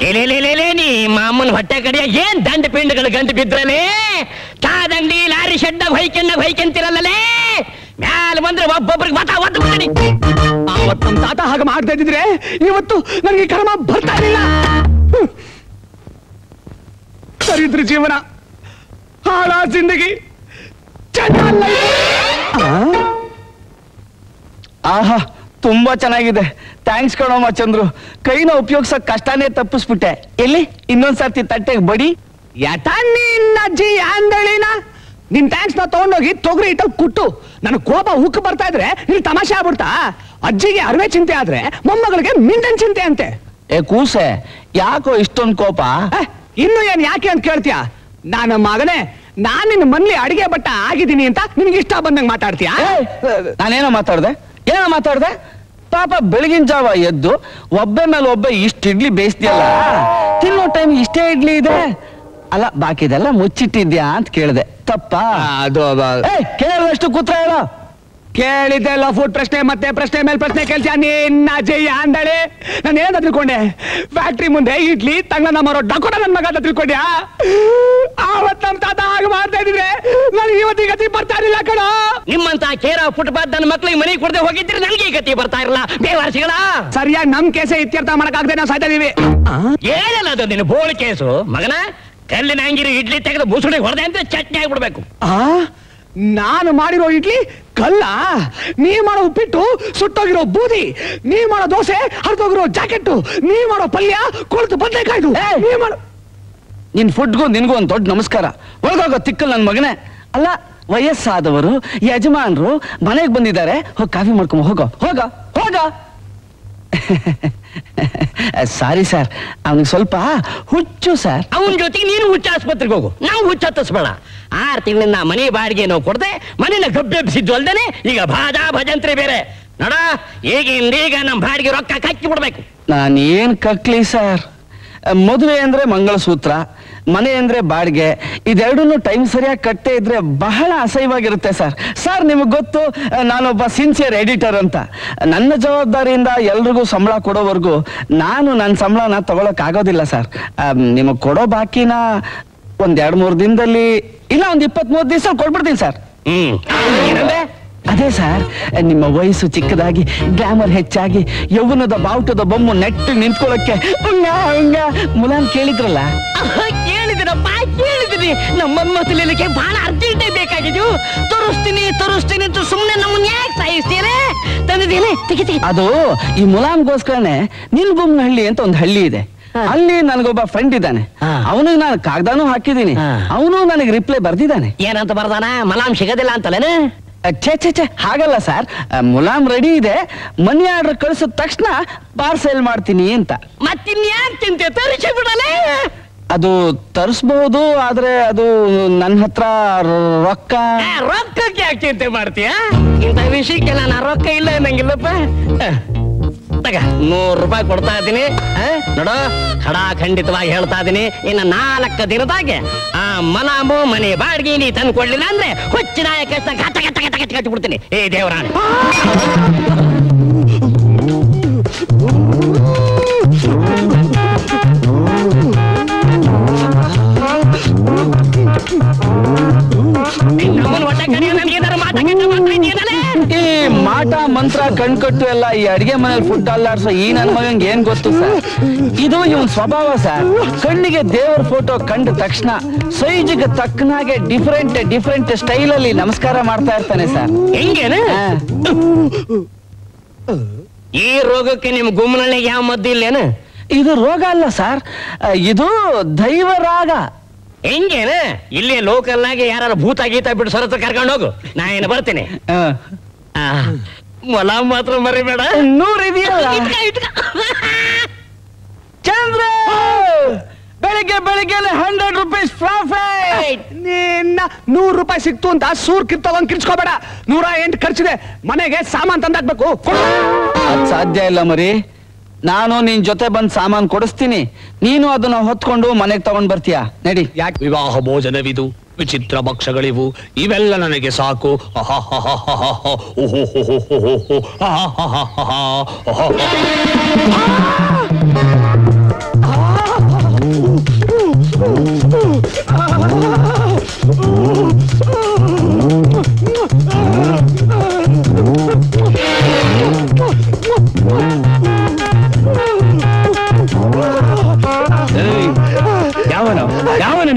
ಲೇ ಲೇ ಲೇ ಲೇ ನೀ ಮಾಮೂನ್ ಹೊಟ್ಟೆ ಕಡೆಯ ಏನ್ ದಂಡ ಪಿಂಡಗಳು ಗಂಟು ಬಿದ್ರಲೇ ಚಾದಂಗಡಿ ಲಾರಿ ಶೆಡ್ಡಾಗ ಹೊಯ್ಕೊಂಡಾಗ ಹೊಯ್ಕೊಂತಿರಲ್ಲಲೇ ಮ್ಯಾಲ ಬಂದ್ರೆ ಒಬ್ಬೊಬ್ರಿಗೆ ಮತ ಒದ್ದು ಬಿಡ್ತೀನಿ ಅವತ್ತು ನಮ್ಮ ತಾತ ಹಾಗೆ ಮಾಡ್ತಾ ಇದ್ದಿದ್ರೆ ಇವತ್ತು ನನಗೆ ಕರ್ಮ ಬರ್ತಾ ಇರಲಿಲ್ಲ ಹ್ಮ್. ದರಿದ್ರ ಜೀವನ ಹಾಳ ಜಿಂದಗಿ ಚೆನ್ನಾಗಿಲ್ಲ ಇದು. ಆ? ಆಹಾ ತುಂಬಾ ಚೆನ್ನಾಗಿದೆ ಥ್ಯಾಂಕ್ಸ್ ಕಣಮ್ಮ ಚಂದ್ರು ಕೈನ ಉಪಯೋಗಿಸಕ್ ಕಷ್ಟನೇ ತಪ್ಪಿಸ್ಬಿಟ್ಟೆ ಎಲ್ಲಿ ಇನ್ನೊಂದ್ಸರ್ತಿ ತಟ್ಟೆಗೆ ಬಡಿ ಯಟ ನಿನ್ನ ಅಜ್ಜಿ ಅಂದಳಿನ ನಿನ್ ಟ್ಯಾಂಕ್ಸ್ ನ ತಗೊಂಡೋಗಿ ತೊಗರಿ ಇಟ್ಟಲ್ಲಿ ಕುಟ್ಟು ನನಗೆ ಕೋಪ ಉಕ್ಕು ಬರ್ತಾ ಇದ್ರೆ ಇಲ್ಲಿ ತಮಾಷೆ ಆಗ್ಬಿಡ್ತಾ ಅಜ್ಜಿಗೆ ಅರವೆ ಚಿಂತೆ ಆದ್ರೆ ಮೊಮ್ಮಗಳಿಗೆ ಮಿಂಡನ್ ಚಿಂತೆ ಅಂತೆ ಏ ಕೂಸೆ ಯಾಕೋ ಇಷ್ಟೊಂದ್ ಕೋಪ ಏ, ಇನ್ನು ಏನ್ ಯಾಕೆ ಅಂತ ಕೇಳ್ತೀಯ ನಾನು ಮಗನೇ ನಾನ್ ನಿನ್ನ ಮನ್ಲಿ ಅಡಿಗೆ ಬಟ್ಟ ಆಗಿದ್ದೀನಿ ಅಂತ ನಿನ್ಗೆ ಇಷ್ಟ ಬಂದಂಗ್ ಮಾತಾಡ್ತೀಯಾ ನಾನೇನೋ ಮಾತಾಡ್ದೆ ಏನೋ ಮಾತಾಡ್ದೆ ಪಾಪ ಬೆಳಗಿನ ಜಾವ ಎದ್ದು ಒಬ್ಬೆ ಮೇಲೆ ಒಬ್ಬ ಇಷ್ಟು ಇಡ್ಲಿ ಬೇಯಿಸ್ತೀಯಲ್ಲ ತಿನ್ನೋ ಟೈಮ್ ಇಷ್ಟೇ ಇಡ್ಲಿ ಇದೆ ಅಲ್ಲ ಬಾಕಿದೆಲ್ಲ ಮುಚ್ಚಿಟ್ಟಿದ್ಯಾ ಅಂತ ಕೇಳಿದೆ ತಪ್ಪಾ ಅದು ಏ ಕೇಳಿದಷ್ಟು ಕೂತ್ರ ಹೇಳೋ ಕೇಳಿದ್ದೆ ಎಲ್ಲ ಫುಡ್ ಪ್ರಶ್ನೆ ಮತ್ತೆ ಪ್ರಶ್ನೆ ಮೇಲೆ ಪ್ರಶ್ನೆ ಕೇಳ್ತೀಯ ನಿನ್ನ ಅಜ್ಜಯ್ಯ ಅಂದಳೆ ನಾನು ಏನ ತಿಳ್ಕೊಂಡೆ ಫ್ಯಾಕ್ಟ್ರಿ ಮುಂದೆ ಇಡ್ಲಿ ತಂಗ್ಳನ್ನ ಮಾರೋ ಡಕೋಟ ನನ್ನ ಮಗ ಅಂತ ತಿಳ್ಕೊಂಡ್ಯಾ ಆವತ್ ನಮ್ ತಾತ ಹಾಗೆ ಮಾಡ್ತಾ ಇದ್ರೆ ನನಗೆ ಇವತ್ತಿಗೆ ಗತಿ ಬರ್ತಾ ಇರಲಿಲ್ಲ ಕಣ ನಿಮ್ಮಂತ ಕೇರ ಫುಟ್ಪಾತ್ ನನ್ನ ಮಕ್ಳಿಗೆ ಮನೆ ಕೊಡದೆ ಹೋಗಿದ್ರೆ ನನಗೆ ಈ ಗತಿ ಬರ್ತಾ ಇರಲ್ಲ ಬೇವಾರ್ಸಿಗಳ ಸರಿಯಾಗಿ ನಮ್ ಕೇಸೆ ಇತ್ಯರ್ಥ ಮಾಡಕ್ಕಾಗದೆ ನಾವು ಸಾಯ್ತಾ ಇದೀವಿ ಏನಲ್ಲ ಅದು ನಿನ್ನ ಬೋಳು ಕೇಸು ಮಗನ ಕಲ್ಲಿನ ಹಂಗಿರಿ ಇಡ್ಲಿ ತೆಗೆದು ಬುಸುಡಿ ಹೊಡೆದೆ ಅಂತ ಚಟ್ನಿ ಆಗ್ಬಿಡ್ಬೇಕು ಆ ನಾನು ಮಾಡಿರೋ ಇಡ್ಲಿ ಕಲ್ಲ ನೀ ಮಾಡೋ ಉಪ್ಪಿಟ್ಟು ಸುಟ್ಟೋಗಿರೋ ಬೂದಿ ನೀ ಮಾಡೋ ದೋಸೆ ಹರಿದೋಗಿರೋ ಜಾಕೆಟ್ ನೀ ಮಾಡೋ ಪಲ್ಯ ಕೊಳ್ತು ಬದನೆಕಾಯ್ದು ನೀ ಮಾಡೋ ನಿನ್ ಫುಡ್ಗೂ ನಿನ್ಗೂ ಒಂದ್ ದೊಡ್ಡ ನಮಸ್ಕಾರ ಒಳಗೋಗೋ ತಿಕ್ಕಲ್ ನನ್ ಮಗನೇ ಅಲ್ಲ ವಯಸ್ಸಾದವರು ಯಜಮಾನ್ರು ಮನೆಗೆ ಬಂದಿದ್ದಾರೆ ಹೋಗಿ ಕಾಫಿ ಮಾಡ್ಕೊಂಬ ಹೋಗೋ ಹೋಗ ಹೋಗ ಸಾರಿ ಸರ್ ಅವನಿಗೆ ಸ್ವಲ್ಪ ಹುಚ್ಚು ಸರ್ ಅವನ ಜೊತೆಗೆ ನೀನು ಹುಚ್ಚ ಆಸ್ಪತ್ರೆಗೆ ಹೋಗು ನಾವು ಹುಚ್ಚ ಹತ್ತಿಸ್ಬೇಡ ಆರು ತಿಂಗಳಿಂದ ಮನೆ ಬಾಡಿಗೆ ನಾವು ಕೊಡದೆ ಮನೇನ ಗಬ್ಬೆಬ್ಸಿದ್ದು ಅಲ್ದೇನೆ ಈಗ ಭಾಜಾ ಭಜಂತ್ರಿ ಬೇರೆ ನೋಡ ಈಗಿಂದ ಈಗ ನಮ್ಮ ಬಾಡಿಗೆ ರೊಕ್ಕ ಕಚ್ಚಿ ಬಿಡ್ಬೇಕು ನಾನು ಏನ್ ಕಕ್ಲಿ ಸರ್ ಮದುವೆ ಅಂದ್ರೆ ಮಂಗಳಸೂತ್ರ ಮನೆ ಅಂದ್ರೆ ಬಾಡಿಗೆ ಇದೆರಡನ್ನು ಟೈಮ್ ಸರಿಯಾಗಿ ಕಟ್ಟೇ ಇದ್ರೆ ಬಹಳ ಅಸಹ್ಯವಾಗಿರುತ್ತೆ ಸರ್ ಸರ್ ನಿಮಗೆ ಗೊತ್ತು ನಾನೊಬ್ಬ ಸಿನ್ಸಿಯರ್ ಎಡಿಟರ್ ಅಂತ ನನ್ನ ಜವಾಬ್ದಾರಿಯಿಂದ ಎಲ್ರಿಗೂ ಸಂಬಳ ಕೊಡೋವರೆಗೂ ನಾನು ನನ್ನ ಸಂಬಳನ ತಗೊಳಕ್ ಆಗೋದಿಲ್ಲ ಸರ್ ನಿಮಗೆ ಕೊಡೋ ಬಾಕಿನ ಒಂದ್ ಎರಡ್ ಮೂರು ದಿನದಲ್ಲಿ ಇಲ್ಲ ಒಂದ್ ಇಪ್ಪತ್ತ್ ಮೂರು ದಿವಸ ಕೊಟ್ಬಿಡ್ತೀನಿ ಸರ್ ಹ್ಮ್ ಏನಂದ್ರೆ ಅದೇ ಸರ್ ನಿಮ್ಮ ವಯಸ್ಸು ಚಿಕ್ಕದಾಗಿ ಗ್ಲಾಮರ್ ಹೆಚ್ಚಾಗಿ ಯೌವನದ ಬಾವುಟದ ಬೊಮ್ಮು ನೆಟ್ಟು ನಿಂತ್ಕೊಳ್ಳಕ್ಕೆ ಉಂಗ ಉಂಗ ಮುಲಾನ್ ಕೇಳಿದ್ರಲ್ಲ ಕೇಳಿದಿನಪ್ಪ ಕೇಳಿದಿನಿ ನಮ್ಮ ಮಕ್ಕಳಿಗೆ ಬಹಳ ಅರ್ಜೆಂಟೇ ಬೇಕಾಗಿದ್ದು ತೋರಿಸ್ತೀನಿ ತೋರಿಸ್ತೀನಿ ಅಂತ ಸುಮ್ಮನೆ ನಮ್ಮನ್ನ ಯಾಕೆ ಸಾಯಿಸ್ತೀರೇ ತಂದಿದ್ದೀನಿ ತೆಗಿ ತೆಗಿ ಅದು ಈ ಮುಲಾಮ್ಗೋಸ್ಕರನೇ ನಿಲ್ಗುಮ್ನಹಳ್ಳಿ ಅಂತ ಒಂದು ಹಳ್ಳಿ ಇದೆ ಅಲ್ಲಿ ನನಗೊಬ್ಬ ಫ್ರೆಂಡ್ ಇದ್ದಾನೆ ಹಾ. ಅವನಿಗೆ ನಾನು ಕಾಗ್ದಾನು ಹಾಕಿದ್ದೀನಿ ಹಾ. ಅವನು ನನಗೆ ರಿಪ್ಲೈ ಬರ್ದಿದ್ದಾನೆ ಏನಂತ ಬರ್ದಾನ ಮಲಾಮ್ ಸಿಗೋದಿಲ್ಲ ಅಂತಲೇನ ಛೇ ಛೇ ಛೇ ಹಾಗಲ್ಲ ಸರ್ ಮುಲಾಮ್ ರೆಡಿ ಇದೆ ಮನಿ ಆರ್ಡರ್ ಕಳಿಸಿದ ತಕ್ಷಣ ಪಾರ್ಸೆಲ್ ಮಾಡ್ತೀನಿ ಅಂತ ಮತ್ತಿನ್ಯಾಕ್ ಚಿಂತೆ ತರಿಸಿ ಬಿಡಲೇ ಅದು ತರಿಸ್ಬಹುದು ಆದ್ರೆ ಅದು ನನ್ನ ಹತ್ರ ರೊಕ್ಕ ಆ, ರೊಕ್ಕಕ್ಕೆ ಯಾಕೆ ಚಿಂತೆ ಮಾಡ್ತೀಯ ಇಂಥ ವಿಷಯಕ್ಕೆಲ್ಲ ನಾ ರೊಕ್ಕ ಇಲ್ಲ ಅನ್ನಂಗಿಲ್ಲಪ್ಪ ಆ, ತಗ ನೂರು ರೂಪಾಯಿ ಕೊಡ್ತಾ ಇದ್ದೀನಿ ಆ, ನೋಡು ಖಡ ಖಂಡಿತವಾಗಿ ಹೇಳ್ತಾ ಇದ್ದೀನಿ ಇನ್ನು ನಾಲ್ಕು ದಿನದಾಗೆ ಆ ಮಲಾಮು ಮನೆ ಬಾಡಿಗೆ ನೀ ತಂದು ಕೊಡ್ಲಿಲ್ಲ ಅಂದ್ರೆ ಹುಚ್ಚಿ ನಾಯಕ ಗಟ ಗಟ ಗಟ ಗಟ ಕಟ್ಟಿ ಬಿಡ್ತೀನಿ ಏ ದೇವರಾಣಿ ನಮ್ಮನ್ನ ಹೊಟ್ಟೆ ಕಡಿಯೋ ನನ್ಗೆ ಏನಾರು ಮಾಟ ಕೆಟ್ಟ ಮಾತ್ರ ಇದೆಯೇನಲೇ? ಈ ಮಾಟ ಮಂತ್ರ ಕಣ್ಕಟ್ಟು ಎಲ್ಲ ಈ ಅಡಿಗೆ ಮನೇಲಿ ಫುಡ್ ಅಲ್ಲಾಡ್ಸೋ ಈ ನನ್ ಮಗಂಗೆ ಏನ್ ಗೊತ್ತು ಸರ್ ಇದು ಇವನ್ ಸ್ವಭಾವ ಸರ್ ಕಣ್ಣಿಗೆ ದೇವರ ಫೋಟೋ ಕಂಡ ತಕ್ಷಣ ಸೈಜಿಗೆ ತಕ್ಕನಾಗೆ ಡಿಫರೆಂಟ್ ಡಿಫರೆಂಟ್ ಸ್ಟೈಲ್ ಅಲ್ಲಿ ನಮಸ್ಕಾರ ಮಾಡ್ತಾ ಇರ್ತಾನೆ ಸರ್ ಹೆಂಗೇನ ಹಾ. ಈ ರೋಗಕ್ಕೆ ನಿಮ್ ಗುಮ್ಮನಳ್ಳಿಗೆ ಯಾವ ಮದ್ದು ಇಲ್ಲೇನು ಇದು ರೋಗ ಅಲ್ಲ ಸರ್ ಇದು ದೈವ ರಾಗ ಹೆಂಗೇನ ಇಲ್ಲಿ ಲೋಕಲ್ ಆಗಿ ಯಾರು ಭೂತ ಗೀತ ಬಿಟ್ಟು ಸರತ್ರ ಕರ್ಕೊಂಡು ಹೋಗು ನಾ ಏನು ಬರ್ತೀನಿ ಆ, ಆ, ಮೊಲ ಮಾತ್ರ ಮರಿಬೇಡ ನೂರ್ ಇದೆಯಲ್ಲ ಇಟ್ಕ, ಇಟ್ಕ. ಚಂದ್ರ ಬೆಳಿಗ್ಗೆ ಬೆಳಿಗ್ಗೆ ಹಂಡ್ರೆಡ್ ರುಪೀಸ್ ಪ್ರಾಫಿಟ್ ನಿನ್ನ ನೂರು ರೂಪಾಯಿ ಸಿಕ್ತು ಅಂತ ಸೂರ್ ಕಿತ್ತೋಗಂಗ್ ಕಿರ್ಚ್ಕೋಬೇಡ ನೂರ ಎಂಟು ಖರ್ಚಿದೆ ಮನೆಗೆ ಸಾಮಾನ್ ತಂದಾಕ್ಬೇಕು ಕೊಡು. ಅದ್ ಸಾಧ್ಯ ಇಲ್ಲ ಮರಿ ನಾನು ನಿನ್ ಜೊತೆ ಬಂದ್ ಸಾಮಾನ್ ಕೊಡಿಸ್ತೀನಿ ನೀನು ಅದನ್ನ ಹೊತ್ಕೊಂಡು ಮನೆಗ್ ತಗೊಂಡ್ ಬರ್ತೀಯ ನಡಿ ಯಾಕೆ ವಿವಾಹ ಭೋಜನವಿದು ವಿಚಿತ್ರ ಭಕ್ಷಗಳಿವು ಇವೆಲ್ಲ ನನಗೆ ಸಾಕು ಅಹಹಹಹಹ, ಉಹುಹುಹುಹುಹು, ಅಹಹಹಹಹ, ಅಹಹ.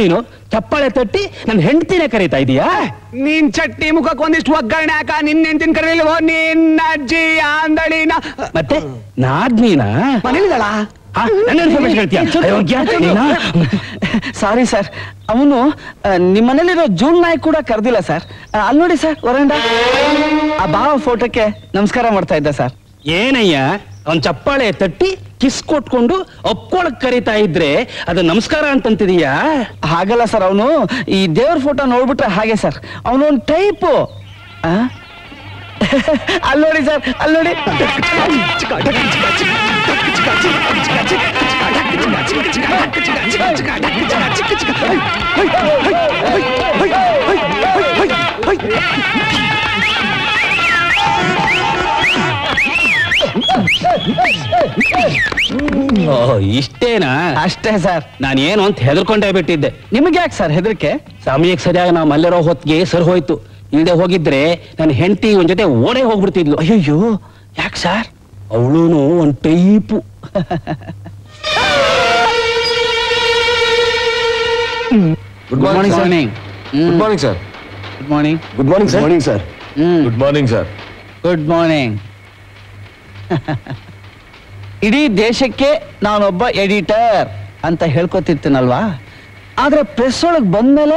ನೀನು ಚಪ್ಪಾಳೆ ತಟ್ಟಿ ನನ್ನ ಹೆಂಡತಿನೇ ಕರೀತಾ ಇದೀಯಾ ನೀನ್ ಚಟ್ನಿ ಮುಖಕ್ಕೆ ಒಂದಿಷ್ಟು ಒಗ್ಗರಣೆ ಹಾಕ ನಿನ್ನ ಹೆಂಡತಿನ ಕರೀಲಿಲ್ವೋ ನಿನ್ನ ಅಜ್ಜಿ ಆಂದಳಿನ ಮತ್ತೆ ನಾದ್ನೀನಾ ಮನೇಲಿದಳ ಆ, ನನ್ನ ಇನ್ಫಾರ್ಮೇಶನ್ ಹೇಳ್ತೀಯ ಅಯೋಗ್ಯ ನೀನಾ? ಸಾರಿ ಸರ್ ಅವನು ನಿಮ್ಮ ಮನೇಲಿರೋ ಜೂನ್ ನಾಯಕ್ ಕೂಡ ಕರೆದಿಲ್ಲ ಸರ್ ಅಲ್ಲಿ ನೋಡಿ ಸರ್ ವರಂಡ ಆ ಭಾವ ಫೋಟೋಕ್ಕೆ ನಮಸ್ಕಾರ ಮಾಡ್ತಾ ಇದ್ದ ಸರ್ ಏನಯ್ಯ ಅವನ್ ಚಪ್ಪಾಳೆ ತಟ್ಟಿ ಕಿಸ್ ಕೊಟ್ಕೊಂಡು ಒಪ್ಕೊಳಕ್ ಕರೀತಾ ಇದ್ರೆ ಅದು ನಮಸ್ಕಾರ ಅಂತಂತಿದೀಯಾ ಹಾಗಲ್ಲ ಸರ್ ಅವನು ಈ ದೇವ್ರ ಫೋಟೋ ನೋಡ್ಬಿಟ್ರೆ ಹಾಗೆ ಸರ್ ಅವನು ಒಂದು ಟೈಪು ಅಲ್ಲಿ ನೋಡಿ ಸರ್ ಅಲ್ಲಿ ನೋಡಿ ಓ, ಇಷ್ಟೇನಾ ಅಷ್ಟೇ ಸರ್ ನಾನು ಏನು ಅಂತ ಹೆದರ್ಕೊಂಡೇ ಬಿಟ್ಟಿದ್ದೆ ನಿಮ್ಗೆ ಯಾಕೆ ಸರ್ ಹೆದರಿಕೆ ಸಮಯಕ್ಕೆ ಸರಿಯಾಗಿ ನಾವು ಮಲ್ಲಿರೋ ಹೊತ್ತಿಗೆ ಸರ್ ಹೋಯ್ತು ಇಲ್ಲದೆ ಹೋಗಿದ್ರೆ ನನ್ನ ಹೆಂಡತಿ ಒಂದ್ ಜೊತೆ ಓಡೇ ಹೋಗ್ಬಿಡ್ತಿದ್ಲು ಅಯ್ಯಯ್ಯೋ ಯಾಕೆ ಸರ್ ಅವಳೂನು ಒಂದ್ type good morning sir good morning sir good morning good morning sir morning sir good morning sir good morning ಇಡೀ ದೇಶಕ್ಕೆ ನಾನೊಬ್ಬ ಎಡಿಟರ್ ಅಂತ ಹೇಳ್ಕೊತಿರ್ತೀನಲ್ವಾ ಆದ್ರೆ ಪ್ರೆಸ್ ಒಳಗೆ ಬಂದ್ಮೇಲೆ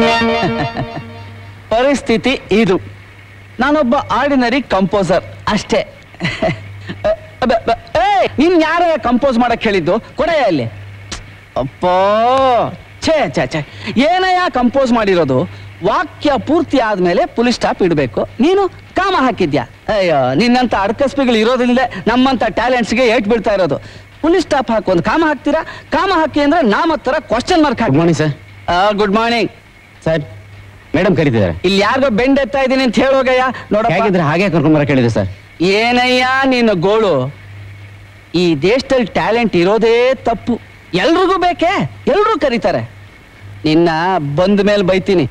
ಪರಿಸ್ಥಿತಿ ಇದು ನಾನೊಬ್ಬ ಆರ್ಡಿನರಿ ಕಂಪೋಸರ್ ಅಷ್ಟೇ ಅಬ್ಬ, ಅಬ್ಬ, ಏಯ್, ನೀನ್ ಯಾರ ಕಂಪೋಸ್ ಮಾಡಕ್ ಹೇಳಿದ್ದು ಕೊಡೆಯ ಅಲ್ಲಿ ಅಪ್ಪೋ ಛೇ ಛೇ ಛೇ ಏನಯ್ಯ ಕಂಪೋಸ್ ಮಾಡಿರೋದು ವಾಕ್ಯ ಪೂರ್ತಿ ಆದ್ಮೇಲೆ ಪುಲಿಸ್ ಸ್ಟಾಪ್ ಇಡಬೇಕು ನೀನು ಕಾಮ ಹಾಕಿದ್ಯಾ ಅಯ್ಯೋ ನಿನ್ನಂತ ಅಡ್ಕಸ್ಪಿಗಳು ಇರೋದ್ರಿಂದ ನಮ್ಮಂತ ಟ್ಯಾಲೆಂಟ್ಸ್ಗೆ ಏಟ್ ಬೀಳ್ತಾ ಇರೋದು ಪುಲಿಸ್ ಸ್ಟಾಪ್ ಹಾಕು ಒಂದು ಕಾಮ ಹಾಕ್ತೀರಾ ಕಾಮ ಹಾಕಿ ಅಂದ್ರೆ ನಾಮ ತರ ಕ್ವಶನ್ ಮಾರ್ಕ್ ಹಾಕಿ morning sir good morning sir madam ಕರೀತಿದ್ದಾರೆ ಇಲ್ಲಿ ಯಾರಿಗೋ ಬೆಂಡ್ ಎತ್ತಾ ಇದೀನಿ ಅಂತ ಹೇಳೋಗಯ್ಯ ನೋಡಪ್ಪ ಹೇಗಿದ್ರೆ ಹಾಗೆ ಕರ್ಕೊಂಬರ ಕೇಳಿದೆ ಸರ್ ಏನಯ್ಯ ನಿನ್ನ ಗೋಳು ಈ ದೇಶದಲ್ಲಿ ಟ್ಯಾಲೆಂಟ್ ಇರೋದೇ ತಪ್ಪು ಎಲ್ರಿಗೂ ಬೇಕೇ ಎಲ್ರೂ ಕರೀತಾರೆ ನಿನ್ನ ಬಂದ ಮೇಲೆ ಬೈತೀನಿ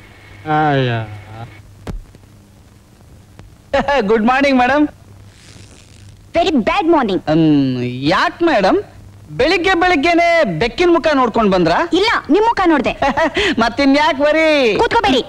good morning madam very bad morning ಯಾಕೆ ಮೇಡಮ್ ಬೆಳಿಗ್ಗೆ ಬೆಳಿಗ್ಗೆನೆ ಬೆಕ್ಕಿನ ಮುಖ ನೋಡ್ಕೊಂಡ್ ಬಂದ್ರ ಇಲ್ಲ ನಿಮ್ ಮುಖ ನೋಡ್ದೆ ಮತ್ತಿನ್ಯಾಕ್ ಬರೀ ಕೂತ್ಕೋಬೇಡಿ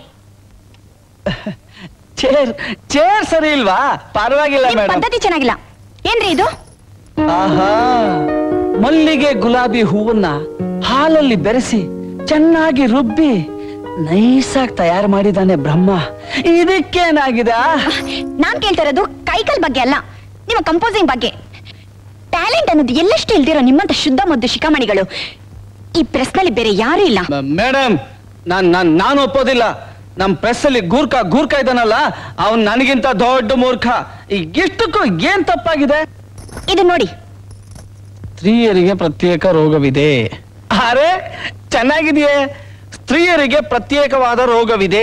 ಚೇರ್ ಚೇರ್ ಸರಿ ಇಲ್ವಾ ಪರವಾಗಿಲ್ಲ ನಿಮ್ ಮೇಡಮ್ ಪದ್ಧತಿ ಚೆನ್ನಾಗಿಲ್ಲ ಏನ್ರಿ ಇದು ಆಹಾ ಮಲ್ಲಿಗೆ ಗುಲಾಬಿ ಹೂವನ್ನ ಹಾಲಲ್ಲಿ ಬೆರೆಸಿ ಚೆನ್ನಾಗಿ ರುಬ್ಬಿ ನೈಸಾಗಿ ತಯಾರು ಮಾಡಿದಾನೆ ಬ್ರಹ್ಮ ಇದಕ್ಕೇನಾಗಿದೆ ಆ? ನಾನ್ ಕೇಳ್ತಾ ಇರೋದು ಕೈಕಲ್ ಬಗ್ಗೆ ಅಲ್ಲ ನಿಮ್ಮ ಕಂಪೋಸಿಂಗ್ ಬಗ್ಗೆ ಟ್ಯಾಲೆಂಟ್ ಅನ್ನೋದು ಎಲ್ಲಷ್ಟು ಇಲ್ದಿರೋ ನಿಮ್ಮಂತ ಶುದ್ಧ ಮುದ್ದು ಶಿಖಾಮಣಿಗಳು ಈ ಪ್ರೆಸ್ ನಲ್ಲಿ ಬೇರೆ ಯಾರು ಇಲ್ಲ ಮ- ಮೇಡಮ್ ನಾನ್ ನಾನ್ ನಾನು ಒಪ್ಪೋದಿಲ್ಲ ನಮ್ ಪ್ರೆಸ್ ಅಲ್ಲಿ ಗೂರ್ಖ ಗೂರ್ಖ ಇದಾನಲ್ಲ ಅವನ್ ನನಗಿಂತ ದೊಡ್ಡ ಮೂರ್ಖ ಈಗ ಇಷ್ಟಕ್ಕೂ ಏನ್ ತಪ್ಪಾಗಿದೆ ಇದು ನೋಡಿ ಸ್ತ್ರೀಯರಿಗೆ ಪ್ರತ್ಯೇಕ ರೋಗವಿದೆ ಅರೆ ಚೆನ್ನಾಗಿದೆಯೇ ಸ್ತ್ರೀಯರಿಗೆ ಪ್ರತ್ಯೇಕವಾದ ರೋಗವಿದೆ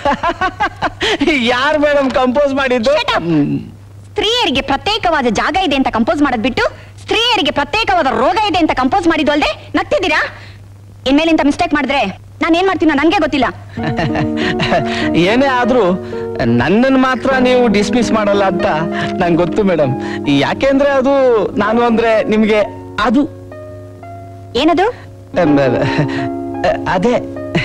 ಯಾರು ಮೇಡಮ್ ಕಂಪೋಸ್ ಮಾಡಿದ್ದು Shut up. ಸ್ತ್ರೀಯರಿಗೆ ಪ್ರತ್ಯೇಕವಾದ ಜಾಗ ಇದೆ ಅಂತ ಕಂಪೋಸ್ ಮಾಡೋದ್ ಬಿಟ್ಟು ಸ್ತ್ರೀಯರಿಗೆ ಪ್ರತ್ಯೇಕವಾದ ರೋಗ ಇದೆ ಅಂತ ಕಂಪೋಸ್ ಮಾಡಿದ್ದು ಅಲ್ದೆ ನಗ್ತಿದ್ದೀರಾ ಇನ್ಮೇಲಿಂತ ಮಿಸ್ಟೇಕ್ ಮಾಡಿದ್ರೆ ನಾನು ಏನ್ ಮಾಡ್ತೀನೋ ನನ್ಗೆ ಗೊತ್ತಿಲ್ಲ ಏನೇ ಆದ್ರೂ ನನ್ನನ್ನು ಮಾತ್ರ ನೀವು ಡಿಸ್ಮಿಸ್ ಮಾಡಲ್ಲ ಅಂತ ನಂಗೆ ಗೊತ್ತು ಮೇಡಮ್ ಯಾಕೆಂದ್ರೆ ಅದು ನಾನು ಅಂದ್ರೆ ನಿಮ್ಗೆ ಅದು ಏನದು ಅಮ್, ಅದೇ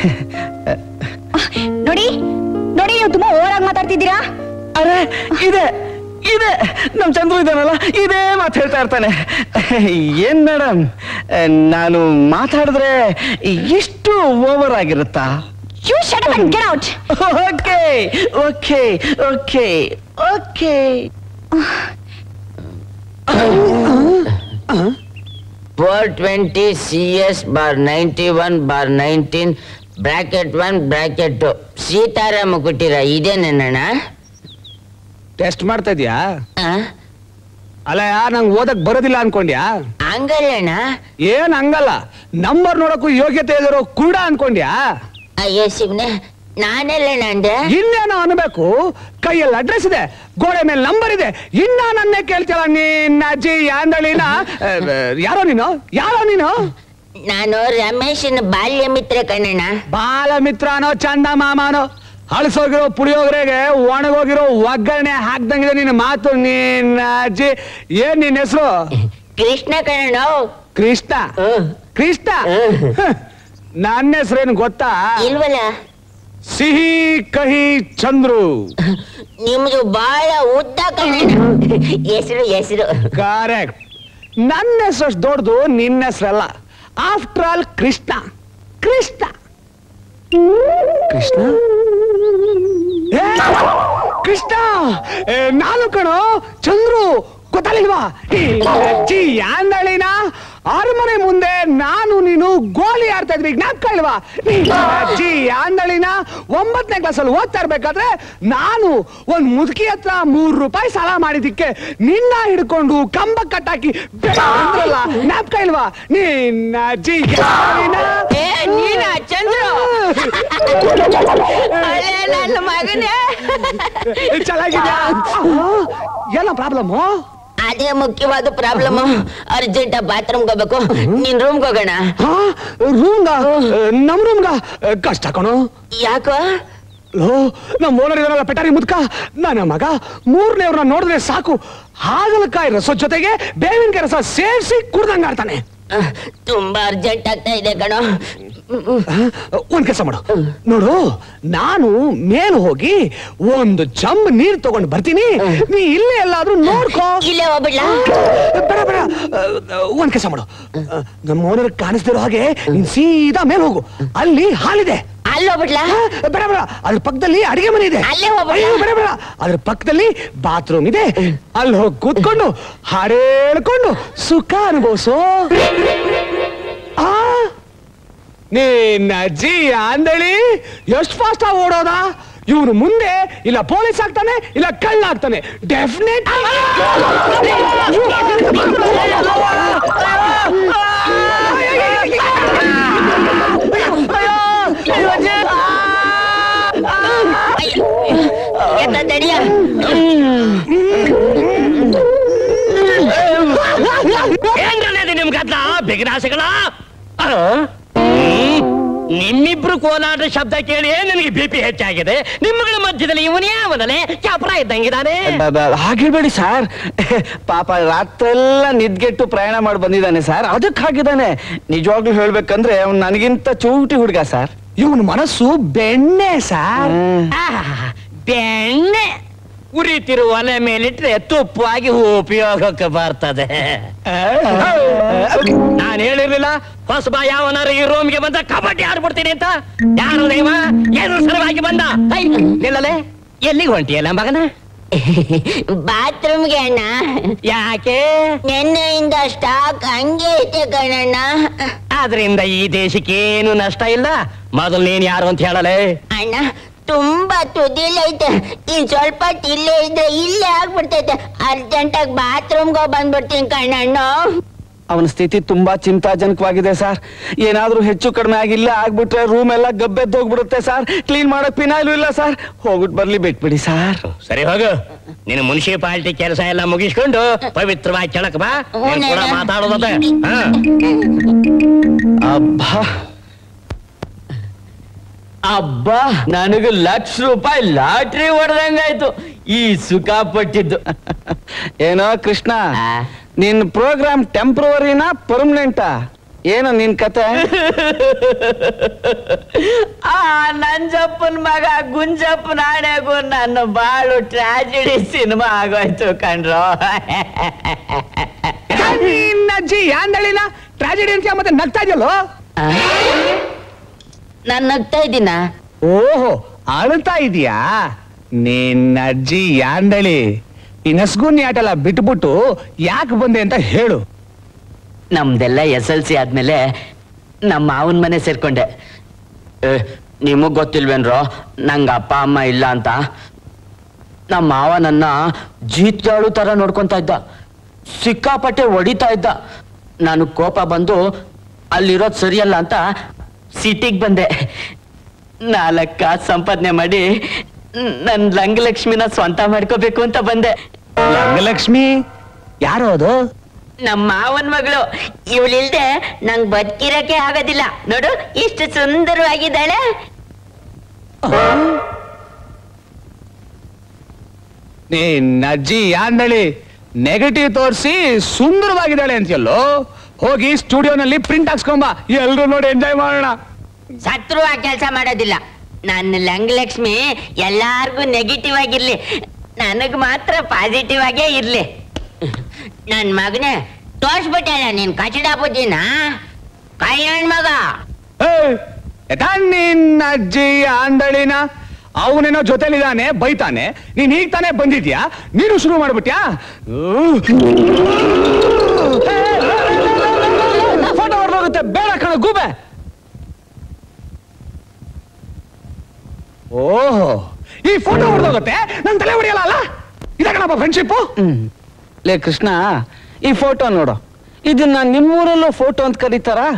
ನೋಡಿ ನೋಡಿ ನೀವು ತುಂಬಾ ಓವರ್ ಆಗಿ ಮಾತಾಡ್ತಿದ್ದೀರಾ ಅರೆ ಇದೆ ಇದೆ ನಮ್ ಚಂದ್ರು ಇದ್ದಾನಲ್ಲ ಇದೇ ಮಾತು ಹೇಳ್ತಾ ಇರ್ತಾನೆ ಏನ್ ಮೇಡಮ್ ನಾನು ಮಾತಾಡಿದ್ರೆ ಎಷ್ಟು ಓವರ್ ಆಗಿರುತ್ತಾ you shut up and get out okay okay okay okay four twenty C S bar ninety one bar nineteen bracket one bracket two Sitarama ಕೊಟ್ಟಿರ ಇದೇನೇನಣ್ಣ ಟೆಸ್ಟ್ ಮಾಡ್ತಾ ಇದ್ಯಾ ಅಲ್ಲ ನಂಗೆ ಓದಕ್ ಬರೋದಿಲ್ಲ ಅನ್ಕೊಂಡ್ಯಾ ಹಂಗಲ್ಲಣ್ಣ ಏನ್ ಹಂಗಲ್ಲ ನಂಬರ್ ನೋಡಕ್ಕೂ ಯೋಗ್ಯತೆ ಇರೋ ಕೂಡ ಅನ್ಕೊಂಡ್ಯಾ ಅಯ್ಯೋ ಶಿವನೆ ನಾನೆಲ್ಲಣ್ಣ ಅಂದೆ ಇನ್ನೇನೋ ಅನ್ಬೇಕು ಕೈಯಲ್ಲಿ ಅಡ್ರೆಸ್ ಇದೆ ಗೋಡೆ ಮೇಲೆ ನಂಬರ್ ಇದೆ ಇನ್ನ ನನ್ನೇ ಕೇಳ್ತಿಲ್ಲ ನಿನ್ನ ಅಜ್ಜಿ ಯಾಂದಳಿನ ಆ, ಯಾರೋ ನೀನು ಯಾರೋ ನೀನು ನಾನು ರಮೇಶನ ಬಾಲ್ಯ ಮಿತ್ರ ಕಣ್ಣಣ್ಣ ಬಾಲ ಮಿತ್ರನೋ ಚಂದ ಮಾಮನೋ ಹಳಸೋಗಿರೋ ಪುಳಿಯೋಗರೆಗೆ ಒಣಗೋಗಿರೋ ಒಗ್ಗರಣೆ ಹಾಕ್ದಂಗಿದೆ ನಿನ್ನ ಮಾತು ನಿನ್ನ ಅಜ್ಜಿ ಏನ್ ನಿನ್ನ ಹೆಸರು ಕೃಷ್ಣ ಕಣ್ಣಣ್ಣ ಕೃಷ್ಣ ಹ್ಮ್. ಕೃಷ್ಣ ಹ್ಮ್. ಹ. ನನ್ನ ಹೆಸರೇನು ಗೊತ್ತಾ ಇಲ್ವಲ್ಲ ಸಿಹಿ ಕಹಿ ಚಂದ್ರು ನಿಮ್ದು ಬಹಳ ಉದ್ದ ಕಣ ಹೆಸರು ಹೆಸರು ಕರೆಕ್ಟ್ ನನ್ನ ಹೆಸರು ಅಷ್ಟು ದೊಡ್ಡದು ನಿನ್ನ ಹೆಸರಲ್ಲ ಆಫ್ಟರ್ ಆಲ್ ಕೃಷ್ಣ ಕೃಷ್ಣ ಕೃಷ್ಣ ಏ, ಕೃಷ್ಣ ಏ, ನಾನು ಕಣೋ ಚಂದ್ರು ಗೊತ್ತಾಗಿಲ್ವಾ ಜಿ ಯಾಂದಳಿನ ಅರಮನೆ ಮುಂದೆ ನಾನು ನೀನು ಗೋಲಿ ಆಡ್ತಾ ಇದ್ವಿ ಜ್ಞಾಪಕ ಇಲ್ವಾ ಜಿ ಯಾಂದಳಿನ ಒಂಬತ್ತನೇ ಕ್ಲಾಸಲ್ಲಿ ಓದ್ತಾ ಇರ್ಬೇಕಾದ್ರೆ ನಾನು ಒಂದ್ ಮುದುಕಿ ಹತ್ರ ಮೂರು ರೂಪಾಯಿ ಸಾಲ ಮಾಡಿದ್ದಕ್ಕೆ ನಿನ್ನ ಹಿಡ್ಕೊಂಡು ಕಂಬ ಕಟ್ಟಾಕಿ ಬೆಳೆದ್ರಲ್ಲ ಜ್ಞಾಪಕ ಇಲ್ವಾ ನಿನ್ನ ಜಿ ಯಾಂದಳಿನ ಏ, ನೀನಾ ಚಂದ್ರು? ಅಲೆ ನನ್ನ ಮಗನೇ ಚೆನ್ನಾಗಿದ್ಯಾ ಎಲ್ಲ ಪ್ರಾಬ್ಲಮ್ಮು ಅದೇ ಮುಖ್ಯವಾದ ಪ್ರಾಬ್ಲಮ್ ಅರ್ಜೆಂಟ್ ಬಾತ್ರೂಮ್ಗೆ ಹೋಗ್ಬೇಕು ನಿನ್ ರೂಮ್ಗೆ ಹೋಗೋಣ ರೂಮ್ಗ ನಮ್ ರೂಮ್ಗ ಕಷ್ಟ ಕಣೋ ಯಾಕೋ ಲೋ ನಮ್ಮ ಓನರ್ ಇದರಲ್ಲ ಪೆಟಾರಿ ಮುದ್ಕ ನನ್ನ ಮಗ ಮೂರನೇವ್ರನ್ನ ನೋಡಿದ್ರೆ ಸಾಕು ಹಾಗಲಕಾಯಿ ರಸ ಜೊತೆಗೆ ಬೇವಿನಕಾಯಿ ರಸ ಸೇರಿಸಿ ಕುಡ್ದಂಗ ಆಡ್ತಾನೆ ಅಹ್, ತುಂಬಾ ಅರ್ಜೆಂಟ್ ಆಗ್ತಾ ಇದೆ ಕಣೋ ಆ, ಒಂದ್ ಕೆಲಸ ಮಾಡು ನೋಡು ನಾನು ಮೇಲ್ ಹೋಗಿ ಒಂದು ಚಂಬ್ ನೀರ್ ತಗೊಂಡ್ ಬರ್ತೀನಿ ನೀ ಇಲ್ಲೇ ಎಲ್ಲಾದ್ರೂ ನೋಡ್ಕೋ ಇಲ್ಲೇ ಹೋಗ್ಬಿಡ್ಲಾ ಬೇಡ ಬೇಡ ಆ, ಒಂದ್ ಕೆಲಸ ಮಾಡು ಆ, ನಮ್ಮ ಓನರ್ ಕಾಣಿಸ್ತಿರೋ ಹಾಗೆ ನೀನ್ ಸೀದಾ ಮೇಲ್ ಹೋಗು ಅಲ್ಲಿ ಹಾಲಿದೆ ಅಲ್ಲಿ ಹೋಗ್ಬಿಡ್ಲಾ ಆ, ಬೇಡ ಬೇಡ ಅದ್ರ ಪಕ್ಕದಲ್ಲಿ ಅಡಿಗೆ ಮನೆ ಇದೆ ಅಲ್ಲೇ ಹೋಗ್ಬೇಡ. ಅಯ್ಯೋ, ಬೇಡ ಬೇಡ ಅದ್ರ ಪಕ್ಕದಲ್ಲಿ ಬಾತ್ರೂಮ್ ಇದೆ ಅಲ್ಲಿ ಹೋಗಿ ಕೂತ್ಕೊಂಡು ಹಾಡೇಳ್ಕೊಂಡು ಸುಖ ಅನುಭವಿಸೋ ಆ ನಿನ್ನ ಅಜ್ಜಿ ಅಂದಳಿ ಎಷ್ಟು ಫಾಸ್ಟ್ ಆಗಿ ಓಡೋದ ಇವನು ಮುಂದೆ ಇಲ್ಲ ಪೊಲೀಸ್ ಆಗ್ತಾನೆ ಇಲ್ಲ ಕಳ್ಳ ಆಗ್ತಾನೆ ಡೆಫಿನೆಟ್ ಎತ್ತ ತಡಿಯ ಏನ್ರಲ್ಲ ನಿಮ್ ಗದ್ಲ ಬಿಗನಾಸಗಳ ನಿಮ್ಮಿಬ್ರು ಕೋಲಾಟ ಶಬ್ದ ಕೇಳಿ ನನಗೆ ಬಿ ಪಿ ಹೆಚ್ಚಾಗಿದೆ ನಿಮ್ಮಗಳ ಮಧ್ಯದಲ್ಲಿ ಇವನೇ ಅವನಲ್ಲೇ ಚಾಪರ ಇದ್ದಂಗಿದಾನೆ ಹಾಗಿರ್ಬೇಡಿ ಸರ್ ಪಾಪ ರಾತ್ರೆಲ್ಲ ನಿದ್ಗೆಟ್ಟು ಪ್ರಯಾಣ ಮಾಡಿ ಬಂದಿದ್ದಾನೆ ಸರ್ ಅದಕ್ಕೆ ಹಾಗಿದ್ದಾನೆ ನಿಜವಾಗ್ಲೂ ಹೇಳ್ಬೇಕಂದ್ರೆ ಅವ್ನು ನನಗಿಂತ ಚೂಟಿ ಹುಡುಗ ಸರ್ ಇವನ ಮನಸ್ಸು ಬೆಣ್ಣೆ ಸಾರ್ ಆಹ್, ಬೆಣ್ಣೆ ಉರಿತಿರುವ ಒಲೆ ಮೇಲಿಟ್ರೆ ತುಪ್ಪವಾಗಿ ಉಪಯೋಗಕ್ಕೆ ಬರ್ತದೆ ನಾನು ಹೇಳಿರ್ಲಿಲ್ಲ ಹೊಸಬ ಯಾವನಾರು ಈ ರೂಮ್ಗೆ ಬಂದ ಕಬಡ್ಡಿ ಆಡ್ಬಿಡ್ತೀನಿ ಅಂತ ಯಾರು ದೈವ ಏನು ಸಲುವಾಗಿ ಬಂದ ಹೈ, ನಿಲ್ಲಲೆ ಎಲ್ಲಿಗೆ ಹೊಂಟಿಯಲ್ಲ ಮಗನ ಬಾತ್ರೂಮ್ಗೆ ಅಣ್ಣ ಯಾಕೆ ನಿನ್ನೆಯಿಂದ ಸ್ಟಾಕ್ ಹಂಗೆ ಐತೆ ಕಣಣ್ಣ ಆದ್ರಿಂದ ಈ ದೇಶಕ್ಕೆ ಏನು ನಷ್ಟ ಇಲ್ಲ ಮೊದಲು ನೀನ್ ಯಾರು ಅಂತ ಹೇಳಲೆ ಅಣ್ಣ ತುಂಬಾ ತುದಿಲೈತೆ ಇನ್ ಸ್ವಲ್ಪ ಹೊತ್ತು ಇಲ್ಲೇ ಇದ್ರೆ ಇಲ್ಲೇ ಆಗ್ಬಿಡ್ತೈತೆ ಅರ್ಜೆಂಟ್ ಆಗಿ ಬಾತ್ರೂಮ್ಗೆ ಬಂದ್ಬಿಡ್ತೀನಿ ಕಣ್ಣಣ್ಣ ಅವನ ಸ್ಥಿತಿ ತುಂಬಾ ಚಿಂತಾಜನಕವಾಗಿದೆ ಸರ್ ಏನಾದ್ರೂ ಹೆಚ್ಚು ಕಡಿಮೆ ಆಗಿಲ್ಲ ಆಗ್ಬಿಟ್ರೆ ರೂಮ್ ಎಲ್ಲ ಗಬ್ಬೆದ್ದೋಗ್ಬಿಡುತ್ತೆ ಸರ್ ಕ್ಲೀನ್ ಮಾಡಕ್ ಪಿನಾಯ್ಲು ಇಲ್ಲ ಸರ್ ಹೋಗ್ಬಿಟ್ ಬರ್ಲಿ ಬಿಟ್ಬಿಡಿ ಸರ್ ಸರಿ ಹೋಗು ನಿನ್ನ ಮುನ್ಸಿಪಾಲಿಟಿ ಕೆಲಸ ಎಲ್ಲ ಮುಗಿಸ್ಕೊಂಡು ಪವಿತ್ರವಾಗಿ ಕೆಳಕ್ ಬಾ ನೀನ್ ಕೂಡ ಹ್ಞೂ, ಮಾತಾಡೋದತ್ತೆ ಹಾ ಅಬ್ಬಾ ಅಬ್ಬಾ ನನಗೆ ಲಕ್ಷ ರೂಪಾಯಿ ಲಾಟ್ರಿ ಹೊಡೆದಂಗಾಯ್ತು ಈ ಸುಖ ಪಟ್ಟಿದ್ದು ಏನೋ ಕೃಷ್ಣ ನಿನ್ ಪ್ರೋಗ್ರಾಮ್ ಟೆಂಪ್ರವರಿನಾ ಪರ್ಮನೆಂಟಾ ಏನು ನಿನ್ ಕತೆ ಆ ನಂಜಪ್ಪನ್ ಮಗ ಗುಂಜಪ್ಪನ ಆಣೆಗೂ ನನ್ನ ಬಾಳು ಟ್ರಾಜಿಡಿ ಸಿನಿಮಾ ಆಗೋಯ್ತು ಕಣ್ರೋ ನಿನ್ನ ಅಜ್ಜಿ ಯಾಂದಳಿನ ಟ್ರಾಜಿಡಿ ಅಂತ ಮತ್ತೆ ನಗ್ತಾ ಇದೆಯಲ್ಲೋ ನಾನ್ ನಗ್ತಾ ಇದ್ದೀನ ಓಹೋ ಅಳ್ತಾ ಇದೀಯಾ ನಿನ್ನ ಅಜ್ಜಿ ಯಾಂದಳಿ ಈ ನಸ್ಗುನ್ನಿ ಆಟ ಎಲ್ಲ ಬಿಟ್ಬಿಟ್ಟು ಯಾಕೆ ಬಂದೆ ಅಂತ ಹೇಳು ನಮ್ದೆಲ್ಲ ಎಸ್ ಎಲ್ ಸಿ ಆದ್ಮೇಲೆ ನಮ್ಮ ಮಾವನ್ ಮನೆ ಸೇರ್ಕೊಂಡೆ ಏ, ನಿಮಗ್ ಗೊತ್ತಿಲ್ವೇನ್ರೋ ನಂಗ ಅಪ್ಪ ಅಮ್ಮ ಇಲ್ಲ ಅಂತ ನಮ್ಮ ಮಾವ ನನ್ನ ಜೀತ್ಯಾಳು ತರ ನೋಡ್ಕೊಂತ ಇದ್ದ ಸಿಕ್ಕಾಪಟ್ಟೆ ಹೊಡಿತಾ ಇದ್ದ ನಾನು ಕೋಪ ಬಂದು ಅಲ್ಲಿರೋದ್ ಸರಿಯಲ್ಲ ಅಂತ ಸಿಟಿಗೆ ಬಂದೆ ನಾಲ್ಕು ಕಾಸು ಸಂಪಾದನೆ ಮಾಡಿ ನನ್ ಲಂಗಲಕ್ಷ್ಮಿನ ಸ್ವಂತ ಮಾಡ್ಕೋಬೇಕು ಅಂತ ಬಂದೆ ಲಕ್ಷ್ಮಿ ಯಾರೋ ಅದು ನಮ್ಮ ಮಾವನ್ ಮಗಳು ಇವಳಿಲ್ದೆ ನಂಗ್ ಬದುಕಿರಕ್ಕೆ ಆಗೋದಿಲ್ಲ ನೋಡು ಎಷ್ಟು ಸುಂದರವಾಗಿದ್ದಾಳೆ ನಿನ್ನ ಅಜ್ಜಿ ಯಾಂದಳಿ ನೆಗೆಟಿವ್ ತೋರಿಸಿ ಸುಂದರವಾಗಿದ್ದಾಳೆ ಅಂತೀಯಲ್ಲೋ ಹೋಗಿ ಸ್ಟುಡಿಯೋನಲ್ಲಿ ಪ್ರಿಂಟ್ ಹಾಕ್ಸ್ಕೊಂಬ ಎಲ್ರು ನೋಡಿ ಎಂಜಾಯ್ ಮಾಡೋಣ ಸತ್ರು ಆ ಕೆಲಸ ಮಾಡೋದಿಲ್ಲ ನನ್ನ ಲಂಗಲಕ್ಷ್ಮಿ ಎಲ್ಲಾರ್ಗೂ ನೆಗೆಟಿವ್ ಆಗಿರ್ಲಿ ನನಗ್ ಮಾತ್ರ ಪಾಸಿಟಿವ್ ಆಗೇ ಇರ್ಲಿ ನನ್ ಮಗನೇ ತೋರ್ಸ್ಬಿಟ್ಟಲ್ಲ ನೀನ್ ಕಚಡ ಬುದ್ಧಿನ ಕೈ ಮಗ ನಿನ್ನ ಅಜ್ಜಿ ಅಂದಳಿನ ಅವನೇನೋ ಜೊತೆಲಿದ್ದಾನೆ ಬೈತಾನೆ ನೀನ್ ಈಗ ತಾನೇ ಬಂದಿದ್ಯಾ ನೀನು ಶುರು ಮಾಡ್ಬಿಟ್ಯಾ ಫೋಟೋ ಹೊರಡೋಗುತ್ತೆ ಬೇಡ ಕಣ ಗೂಬೆ ಓಹೋ ಈ ಫೋಟೋ ಹೊರಡೋಗುತ್ತೆ ನನ್ ತಲೆ ಹೊಡಿಯಲ್ಲ ಅಲ್ಲ ಇದಕ್ಕಣಪ್ಪ ಫ್ರೆಂಡ್ಶಿಪ್ಪು ಲೇ ಕೃಷ್ಣ ಈ ಫೋಟೋ ನೋಡು ಇದನ್ನ ನಿಮ್ಮೂರಲ್ಲೂ ಫೋಟೋ ಅಂತ ಕರೀತಾರಾ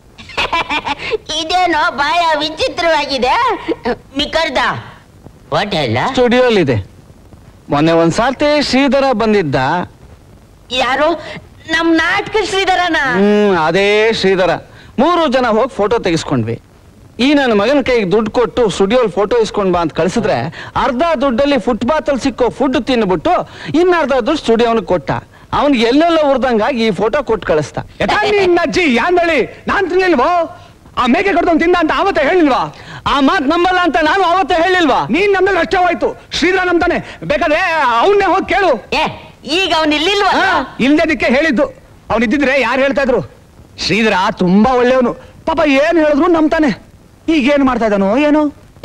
ಇದೇನೋ ಬಹಳ ವಿಚಿತ್ರವಾಗಿದೆ ಮಿಕರ್ದ ಹೋಟೆಲ್ ಸ್ಟುಡಿಯೋಲಿದೆ ಮೊನ್ನೆ ಒಂದ್ ಸಾರ್ತಿ ಶ್ರೀಧರ ಬಂದಿದ್ದ ಯಾರು ನಮ್ ನಾಟಕ ಶ್ರೀಧರನ ಹ್ಮ್ ಅದೇ ಶ್ರೀಧರ ಮೂರು ಜನ ಹೋಗಿ ಫೋಟೋ ತೆಗೆಸ್ಕೊಂಡ್ವಿ ಈ ನನ್ನ ಮಗನ ಕೈಗೆ ದುಡ್ಡು ಕೊಟ್ಟು ಸ್ಟುಡಿಯೋಲ್ ಫೋಟೋ ಇಸ್ಕೊಂಡ್ ಬಾ ಅಂತ ಕಳ್ಸಿದ್ರೆ ಅರ್ಧ ದುಡ್ಡಲ್ಲಿ ಫುಟ್ಪಾತ್ ಅಲ್ಲಿ ಸಿಕ್ಕೋ ಫುಡ್ ತಿನ್ಬಿಟ್ಟು ಇನ್ನ ಅರ್ಧ ದುಡ್ಡು ಸ್ಟುಡಿಯೋನಿಗೆ ಕೊಟ್ಟ ಅವ್ನಿಗೆ ಎಲ್ಲೆಲ್ಲ ಉರ್ದಂಗಾಗಿ ಈ ಫೋಟೋ ಕೊಟ್ಟು ಕಳಿಸ್ತಾ ಯಥಾ ನಿನ್ನ ಅಜ್ಜಿ ಯಾಂದಳಿ ನಾನ್ ತಿನ್ಲಿಲ್ವೋ ಆ ಮೇಕೆ ಕಡ್ದವ್ನು ತಿಂದ ಅಂತ ಆವತ್ತೇ ಹೇಳಿಲ್ವಾ ಆ ಮಾತ್ ನಂಬಲ್ಲ ಅಂತ ನಾನು ಅವತ್ತೇ ಹೇಳಿಲ್ವಾ ನೀನ್ ನಮ್ದಲ್ಲಿ ಅಷ್ಟೇ ಹೋಯ್ತು ಶ್ರೀಧರ ನಂಬ್ತಾನೆ ಬೇಕಾದ್ರೆ ಅವನ್ನೇ ಹೋಗಿ ಕೇಳು ಏ ಈಗ ಅವನ್ ಇಲ್ಲಿಲ್ವಾ ಇಲ್ದೇದಕ್ಕೆ ಹೇಳಿದ್ದು ಅವ್ನು ಇದ್ದಿದ್ರೆ ಯಾರು ಹೇಳ್ತಾ ಇದ್ರು ಶ್ರೀಧರ ತುಂಬಾ ಒಳ್ಳೆಯವನು ಪಾಪ ಏನ್ ಹೇಳಿದ್ರು ನಂಬ್ತಾನೆ ಈಗೇನ್ ಮಾಡ್ತಾ ಇದ್ದಾನೋ ಏನೋ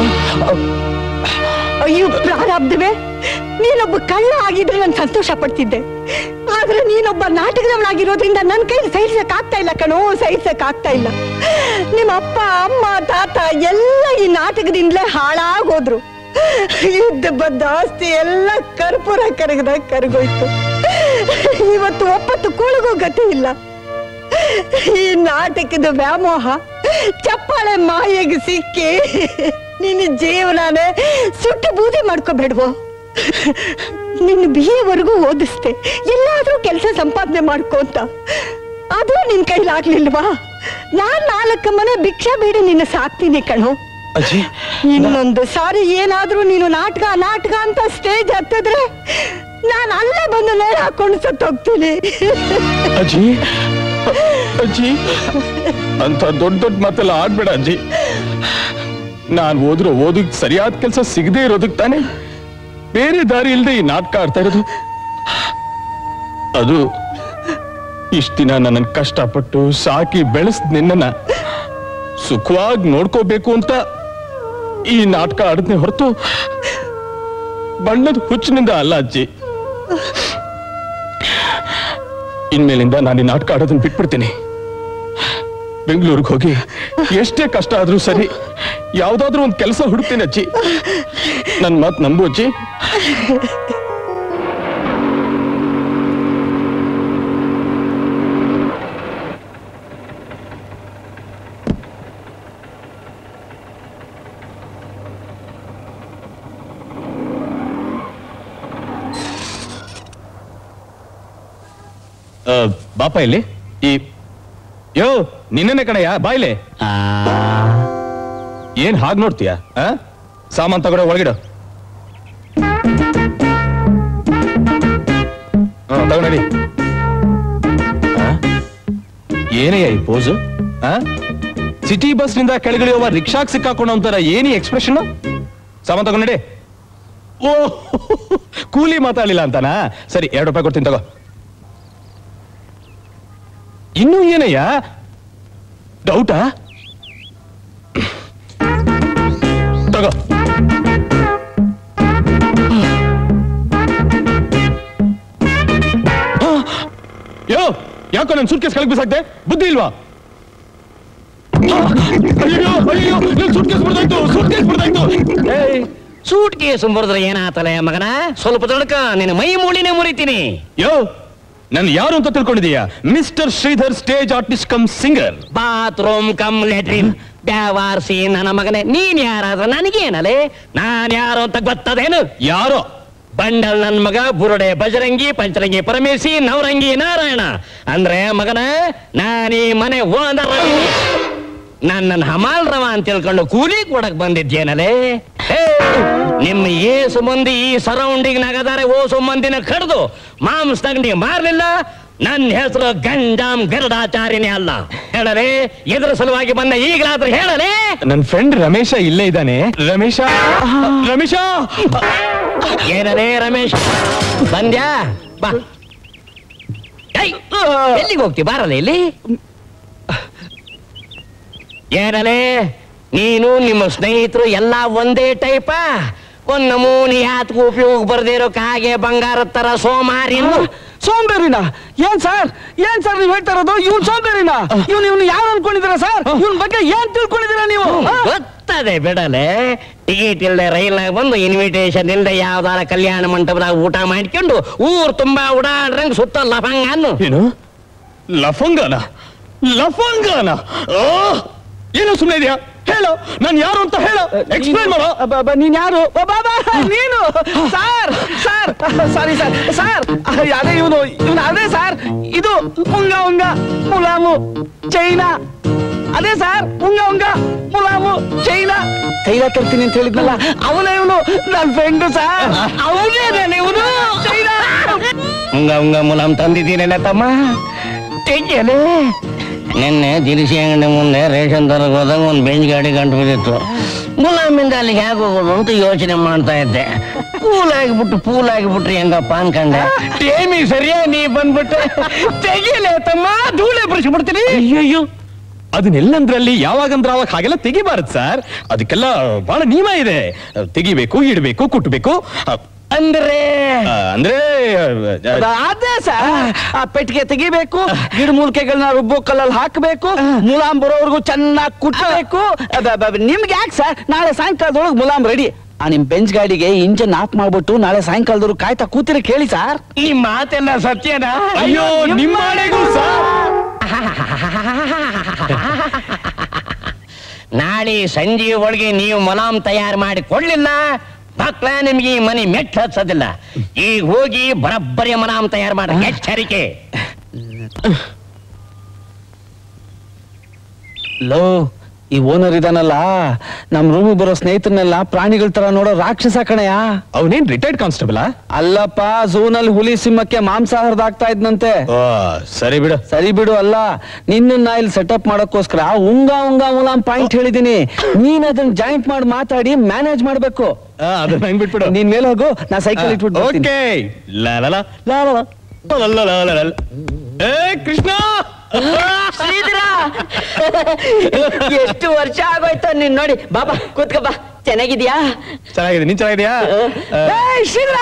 ಅಯ್ಯೋ ಪ್ರಾರಬ್ಧವೇ ನೀನೊಬ್ಬ ಕಳ್ಳ ಆಗಿದ್ರೆ ನಾನು ಸಂತೋಷ ಪಡ್ತಿದ್ದೆ ಆದ್ರೆ ನೀನೊಬ್ಬ ನಾಟಕದವನಾಗಿರೋದ್ರಿಂದ ನನ್ನ ಕೈಲಿ ಸಹಿಸಕ್ ಆಗ್ತಾ ಇಲ್ಲ ಕಣೋ ಸಹಿಸಕ್ ಆಗ್ತಾ ಇಲ್ಲ ನಿಮ್ಮ ಅಪ್ಪ ಅಮ್ಮ ತಾತ ಎಲ್ಲ ಈ ನಾಟಕದಿಂದಲೇ ಹಾಳಾಗೋದ್ರು ಇದ್ದ ಬದ್ದ ಆಸ್ತಿ ಎಲ್ಲ ಕರ್ಪೂರ ಕರಗದ ಕರಗೋಯ್ತು ಇವತ್ತು ಒಪ್ಪತ್ತು ಕೂಳಿಗೂ ಗತಿ ಇಲ್ಲ ಈ ನಾಟಕದ ವ್ಯಾಮೋಹ ಚಪ್ಪಾಳೆ ಮಾಯೆಗೆ ಸಿಕ್ಕಿ ನಿನ್ನ ಜೀವನನೇ ಸುಟ್ಟು ಬೂದಿ ಮಾಡ್ಕೋಬೇಡ್ವೋ ನಿನ್ನ ಬಿ ಎವರೆಗೂ ಓದಿಸ್ತೆ ಎಲ್ಲಾದ್ರೂ ಕೆಲಸ ಸಂಪಾದನೆ ಮಾಡ್ಕೋ ಅಂತ ಅದು ನಿನ್ ಕೈಲಾಗ್ಲಿಲ್ವಾ ನಾನ್ ನಾಲ್ಕು ಮನೆ ಭಿಕ್ಷಾ ಬೇಡಿ ನಿನ್ನ ಸಾಕ್ತೀನಿ ಕಣೋ ಅಜ್ಜಿ ಇನ್ನೊಂದು ಸಾರಿ ಏನಾದ್ರೂ ನೀನು ನಾಟಕ ನಾಟಕ ಅಂತ ಸ್ಟೇಜ್ ಹತ್ತಿದ್ರೆ ನಾನು ಅಲ್ಲೇ ಬಂದು ನೇರ ಹಾಕೊಂಡು ಸತ್ತೋಗ್ತೀನಿ ಅಜ್ಜಿ ಅಜ್ಜಿ ಅಂತ ದೊಡ್ಡ ದೊಡ್ಡ ಮಾತೆಲ್ಲ ಆಡ್ಬೇಡ ಅಜ್ಜಿ ನಾನ್ ಓದಿರೋ ಓದಿಗ್ ಸರಿಯಾದ ಕೆಲಸ ಸಿಗದೆ ಇರೋದಕ್ ತಾನೆ ಬೇರೆ ದಾರಿ ಇಲ್ಲದೆ ಈ ನಾಟಕ ಆಡ್ತಾ ಇರೋದು ಅದು ಇಷ್ಟ ದಿನ ನನ್ನ ಕಷ್ಟಪಟ್ಟು ಸಾಕಿ ಬೆಳೆಸ್ದ್ ನಿನ್ನನ್ನ ಸುಖವಾಗಿ ನೋಡ್ಕೋಬೇಕು ಅಂತ ಈ ನಾಟಕ ಆಡದ್ನೆ ಹೊರತು ಬಣ್ಣದ ಹುಚ್ಚಿನಿಂದ ಅಲ್ಲ ಅಜ್ಜಿ ಇನ್ಮೇಲಿಂದ ನಾನು ಈ ನಾಟಕ ಆಡೋದನ್ನ ಬಿಟ್ಬಿಡ್ತೀನಿ ಬೆಂಗಳೂರಿಗೆ ಹೋಗಿ ಎಷ್ಟೇ ಕಷ್ಟ ಆದ್ರೂ ಸರಿ ಯಾವ್ದಾದ್ರೂ ಒಂದು ಕೆಲಸ ಹುಡುಕ್ತೀನಿ ಅಜ್ಜಿ ನನ್ ಮಾತ್ ನಂಬು ಅಜ್ಜಿ ಆ, ಬಾಪ ಇಲ್ಲಿ ಈ ಯೋ ನಿನ್ನೆ ಕಣಯ್ಯ ಬಾಯ್ಲೆ ಏನ್ ಹಾಗ್ ನೋಡ್ತೀಯ ಆ? ಸಾಮಾನ್ ತಗೊಂಡ ಒಳಗಿಡು ಹಾ, ತಗೊಂಡಿ ಏನಯ್ಯ ಈ ಪೋಸು ಸಿಟಿ ಬಸ್ ನಿಂದ ಕೆಳಗಿಳಿಯುವ ರಿಕ್ಷಾಕ್ ಸಿಕ್ಕಾಕೊಂಡು ಅಂತಾರ ಏನಿ ಎಕ್ಸ್ಪ್ರೆಷನ್ ಸಾಮಾನ್ ತಗೊಂಡಿ ಓ ಕೂಲಿ ಮಾತಾಡ್ಲಿಲ್ಲ ಅಂತಾನಾ ಸರಿ ಎರಡು ರೂಪಾಯಿ ಕೊಡ್ತೀನಿ ತಗೋ ಇನ್ನೂ ಏನಯ್ಯ ಡೌಟಾ ತಗೋ ಆ, ಯೋ ಯಾಕೋ ನನ್ ಸೂಟ್ಕೇಸ್ ಕೆಳಗೆ ಬಿಸಾಕ್ದೆ ಬುದ್ಧಿ ಇಲ್ವಾ ಆ, ಅಯ್ಯೋ ಅಯ್ಯೋ ನನ್ ಸೂಟ್ಕೇಸ್ ಬಿಡ್ದಾಯ್ತು ಸೂಟ್ಕೇಸ್ ಬಿಡ್ದಾಯ್ತು ಏಯ್ ಸೂಟ್ ಕೇಸ್ ಬರೆದ್ರೆ ಏನಾತಲೆ ಮಗನ ಸ್ವಲ್ಪ ತಡಕ ನಿನ್ನ ಮೈ ಮೂಳಿನೇ ಮುರಿತೀನಿ ಯೋ ನನ್ ಯಾರು ಅಂತ ತಿಳ್ಕೊಂಡಿದೀಯಾ mister Shridhar stage artist come singer bathroom come latrine ಬ್ಯಾವಾರ್ಸಿ ನನ್ನ ಮಗನೇ ನೀನ್ ಯಾರಾದ್ರ ನನಗೇನಲೆ ನಾನ್ ಯಾರು ಅಂತ ಗೊತ್ತದೇನು ಯಾರೋ ಬಂಡಲ್ ನನ್ ಮಗ ಬುರುಡೆ ಬಜರಂಗಿ ಪಂಚರಂಗಿ ಪರಮೇಶಿ ನವರಂಗಿ ನಾರಾಯಣ ಅಂದ್ರೆ ಮಗನ ನಾನೀ ಮನೆ ಓನರ್ ನನ್ನ ಹಮಾಲ್ ರವ ಅಂತ ತಿಳ್ಕೊಂಡು ಕೂಲಿ ಕೊಡಕ್ ಬಂದಿದ್ದೇನಲೇ ಹೇ, ನಿಮ್ಮ ಏಸು ಮಂದಿ ಈ ಸರೌಂಡಿಂಗ್ ನಾಗದಾರೆ ಓಸು ಮಂದಿನ ಕಡ್ದು ಮಾಂಸ ತಗೊಂಡಿ ಮಾರ್ಲಿಲ್ಲ ನನ್ನ ಹೆಸರು ಗಂಜಾಮ್ ಗರುಡಾಚಾರ್ಯನೇ ಅಲ್ಲ ಹೇಳಲೇ ಎದುರ ಸಲುವಾಗಿ ಬಂದ ಈಗಲಾದ್ರೂ ಹೇಳಲೇ ನನ್ ಫ್ರೆಂಡ್ ರಮೇಶ ಇಲ್ಲೇ ಇದ್ದಾನೆ ರಮೇಶ ರಮೇಶ ಏನರೇ ರಮೇಶ್ ಬಂದ್ಯಾ ಬಾ ಏಯ್, ಎಲ್ಲಿಗೆ ಹೋಗ್ತಿ ಬಾರಲ್ಲ ಇಲ್ಲಿ ಏನಲೇ ನೀನು ನಿಮ್ಮ ಸ್ನೇಹಿತರು ಎಲ್ಲ ಒಂದೇ ಟೈಪ ಒಂದ್ ನಮೂನಿ ಯಾತ್ಗೂ ಉಪಯೋಗ ಬರ್ದೇ ಇರೋ ಕಾಗೆ ಬಂಗಾರ ತರ ಸೋಮಾರಿ ಸೋಂಬೇರಿನ ಏನ್ ಸರ್ ಏನ್ ಸರ್ ನೀವ್ ಹೇಳ್ತಾ ಇರೋದು ಇವ್ನ್ ಸೋಂಬೇರಿನ ಇವ್ನು ಇವ್ನು ಯಾರು ಅನ್ಕೊಂಡಿದ್ದೀರಾ ಸರ್ ಇವ್ನ ಬಗ್ಗೆ ಏನ್ ತಿಳ್ಕೊಂಡಿದ್ದೀರಾ ನೀವು ಆ? ಗೊತ್ತದೆ ಬಿಡಲೆ ಟಿಕೆಟ್ ಇಲ್ಲದೆ ರೈಲ್ನಾಗ ಬಂದು ಇನ್ವಿಟೇಷನ್ ಇಲ್ಲದೆ ಯಾವ್ದಾರ ಕಲ್ಯಾಣ ಮಂಟಪದಾಗ ಊಟ ಮಾಡ್ಕೊಂಡು ಊರ್ ತುಂಬಾ ಉಡಾಡ್ರಂಗ್ ಸುತ್ತ ಲಫಂಗ ಅನ್ನು ಏನು ಲಫಂಗನ ಲಫಂಗನ ಆ! ಏನು ಸುಮ್ಮನೆ ಇದೆಯಾ ಹೇಳು ನಾನು ಯಾರು ಅಂತ ಹೇಳು ಎಕ್ಸ್ಪ್ಲೈನ್ ಮಾಡೋ ಅಬ್ಬ, ಅಬ್ಬ, ನೀನ್ ಯಾರು ಅಬ್ಬ, ಅಬ್ಬ, ನೀನು sir sir sorry sir sir ಅದೇ ಇವನು ಇವನು ಅದೇ ಸರ್ ಇದು ಉಂಗ ಉಂಗ ಮುಲಾಮು ಚೈನಾ ಅದೇ ಸರ್ ಉಂಗ ಉಂಗ ಮುಲಾಮು ಚೈನಾ ತೈಲ ತರ್ತೀನಿ ಅಂತ ಹೇಳಿದ್ನಲ್ಲ ಅವನೇ ಇವನು ನನ್ನ ಫ್ರೆಂಡು ಸರ್ ಅವನೇ ಇವನು ಚೈನಾ ಉಂಗ ಉಂಗ ಮುಲಾಮ್ ತಂದಿದ್ದೀನಲ್ಲ ತಮ್ಮ ತೆಗಿಯಲೇ ನಿನ್ನೆ ದಿನಸಿ ಅಂಗಡಿ ಮುಂದೆ ರೇಷನ್ ತರಕ್ ಹೋದಾಗ ಒಂದು ಬೆಂಚ್ ಗಾಡಿ ಕಂಡು ಬಿದ್ದಿತ್ತು ಮುಲಾಮಿಂದ ಅಲ್ಲಿಗೆ ಹೇಗೆ ಹೋಗೋದು ಅಂತ ಯೋಚನೆ ಮಾಡ್ತಾ ಇದ್ದೆ ಕೂಲ್ ಆಗಿಬಿಟ್ಟು ಪೂಲ್ ಆಗಿಬಿಟ್ರಿ ಹೆಂಗಪ್ಪ ಅನ್ಕಂಡೆ ಟೇಮಿ ಸರಿಯಾ ನೀ ಬಂದ್ಬಿಟ್ಟೆ ತೆಗಿಯಲೇ ತಮ್ಮ ಧೂಳೆ ಬಿಡಿಸ್ಬಿಡ್ತೀನಿ ಅಯ್ಯಯ್ಯೋ ಅದನ್ನೆಲ್ಲಂದ್ರಲ್ಲಿ ಯಾವಾಗಂದ್ರ ಅವಾಗ ಹಾಗೆಲ್ಲ ತೆಗಿಬಾರದು ಸರ್ ಅದಕ್ಕೆಲ್ಲ ಬಹಳ ನಿಯಮ ಇದೆ ತೆಗಿಬೇಕು ಇಡಬೇಕು ಕುಟ್ಬೇಕು ಅ, ಅಂದ್ರೆ ಆ, ಅಂದ್ರೆ ಅದ- ಅದೇ ಸರ್ ಆ ಪೆಟ್ಟಿಗೆ ತೆಗಿಬೇಕು ಗಿಡ ಮೂಲಿಕೆಗಳನ್ನ ರುಬ್ಬೋ ಕಲ್ಲಲ್ಲಿ ಹಾಕಬೇಕು ಮುಲಾಮ್ ಬರೋವರೆಗೂ ಚೆನ್ನಾಗಿ ಕುಟ್ಟಬೇಕು ಅದ- ಅದ- ಅದ- ನಿಮ್ಗೆ ಯಾಕೆ ಸರ್ ನಾಳೆ ಸಾಯಂಕಾಲದೊಳಗೆ ಮುಲಾಮ್ ರೆಡಿ ಆ ನಿಮ್ ಬೆಂಚ್ ಗಾಡಿಗೆ ಇಂಜನ್ ಆಫ್ ಮಾಡ್ಬಿಟ್ಟು ನಾಳೆ ಸಾಯಂಕಾಲದವ್ರು ಕಾಯ್ತಾ ಕೂತಿರ ಕೇಳಿ ಸರ್ ನಿಮ್ ಮಾತೆಲ್ಲ ಸತ್ಯನಾ ಅಯ್ಯೋ ನಿಮ್ಮ ಆಣೆಗೂ ಸರ್ ನಾಳೆ ಸಂಜೆ ಒಳಗೆ ನೀವು ಮಲಾಮ್ ತಯಾರು ಮಾಡಿ ಕೊಡ್ಲಿಲ್ಲ ಮಕ್ಕಳ ನಿಮ್ಗೆ ಈ ಮನೆ ಮೆಟ್ಟ ಹಚ್ಚೋದಿಲ್ಲ ಈಗ ಹೋಗಿ ಬರಬ್ಬರಿ ಮಲಾಮ್ ತಯಾರು ಮಾಡಿ ಎಚ್ಚರಿಕೆ ಲೋ ಈ ಓನರ್ ಇದಾನಲ್ಲ ನಮ್ ರೂಮಿಗೆ ಬರೋ ಸ್ನೇಹಿತರನ್ನೆಲ್ಲ ಪ್ರಾಣಿಗಳ ತರ ನೋಡೋ ರಾಕ್ಷಸ ಕಣಯ್ಯ ಅವನೇನ್ ರಿಟೈರ್ಡ್ ಕಾನ್ಸ್ಟೇಬಲ್ ಅಲ್ಲಪ್ಪ ಝೂನಲ್ಲಿ ಹುಲಿ ಸಿಂಹಕ್ಕೆ ಮಾಂಸಾಹಾರದ ಆಗ್ತಾ ಇದ್ನಂತೆ ಸರಿ ಬಿಡು ಸರಿ ಬಿಡು ಅಲ್ಲ ನಿನ್ನ ಇಲ್ಲಿ ಸೆಟಪ್ ಮಾಡೋಕ್ಕೋಸ್ಕರ ಉಂಗ ಉಂಗ ಮುಲಾಮ್ ಪಾಯಿಂಟ್ ಹೇಳಿದೀನಿ ನೀನ್ ಅದನ್ನ ಜಾಯಿಂಟ್ ಮಾಡಿ ಮಾತಾಡಿ ಮ್ಯಾನೇಜ್ ಮಾಡ್ಬೇಕು ಆ, ಅದನ್ನ ಹಂಗ್ ಬಿಟ್ಬಿಡು ನೀನ್ ಮೇಲೆ ಹೋಗು ನಾ ಸೈಕಲ್ ಇಟ್ಬಿಟ್ಟು ಬರ್ತೀನಿ. ಓಕೆ ಲಾ ಲಾ ಲಾ ಲಾ ಲಾ ಲಾ ಲಾ ಲಾ ಲಾ ಲಾ ಲಾ. ಏ ಕೃಷ್ಣ ಎಷ್ಟು ವರ್ಷ ಆಗೋಯ್ತು ನೀನ್ ನೋಡಿ ಬಾಬಾ ಕೂತ್ಕೋ ಬಾ ಚೆನ್ನಾಗಿದ್ಯಾ ಚೆನ್ನಾಗಿದೆ ನೀನ್ ಚೆನ್ನಾಗಿದ್ಯಾ ಏಯ್, ಶ್ರೀಧರ!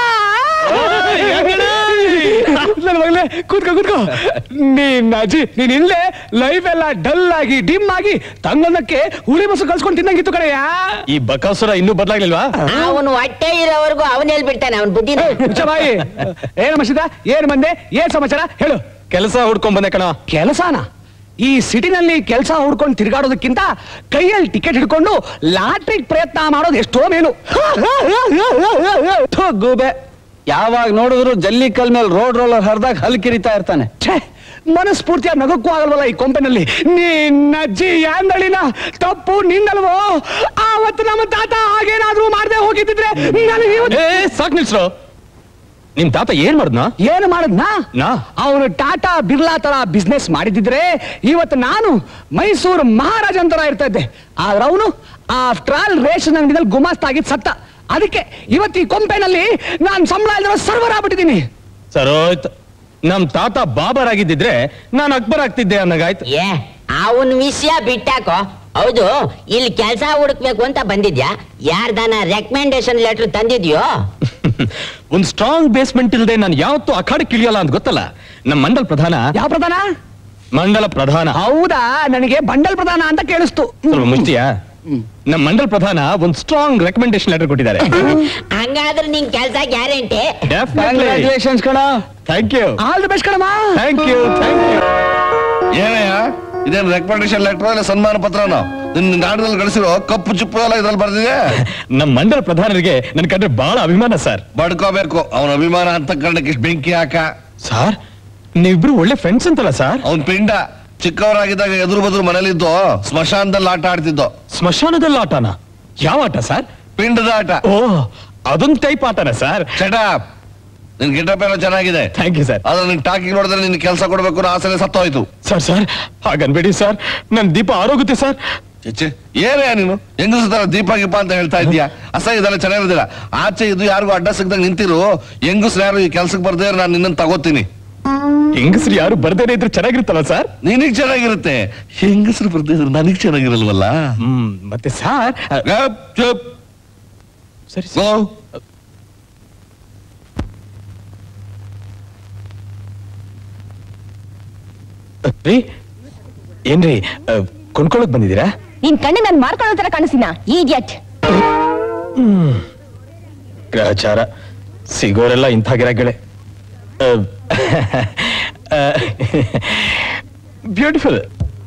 ನನ್ನ ಮಗಳೇ ಕೂತ್ಕೋ ಕೂತ್ಕೋ ನೀನ್ ಅಜ್ಜಿ ನೀನ್ ಇಲ್ಲೇ ಲೈಫ್ ಎಲ್ಲ ಡಲ್ ಆಗಿ ಡಿಮ್ ಆಗಿ ತಂಗನಕ್ಕೆ ಹುಳಿ ಮೊಸರು ಕಲ್ಸ್ಕೊಂಡು ತಿನ್ನಂಗಿತ್ತು ಕಡೆಯಾ ಈ ಬಕಾಸುರ ಇನ್ನೂ ಬದಲಾಗ್ಲಿಲ್ವಾ ಅವನು ಹೊಟ್ಟೆ ಇರೋವರೆಗೂ ಅವನ್ ಹೇಳ್ಬಿಡ್ತಾನೆ ಅವನ್ ಬುದ್ಧಿನ ಬಾಯಿ ಏನ್ ಮಸಿದ ಏನ್ ಬಂದೆ ಏನ್ ಸಮಾಚಾರ ಹೇಳು ಕೆಲಸ ಹುಡ್ಕೊಂಡ್ ಬಂದೆ ಕಣ ಕೆಲಸನ ಈ ಸಿಟಿನಲ್ಲಿ ಕೆಲಸ ಹುಡ್ಕೊಂಡು ತಿರುಗಾಡೋದಕ್ಕಿಂತ ಕೈಯಲ್ಲಿ ಟಿಕೆಟ್ ಹಿಡ್ಕೊಂಡು ಲಾಟ್ರಿಗ್ ಪ್ರಯತ್ನ ಮಾಡೋದು ಎಷ್ಟೋ ಮೇಲು ಥು, ಗೂಬೆ ಯಾವಾಗ ನೋಡಿದ್ರು ಜಲ್ಲಿ ಕಲ್ ಮೇಲೆ ರೋಡ್ ರೋಲರ್ ಹರಿದಾಗ ಹಲ್ ಕಿರಿತಾ ಇರ್ತಾನೆ ಛೇ ಮನಸ್ಫೂರ್ತಿಯಾಗಿ ನಗಕ್ಕೂ ಆಗಲ್ವಲ್ಲ ಈ ಕೊಂಪೆನಲ್ಲಿ ನಿನ್ನಜ್ಜಿ ಯಾಂದಳಿನ ತಪ್ಪು ನಿಂದಲ್ವೋ ಆವತ್ತು ನಮ್ಮ ತಾತ ಹಾಗೇನಾದ್ರೂ ಮಾಡದೆ ಹೋಗಿದ್ದಿದ್ರೆ ನನಗೆ ಇವತ್ತು ಏ ಸಾಕ್ ನಿಲ್ಸ್ರು ನಿಮ್ ತಾತ ಏನ್ ಮಾಡ್ದ್ನ ಏನು ಮಾಡದ್ನಾ ನಾ? ಅವನು ಟಾಟಾ ಬಿರ್ಲಾ ತರ ಬಿಸ್ನೆಸ್ ಮಾಡಿದಿದ್ರೆ ಇವತ್ತು ನಾನು ಮೈಸೂರು ಮಹಾರಾಜ ಅಂತರ ಇರ್ತಾ ಇದ್ದೆ ಆದ್ರೆ ಅವನು ಆಫ್ಟರ್ ಆಲ್ ರೇಷನ್ ಅಂಗಡಿನಲ್ಲಿ ಗುಮಾಸ್ತಾಗಿದ್ ಸತ್ತ ಅದಕ್ಕೆ ಇವತ್ತು ಈ ಕೊಂಪೆನಲ್ಲಿ ನಾನು ಸಂಬಳ ಇಲ್ದಿರೋ ಸರ್ವರ್ ಆಗ್ಬಿಟ್ಟಿದ್ದೀನಿ ಸರೋಯ್ತ್ ನಮ್ ತಾತ ಬಾಬರ್ ಆಗಿದ್ದಿದ್ರೆ ನಾನ್ ಅಕ್ಬರ್ ಆಗ್ತಿದ್ದೆ ಅನ್ನಗಾಯ್ತು ಏ ಅವನ್ ವಿಷಯ ಬಿಟ್ಟಾಕೋ ಹೌದು ಇಲ್ಲಿ ಕೆಲಸ ಹುಡುಕ್ಬೇಕು ಅಂತ ಬಂದಿದ್ಯಾ ಯಾರ್ದಾನ ರೆಕಮೆಂಡೇಶನ್ ಲೆಟರ್ ತಂದಿದ್ಯೋ ಒಂದ್ ಸ್ಟ್ರಾಂಗ್ ಬೇಸ್ಮೆಂಟ್ ಇಲ್ದೆ ನಾನು ಯಾವತ್ತೂ ಅಖಾಡಕ್ಕೆ ಇಳಿಯಲ್ಲ ಅಂತ ಗೊತ್ತಲ್ಲ ನಮ್ ಮಂಡಲ್ ಪ್ರಧಾನ ಯಾವ ಪ್ರಧಾನ ಮಂಡಲ ಪ್ರಧಾನ ಹೌದಾ ನನಗೆ ಬಂಡಲ್ ಪ್ರಧಾನ ಅಂತ ಕೇಳಿಸ್ತು ಸ್ವಲ್ಪ ಮುಷ್ಟಿಯಾ ನಮ್ ಮಂಡಲ್ ಪ್ರಧಾನ ಒಂದ್ ಸ್ಟ್ರಾಂಗ್ ರೆಕಮೆಂಡೇಶನ್ ಲೆಟರ್ ಕೊಟ್ಟಿದ್ದಾರೆ ಹಂಗಾದ್ರೆ ನಿಂಗ್ ಕೆಲಸ ಗ್ಯಾರಂಟಿ ಕಂಗ್ರ್ಯಾಚುಲೇಷನ್ಸ್ ಕಣ thank you all the best ಕಣಮ್ಮ ಥ್ಯಾಂಕ್ ಯು ಥ್ಯಾಂಕ್ ಯು ಏನಯ್ಯ ಇದೇನು ರೆಕಮೆಂಡೇಶನ್ ಲೆಟರ್ ಇಲ್ಲ ಸನ್ಮಾನ ಪತ್ರನೋ ನಿನ್ನ ನಾಡದಲ್ಲಿ ಗಳಿಸಿರೋ ಕಪ್ಪು ಚಿಪ್ಪು ಎಲ್ಲ ಇದ್ರಲ್ಲಿ ಬರ್ದಿದೆ ನಮ್ ಮಂಡಲ ಪ್ರಧಾನರಿಗೆ ನನ್ ಕಂಡ್ರೆ ಬಹಳ ಅಭಿಮಾನ ಸರ್ ಬಡ್ಕೋಬೇಕು ಅವನ ಅಭಿಮಾನ ಅಂತ ಕನ್ನಡಕ್ಕೆ ಇಷ್ಟು ಬೆಂಕಿ ಹಾಕ ಸರ್ ನೀವಿಬ್ರು ಒಳ್ಳೆ ಫ್ರೆಂಡ್ಸ್ ಅಂತಲ್ಲ ಸರ್ ಅವನ್ ಪಿಂಡ ಚಿಕ್ಕವರಾಗಿದ್ದಾಗ ಎದುರು ಬದುರು ಮನೇಲಿದ್ದು ಸ್ಮಶಾನದಲ್ಲಿ ಆಟ ಆಡ್ತಿದ್ದೋ ಸ್ಮಶಾನದಲ್ಲಿ ಆಟನ ಯಾವ ಆಟ ಸರ್ ಪಿಂಡದ ಆಟ ಓ ಅದೊಂದು ಟೈಪ್ ಆಟನ ಸರ್ ಚಟ ನಿನ್ ಗೆಟಪ್ ಎಲ್ಲ ಚೆನ್ನಾಗಿದೆ ಥ್ಯಾಂಕ್ ಯು ಸರ್ ಆದ್ರೆ ನಿನ್ ಟಾಕಿಂಗ್ ನೋಡಿದ್ರೆ ನಿನ್ ಕೆಲಸ ಕೊಡ್ಬೇಕು ಅನ್ನೋ ಆಸೆನೆ ಸತ್ತೋಯ್ತು ಸರ್ ಸರ್ ಹಾಗನ್ಬೇಡಿ ಸರ್ ನನ್ ದೀಪ ಆರೋಗುತ್ತೆ ಸರ್ ಚಿಚ್ಚೆ ಏನೇ ನೀನು ಹೆಂಗಸ ತರ ದೀಪ ಗೀಪ ಅಂತ ಹೇಳ್ತಾ ಇದೀಯಾ ಅಸಹ್ಯ ಇದೆಲ್ಲ ಚೆನ್ನಾಗಿರೋದಿಲ್ಲ ಆಚೆ ಇದು ಯಾರಿಗೂ ಅಡ್ಡ ಸಿಗ್ದಂಗ್ ನಿಂತಿರು ಹೆಂಗಸ್ರು ಯಾರು ಈ ಕೆಲ್ಸಕ್ಕೆ ಬರ್ದೇ ನಾನು ನಿನ್ನನ್ನು ತಗೋತೀನಿ ಹೆಂಗಸ್ರು ಯಾರು ಬರ್ದೇನೆ ಇದ್ರೆ ಚೆನ್ನಾಗಿರುತ್ತಲ್ಲ ಸರ್ ನಿನಗ್ ಚೆನ್ನಾಗಿರುತ್ತೆ ಹೆಂಗಸ್ರು ಬರ್ದೇ ಇದ್ರೆ ನನಗ್ ಚೆನ್ನಾಗಿರಲ್ವಲ್ಲ ಹ್ಮ್ ಮತ್ತೆ ಸರ್ ಗಪ್ ಚುಪ್ ಸರಿ ಗೋ ರೀ ಏನ್ರಿ ಆ, ಕೊಂಡ್ಕೊಳಕ್ ಬಂದಿದ್ದೀರಾ ನಿನ್ ಕಣ್ಣು ನಾನು ಮಾಡ್ಕೊಳ್ಳೋ ತರ ಕಾಣಿಸ್ತೀನ ಈಡಿಯಟ್ ಗ್ರಹಚಾರ ಸಿಗೋರೆಲ್ಲ ಇಂಥ ಗಿರಾಕಿಗಳೇ ಬ್ಯೂಟಿಫುಲ್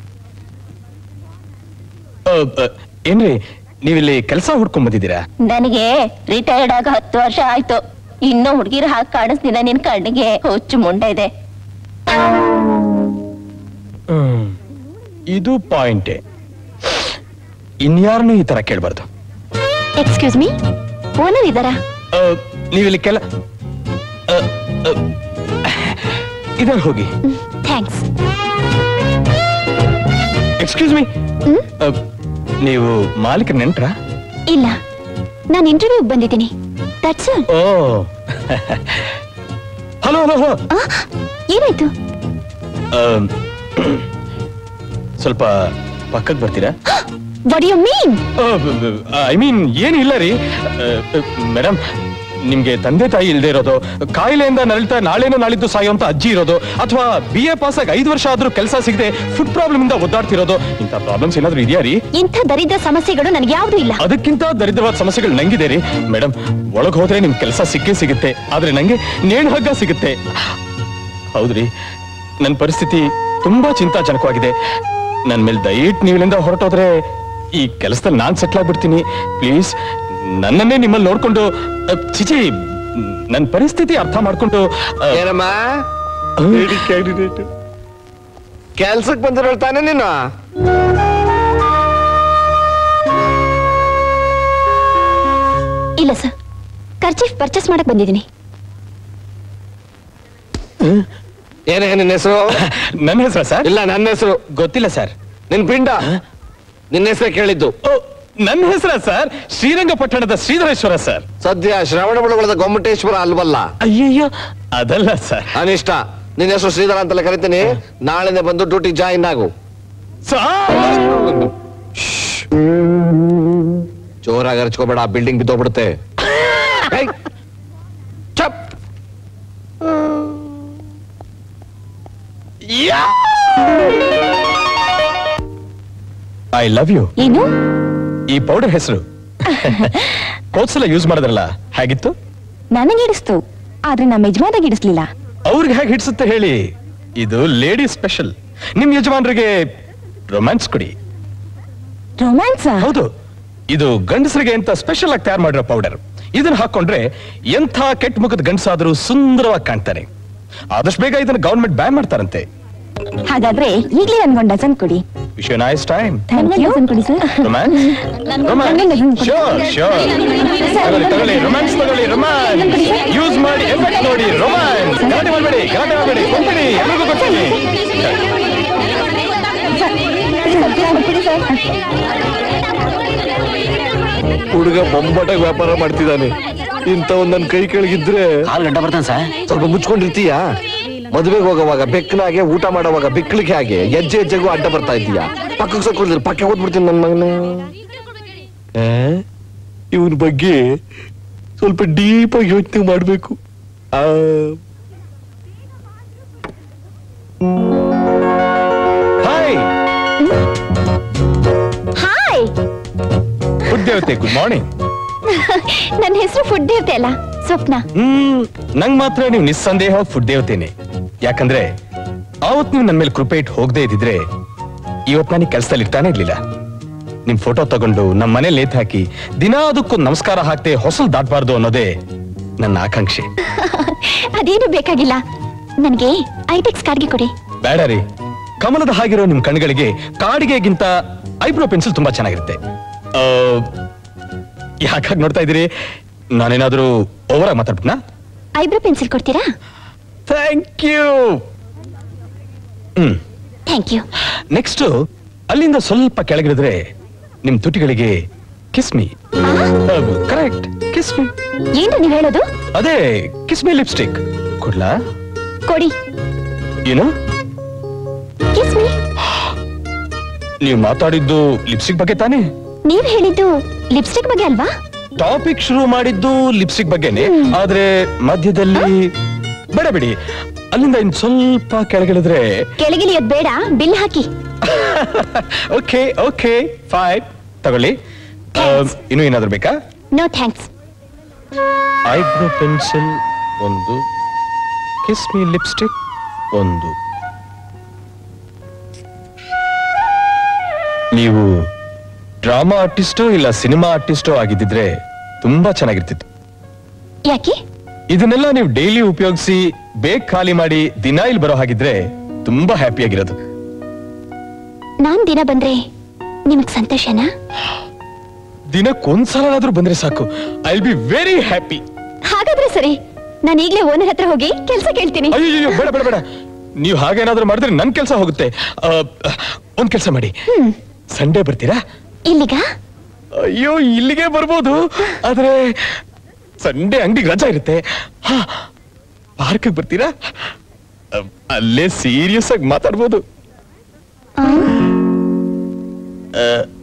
ಏನ್ರಿ ನೀವಿಲ್ಲಿ ಕೆಲಸ ಹುಡ್ಕೊಂಡ್ ಬಂದಿದ್ದೀರಾ ನನಗೆ ರಿಟೈರ್ಡ್ ಆಗ ಹತ್ತು ವರ್ಷ ಆಯ್ತು ಇನ್ನೂ ಹುಡುಗಿರು ಹಾಕಿ ಕಾಣಿಸ್ತೀನ ನಿನ್ ಕಣ್ಣಿಗೆ ಹುಚ್ಚು ಮುಂಡೆ ಇದೆ ಹ್ಮ್. ಇದು ಪಾಯಿಂಟೇ ಇನ್ಯಾರನ್ನೂ ಈ ತರ ಕೇಳ್ಬಾರ್ದು ಎಕ್ಸ್ಕ್ಯೂಸ್ ಮೀ ಓನರ್ ಇದಾರಾ ಆ, ನೀವಿಲ್ಲಿ ಕೆಲ ಇದ್ರಲ್ಲಿ ಹೋಗಿ ಥ್ಯಾಂಕ್ಸ್ ಎಕ್ಸ್ಕ್ಯೂಸ್ ಮೀ ನೀವು ಮಾಲೀಕರ ನೆಂಟ್ರ ಇಲ್ಲ ನಾನು ಇಂಟರ್ವ್ಯೂ ಬಂದಿದ್ದೀನಿ ದಟ್ಸ್ ಆಲ್ ಓ ಹಲೋ ಹಲೋ ಹಲೋ ಏನಾಯ್ತು ಸ್ವಲ್ಪ ಪಕ್ಕಕ್ಕೆ ಬರ್ತೀರಾ what you mean I mean ಏನಿಲ್ಲ ರೀ ಮೇಡಮ್ ನಿಮ್ಗೆ ತಂದೆ ತಾಯಿ ಇಲ್ದೇ ಇರೋದು ಕಾಯಿಲೆಯಿಂದ ನರಳ್ತಾ ನಾಳೆನೋ ನಾಳಿದ್ದು ಸಾಯೋಂತ ಅಜ್ಜಿ ಇರೋದು ಅಥವಾ ಬಿ ಎ ಪಾಸ್ ಆಗಿ ಐದು ವರ್ಷ ಆದ್ರೂ ಕೆಲಸ ಸಿಗದೆ ಫುಡ್ ಪ್ರಾಬ್ಲಮ್ ಇಂದ ಒದ್ದಾಡ್ತಿರೋದು ಇಂಥ ಪ್ರಾಬ್ಲಮ್ಸ್ ಏನಾದ್ರೂ ಇದೆಯಾ ರೀ ಇಂಥ ದರಿದ್ರ ಸಮಸ್ಯೆಗಳು ನನಗೆ ಯಾವ್ದು ಇಲ್ಲ ಅದಕ್ಕಿಂತ ದರಿದ್ರವಾದ ಸಮಸ್ಯೆಗಳು ನಂಗಿದೆ ರೀ ಮೇಡಮ್ ಒಳಗ್ ಹೋದ್ರೆ ನಿಮ್ ಕೆಲಸ ಸಿಕ್ಕೇ ಸಿಗುತ್ತೆ ಆದ್ರೆ ನಂಗೆ ನೇಣು ಹಗ್ಗ ಸಿಗುತ್ತೆ ಹೌದ್ರಿ ನನ್ನ ಪರಿಸ್ಥಿತಿ ತುಂಬಾ ಚಿಂತಾಜನಕವಾಗಿದೆ ನನ್ ಮೇಲೆ ದಯವಿಟ್ಟು ನೀವಿಲ್ಲಿಂದ ಹೊರಟೋದ್ರೆ ಈ ಕೆಲಸದಲ್ಲಿ ನಾನ್ ಸೆಟ್ಲ್ ಆಗ್ಬಿಡ್ತೀನಿ ಪ್ಲೀಸ್ ನನ್ನನ್ನೇ ನಿಮ್ಮಲ್ಲಿ ನೋಡ್ಕೊಂಡು ಅ, ಚಿಚಿ ನನ್ನ ಪರಿಸ್ಥಿತಿ ಅರ್ಥ ಮಾಡ್ಕೊಂಡು ಅ, ಏನಮ್ಮ ಕೆಲ್ಸಕ್ ಬಂದಿರೋ ತಾನೆ ನೀನು ಇಲ್ಲ ಸರ್ ಖರ್ಚೀಫ್ ಪರ್ಚೇಸ್ ಮಾಡಕ್ ಬಂದಿದ್ದೀನಿ ಏನೇ ನಿನ್ನ ಹೆಸರು ನನ್ನ ಹೆಸರ ಸರ್ ಇಲ್ಲ ನನ್ನ ಹೆಸರು ಗೊತ್ತಿಲ್ಲ ಸರ್ ನಿನ್ ಪಿಂಡ ನಿನ್ನ ಹೆಸರೇ ಕೇಳಿದ್ದು ಓ ನನ್ನ ಹೆಸರ ಸರ್ ಶ್ರೀರಂಗಪಟ್ಟಣದ ಶ್ರೀಧರೇಶ್ವರ ಸರ್ ಸದ್ಯ ಶ್ರವಣ ಬೆಳಗೊಳದ ಗೊಮ್ಮಟೇಶ್ವರ ಅಲ್ವಲ್ಲ ಅಯ್ಯಯ್ಯೋ ಅದಲ್ಲ ಸರ್ ಅನಿಷ್ಟ ನಿನ್ನ ಹೆಸರು ಶ್ರೀಧರ ಅಂತಲೇ ಕರಿತೀನಿ ನಾಳೆನೆ ಬಂದು ಡ್ಯೂಟಿ ಜಾಯಿನ್ ಆಗು ಜೋರಾಗಿ ಹರ್ಚ್ಕೋಬೇಡ ಬಿಲ್ಡಿಂಗ್ ಬಿದ್ದೋಗ್ಬಿಡುತ್ತೆ ಏಯ್! ಚಪ್ ಐ ಲವ್ ಯು ಏನು ಈ ಪೌಡರ್ ಹೆಸರು ಹೋದ್ಸಲ ಯೂಸ್ ಮಾಡಿದ್ರಲ್ಲ ಹೇಗಿತ್ತು ನನಗೆ ಹಿಡಿಸ್ತು ಆದ್ರೆ ನಮ್ಮ ಯಜಮಾನಾಗ ಹಿಡಿಸ್ಲಿಲ್ಲ ಅವ್ರಿಗೆ ಹೇಗೆ ಹಿಡ್ಸುತ್ತೆ ಹೇಳಿ ಇದು ಲೇಡಿ ಸ್ಪೆಷಲ್ ನಿಮ್ ಯಜಮಾನ್ರಿಗೆ ರೊಮ್ಯಾನ್ಸ್ ಕೊಡಿ ರೊಮ್ಯಾನ್ಸ್ ಹೌದು ಇದು ಗಂಡಸರಿಗೆ ಅಂತ ಸ್ಪೆಷಲ್ ಆಗಿ ತಯಾರು ಮಾಡಿರೋ ಪೌಡರ್ ಇದನ್ನ ಹಾಕೊಂಡ್ರೆ ಎಂಥ ಕೆಟ್ಟ ಮುಖದ ಗಂಡಸಾದ್ರೂ ಸುಂದರವಾಗಿ ಕಾಣ್ತಾನೆ ಆದಷ್ಟು ಬೇಗ ಇದನ್ನ ಗವರ್ಮೆಂಟ್ ಬ್ಯಾನ್ ಮಾಡ್ತಾರಂತೆ ಹಾಗಾದ್ರೆ ಈಗ್ಲೇ ನನ್ಗೊಂದು ಡಜನ್ ಕೊಡಿ wish nice time thank you dozen ಕೊಡಿ sir romance romance sure sure ತಗೊಳ್ಳಿ ತಗೊಳ್ಳಿ ರೊಮ್ಯಾನ್ಸ್ ತಗೊಳ್ಳಿ ರೊಮ್ಯಾನ್ಸ್ ಯೂಸ್ ಮಾಡಿ ಎಫೆಕ್ಟ್ ನೋಡಿ ರೊಮ್ಯಾನ್ಸ್ ಗಲಾಟೆ ಮಾಡಬೇಡಿ ಗಲಾಟೆ ಮಾಡಬೇಡಿ ಕೊಡ್ತೀನಿ ಎಲ್ರಿಗೂ ಕೊಡ್ತೀನಿ ಹುಡುಗ ಬೊಂಬಾಟಾಗಿ ವ್ಯಾಪಾರ ಮಾಡ್ತಿದ್ದಾನೆ ಇಂಥ ಒಂದ್ ನನ್ ಕೈ ಕೆಳಗಿದ್ರೆ ಕಾಲ್ ಗಂಟೆ ಬರ್ತಾನೆ ಸರ್ ಸ್ವಲ್ಪ ಮುಚ್ಕೊಂಡಿರ್ತೀಯ ಮದುವೆಗೆ ಹೋಗೋವಾಗ ಬೆಕ್ಕನಾಗೆ ಊಟ ಮಾಡೋವಾಗ ಬಿಕ್ಕಳಿಗೆ ಹಾಗೆ ಹೆಜ್ಜೆ ಹೆಜ್ಜೆಗೂ ಅಡ್ಡ ಬರ್ತಾ ಇದ್ದೀಯಾ ಪಕ್ಕಕ್ಕೆ ಸಕ್ಕೊಳ್ದಿರ ಪಕ್ಕ ಓದ್ಬಿಡ್ತೀನಿ ನನ್ನ ಮಗನೇ ಇವನ್ ಬಗ್ಗೆ ಸ್ವಲ್ಪ ಡೀಪ್ ಆಗಿ ಯೋಚನೆ ಮಾಡ್ಬೇಕು ಆ ಹಾಯ್ ಹಾಯ್ ಫುಡ್ ದೇವತೆ ಗುಡ್ ಮಾರ್ನಿಂಗ್ ನನ್ನ ಹೆಸರು ಫುಡ್ ದೇವತೆ ಅಲ್ಲ ಸ್ವಪ್ನ ಹ್ಮ್ ನಂಗ್ ಮಾತ್ರ ನೀವು ನಿಸ್ಸಂದೇಹ ಫುಡ್ ದೇವತೆನೆ ಯಾಕಂದ್ರೆ ಅವತ್ ನೀವು ನನ್ ಮೇಲೆ ಕೃಪೆ ಇಟ್ಟು ಹೋಗದೆ ಇದ್ದಿದ್ರೆ ಇವತ್ ನಾನು ಕೆಲಸದಲ್ಲಿ ಇರ್ತಾನೆ ಇರ್ಲಿಲ್ಲ ನಿಮ್ ಫೋಟೋ ತಗೊಂಡು ನಮ್ಮ ಮನೇಲಿ ನೇತ್ ಹಾಕಿ ದಿನಾ ಅದಕ್ಕೊಂದು ನಮಸ್ಕಾರ ಹಾಕ್ತೆ ಹೊಸಲ್ ದಾಟಬಾರ್ದು ಅನ್ನೋದೇ ನನ್ನ ಆಕಾಂಕ್ಷೆ ಅದೇನು ಬೇಕಾಗಿಲ್ಲ ನನಗೆ ಐಟೆಕ್ಸ್ ಕಾರ್ಡ್ಗೆ ಕೊಡಿ ಬೇಡ ರೀ ಕಮಲದ ಹಾಗಿರೋ ನಿಮ್ ಕಣ್ಗಳಿಗೆ ಕಾಡಿಗೆಗಿಂತ ಐಬ್ರೋ ಪೆನ್ಸಿಲ್ ತುಂಬಾ ಚೆನ್ನಾಗಿರುತ್ತೆ ಯಾಕಾಗಿ ನೋಡ್ತಾ ಇದೀರಿ ನಾನೇನಾದ್ರೂ ಓವರ್ ಆಗಿ ಮಾತಾಡ್ಬಿಟ್ನಾ ಐಬ್ರೋ ಪೆನ್ಸಿಲ್ ಕೊಡ್ತೀರಾ thank you hmm thank you next ಅಲ್ಲಿಂದ ಸ್ವಲ್ಪ ಕೆಳಗಿಳಿದ್ರೆ ನಿಮ್ ತುಟಿಗಳಿಗೆ ಕಿಸ್ಮಿ ಕರೆಕ್ಟ್ ಕಿಸ್ಮಿ ಏನ್ರಿ ನೀವ್ ಹೇಳೋದು ಅದೇ ಕಿಸ್ಮಿ ಲಿಪ್ಸ್ಟಿಕ್ ಕೊಡ್ಲಾ ಕೊಡಿ ಏನು ಕಿಸ್ ಮೀ ನೀವು ಮಾತಾಡಿದ್ದು ಲಿಪ್ಸ್ಟಿಕ್ ಬಗ್ಗೆ ತಾನೇ ನೀವ್ ಹೇಳಿದ್ದು ಲಿಪ್ಸ್ಟಿಕ್ ಬಗ್ಗೆ ಅಲ್ವಾ ಟಾಪಿಕ್ ಶುರು ಮಾಡಿದ್ದು ಲಿಪ್ಸ್ಟಿಕ್ ಬಗ್ಗೆನೆ ಆದ್ರೆ ಮಧ್ಯದಲ್ಲಿ ಬೇಡ ಬಿಡಿ ಅಲ್ಲಿಂದ ಇನ್ ಸ್ವಲ್ಪ ಕೆಳಗಿಳಿದ್ರೆ ಕೆಳಗಿಳಿಯೋದ್ ಬೇಡ ಬಿಲ್ ಹಾಕಿ ಓಕೆ ಓಕೆ ಫೈನ್ ತಗೊಳ್ಳಿ ಆ, ಇನ್ನೂ ಏನಾದ್ರು ಬೇಕಾ ನೋ ಥ್ಯಾಂಕ್ಸ್ ಐಬ್ರೋ ಪೆನ್ಸಿಲ್ ಒಂದು ಕಿಸ್ಮಿ ಲಿಪ್ಸ್ಟಿಕ್ ಒಂದು ನೀವು ಡ್ರಾಮಾ ಆರ್ಟಿಸ್ಟೋ ಇಲ್ಲ ಸಿನಿಮಾ ಆರ್ಟಿಸ್ಟೋ ಆಗಿದ್ದಿದ್ರೆ ತುಂಬಾ ಚೆನ್ನಾಗಿರ್ತಿತ್ತು ಯಾಕೆ ಇದನ್ನೆಲ್ಲ ನೀವು ಡೈಲಿ ಉಪಯೋಗಿಸಿ ಬೇಗ ಖಾಲಿ ಮಾಡಿ ದಿನ ಇಲ್ಲಿ ಬರೋ ಹಾಗಿದ್ರೆ ತುಂಬಾ ಹ್ಯಾಪಿಯಾಗಿರೋದು ನಾನ್ ದಿನ ಬಂದ್ರೆ ನಿಮಗ್ ಸಂತೋಷನಾ ದಿನಕ್ಕೊಂದ್ಸಲನಾದ್ರೂ ಬಂದ್ರೆ ಸಾಕು ಐ ಬಿ ವೆರಿ ಹ್ಯಾಪಿ ಹಾಗಾದ್ರೆ ಸರಿ ನಾನು ಈಗ್ಲೇ ಓನರ್ ಹತ್ರ ಹೋಗಿ ಕೆಲಸ ಕೇಳ್ತೀನಿ ಅಯ್ಯೋ ಬೇಡ ಬೇಡ ಬೇಡ ನೀವು ಹಾಗೇನಾದ್ರೂ ಮಾಡಿದ್ರೆ ನನ್ ಕೆಲಸ ಹೋಗುತ್ತೆ ಆ, ಒಂದ್ ಕೆಲಸ ಮಾಡಿ ಸಂಡೇ ಬರ್ತೀರಾ ಇಲ್ಲಿಗ ಅಯ್ಯೋ ಇಲ್ಲಿಗೆ ಬರ್ಬೋದು ಆದ್ರೆ ಸಂಡೇ ಅಂಗಡಿಗೆ ರಜಾ ಇರುತ್ತೆ ಪಾರ್ಕ್ ಬರ್ತೀರಾ ಅ, ಅಲ್ಲೇ ಸೀರಿಯಸ್ ಆಗಿ ಮಾತಾಡ್ಬೋದು ಆ,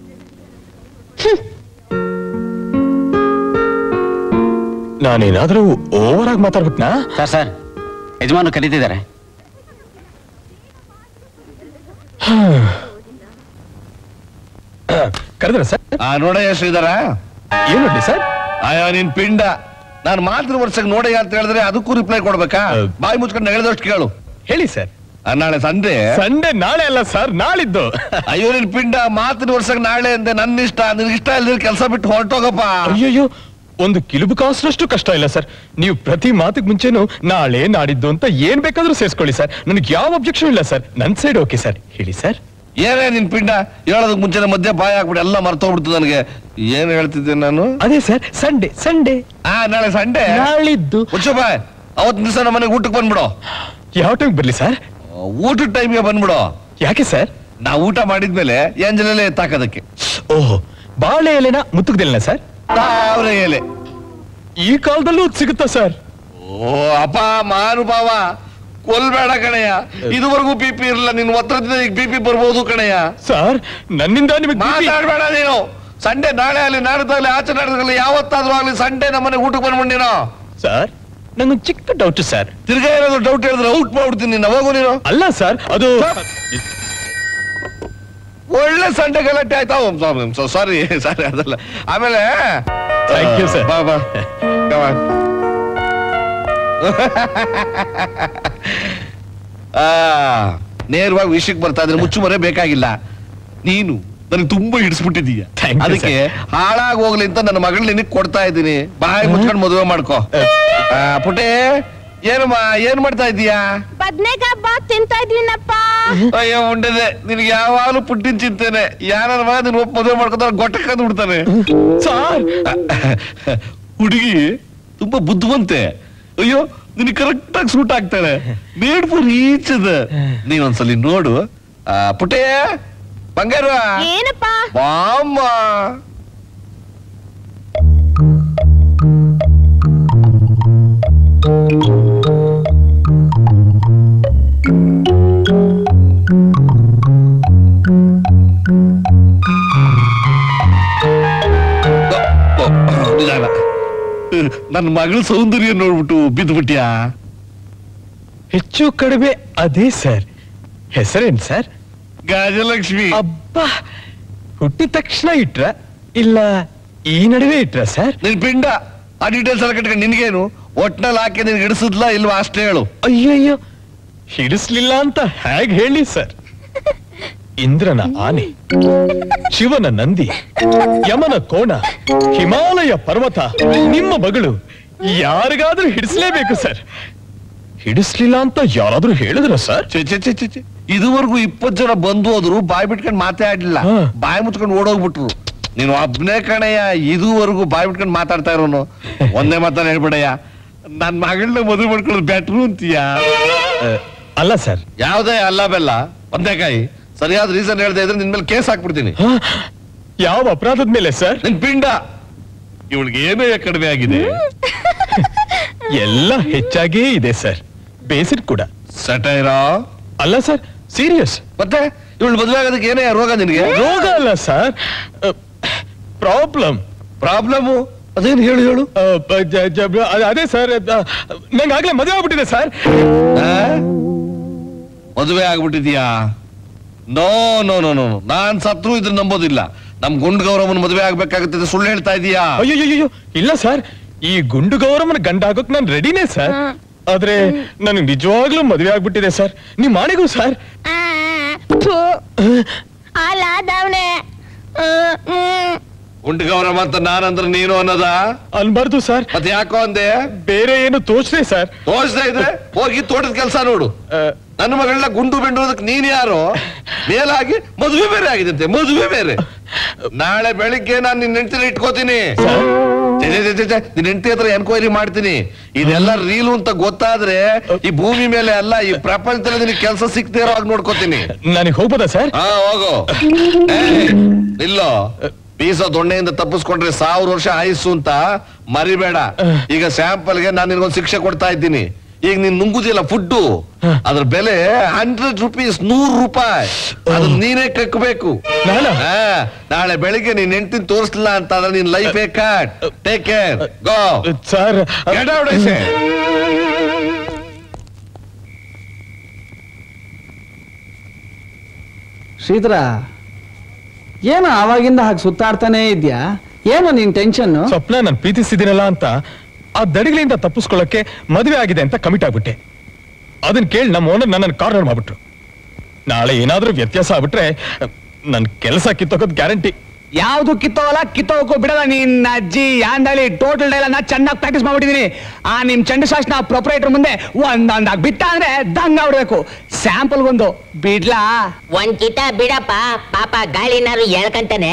ನಾನೇನಾದ್ರೂ ಓವರ್ ಆಗಿ ಮಾತಾಡ್ಬಿಟ್ನಾ ಸರ್ ಸರ್ ಯಜಮಾನು ಕರೀತಿದ್ದಾರೆ ಕರೆದ್ರ ಸರ್ ಆ ನೋಡಯ್ಯ ಶ್ರೀಧರ ಏನ್ ನೋಡಿ ಸರ್ ಅಯ್ಯೋ ನಿನ್ ಪಿಂಡ ನಾನು ಮಾತ್ರ ವರ್ಷಕ್ಕೆ ನೋಡಯ್ಯ ಅಂತ ಹೇಳಿದ್ರೆ ಅದಕ್ಕೂ ರಿಪ್ಲೈ ಕೊಡ್ಬೇಕಾ ಬಾಯಿ ಮುಚ್ಕೊಂಡು ಹೇಳಿದಷ್ಟು ಕೇಳು ಹೇಳಿ ಸರ್ ಆ, ನಾಳೆ ಸಂಡೆ ಸಂಡೇ ನಾಳೆ ಅಲ್ಲ ಸರ್ ನಾಳಿದ್ದು ಅಯ್ಯೋ ನಿನ್ ಪಿಂಡ ಮಾತಿನ ವರ್ಷಕ್ಕೆ ನಾಳೆ ಅಂದೆ ನನ್ನ ಇಷ್ಟ ನಿನ್ ಇಷ್ಟ ಇಲ್ದಿರ ಕೆಲಸ ಬಿಟ್ಟು ಹೊರಟೋಗಪ್ಪ ಅಯ್ಯಯ್ಯೋ ಒಂದು ಕಿಲುಬು ಕಾಸರಷ್ಟು ಕಷ್ಟ ಇಲ್ಲ ಸರ್ ನೀವು ಪ್ರತಿ ಮಾತಿಗೆ ಮುಂಚೆನು ನಾಳೆ ನಾಡಿದ್ದು ಅಂತ ಏನ್ ಬೇಕಾದ್ರೂ ಸೇರಿಸ್ಕೊಳ್ಳಿ ಸರ್ ನನಗೆ ಯಾವ ಅಬ್ಜೆಕ್ಷನ್ ಇಲ್ಲ ಸರ್ ನನ್ ಸೈಡ್ ಓಕೆ ಸರ್ ಹೇಳಿ ಸರ್ ಏನೇ ನಿನ್ ಪಿಂಡ ಹೇಳೋದಕ್ ಮುಂಚೆನೆ ಮಧ್ಯೆ ಬಾಯಿ ಹಾಕ್ಬಿಟ್ಟು ಎಲ್ಲ ಮರ್ತೋಗ್ಬಿಡ್ತು ನನಗೆ ಏನ್ ಹೇಳ್ತಿದ್ದೆ ನಾನು ಅದೇ ಸರ್ ಸಂಡೇ ಸಂಡೇ ಆ ನಾಳೆ ಸಂಡೆ ನಾಳಿದ್ದು ಮುಚ್ಚು ಬಾಯ್ ಅವತ್ ದಿವಸ ನಮ್ಮ ಮನೆಗೆ ಊಟಕ್ಕೆ ಬಂದ್ಬಿಡು ಯಾವ ಟೈಮ್ ಬರ್ಲಿ ಸರ್ ಊಟದ ಟೈಮ್ಗೆ ಬಂದ್ಬಿಡು ಯಾಕೆ ಸರ್ ನಾವು ಊಟ ಮಾಡಿದ್ಮೇಲೆ ಎಂಜಲಲ್ಲೇ ಎತ್ತಾಕೋದಕ್ಕೆ ಓಹ್ ಬಾಳೆ ಎಲೆನ ಮುತ್ತುಗ್ದಿಲ್ಲ ಸರ್ ತಾವ್ರೆ ಎಲೆ ಈ ಕಾಲದಲ್ಲೂ ಸಿಗುತ್ತಾ ಸರ್ ಓ ಅಪ್ಪ ಮಾನುಭಾವ ಕೊಲ್ಬೇಡ ಕಣಯ್ಯ ಇದುವರೆಗೂ ಬಿ ಪಿ ಇರಲ್ಲ ನಿನ್ ಒತ್ತರದಿಂದ ಈಗ ಬಿ ಪಿ ಬರ್ಬೋದು ಕಣಯ್ಯ ಸರ್ ನನ್ನಿಂದ ನಿಮಗೆ ಮಾತಾಡ್ಬೇಡ ನೀನು ಸಂಡೆ ನಾಳೆ ಅಲ್ಲಿ ನಾಡ್ದಾಗಲಿ ಆಚೆ ನಾಡ್ದಾಗಲಿ ಯಾವತ್ತಾದ್ರೂ ಆಗ್ಲಿ ಸಂಡೆ ನಮ್ಮನೆ ಊಟಕ್ಕೆ ಬಂದ್ಬಿಟ್ಟಿನೋ ಸರ್ ನಂಗೊಂದು ಚಿಕ್ಕ ಡೌಟ್ ಸರ್ ತಿರ್ಗಾ ಏನಾದ್ರು ಡೌಟ್ ಹೇಳಿದ್ರೆ ಔಟ್ ಮಾಡ್ಬಿಡ್ತೀನಿ ನಿನ್ನ ಹೋಗು ನೀನು ಅಲ್ಲ ಸರ್ ಅದು ಒಳ್ಳೆ ಸಂಡೆ ಗಲಾಟೆ ಆಯ್ತಾ ಸಾರಿ ಸಾರಿ ಅದಲ್ಲ ಆಮೇಲೆ Thank you, sir. ಬಾ ಬಾ Come on. ಆ, ನೇರವಾಗಿ ವಿಷಯಕ್ಕೆ ಬರ್ತಾ ಇದ್ರೆ ಮುಚ್ಚು ಮರೆ ಬೇಕಾಗಿಲ್ಲ ನೀನು ನನಗೆ ತುಂಬಾ ಹಿಡಿಸ್ಬಿಟ್ಟಿದೀಯ Thank you, ಅದಕ್ಕೆ ಹಾಳಾಗಿ ಹೋಗ್ಲಿ ಅಂತ ನನ್ನ ಮಗಳ ನಿನಗೆ ಕೊಡ್ತಾ ಇದ್ದೀನಿ ಬಾಯಿ ಮುಚ್ಕೊಂಡು ಮದುವೆ ಮಾಡ್ಕೋ ಆ, ಪುಟೆ ಏನಮ್ಮ ಏನ್ ಮಾಡ್ತಾ ಇದೀಯಾ ಬದ್ನೆಕಾಯಿ ಬಾತ್ ತಿಂತಾ ಇದ್ವಿನಪ್ಪ ಅಯ್ಯೋ ಉಂಡದೆ ನಿನ್ಗೆ ಯಾವಾಗಲೂ ಪುಟ್ಟಿನ ಚಿಂತೇನೆ ಯಾರ ಮಗ ನಿನ್ ಒಪ್ಪ ಮದುವೆ ಮಾಡ್ಕೊತಾರ ಗೊಟ್ಟಕ್ಕಂದು ಬಿಡ್ತಾನೆ ಸರ್ ಹುಡುಗಿ ತುಂಬಾ ಬುದ್ಧಿವಂತೆ ಅಯ್ಯೋ ನಿನ್ ಕರೆಕ್ಟ್ ಆಗಿ ಸೂಟ್ ಆಗ್ತಾಳೆ ಮೇಡ್ ಫಾರ್ ಈಚ್ ಅದ ನೀನೊಂದ್ಸಲಿ ನೋಡು ಆ, ಪುಟ್ಟೆ ಬಂಗಾರ ಏನಪ್ಪ ಬಾಮ್ಮ ನಿಧಾನ ನನ್ನ ಮಗಳ ಸೌಂದರ್ಯ ನೋಡ್ಬಿಟ್ಟು ಬಿದ್ದ್ಬಿಟ್ಯಾ ಹೆಚ್ಚು ಕಡಿಮೆ ಅದೇ ಸರ್ ಹೆಸರೇನ್ ಸರ್ ಗಾಜಲಕ್ಷ್ಮಿ ಅಬ್ಬಾ ಹುಟ್ಟಿದ ತಕ್ಷಣ ಇಟ್ರ ಇಲ್ಲ ಈ ನಡುವೆ ಇಟ್ರ ಸರ್ ನಿನ್ ಪಿಂಡ ಆ ಡೀಟೇಲ್ಸ್ ಎಲ್ಲ ಕಟ್ಕೊಂಡು ನಿನ್ಗೇನು ಒಟ್ನಲ್ಲಿ ಹಾಕಿ ನಿನ್ಗೆ ಹಿಡಿಸಿದ್ಲಾ ಇಲ್ವಾ ಅಷ್ಟೇ ಹೇಳು ಅಯ್ಯಯ್ಯೋ ಹಿಡಿಸ್ಲಿಲ್ಲ ಅಂತ ಹೇಗ್ ಹೇಳಿ ಸರ್ ಇಂದ್ರನ ಆನೆ ಶಿವನ ನಂದಿ ಯಮನ ಕೋಣ ಹಿಮಾಲಯ ಪರ್ವತ ನಿಮ್ಮ ಮಗಳು ಯಾರಿಗಾದ್ರೂ ಹಿಡಿಸ್ಲೇಬೇಕು ಸರ್ ಹಿಡಿಸ್ಲಿಲ್ಲ ಅಂತ ಯಾರಾದ್ರೂ ಹೇಳಿದ್ರ ಸರ್ ಛೆ, ಛೆ, ಛೆ, ಛೆ, ಛೆ. ಇದುವರೆಗೂ ಇಪ್ಪತ್ ಜನ ಬಂದು ಹೋದ್ರು ಬಾಯ್ ಬಿಟ್ಕೊಂಡು ಮಾತೇ ಆಡ್ಲಿಲ್ಲ ಹಾ. ಬಾಯ್ ಮುಚ್ಕೊಂಡು ಓಡೋಗ್ಬಿಟ್ರು ನೀನು ಒಬ್ನೇ ಕಣಯ್ಯ ಇದುವರೆಗೂ ಬಾಯ್ ಬಿಟ್ಕೊಂಡು ಮಾತಾಡ್ತಾ ಇರೋನು ಒಂದೇ ಮಾತನ್ನ ಹೇಳ್ಬಿಡಯ್ಯ ನನ್ ಮಗಳನ್ನ ಮದುವೆ ಮಾಡ್ಕೊಳ್ಳೋದು ಬೆಟ್ರು ಅಂತೀಯ ಅಲ್ಲ ಸರ್ ಯಾವ್ದೇ ಅಲ್ಲ ಬೆಲ್ಲ ಒಂದೇಕಾಯಿ ಸರಿಯಾದ ರೀಸನ್ ಹೇಳ್ದೆ ಇದ್ರೆ ನಿನ್ ಮೇಲೆ ಕೇಸ್ ಹಾಕ್ಬಿಡ್ತೀನಿ ಯಾವ ಅಪರಾಧದ ಮೇಲೆ ಸರ್ ನಿನ್ ಪಿಂಡ ಇವಳಿಗೆ ಏನೇ ಕಡಿಮೆ ಆಗಿದೆ ಎಲ್ಲ ಹೆಚ್ಚಾಗೇ ಇದೆ ಸರ್ ಬೇಸಿಡ್ ಕೂಡ ಸಟೈರಾ ಅಲ್ಲ ಸರ್ ಸೀರಿಯಸ್ ಮತ್ತೆ ಇವಳು ಮದುವೆ ಆಗೋದಕ್ಕೆ ಏನೇ ರೋಗ ನಿನಗೆ ರೋಗ ಅಲ್ಲ ಸರ್ ಪ್ರಾಬ್ಲಮ್ ಪ್ರಾಬ್ಲಮ್ ಅದೇನು ಹೇಳು ಹೇಳು ಅದೇ ಸರ್ ನಂಗೆ ಆಗ್ಲೇ ಮದುವೆ ಆಗ್ಬಿಟ್ಟಿದೆ ಸರ್ ಆ? ಮದುವೆ ಆಗ್ಬಿಟ್ಟಿದ್ಯಾ ನೋ ನೋ ನೋ ನೋ ನಾನ್ ಸತ್ರು ಇದ್ರ ನಂಬೋದಿಲ್ಲ ನಮ್ ಗುಂಡ್ ಗೌರವನ್ ಮದುವೆ ಆಗ್ಬೇಕಾಗುತ್ತೆ ಸುಳ್ಳು ಹೇಳ್ತಾ ಇದೀಯಾ ಅಯ್ಯೋ ಇಲ್ಲ ಸರ್ ಈ ಗುಂಡು ಗೌರವನ ಗಂಡ ಆಗೋಕ್ ನಾನು ರೆಡಿನೇ ಸರ್ ಆದ್ರೆ ನನಗೆ ನಿಜವಾಗ್ಲೂ ಮದುವೆ ಆಗ್ಬಿಟ್ಟಿದೆ ಸರ್ ನಿಮ್ ಮಾಡಿಗೂ ಸರ್ ಅಲ್ಲಾದವ್ನೆ ಗುಂಡ್ ಗೌರವ ಅಂತ ನಾನಂದ್ರೆ ನೀನು ಅನ್ನೋದ ಅನ್ಬಾರ್ದು ಸರ್ ಮತ್ತೆ ಯಾಕೋ ಅಂದೆ ಬೇರೆ ಏನು ತೋಚ್ದೆ ಸರ್ ತೋರಿಸ್ತಾ ಇದ್ರೆ ಹೋಗಿ ತೋಟದ ಕೆಲಸ ನೋಡು ನನ್ನ ಮಗಳನ್ನ ಗುಂಡು ಬೆಂಡೋದಕ್ಕೆ ನೀನ್ ಯಾರು ಮೇಲಾಗಿ ಮದುವೆ ಬೇರೆ ಆಗಿದಂತೆ ಮದುವೆ ಬೇರೆ ನಾಳೆ ಬೆಳಿಗ್ಗೆ ನಾನು ನಿನ್ನ ಹೆಂಡತಿನ ಇಟ್ಕೋತೀನಿ ಛೆ, ಛೆ, ಛೆ, ಛೆ, ಛೆ, ನಿನ್ ಹೆಂಡತಿ ಹತ್ರ ಎನ್ಕ್ವೈರಿ ಮಾಡ್ತೀನಿ ಇದೆಲ್ಲ ರೀಲು ಅಂತ ಗೊತ್ತಾದ್ರೆ ಈ ಭೂಮಿ ಮೇಲೆ ಅಲ್ಲ ಈ ಪ್ರಪಂಚದಲ್ಲಿ ನಿನಗೆ ಕೆಲಸ ಸಿಕ್ತೇ ಇರೋ ಹಾಗೆ ನೋಡ್ಕೋತೀನಿ ನನಗೆ ಹೋಗ್ಬೋದಾ ಸರ್ ಹಾ ಹೋಗು ಏಯ್, ನಿಲ್ಲೋ ಬೀಸ ದೊಣ್ಣೆಯಿಂದ ತಪ್ಪಿಸ್ಕೊಂಡ್ರೆ ಸಾವಿರ ವರ್ಷ ಆಯುಸ್ಸು ಅಂತ ಮರಿಬೇಡ ಈಗ ಸ್ಯಾಂಪಲ್ಗೆ ನಾನು ನಿನ್ಗೊಂದು ಶಿಕ್ಷೆ ಕೊಡ್ತಾ ಇದ್ದೀನಿ ಈಗ ನೀನ್ ನುಂಗುದಿಲ್ಲ ಫುಡ್ಡು ಅದ್ರ ಬೆಲೆ ಹಂಡ್ರೆಡ್ ರುಪೀಸ್ ನೂರು ರೂಪಾಯಿ ಅದನ್ನ ನೀನೇ ಕಕ್ಕಬೇಕು ಹಾ, ನಾಳೆ ಬೆಳಿಗ್ಗೆ ನೀನ್ ಹೆಂಡ್ತಿನ ತೋರಿಸ್ಲಿಲ್ಲ ಅಂತ ಆದ್ರೆ ನಿನ್ ಲೈಫ್ ಕಾಟ್ take care go sir Get out, I say. Shridhar ಏನು ಆವಾಗಿಂದ ಹಾಗೆ ಸುತ್ತಾಡ್ತಾನೆ ಇದ್ಯಾ ಏನು ನಿನ್ ಟೆನ್ಷನ್ ಸ್ವಪ್ನ ನಾನು ಪ್ರೀತಿಸಿದ್ದೀನಲ್ಲ ಅಂತ ಆ ದಡಿಗಳಿಂದ ತಪ್ಪಿಸ್ಕೊಳ್ಳಕ್ಕೆ ಮದುವೆ ಆಗಿದೆ ಅಂತ ಕಮಿಟ್ ಆಗ್ಬಿಟ್ಟೆ ಅದನ್ನ ಕೇಳಿ ನಮ್ಮ ಓನರ್ ನನ್ನನ್ನು ಕಾರ್ನರ್ ಮಾಡ್ಬಿಟ್ರು ನಾಳೆ ಏನಾದ್ರೂ ವ್ಯತ್ಯಾಸ ಆಗ್ಬಿಟ್ರೆ ನನ್ ಕೆಲಸ ಕಿತ್ತೋಗೋದ್ ಗ್ಯಾರಂಟಿ ಯಾವ್ದು ಕಿತ್ತೋಲ್ಲ ಕಿತ್ತೋಕು ಬಿಡಲ್ಲ ನಿನ್ನ ಅಜ್ಜಿ ಯಾಂದಳಿ ಟೋಟಲ್ ಡೈಲ ನಾ ಚೆನ್ನಾಗಿ ಪ್ರಾಕ್ಟೀಸ್ ಮಾಡ್ಬಿಟ್ಟಿದೀನಿ ಆ ನಿಮ್ ಚಂಡಶಾಸ್ತ್ರ ಪ್ರೊಪರೇಟರ್ ಮುಂದೆ ಒಂದೊಂದಾಗ ಬಿಟ್ಟ ಅಂದ್ರೆ ದಂಗ ಬಿಡ್ಬೇಕು ಸ್ಯಾಂಪಲ್ ಒಂದು ಬಿಡ್ಲಾ ಒಂದ್ ಕಿತ ಬಿಡಪ್ಪ ಪಾಪ ಗಾಳಿನಾರು ಎಳ್ಕಂತಾನೆ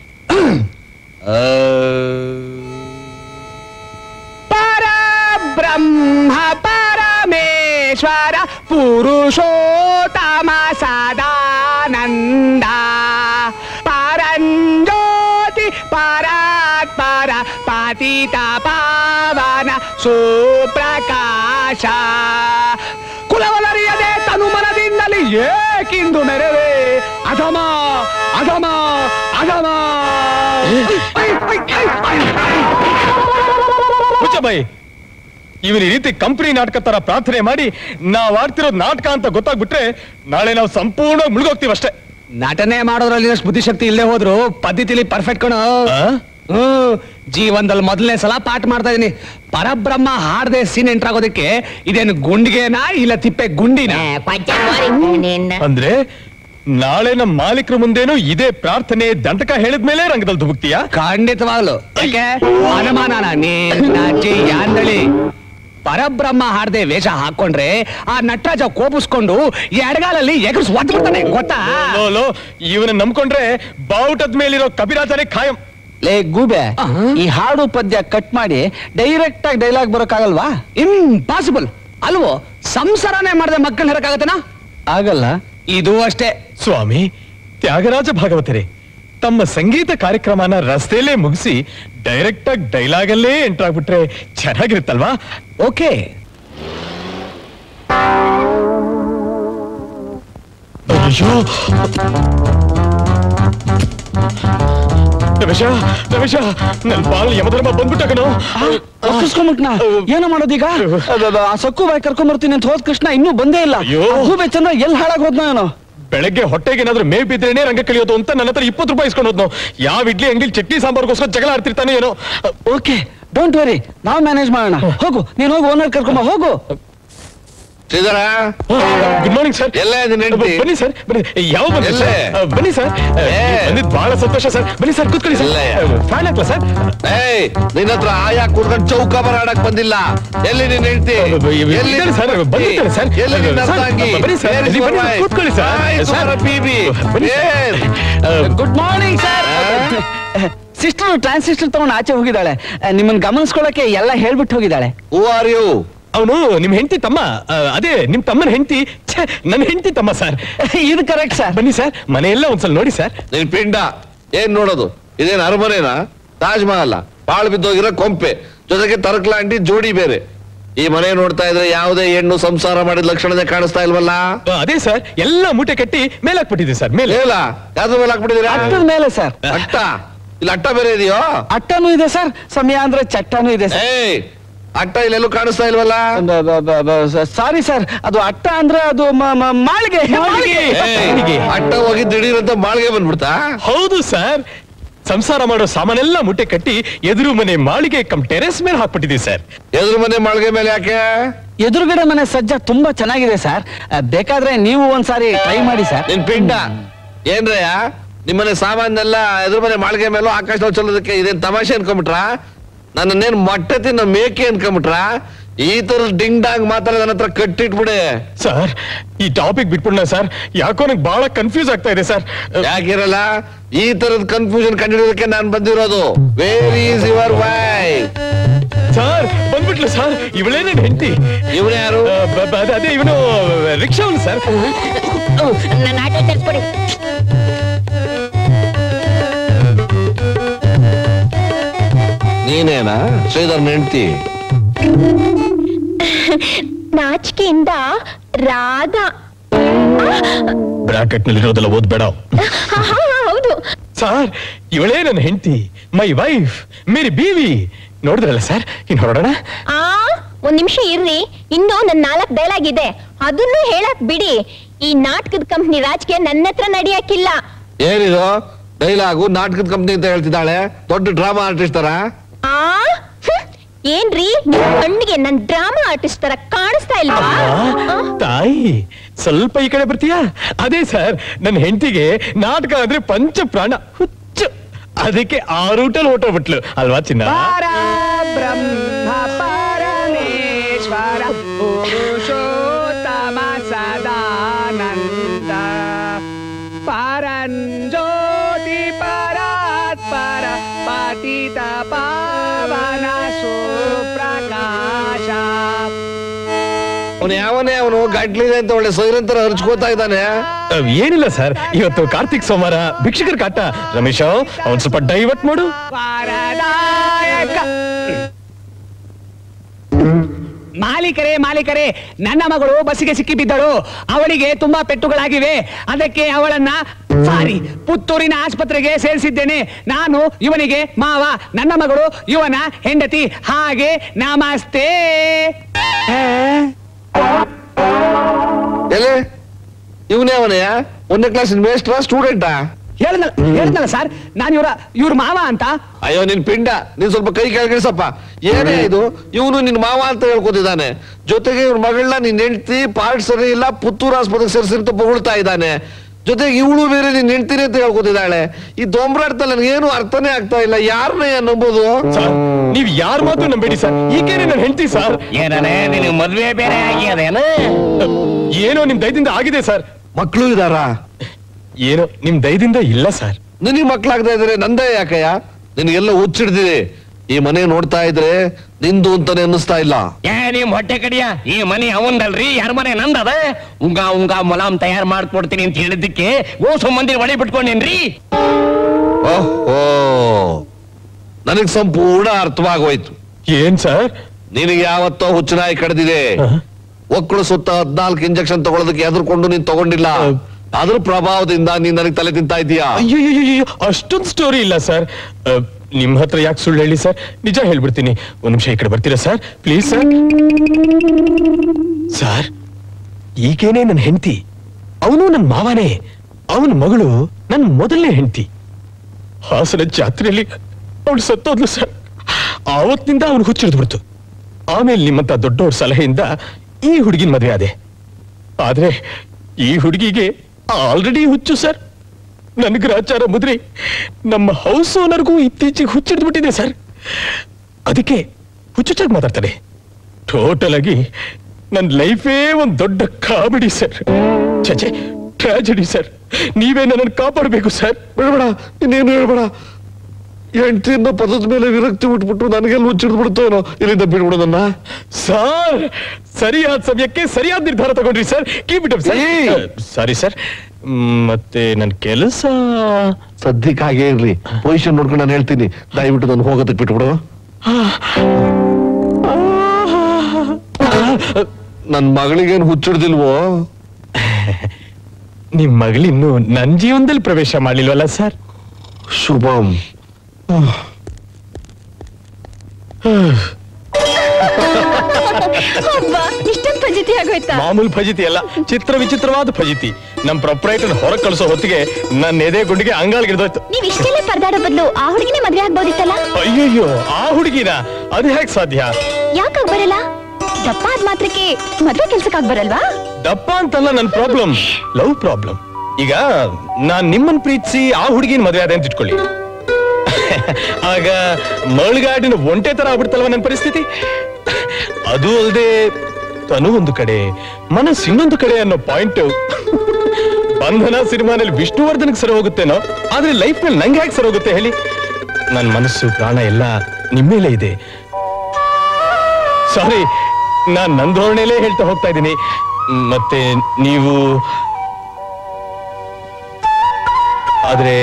ಬ್ರಹ್ಮ ಪರಮೇಶ್ವರ ಪುರುಷೋತ್ತಮ ಸದಾನಂದ ಪರಂಜ್ಯೋತಿ ಪರಾತ್ಪರ ಪತಿತ ಪಾವನ ಸುಪ್ರಕಾಶ ಕುಲವಲರಿಯದೆ ತನು ಮನದಿಂದಲೇ ಏಕಿಂದು ಮೆರವೆ ಅಧಮ ಅಧಮ ಅಧಮ ಬೈ ಇವನ್ ಈ ರೀತಿ ಕಂಪನಿ ನಾಟಕ ತರ ಪ್ರಾರ್ಥನೆ ಮಾಡಿ ನಾವ್ ಆಡ್ತಿರೋದ್ ನಾಟಕ ಅಂತ ಗೊತ್ತಾಗ್ಬಿಟ್ರೆ ನಾಳೆ ನಾವು ಸಂಪೂರ್ಣ ಮುಳುಗೋಗ್ತೀವಷ್ಟೇ ನಟನೆ ಮಾಡೋದ್ರಲ್ಲಿ ಅಷ್ಟು ಬುದ್ಧಿಶಕ್ತಿ ಇಲ್ಲೇ ಹೋದ್ರು ಪದ್ಧತಿಲಿ ಪರ್ಫೆಕ್ಟ್ ಕಣ ಹ್ಮ್ ಜೀವನದಲ್ಲಿ ಮೊದಲನೇ ಸಲ ಪಾಠ ಮಾಡ್ತಾ ಇದೀನಿ ಪರಬ್ರಹ್ಮ ಹಾಡದೆ ಸೀನ್ ಎಂಟರ್ ಆಗೋದಕ್ಕೆ ಇದೇನು ಗುಂಡಿಗೆನಾ ಇಲ್ಲ ತಿಪ್ಪೆ ಗುಂಡಿನ ಅಂದ್ರೆ ನಾಳೆ ನಮ್ಮ ಮಾಲೀಕರ ಮುಂದೇನು ಇದೇ ಪ್ರಾರ್ಥನೆ ದಂಡಕ ಹೇಳಿದ್ಮೇಲೆ ರಂಗದಲ್ಲಿ ಧುಮುಕ್ತೀಯಾ ಖಂಡಿತವಾಗ್ಲು ಯಾಕೆ ಅನುಮಾನನ ನಿನ್ನ ಅಜ್ಜಿ ಯಾಂದಳಿ ಪರಬ್ರಹ್ಮ ಹಾಡದೆ ವೇಷ ಹಾಕೊಂಡ್ರೆ ಆ ನಟರಾಜ ಕೋಪಿಸ್ಕೊಂಡು ಎಡಗಾಲಲ್ಲಿ ಎಗರ್ಸ್ ಒದ್ದು ಬಿಡ್ತಾನೆ ಗೊತ್ತಾ ಲೋ, ಲೋ, ಇವನ ನಂಬ್ಕೊಂಡ್ರೆ ಬಾವುಟದ ಮೇಲಿರೋ ಕಪಿರಾಜನೇ ಖಾಯಂ ಲೇ ಗೂಬೆ ಈ ಹಾಡು ಪದ್ಯ ಕಟ್ ಮಾಡಿ ಡೈರೆಕ್ಟ್ ಆಗಿ ಡೈಲಾಗ್ ಬರೋಕ್ಕಾಗಲ್ವಾ ಇಂಪಾಸಿಬಲ್ ಅಲ್ವೋ ಸಂಸಾರನೇ ಮಾಡದೆ ಮಕ್ಕಳು ಹೆರಕಾಗತ್ತನಾ ಆಗಲ್ಲ ಇದು ಅಷ್ಟೇ ಸ್ವಾಮಿ ತ್ಯಾಗರಾಜ ಭಾಗವತರೇ ತಮ್ಮ ಸಂಗೀತ ಕಾರ್ಯಕ್ರಮನ ರಸ್ತೆಯಲ್ಲೇ ಮುಗಿಸಿ ಡೈರೆಕ್ಟ್ ಆಗಿ ಡೈಲಾಗಲ್ಲೇ ಎಂಟರ್ ಆಗ್ಬಿಟ್ರೆ ಚೆನ್ನಾಗಿರುತ್ತಲ್ವಾ ಓಕೆ ಅಯ್ಯೋ ರಮೇಶ ರಮೇಶ ನನ್ ಬಾಲ್ ಯಮಧರ್ಮ ಬಂದ್ಬಿಟ್ಟ ಕಣೋ ಒಪ್ಪಿಸ್ಕೊಂಬಿಟ್ನಾ ಏನೋ ಮಾಡೋದೀಗ ಅಬ್ಬಬ್ಬ, ಆ ಸಕ್ಕು ಬಾಯ್ ಕರ್ಕೊಂಡ್ ಬರ್ತೀನಿ ಅಂತ ಹೋದ್ ಕೃಷ್ಣ ಇನ್ನೂ ಬಂದೇ ಇಲ್ಲ ಆ ಗೂಬೆ ಚಂದ್ರ ಎಲ್ಲಿ ಹಾಳಾಗ್ ಹೋದ್ನೋ ಏನೋ ಬೆಳಗ್ಗೆ ಹೊಟ್ಟೆಗೆ ಏನಾದ್ರೂ ಮೇವ್ ಬಿದ್ರೇನೆ ರಂಗ ಕಳಿಯೋದು ಅಂತ ನನ್ನ ಹತ್ರ ಇಪ್ಪತ್ತು ರೂಪಾಯಿ ಇಸ್ಕೊಂಡು ಹೋದ್ನು ಯಾವ ಇಡ್ಲಿ ಅಂಗಡಿ ಚಟ್ನಿ ಸಾಂಬಾರ್ಗೋಸ್ಕರ ಜಗಳ ಆಡ್ತಿರ್ತಾನೆ ಏನೋ ಓಕೆ ಡೋಂಟ್ ವೆರಿ ನಾವ್ ಮ್ಯಾನೇಜ್ ಮಾಡೋಣ ಹೋಗು ನೀನ್ ಹೋಗು ಓನರ್ ಕರ್ಕೊಂಬ ಹೋಗು ಶ್ರೀಧರ ಗುಡ್ ಮಾರ್ನಿಂಗ್ ಸರ್ ಎಲ್ಲೇ ನಿನ್ ಹೆಂಡ್ತಿ? ಬನ್ನಿ ಸರ್ ಬನ್ನಿ ಯಾವ ಬನ್ನಿ ಎಲ್ಲೇ? ಸರ್ ಬನ್ನಿ ಸರ್ ಬಂದಿದ್ ಬಹಳ ಸಂತೋಷ ಸರ್ ಬನ್ನಿ ಸರ್ ಕೂತ್ಕೊಳ್ಳಿ ಸರ್ ಎಲ್ಲೇ? ಫ್ಯಾನ್ ಹಾಕ್ಲಾ ಸರ್ ಏಯ್ ನಿನ್ನ ಹತ್ರ ಆಯಾ ಕುಡ್ಕೊಂಡು ಚೌಕ ಬರಾಡಕ್ ಬಂದಿಲ್ಲ ಎಲ್ಲಿ ನಿನ್ ಹೆಂಡತಿ ಎಲ್ಲಿ ಇದ್ದಾರೆ ಸರ್, ನಿನ್ ಬಂದಿದ್ದಾರೆ ಸರ್. ಎಲ್ಲಿ ನಿನ್ನ ಸರ್, ಅರ್ಧಾಂಗಿ? ಬನ್ನಿ ಸರ್, Where is ಬನ್ನಿ, your ಬನ್ನಿ, wife? ಕೂತ್ಕೊಳ್ಳಿ sir. Why is sir. your baby? ಬನ್ನಿ sir. Where? Good morning sir sister transistor ತಗೊಂಡು ಆಚೆ ಹೋಗಿದ್ದಾಳೆ ಆ, ನಿಮ್ಮನ್ನ ಗಮನಿಸ್ಕೊಳಕ್ಕೆ ಎಲ್ಲ ಹೇಳ್ಬಿಟ್ಟು ಹೋಗಿದ್ದಾಳೆ ಹೂ ಆರ್ ಯು ಅವನು ನಿಮ್ ಹೆಂಡತಿ ತಮ್ಮ ಆ, ಅದೇ ನಿಮ್ ತಮ್ಮನ ಹೆಂಡತಿ ನನ್ನ ಹೆಂಡತಿ ತಮ್ಮ ಸರ್ ಇದು ಕರೆಕ್ಟ್ ಸರ್ ಬನ್ನಿ ಸರ್ ಮನೆಯೆಲ್ಲ ಒಂದ್ಸಲ ನೋಡಿ ಸರ್ ನಿನ್ ಪಿಂಡ ಏನ್ ನೋಡೋದು ಇದೇನ್ ಅರಮನೆನಾ ತಾಜ್ ಮಹಲ್ ಬಾಳ್ ಬಿದ್ದೋಗಿರೋ ಕೊಂಪೆ ಜೊತೆಗೆ ತರಕ್ಲಾಂಟಿ ಜೋಡಿ ಬೇರೆ ಈ ಮನೆ ನೋಡ್ತಾ ಇದ್ರೆ ಯಾವುದೇ ಹೆಣ್ಣು ಸಂಸಾರ ಮಾಡಿದ ಲಕ್ಷಣನೇ ಕಾಣಿಸ್ತಾ ಇಲ್ವಲ್ಲ ಆ, ಅದೇ ಸರ್ ಎಲ್ಲ ಮೂಟೆ ಕಟ್ಟಿ ಮೇಲೆ ಹಾಕ್ಬಿಟ್ಟಿದೆ ಸರ್ ಮೇಲೆ ಇಲ್ಲ ಯಾವ್ದ್ರ ಮೇಲೆ ಹಾಕ್ಬಿಟ್ಟಿದ್ದೀರಾ ಅಟ್ಟದ ಮೇಲೆ ಸರ್ ಅಟ್ಟ ಇಲ್ಲಿ ಅಟ್ಟ ಬೇರೆ ಇದೆಯೋ ಅಟ್ಟನೂ ಇದೆ ಸರ್ ಸಮಯ ಅಂದ್ರೆ ಚಟ್ಟನೂ ಇದೆ ಸರ್ ಏಯ್ ಅಟ್ಟ ಇಲ್ಲೆಲ್ಲೂ ಕಾಣಿಸ್ತಾ ಇಲ್ವಲ್ಲ ಸಾರಿ ಸರ್ ಅದು ಅಟ್ಟ ಅಂದ್ರೆ ಅದು ಮ- ಮ- ಮಾಳಿಗೆ ಮಾಳಿಗೆ ಏಯ್, ಅಟ್ಟ ಹೋಗಿ ದಿಢೀರಂತ ಮಾಳಿಗೆ ಬಂದ್ಬಿಡ್ತಾ ಹೌದು ಸರ್ ಸಂಸಾರ ಮಾಡೋ ಸಾಮಾನೆಲ್ಲ ಮುಟ್ಟೆ ಕಟ್ಟಿ ಎದುರು ಮನೆ ಮಾಳಿಗೆ ಕಮ್ ಟೆರೆಸ್ ಮೇಲೆ ಹಾಕ್ಬಿಟ್ಟಿದೆ ಸರ್ ಎದುರು ಮನೆ ಮಾಳಿಗೆ ಮೇಲೆ ಯಾಕೆ ಎದುರುಗಡೆ ಮನೆ ಸಜ್ಜ ತುಂಬಾ ಚೆನ್ನಾಗಿದೆ ಸರ್ ಆ, ಬೇಕಾದ್ರೆ ನೀವು ಒಂದ್ಸಾರಿ ಟ್ರೈ ಮಾಡಿ ಸರ್ ನಿನ್ ಪಿಂಡ ಏನ್ರಯ್ಯ ನಿಮ್ಮನೆ ಸಾಮಾನೆಲ್ಲ ಎದುರು ಮನೆ ಮಾಳಿಗೆ ಮೇಲೂ ಆಕಾಶದಲ್ಲಿ ಚಲ್ಲೋದಕ್ಕೆ ಇದೇನ್ ತಮಾಷೆ ಅನ್ಕೊಂಬಿಟ್ರ ನನ್ನೇನ್ ಮೊಟ್ಟೆ ತಿನ್ನ ಮೇಕೆ ಅನ್ಕೊಂಬಿಟ್ರ ಈ ತರ ಡಿಂಗ್ ಡಾಂಗ್ ಮಾತಾಡ ನನ್ನ ಹತ್ರ ಕಟ್ಟಿಟ್ಬಿಡೆ ಸರ್ ಈ ಟಾಪಿಕ್ ಬಿಟ್ಬಿಡ್ನ ಸರ್ ಯಾಕೋ ನಂಗೆ ಬಹಳ ಕನ್ಫ್ಯೂಸ್ ಆಗ್ತಾ ಇದೆ ಸರ್ ಯಾಕಿರಲ್ಲ ಈ ತರದ ಕನ್ಫ್ಯೂಷನ್ ಕಂಡಿಡೋದಕ್ಕೆ ನಾನ್ ಬಂದಿರೋದು where is your why sir ಬಂದ್ಬಿಟ್ಲು ಸರ್ ಇವಳೇ ನನ್ನ ಹೆಂಡತಿ ಇವನು ಯಾರು ಅದೇ ಇವನು ರಿಕ್ಷಾ ಅವನು ಸರ್ ನನ್ನ ಆಟೋ ತರಿಸ್ಕೊಡಿ ನೀನೇನಾ ಶ್ರೀಧರ್ ಹೆಂಡ್ತಿ ನಾಚಿಕೆಯಿಂದ ರಾಧಾ ಬ್ರಾಕೆಟ್ ನಲ್ಲಿ ಇರೋದೆಲ್ಲ ಓದ್ಬೇಡ ಹಾ, ಹಾ, ಹೌದು ಸರ್ ಇವಳೇ ನನ್ನ ಹೆಂಡತಿ ಮೈ ವೈಫ್ ಮೇರಿ ಬೀವಿ ನೋಡಿದ್ರಲ್ಲ ಸರ್ ಇನ್ ಹೊರಡೋಣ ಆ ಒಂದ್ ನಿಮಿಷ ಇರ್ರಿ ಇನ್ನು ನನ್ ನಾಲ್ಕ್ ಡೈಲಾಗ್ ಇದೆ ಅದನ್ನು ಹೇಳಕ್ ಬಿಡಿ ಈ ನಾಟಕದ ಕಂಪ್ನಿ ರಾಜಕೀಯ ನನ್ನ ಹತ್ರ ನಡಿಯಕ್ಕಿಲ್ಲ ಏನಿದು ಡೈಲಾಗು ನಾಟಕದ ಕಂಪ್ನಿ ಅಂತ ಹೇಳ್ತಿದ್ದಾಳೆ ದೊಡ್ಡ ಡ್ರಾಮಾ ಆರ್ಟಿಸ್ಟ್ ತರ ಆ ಹ್ಮ್. ಏನ್ರಿ ನಿಮ್ ಕಣ್ಣಿಗೆ ನನ್ ಡ್ರಾಮಾ ಆರ್ಟಿಸ್ಟ್ ತರ ಕಾಣಿಸ್ತಾ ಇಲ್ವಾ ಆ? ತಾಯಿ ಸ್ವಲ್ಪ ಈ ಕಡೆ ಬರ್ತೀಯಾ ಅದೇ ಸರ್ ನನ್ನ ಹೆಂಡತಿಗೆ ನಾಟಕ ಅಂದ್ರೆ ಪಂಚ ಪ್ರಾಣ ಹುಚ್ಚು ಅದಕ್ಕೆ ಆ ರೂಟಲ್ಲಿ ಹೊಟ್ಟೋಗ್ಬಿಟ್ಲು ಅಲ್ವಾ ಚಿನ್ನ ಬ್ರಹ್ಮ ಪರಮೇಶ್ವರ ಪುರುಷೋತ್ತಮ ಸದಾನಂದ ಪರಂಜ್ಯೋತಿ ಪರಾತ್ಪರ ಪತಿತ ಪಾವನ ಸುಪ್ರಕಾಶ ಅವನು ಯಾವನೇ ಅವನು ಗಂಟ್ಲಿದೆ ಅಂತ ಒಳ್ಳೆ ಸೈರನ್ ತರ ಹರ್ಚ್ಕೋತಾ ಇದ್ದಾನೆ ಅಹ್, ಏನಿಲ್ಲ ಸರ್ ಇವತ್ತು ಕಾರ್ತಿಕ್ ಸೋಮವಾರ ಭಿಕ್ಷಕರ ಕಾಟ ರಮೇಶ ಅವನ್ ಸ್ವಲ್ಪ ಡೈವರ್ಟ್ ಮಾಡು ವರದಾಯಕ ಮಾಲೀಕರೇ ಮಾಲೀಕರೇ ನನ್ನ ಮಗಳು ಬಸ್ಸಿಗೆ ಸಿಕ್ಕಿ ಬಿದ್ದಳು ಅವಳಿಗೆ ತುಂಬಾ ಪೆಟ್ಟುಗಳಾಗಿವೆ ಅದಕ್ಕೆ ಅವಳನ್ನ ಸಾರಿ ಪುತ್ತೂರಿನ ಆಸ್ಪತ್ರೆಗೆ ಸೇರಿಸಿದ್ದೇನೆ ನಾನು ಇವನಿಗೆ ಮಾವ ನನ್ನ ಮಗಳು ಇವನ ಹೆಂಡತಿ ಹಾಗೆ ನಮಸ್ತೆ ಎಲೆ ಇವನೇ ಅವನೇ ಒಂದನೇ ಕ್ಲಾಸ್ ಮೇಸ್ಟ್ರ ಸ್ಟೂಡೆಂಟಾ ಹೇಳ್ದಲ್ಲ ಹೇಳ್ದಲ್ಲ ಸರ್ ನಾನು ಇವರ ಇವ್ರ ಮಾವ ಅಂತ ಅಯ್ಯೋ ನಿನ್ ಪಿಂಡ ನೀನ್ ಸ್ವಲ್ಪ ಕೈ ಕೆಳಗಿಳಿಸಪ್ಪ ಏನೇ ಇದು ಇವನು ನಿನ್ ಮಾವ ಅಂತ ಹೇಳ್ಕೊತಿದ್ದಾನೆ ಜೊತೆಗೆ ಇವ್ರ ಮಗಳನ್ನ ನಿನ್ ಹೆಂಡತಿ ಪಾರ್ಟ್ ಸರಿ ಇಲ್ಲ ಪುತ್ತೂರು ಆಸ್ಪತ್ರೆಗೆ ಸೇರಿಸಿ ಅಂತ ಹೊಗಳ್ತಾ ಇದ್ದಾನೆ ಜೊತೆಗೆ ಇವಳು ಬೇರೆ ನಿನ್ ಹೆಂಡ್ತಿನಿ ಅಂತ ಹೇಳ್ಕೊತಿದ್ದಾಳೆ ಈ ದೊಂಬ್ರಾಡ್ತಲ್ಲ ನನಗೇನು ಅರ್ಥನೇ ಆಗ್ತಾ ಇಲ್ಲ ಯಾರನ್ನೇ ನಂಬೋದು ಸರ್ ನೀವ್ ಯಾರ ಮಾತು ನಂಬೇಡಿ ಸರ್ ಈಗೇನೆ ನನ್ನ ಹೆಂಡತಿ ಸರ್ ಏನನೇ ನಿನಗೆ ಮದ್ವೆ ಬೇರೆ ಆಗ್ಯದೇನ ಏನೋ ನಿಮ್ ದಯದಿಂದ ಆಗಿದೆ ಸರ್ ಮಕ್ಕಳು ಇದಾರಾ ಏನೋ ನಿಮ್ ದಯದಿಂದ ಇಲ್ಲ ಸರ್ ನಿನಗೆ ಮಕ್ಕಳಾಗದೆ ಇದ್ರೆ ನಂದೇ ಯಾಕಯ್ಯ ನಿನಗೆಲ್ಲ ಹುಚ್ಚಿಡ್ದಿದೆ ಈ ಮನೆ ನೋಡ್ತಾ ಇದ್ರೆ ನಿಂದು ಅಂತಾನೆ ಅನ್ನಿಸ್ತಾ ಇಲ್ಲ ಏ ನಿಮ್ ಹೊಟ್ಟೆ ಕಡಿಯ ಈ ಮನೆ ಅವಂದಲ್ರಿ ಯಾರ ಮನೆ ನಂದದ ಉಂಗ ಉಂಗ ಮೊಲಾಮ್ ತಯಾರು ಮಾಡ್ಕೊಡ್ತೀನಿ ಅಂತ ಹೇಳಿದ್ದಕ್ಕೆ ಓಸು ಮಂದಿ ಒಡೆ ಬಿಟ್ಕೊಂಡೇನ್ರಿ ಓಹೋ ನನಗ್ ಸಂಪೂರ್ಣ ಅರ್ಥವಾಗೋಯ್ತು ಏನ್ ಸರ್ ನಿನಗೆ ಯಾವತ್ತೋ ಹುಚ್ಚನಾಯಿ ಕಡ್ದಿದೆ ಒಕ್ಕಳು ಸುತ್ತ ಹದ್ನಾಲ್ಕು ಇಂಜೆಕ್ಷನ್ ತಗೊಳ್ಳೋದಕ್ಕೆ ಎದುರ್ಕೊಂಡು ನೀನ್ ತಗೊಂಡಿಲ್ಲ ಅದ್ರ ಪ್ರಭಾವದಿಂದ ನೀನ್ ನನಗೆ ತಲೆ ತಿಂತಾ ಇದೀಯಾ ಅಯ್ಯೋ ಅಷ್ಟೊಂದು ಸ್ಟೋರಿ ಇಲ್ಲ ಸರ್ ನಿಮ್ ಹತ್ರ ಯಾಕೆ ಸುಳ್ಳು ಹೇಳಿ ಸರ್ ನಿಜ ಹೇಳ್ಬಿಡ್ತೀನಿ ಒಂದ್ ನಿಮಿಷ ಈ ಕಡೆ ಬರ್ತೀರಾ ಸರ್ ಪ್ಲೀಸ್ ಸರ್ ಸರ್ ಈಗೇನೆ ನನ್ನ ಹೆಂಡತಿ ಅವನು ನನ್ನ ಮಾವನೇ ಅವನ ಮಗಳು ನನ್ನ ಮೊದಲನೇ ಹೆಂಡತಿ ಹಾಸನ ಜಾತ್ರೆಯಲ್ಲಿ ಅವಳು ಸತ್ತೋದ್ಲು ಸರ್ ಆವತ್ತಿನಿಂದ ಅವನು ಹುಚ್ಚಿಡ್ದು ಬಿಡ್ತು ಆಮೇಲೆ ನಿಮ್ಮಂತ ದೊಡ್ಡವ್ರ ಸಲಹೆಯಿಂದ ಈ ಹುಡುಗಿನ ಮದುವೆ ಆದೆ ಆದ್ರೆ ಈ ಹುಡುಗಿಗೆ ಆಲ್ರೆಡಿ ಹುಚ್ಚು ಸರ್ ನನ್ನ ಗ್ರಾಚಾರ ಮುದ್ರಿ ನಮ್ಮ ಹೌಸ್ ಓನರ್ಗೂ ಇತ್ತೀಚೆಗೆ ಹುಚ್ಚಿಡ್ದು ಬಿಟ್ಟಿದೆ ಸರ್ ಅದಕ್ಕೆ ಹುಚ್ಚುಚ್ಚಾಗಿ ಮಾತಾಡ್ತಾನೆ ಟೋಟಲ್ ಆಗಿ ನನ್ನ ಲೈಫೇ ಒಂದ್ ದೊಡ್ಡ ಕಾಮಿಡಿ ಸರ್ ಚಚೆ ಟ್ರಾಜಿಡಿ ಸರ್ ನೀವೇ ನನ್ನನ್ನು ಕಾಪಾಡಬೇಕು ಸರ್ ಬೇಡಬೇಡ ಇನ್ನೇನು ಹೇಳ್ಬೇಡ ಹೆಂಡತಿಯಿಂದ ಪದದ ಮೇಲೆ ವಿರಕ್ತಿ ಬಿಟ್ಬಿಟ್ಟು ನನಗೆಲ್ಲ ಹುಚ್ಚಿಡ್ದು ಬಿಡ್ತೇನೋ ಇಲ್ಲಿಂದ ಬಿಡ್ಬಿಡೋದನ್ನ ಸರ್ ಸರಿಯಾದ ಸಮಯಕ್ಕೆ ಸರಿಯಾದ ನಿರ್ಧಾರ ತಗೊಂಡ್ರಿ ಸರ್ ಕೀಪ್ ಇಟ್ ಸರ್ ಏಯ್! ಸಾರಿ ಸರ್ ಮತ್ತೆ ನನ್ನ ಕೆಲಸ ಸದ್ಯಕ್ಕೆ ಹಾಗೆ ಇರ್ಲಿ ಪೊಸಿಷನ್ ನೋಡ್ಕೊಂಡು ನಾನು ಹೇಳ್ತೀನಿ ದಯವಿಟ್ಟು ನಾನು ಹೋಗೋದಕ್ಕೆ ಬಿಟ್ಬಿಡು ನನ್ ಮಗಳಿಗೇನು ಹುಚ್ಚಿಡ್ದಿಲ್ವೋ ನಿಮ್ ಮಗಳಿನ್ನು ನನ್ ಜೀವನದಲ್ಲಿ ಪ್ರವೇಶ ಮಾಡ್ಲಿಲ್ವಲ್ಲ ಸರ್ ಶುಭಂ ಅಬ್ಬಾ ಇಷ್ಟೊಂದು ಫಜಿತಿ ಆಗೋಯ್ತಾ ಮಾಮೂಲು ಫಜಿತಿ ಅಲ್ಲ ಚಿತ್ರ ವಿಚಿತ್ರವಾದ ಫಜಿತಿ ನಮ್ ಪ್ರೊಪ್ರೈಟರ್ ಹೊರ ಕಳಿಸೋ ಹೊತ್ತಿಗೆ ನನ್ನ ಎದೆ ಗುಂಡಿಗೆ ಅಂಗಾಳ್ಗಿಡ್ದೋಯ್ತು ನೀವ್ ಇಷ್ಟೆಲ್ಲ ಪರದಾಡೋ ಬದಲು ಆ ಹುಡುಗಿನೇ ಮದ್ವೆ ಆಗ್ಬೋದಿತ್ತಲ್ಲ ಅಯ್ಯಯ್ಯೋ ಆ ಹುಡುಗಿನ ಅದು ಹೇಗ್ ಸಾಧ್ಯ ಯಾಕಾಗ್ ಬರಲ್ಲ ದಪ್ಪ ಆದ್ ಮಾತ್ರಕ್ಕೆ ಮದ್ವೆ ಕೆಲ್ಸಕ್ಕಾಗ್ ಬರಲ್ವಾ ದಪ್ಪ ಅಂತಲ್ಲ ನನ್ ಪ್ರಾಬ್ಲಮ್ ಲವ್ ಪ್ರಾಬ್ಲಮ್ ಈಗ ನಾನ್ ನಿಮ್ಮನ್ ಪ್ರೀತಿಸಿ ಆ ಹುಡುಗಿನ ಮದುವೆ ಆದೆ ಅಂತ ಇಟ್ಕೊಳ್ಳಿ ಆಗ ಮಳ್ಗಾಡಿನ ಒಂಟೆ ತರ ಆಗ್ಬಿಡ್ತಲ್ವ ನನ್ನ ಪರಿಸ್ಥಿತಿ ಅದು ಅಲ್ಲದೆ ತನು ಒಂದು ಕಡೆ ಮನಸ್ಸು ಇನ್ನೊಂದು ಕಡೆ ಅನ್ನೋ ಪಾಯಿಂಟ್ ಬಂಧನ ಸಿನಿಮಾನಲ್ಲಿ ವಿಷ್ಣುವರ್ಧನ್ಗೆ ಸರಿ ಹೋಗುತ್ತೇನೋ ಆದ್ರೆ ಲೈಫ್ ನಲ್ಲಿ ನಂಗೆ ಹೇಗೆ ಸರಿ ಹೋಗುತ್ತೆ ಹೇಳಿ ನನ್ನ ಮನಸ್ಸು ಪ್ರಾಣ ಎಲ್ಲ ನಿಮ್ಮೇಲೆ ಇದೆ ಸಾರಿ ನಾನ್ ನನ್ನ ಧೋರಣೆಲೇ ಹೇಳ್ತಾ ಹೋಗ್ತಾ ಇದ್ದೀನಿ ಮತ್ತೆ ನೀವು ಆದ್ರೆ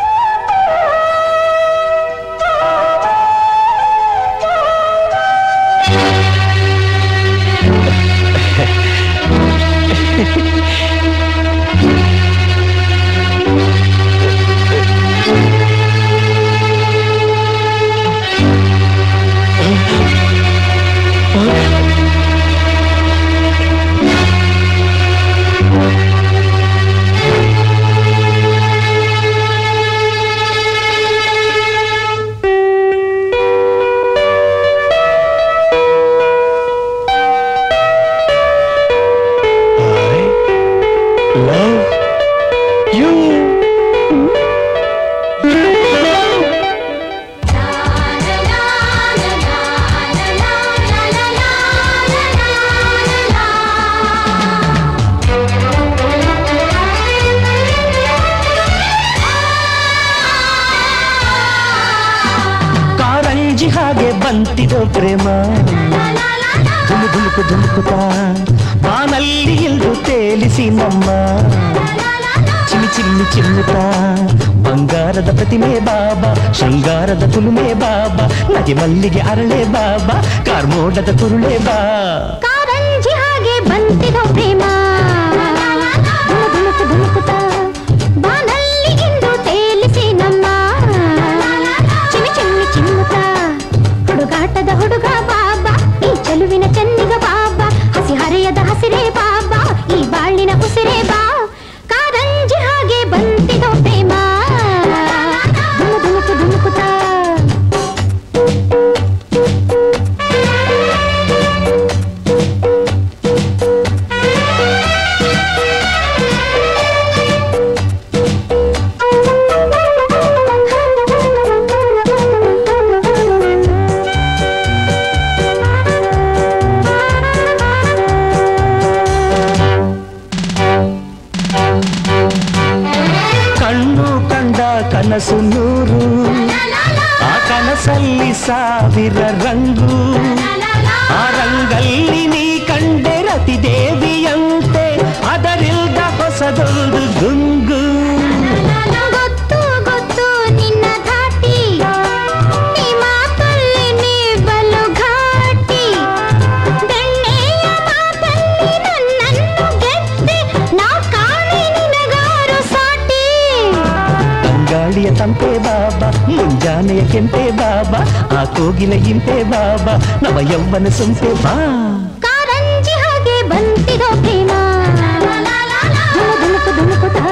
love you. ಕಾರಂಜಿ ಹಾಗೆ ಬಂತಿದೋ ಪ್ರೇಮ ಧುಮು ಧುಮುಕು ಧುಮುಕುತ್ತಾ ಬಾನಲ್ಲಿ ಇಲ್ದು ತೇಲಿಸಿ ನಮ್ಮ ಚಿಮ್ಮಿ ಚಿಮ್ಮಿ ಚಿಮ್ಮುತ್ತಾ ಬಂಗಾರದ ಪ್ರತಿಮೆ ಬಾಬಾ ಶೃಂಗಾರದ ತುಲುಮೆ ಬಾಬಾ ನಗೆ ಮಲ್ಲಿಗೆ ಅರಳೆ ಬಾಬಾ ಕಾರ್ಮೋಡದ ಕುರುಳೆ ಬಾ ಕಾರಂಜಿ ಹಾಗೆ ಬಂತಿದೋ ಪ್ರೇಮ ಧುಮು ಧುಮುಕು ಧುಮುಕುತ್ತಾ ಬಾನಲ್ಲಿ ಇಂದು ತೇಲಿಸಿ ನಮ್ಮ ಚಿಮ್ಮಿ ಚಿಮ್ಮಿ ಚಿಮ್ಮುತ್ತಾ ಹುಡುಗಾಟದ ಹುಡುಗ ಬಾಬಾ ಈ ಚೆಲುವಿನ ಚೆನ್ನಿಗ ಬಾಬಾ ಹಸಿ ಹರೆಯದ ಹಸಿರೇ ಬಾಬಾ ಈ ಬಾಳಿನ ಉಸಿರೇ ಬಾ ಕಾರಂಜಿ ಹಾಗೆ ಬಂತಿದೋ ಪ್ರೇಮ ಧುಮು ಧುಮುಕು ಧುಮುಕುತ್ತಾ ಕಣ್ಣು ಕಂಡ ಕನಸು ನೂರು ಆ ಕನಸಲ್ಲಿ ಸಾವಿರ ರಂಗು ಆ ರಂಗಲ್ಲಿ ನೀ ಕಂಡೆ ರತಿ ದೇವಿಯಂತೆ ಅದರಿಲ್ದ ಹೊಸದೊಂದು ಗುಂಗು ಗೊತ್ತು ಗೊತ್ತು ನಿನ್ನ ಧಾಟಿ ಈ ಮಾತಲ್ಲಿ ನೀ ಬಲು ಘಾಟಿ ಬೆಣ್ಣೆಯ ಮಾತಲ್ಲಿ ನನ್ನನ್ನು ಗೆದ್ದೆ ನಾ ಕಾಣೆ ನಿನಗಾರು ಸಾಟಿ ತಂಗಾಳಿಯ ತಂಪೆ ಬಾಬಾ ಮುಂಜಾನೆಯ ಕೆಂಪೆ ಬಾಬಾ ಆ ಕೋಗಿಲ ಇಂಪೆ ಬಾಬಾ ನವ ಯೌವನ ಸೊಂಪೆ ಬಾ ಕಾರಂಜಿ ಹಾಗೆ ಬಂತಿದೋ ಪ್ರೇಮ ಧುಮು ಧುಮುಕು ಧುಮುಕುತ್ತಾ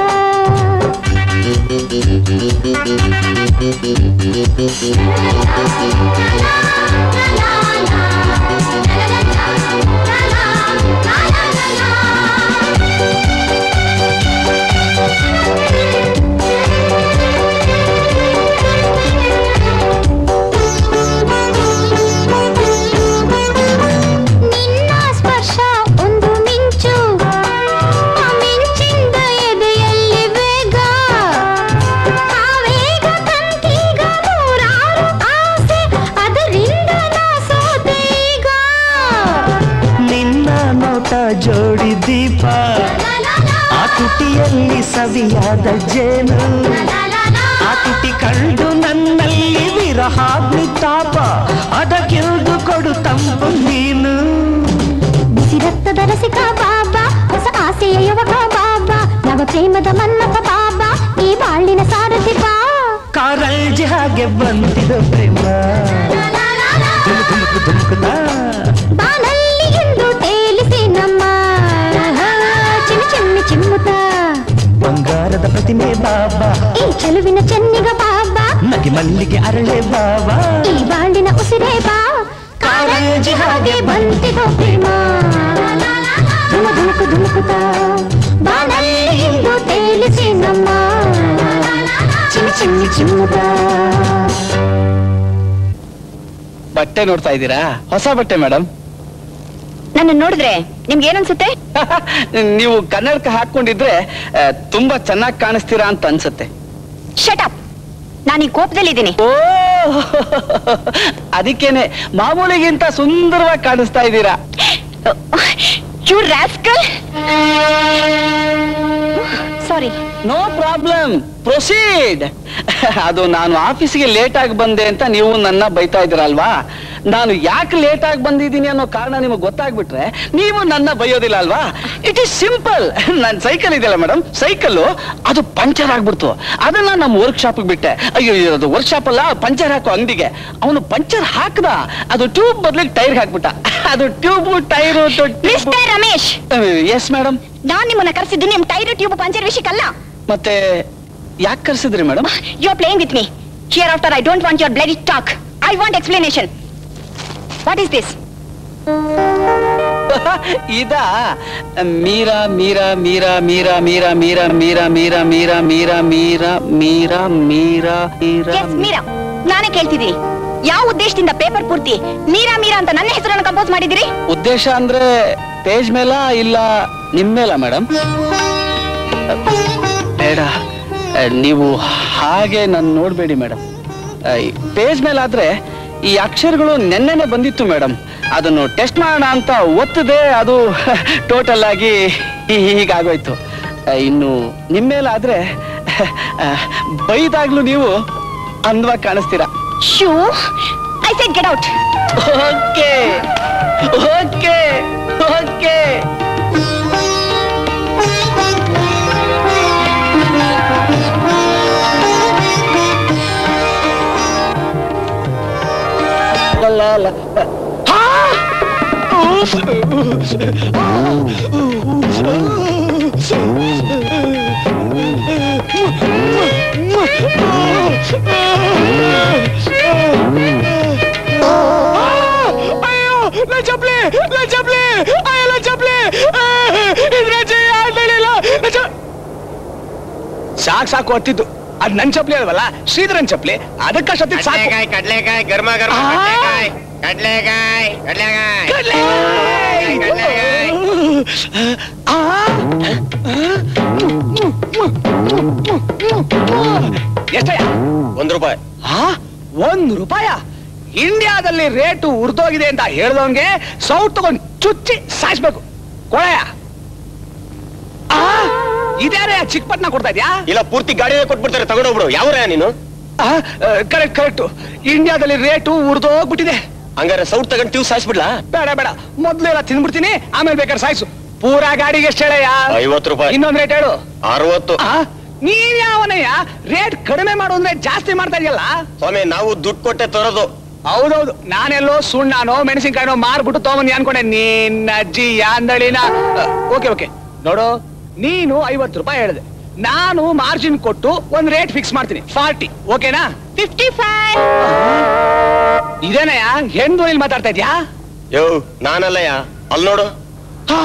ನಿನ್ನ ಸ್ಪರ್ಶ ಒಂದು ಮಿಂಚು ಆ ಮಿಂಚಿಂದ ಎದೆಯಲ್ಲಿ ವೇಗ ಆ ವೇಗ ತಂತಿಗ ನೂರಾರು ಜೋಡಿ ದೀಪ ಆ ತುಟಿಯಲ್ಲಿ ಸವಿಯಾದ ಜೇನು ಆ ತುಟಿ ಕಂಡು ನನ್ನಲ್ಲಿ ವಿರಹಾಗ್ನಿ ತಾಪ ಅದಕ್ಕಿಲ್ದು ಕೊಡು ತಂಪು ನೀನು ಬಿಸಿ ರಕ್ತದ ರಸಿಕ ಬಾಬಾ ಹೊಸ ಆಸೆಯ ಯುವಕ ಬಾಬಾ ನವ ಪ್ರೇಮದ ಮನ್ಮಥ ಬಾಬಾ ಈ ಬಾಳಿನ ಸಾರಥಿ ಬಾ ಕಾರಂಜಿ ಹಾಗೆ ಬಂದಿದ ಪ್ರೇಮ ಧುಮುಕು ಧುಮುಕು ಧುಮುಕುತ್ತಾ ಬಾನಲ್ಲಿ ಎಂದು ತೇಲಿಸಿ ನಮ್ಮ ಚಿಮ್ಮಿ ಚಿಮ್ಮಿ ಚಿಮ್ಮುತ್ತ ಬಂಗಾರದ ಪ್ರತಿಮೆ ಬಾಬಾ ಈ ಚೆಲುವಿನ ಚೆನ್ನಿಗ ಬಾಬಾ ನಗೆ ಮಲ್ಲಿಗೆ ಅರಳೆ ಬಾಬಾ ಈ ಬಾಳಿನ ಉಸಿರೇ ಬಾ ಕಾರಂಜಿ ಹಾಗೆ ಬಂತಿದೋ ಪ್ರೇಮ ಧುಮ ಧುಮುಕು ಧುಮುಕುತ್ತ ಬಾನಲ್ಲಿ ಎಂದು ತೇಲಿಸಿ ನಮ್ಮ ಚಿಮ್ಮಿ ಚಿಮ್ಮಿ ಚಿಮ್ಮುತ್ತ ಬಟ್ಟೆ ನೋಡ್ತಾ ಇದ್ದೀರಾ ಹೊಸ ಬಟ್ಟೆ ಮೇಡಮ್ ನನ್ನ ನೋಡಿದ್ರೆ ನಿಮ್ಗೆ ಏನನ್ಸುತ್ತೆ ನೀವು ಕನ್ನಡಕ ಹಾಕೊಂಡಿದ್ರೆ ಆ, ತುಂಬಾ ಚೆನ್ನಾಗಿ ಕಾಣಿಸ್ತೀರಾ ಅಂತ ಅನ್ಸುತ್ತೆ ಶಟ್ ಅಪ್ ನಾನು ಈ ಕೋಪದಲ್ಲಿದ್ದೀನಿ ಓ ಅದಕ್ಕೇನೆ ಮಾಮೂಲಿಗಿಂತ ಸುಂದರವಾಗಿ ಕಾಣಿಸ್ತಾ ಇದ್ದೀರಾ you rascal sorry no problem proceed ಅದು ನಾನು ಆಫೀಸಿಗೆ ಲೇಟ್ ಆಗಿ ಬಂದೆ ಅಂತ ನೀವು ನನ್ನ ಬೈತಾ ಇದ್ದೀರಲ್ವಾ ನಾನು ಯಾಕೆ ಲೇಟ್ ಆಗಿ ಬಂದಿದ್ದೀನಿ ಅನ್ನೋ ಕಾರಣ ನಿಮಗೆ ಗೊತ್ತಾಗ್ಬಿಟ್ರೆ ನೀವು ನನ್ನ ಬೈಯೋದಿಲ್ಲ ಅಲ್ವಾ ಇಟ್ ಈಸ್ ಸಿಂಪಲ್ ನನ್ನ ಸೈಕಲ್ ಇದೆಯಲ್ಲ ಮೇಡಮ್ ಸೈಕಲ್ಲು ಅದು ಪಂಚರ್ ಆಗ್ಬಿಡ್ತು ಅದನ್ನ ನಮ್ಮ ವರ್ಕ್ ಶಾಪಿಗೆ ಬಿಟ್ಟೆ ಅಯ್ಯೋ ಅಯ್ಯೋ, ಅದು ವರ್ಕ್ ಶಾಪ್ ಅಲ್ಲ ಪಂಚರ್ ಹಾಕೋ ಅಂಗಡಿಗೆ ಅವನು ಪಂಚರ್ ಹಾಕ್ದ ಅದು ಟ್ಯೂಬ್ ಬದಲಿಗೆ ಟೈರ್ ಹಾಕ್ಬಿಟ್ಟ ಅದು tube tyre mister Ramesh yes madam ನಾನ್ ನಿಮ್ಮನ್ನ ಕರೆಸಿದ್ದು ನಿಮ್ ಟೈರ್ ಟ್ಯೂಬ್ ಪಂಚರ್ ವಿಷಯಕ್ಕಲ್ಲ ಮತ್ತೆ ಯಾಕೆ ಕರ್ಸಿದ್ರಿ madam you are playing with me here after I don't want your bloody talk I want explanation what is this ಇದ ಮೀರಾ ಮೀರಾ ಮೀರಾ ಮೀರಾ ಮೀರಾ ಮೀರಾ ಮೀರಾ ಮೀರಾ ಮೀರಾ ಮೀರಾ ಮೀರಾ ಮೀರಾ ಮೀರಾ ಮೀರಾ ಎಸ್ ಮೀರಾ ನಾನೇ ಕೇಳ್ತಿದ್ದೀನಿ ಯಾವ ಉದ್ದೇಶದಿಂದ ಪೇಪರ್ ಪೂರ್ತಿ ಮೀರಾ ಮೀರಾ ಅಂತ ನನ್ನ ಹೆಸರನ್ನು ಕಂಪೋಸ್ ಮಾಡಿದಿರಿ ಉದ್ದೇಶ ಅಂದ್ರೆ ಪೇಜ್ ಮೇಲ ಇಲ್ಲ ನಿಮ್ ಮೇಲ ಮೇಡಮ್ ಬೇಡ ಆ, ನೀವು ಹಾಗೆ ನಾನು ನೋಡ್ಬೇಡಿ ಮೇಡಮ್ ಪೇಜ್ ಮೇಲಾದ್ರೆ ಈ ಅಕ್ಷರಗಳು ನೆನ್ನೆನೆ ಬಂದಿತ್ತು ಮೇಡಮ್ ಅದನ್ನು ಟೆಸ್ಟ್ ಮಾಡೋಣ ಅಂತ ಒತ್ತದೆ ಅದು ಟೋಟಲ್ ಆಗಿ ಹೀ- ಹೀಗಾಗೋಯ್ತು ಆ, ಇನ್ನು ನಿಮ್ಮ ಮೇಲಾದ್ರೆ ಆ, ಬೈದಾಗ್ಲೂ ನೀವು ಅಂದವಾಗಿ ಕಾಣಿಸ್ತೀರಾ ಶೂ I said get out okay okay okay la la ಅಯ್ಯೋ ನನ್ನ ಚಪ್ಲಿ ನನ್ನ ಚಪ್ಲಿ ಅಯ್ಯೋ ನನ್ನ ಚಪ್ಲಿ ಇದ್ರಾಚೆ ಆಡ್ಲಿಲ್ಲ ಸಾಕ್ ಸಾಕು ಹೊತ್ತಿದ್ದು ಅದ್ ನನ್ ಚಪ್ಲಿ ಅಲ್ವಲ್ಲ ಶ್ರೀಧರನ್ ಚಪ್ಲಿ ಅದಕ್ಕ ಸತಿ ಸಾಕು ಕಡ್ಲೆಕಾಯಿ ಕಡ್ಲೆಕಾಯಿ ಗರ್ಮ ಗರ್ಮ ಆ. ಕಡ್ಲೆಕಾಯಿ ಕಡ್ಲೆಕಾಯಿ ಕಡ್ಲೆಕಾಯಿ. ಕಡ್ಲೆಕಾಯಿ ಆ? ಎಷ್ಟಯ್ಯ ಒಂದ್ ರೂಪಾಯಿ ಆ? ಒಂದ್ ರೂಪಾಯ ಇಂಡಿಯಾದಲ್ಲಿ ರೇಟು ಉರ್ದೋಗಿದೆ ಅಂತ ಹೇಳ್ದವನ್ಗೆ ಸೌಟ್ ತಗೊಂಡ್ ಚುಚ್ಚಿ ಸಾಯಿಸ್ಬೇಕು ಕೊಳೆಯ ಆ? ಇದ್ಯಾರೇ ಚಿಕ್ಕಪಟ್ನ ಕೊಡ್ತಾ ಇದ್ಯಾ ಇಲ್ಲ ಪೂರ್ತಿ ಗಾಡಿನೇ ಕೊಟ್ಬಿಡ್ತಾರೆ ತಗೊಂಡೋಗ್ಬಿಡು ಯಾವ್ರ ನೀನು ಕರೆಕ್ಟ್ ಕರೆಕ್ಟ್ ಇಂಡಿಯಾದಲ್ಲಿ ರೇಟು ಉರ್ದೋಗ್ಬಿಟ್ಟಿದೆ ಹಂಗಾರೆ ಸೌಟ್ ತಗೊಂಡ್ ಟ್ಯೂಸ್ ಸಾಯಿಸ್ಬಿಡ್ಲಾ ಬೇಡ ಬೇಡ ಮೊದ್ಲೆಲ್ಲ ತಿಂದ್ಬಿಡ್ತೀನಿ ಆಮೇಲೆ ಬೇಕಾದ್ರೆ ಸಾಯಿಸು ಪೂರಾ ಗಾಡಿಗೆ ಎಷ್ಟು ಹೇಳಯ್ಯ ಐವತ್ತು ರೂಪಾಯಿ ಇನ್ನೊಂದ್ ರೇಟ್ ಹೇಳು ಅರವತ್ತು ಆ? ನೀವ್ ಯಾವನಯ್ಯ ರೇಟ್ ಕಡಿಮೆ ಮಾಡು ಅಂದ್ರೆ ಜಾಸ್ತಿ ಮಾಡ್ತಾ ಇದೆಯಲ್ಲ ಸ್ವಾಮಿ ನಾವು ದುಡ್ಡು ಕೊಟ್ಟೆ ತರೋದು ಹೌದೌದು ನಾನೆಲ್ಲೋ ಸುಣ್ಣನೋ ಮೆಣಸಿನ್ಕಾಯಿನೋ ಮಾರ್ಬಿಟ್ಟು ತಗೊಂಬಂದಿ ಅನ್ಕೊಂಡೆ ನಿನ್ನ ಅಜ್ಜಿ ಯಾಂದಳಿನ ಓಕೆ ಓಕೆ ನೋಡು ನೀನು ಐವತ್ತು ರೂಪಾಯಿ ಹೇಳಿದೆ ನಾನು ಮಾರ್ಜಿನ್ ಕೊಟ್ಟು ಒಂದ್ ರೇಟ್ ಫಿಕ್ಸ್ ಮಾಡ್ತೀನಿ ಫಾರ್ಟಿ ಓಕೆನಾ ಫಿಫ್ಟಿ ಫೈವ್ ಇದೇನಯ್ಯ ಹೆಣ್ ಧ್ವನಿಲ್ ಮಾತಾಡ್ತಾ ಇದ್ಯಾ ಯೋ ನಾನಲ್ಲಯ್ಯ ಅಲ್ಲಿ ನೋಡು ಆ?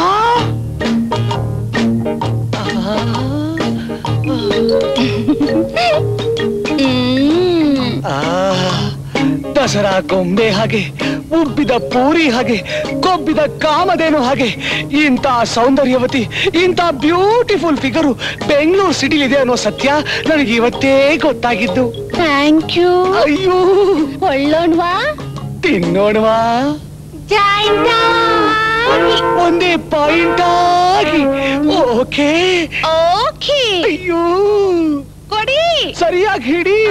ಆ, ದಸರಾ ಗೊಂಬೆ ಹಾಗೆ ಉಬ್ಬಿದ ಪೂರಿ ಹಾಗೆ ಕೊಬ್ಬಿದ ಕಾಮಧೇನು ಹಾಗೆ ಇಂಥ ಸೌಂದರ್ಯವತಿ ಇಂಥ ಬ್ಯೂಟಿಫುಲ್ ಫಿಗರು ಬೆಂಗಳೂರು ಸಿಟಿಲಿದೆ ಅನ್ನೋ ಸತ್ಯ ನನಗೆ ಇವತ್ತೇ ಗೊತ್ತಾಗಿದ್ದು ಥ್ಯಾಂಕ್ ಯು ಅಯ್ಯೋ ಒಳ್ಳೋಣ್ವಾ ತಿನ್ನೋಣವಾ ಜಾಯ್ತಾ ಆಗಿ ಒಂದೇ ಪಾಯಿಂಟ್ ಆಗಿ ಓಕೆ ಓಕೆ ಅಯ್ಯೋ ಕೊಡಿ ಸರಿಯಾಗಿ ಹಿಡಿ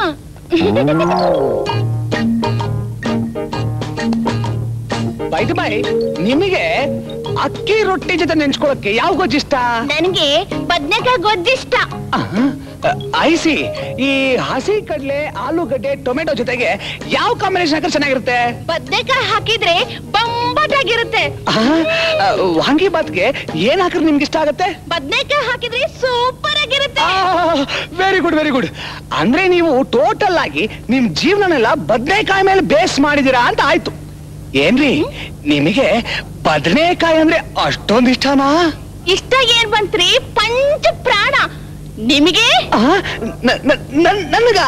ಬೈದ್ ಬೈ ನಿಮಗೆ ಅಕ್ಕಿ ರೊಟ್ಟಿ ಜೊತೆ ನೆಂಚ್ಕೊಳಕ್ಕೆ ಯಾವ ಗೊಜ್ಜಿಷ್ಟ ನನಗೆ ಬದ್ನೆಕಾಯಿ ಗೊಜ್ಜಿಷ್ಟ ಐಸಿ ಈ ಹಸಿ ಕಡ್ಲೆ ಆಲೂಗಡ್ಡೆ ಟೊಮೆಟೊ ಜೊತೆಗೆ ಯಾವ ಕಾಂಬಿನೇಷನ್ ಹಾಕಿದ್ರೆ ಚೆನ್ನಾಗಿರುತ್ತೆ ಬದ್ನೆಕಾಯಿ ಹಾಕಿದ್ರೆ ಬಂಬಟಾಗಿರುತ್ತೆ ವಾಂಗಿ ಬಾತ್ಗೆ ಏನ್ ಹಾಕಿದ್ರೆ ನಿಮ್ಗೆ ಇಷ್ಟ ಆಗುತ್ತೆ ಬದ್ನೆಕಾಯಿ ಹಾಕಿದ್ರೆ ಸೂಪರ್ ಆಗಿರುತ್ತೆ ವೆರಿ ಗುಡ್ ವೆರಿ ಗುಡ್ ಅಂದ್ರೆ ನೀವು ಟೋಟಲ್ ಆಗಿ ನಿಮ್ ಜೀವನನೆಲ್ಲ ಬದನೆಕಾಯಿ ಮೇಲೆ ಬೇಸ್ ಮಾಡಿದೀರಾ ಅಂತ ಆಯ್ತು ಏನ್ರಿ ನಿಮಗೆ ಬದನೆಕಾಯಿ ಅಂದ್ರೆ ಅಷ್ಟೊಂದ್ ಇಷ್ಟನಾ ಇಷ್ಟ ಏನ್ ಬಂತ್ರಿ ಪಂಚ ಪ್ರಾಣ ನಿಮಗೆ ನನ್ಗ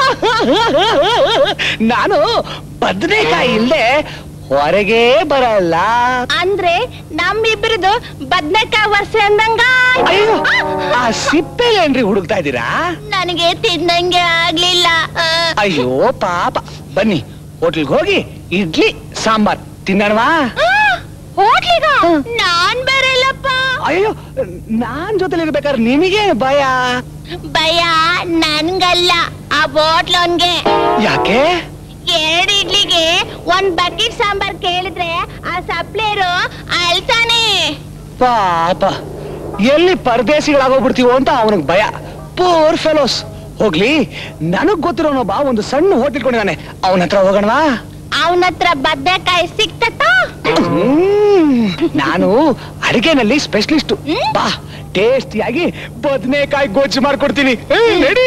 ನಾನು ಬದನೆಕಾಯಿ ಇಲ್ಲದೆ ಹೊರಗೆ ಬರಲ್ಲ ಅಂದ್ರೆ ನಮ್ಮಿಬ್ರದು ಬದ್ನೆಕಾಯಿ ವರ್ಷ ಅಂದಂಗ ಅಯ್ಯೋ ಆ ಸಿಪ್ಪೆ ಏನ್ರಿ ಹುಡುಕ್ತಾ ಇದ್ದೀರಾ ನನಗೆ ತಿನ್ನಂಗೆ ಆಗ್ಲಿಲ್ಲ ಆ, ಅಯ್ಯೋ ಪಾಪ ಬನ್ನಿ ಹೋಟ್ಲ್ಗೆ ಹೋಗಿ ಇಡ್ಲಿ ಸಾಂಬಾರ್ ತಿನ್ನೋಣವಾ ಆ, ಹೋಗ್ಲಿಗ ನಾನ್ ಬರಲ್ಲಪ್ಪ ಅಯ್ಯೋ ನಾನ್ ಜೊತೆಲಿ ಇರ್ಬೇಕಾದ್ರೆ ನಿಮಗೆ ಭಯ ಭಯ ನನ್ಗಲ್ಲ ಆ ಬೋಟ್ಲೋನ್ಗೆ ಯಾಕೆ ಎರಡ್ ಇಡ್ಲಿಗೆ ಒಂದ್ ಬಕೆಟ್ ಸಾಂಬಾರ್ ಕೇಳಿದ್ರೆ ಆ ಸಪ್ಲೇರು ಅಳ್ತಾನೆ ಪಾಪ ಎಲ್ಲಿ ಪರದೇಶಿಗಳಾಗೋಗ್ಬಿಡ್ತೀವೋ ಅಂತ ಅವನಿಗೆ ಭಯ ಪೂರ್ ಫೆಲೋಸ್ ಹೋಗ್ಲಿ ನನಗ್ ಗೊತ್ತಿರೋನೊಬ್ಬ ಒಂದು ಸಣ್ಣ ಹೋಟೆಲ್ ಇಟ್ಕೊಂಡಿದ್ದಾನೆ ಅವನ ಹತ್ರ ಹೋಗೋಣವಾ ಅವನ ಹತ್ರ ಬದ್ನೆಕಾಯಿ ಸಿಕ್ತತ್ತ ಹ್ಮ್. ನಾನು ಅಡಿಗೆನಲ್ಲಿ ಸ್ಪೆಷಲಿಸ್ಟ್ ಬಾ ಟೇಸ್ಟಿಯಾಗಿ ಬದನೆಕಾಯಿ ಗೊಜ್ಜು ಮಾಡ್ಕೊಡ್ತೀನಿ ಏ, ನಡಿ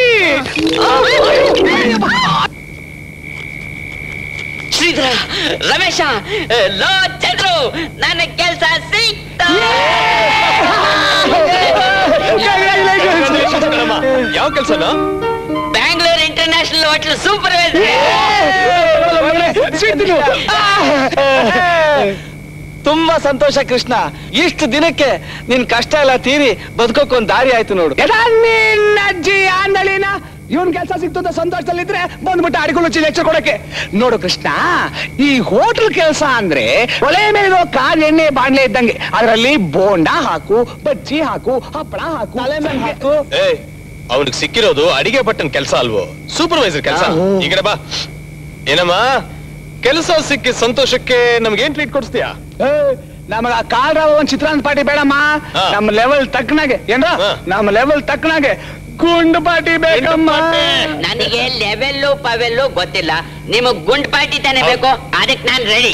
ಶ್ರೀಧರ ರಮೇಶ ಲೋ ಚಂದ್ರು ನನ್ನ ಕೆಲ್ಸ ಸಿಕ್ತ ಯಾವ ಕೆಲ್ಸನ ಬ್ಯಾಂಗ್ಳೂರ್ ಇಂಟರ್ನ್ಯಾಷನಲ್ ಹೋಟ್ಲ್ ಸೂಪರ್ವೈಸರ್ ತುಂಬಾ ಸಂತೋಷ ಕೃಷ್ಣ ಇಷ್ಟು ದಿನಕ್ಕೆ ನಿನ್ ಕಷ್ಟ ಎಲ್ಲ ತೀರಿ ಬದುಕೋಕ್ ಒಂದ್ ದಾರಿ ಆಯ್ತು ನೋಡು ಎದಾ ನಿನ್ನ ಅಜ್ಜಿ ಆಂದಳಿನ ಇವನ್ ಕೆಲಸ ಸಿಕ್ತು ಅಂತ ಸಂತೋಷದಲ್ಲಿದ್ರೆ ಬಂದ್ಬಿಟ್ಟು ಅಡಿಗಳು ಚೀಲ ಹೆಚ್ಚು ಕೊಡಕ್ಕೆ ನೋಡು ಕೃಷ್ಣ ಈ ಹೋಟೆಲ್ ಕೆಲಸ ಅಂದ್ರೆ ಒಲೆ ಮೇಲಿರೋ ಕಾರ್ ಎಣ್ಣೆ ಬಾಣ್ಲೆ ಇದ್ದಂಗೆ ಅದರಲ್ಲಿ ಬೋಂಡ ಹಾಕು ಬಜ್ಜಿ ಹಾಕು ಹಪ್ಪಳ ಹಾಕು ತಲೆ ಮೇಲೆ ಹಾಕು ಏ ಅವನಿಗೆ ಸಿಕ್ಕಿರೋದು ಅಡಿಗೆ ಪಟ್ಟನ್ ಕೆಲಸ ಅಲ್ವೋ ಸೂಪರ್ವೈಸರ್ ಕೆಲಸ ಈ ಕಡೆ ಬಾ ಏನಮ್ಮ ಕೆಲಸ ಸಿಕ್ಕಿ ಸಂತೋಷಕ್ಕೆ ನಮ್ಗೆ ಏನ್ ಟ್ರೀಟ್ ಕೊಡಿಸ್ತೀಯಾ ಏ, ನಮಗ ಕಾರ್ ಒಂದ್ ಚಿತ್ರಾನ್ನ ಪಾಟಿ ಬೇಡಮ್ಮ ಹಾ. ನಮ್ಮ ಲೆವೆಲ್ ತಕ್ಕನಾಗೆ ಏನ್ರ ಹಾ. ನಮ್ಮ ಲೆವೆಲ್ ತಕ್ಕನಾಗೆ ಗುಂಡು ಪಾಟಿ ಬೇಕಮ್ಮ ನನಗೆ ಲೆವೆಲ್ಲು ಪವೆಲ್ಲು ಗೊತ್ತಿಲ್ಲ ನಿಮಗ್ ಗುಂಡ್ ಪಾರ್ಟಿ ತಾನೇ ಬೇಕು ಅದಕ್ಕೆ ನಾನ್ ರೆಡಿ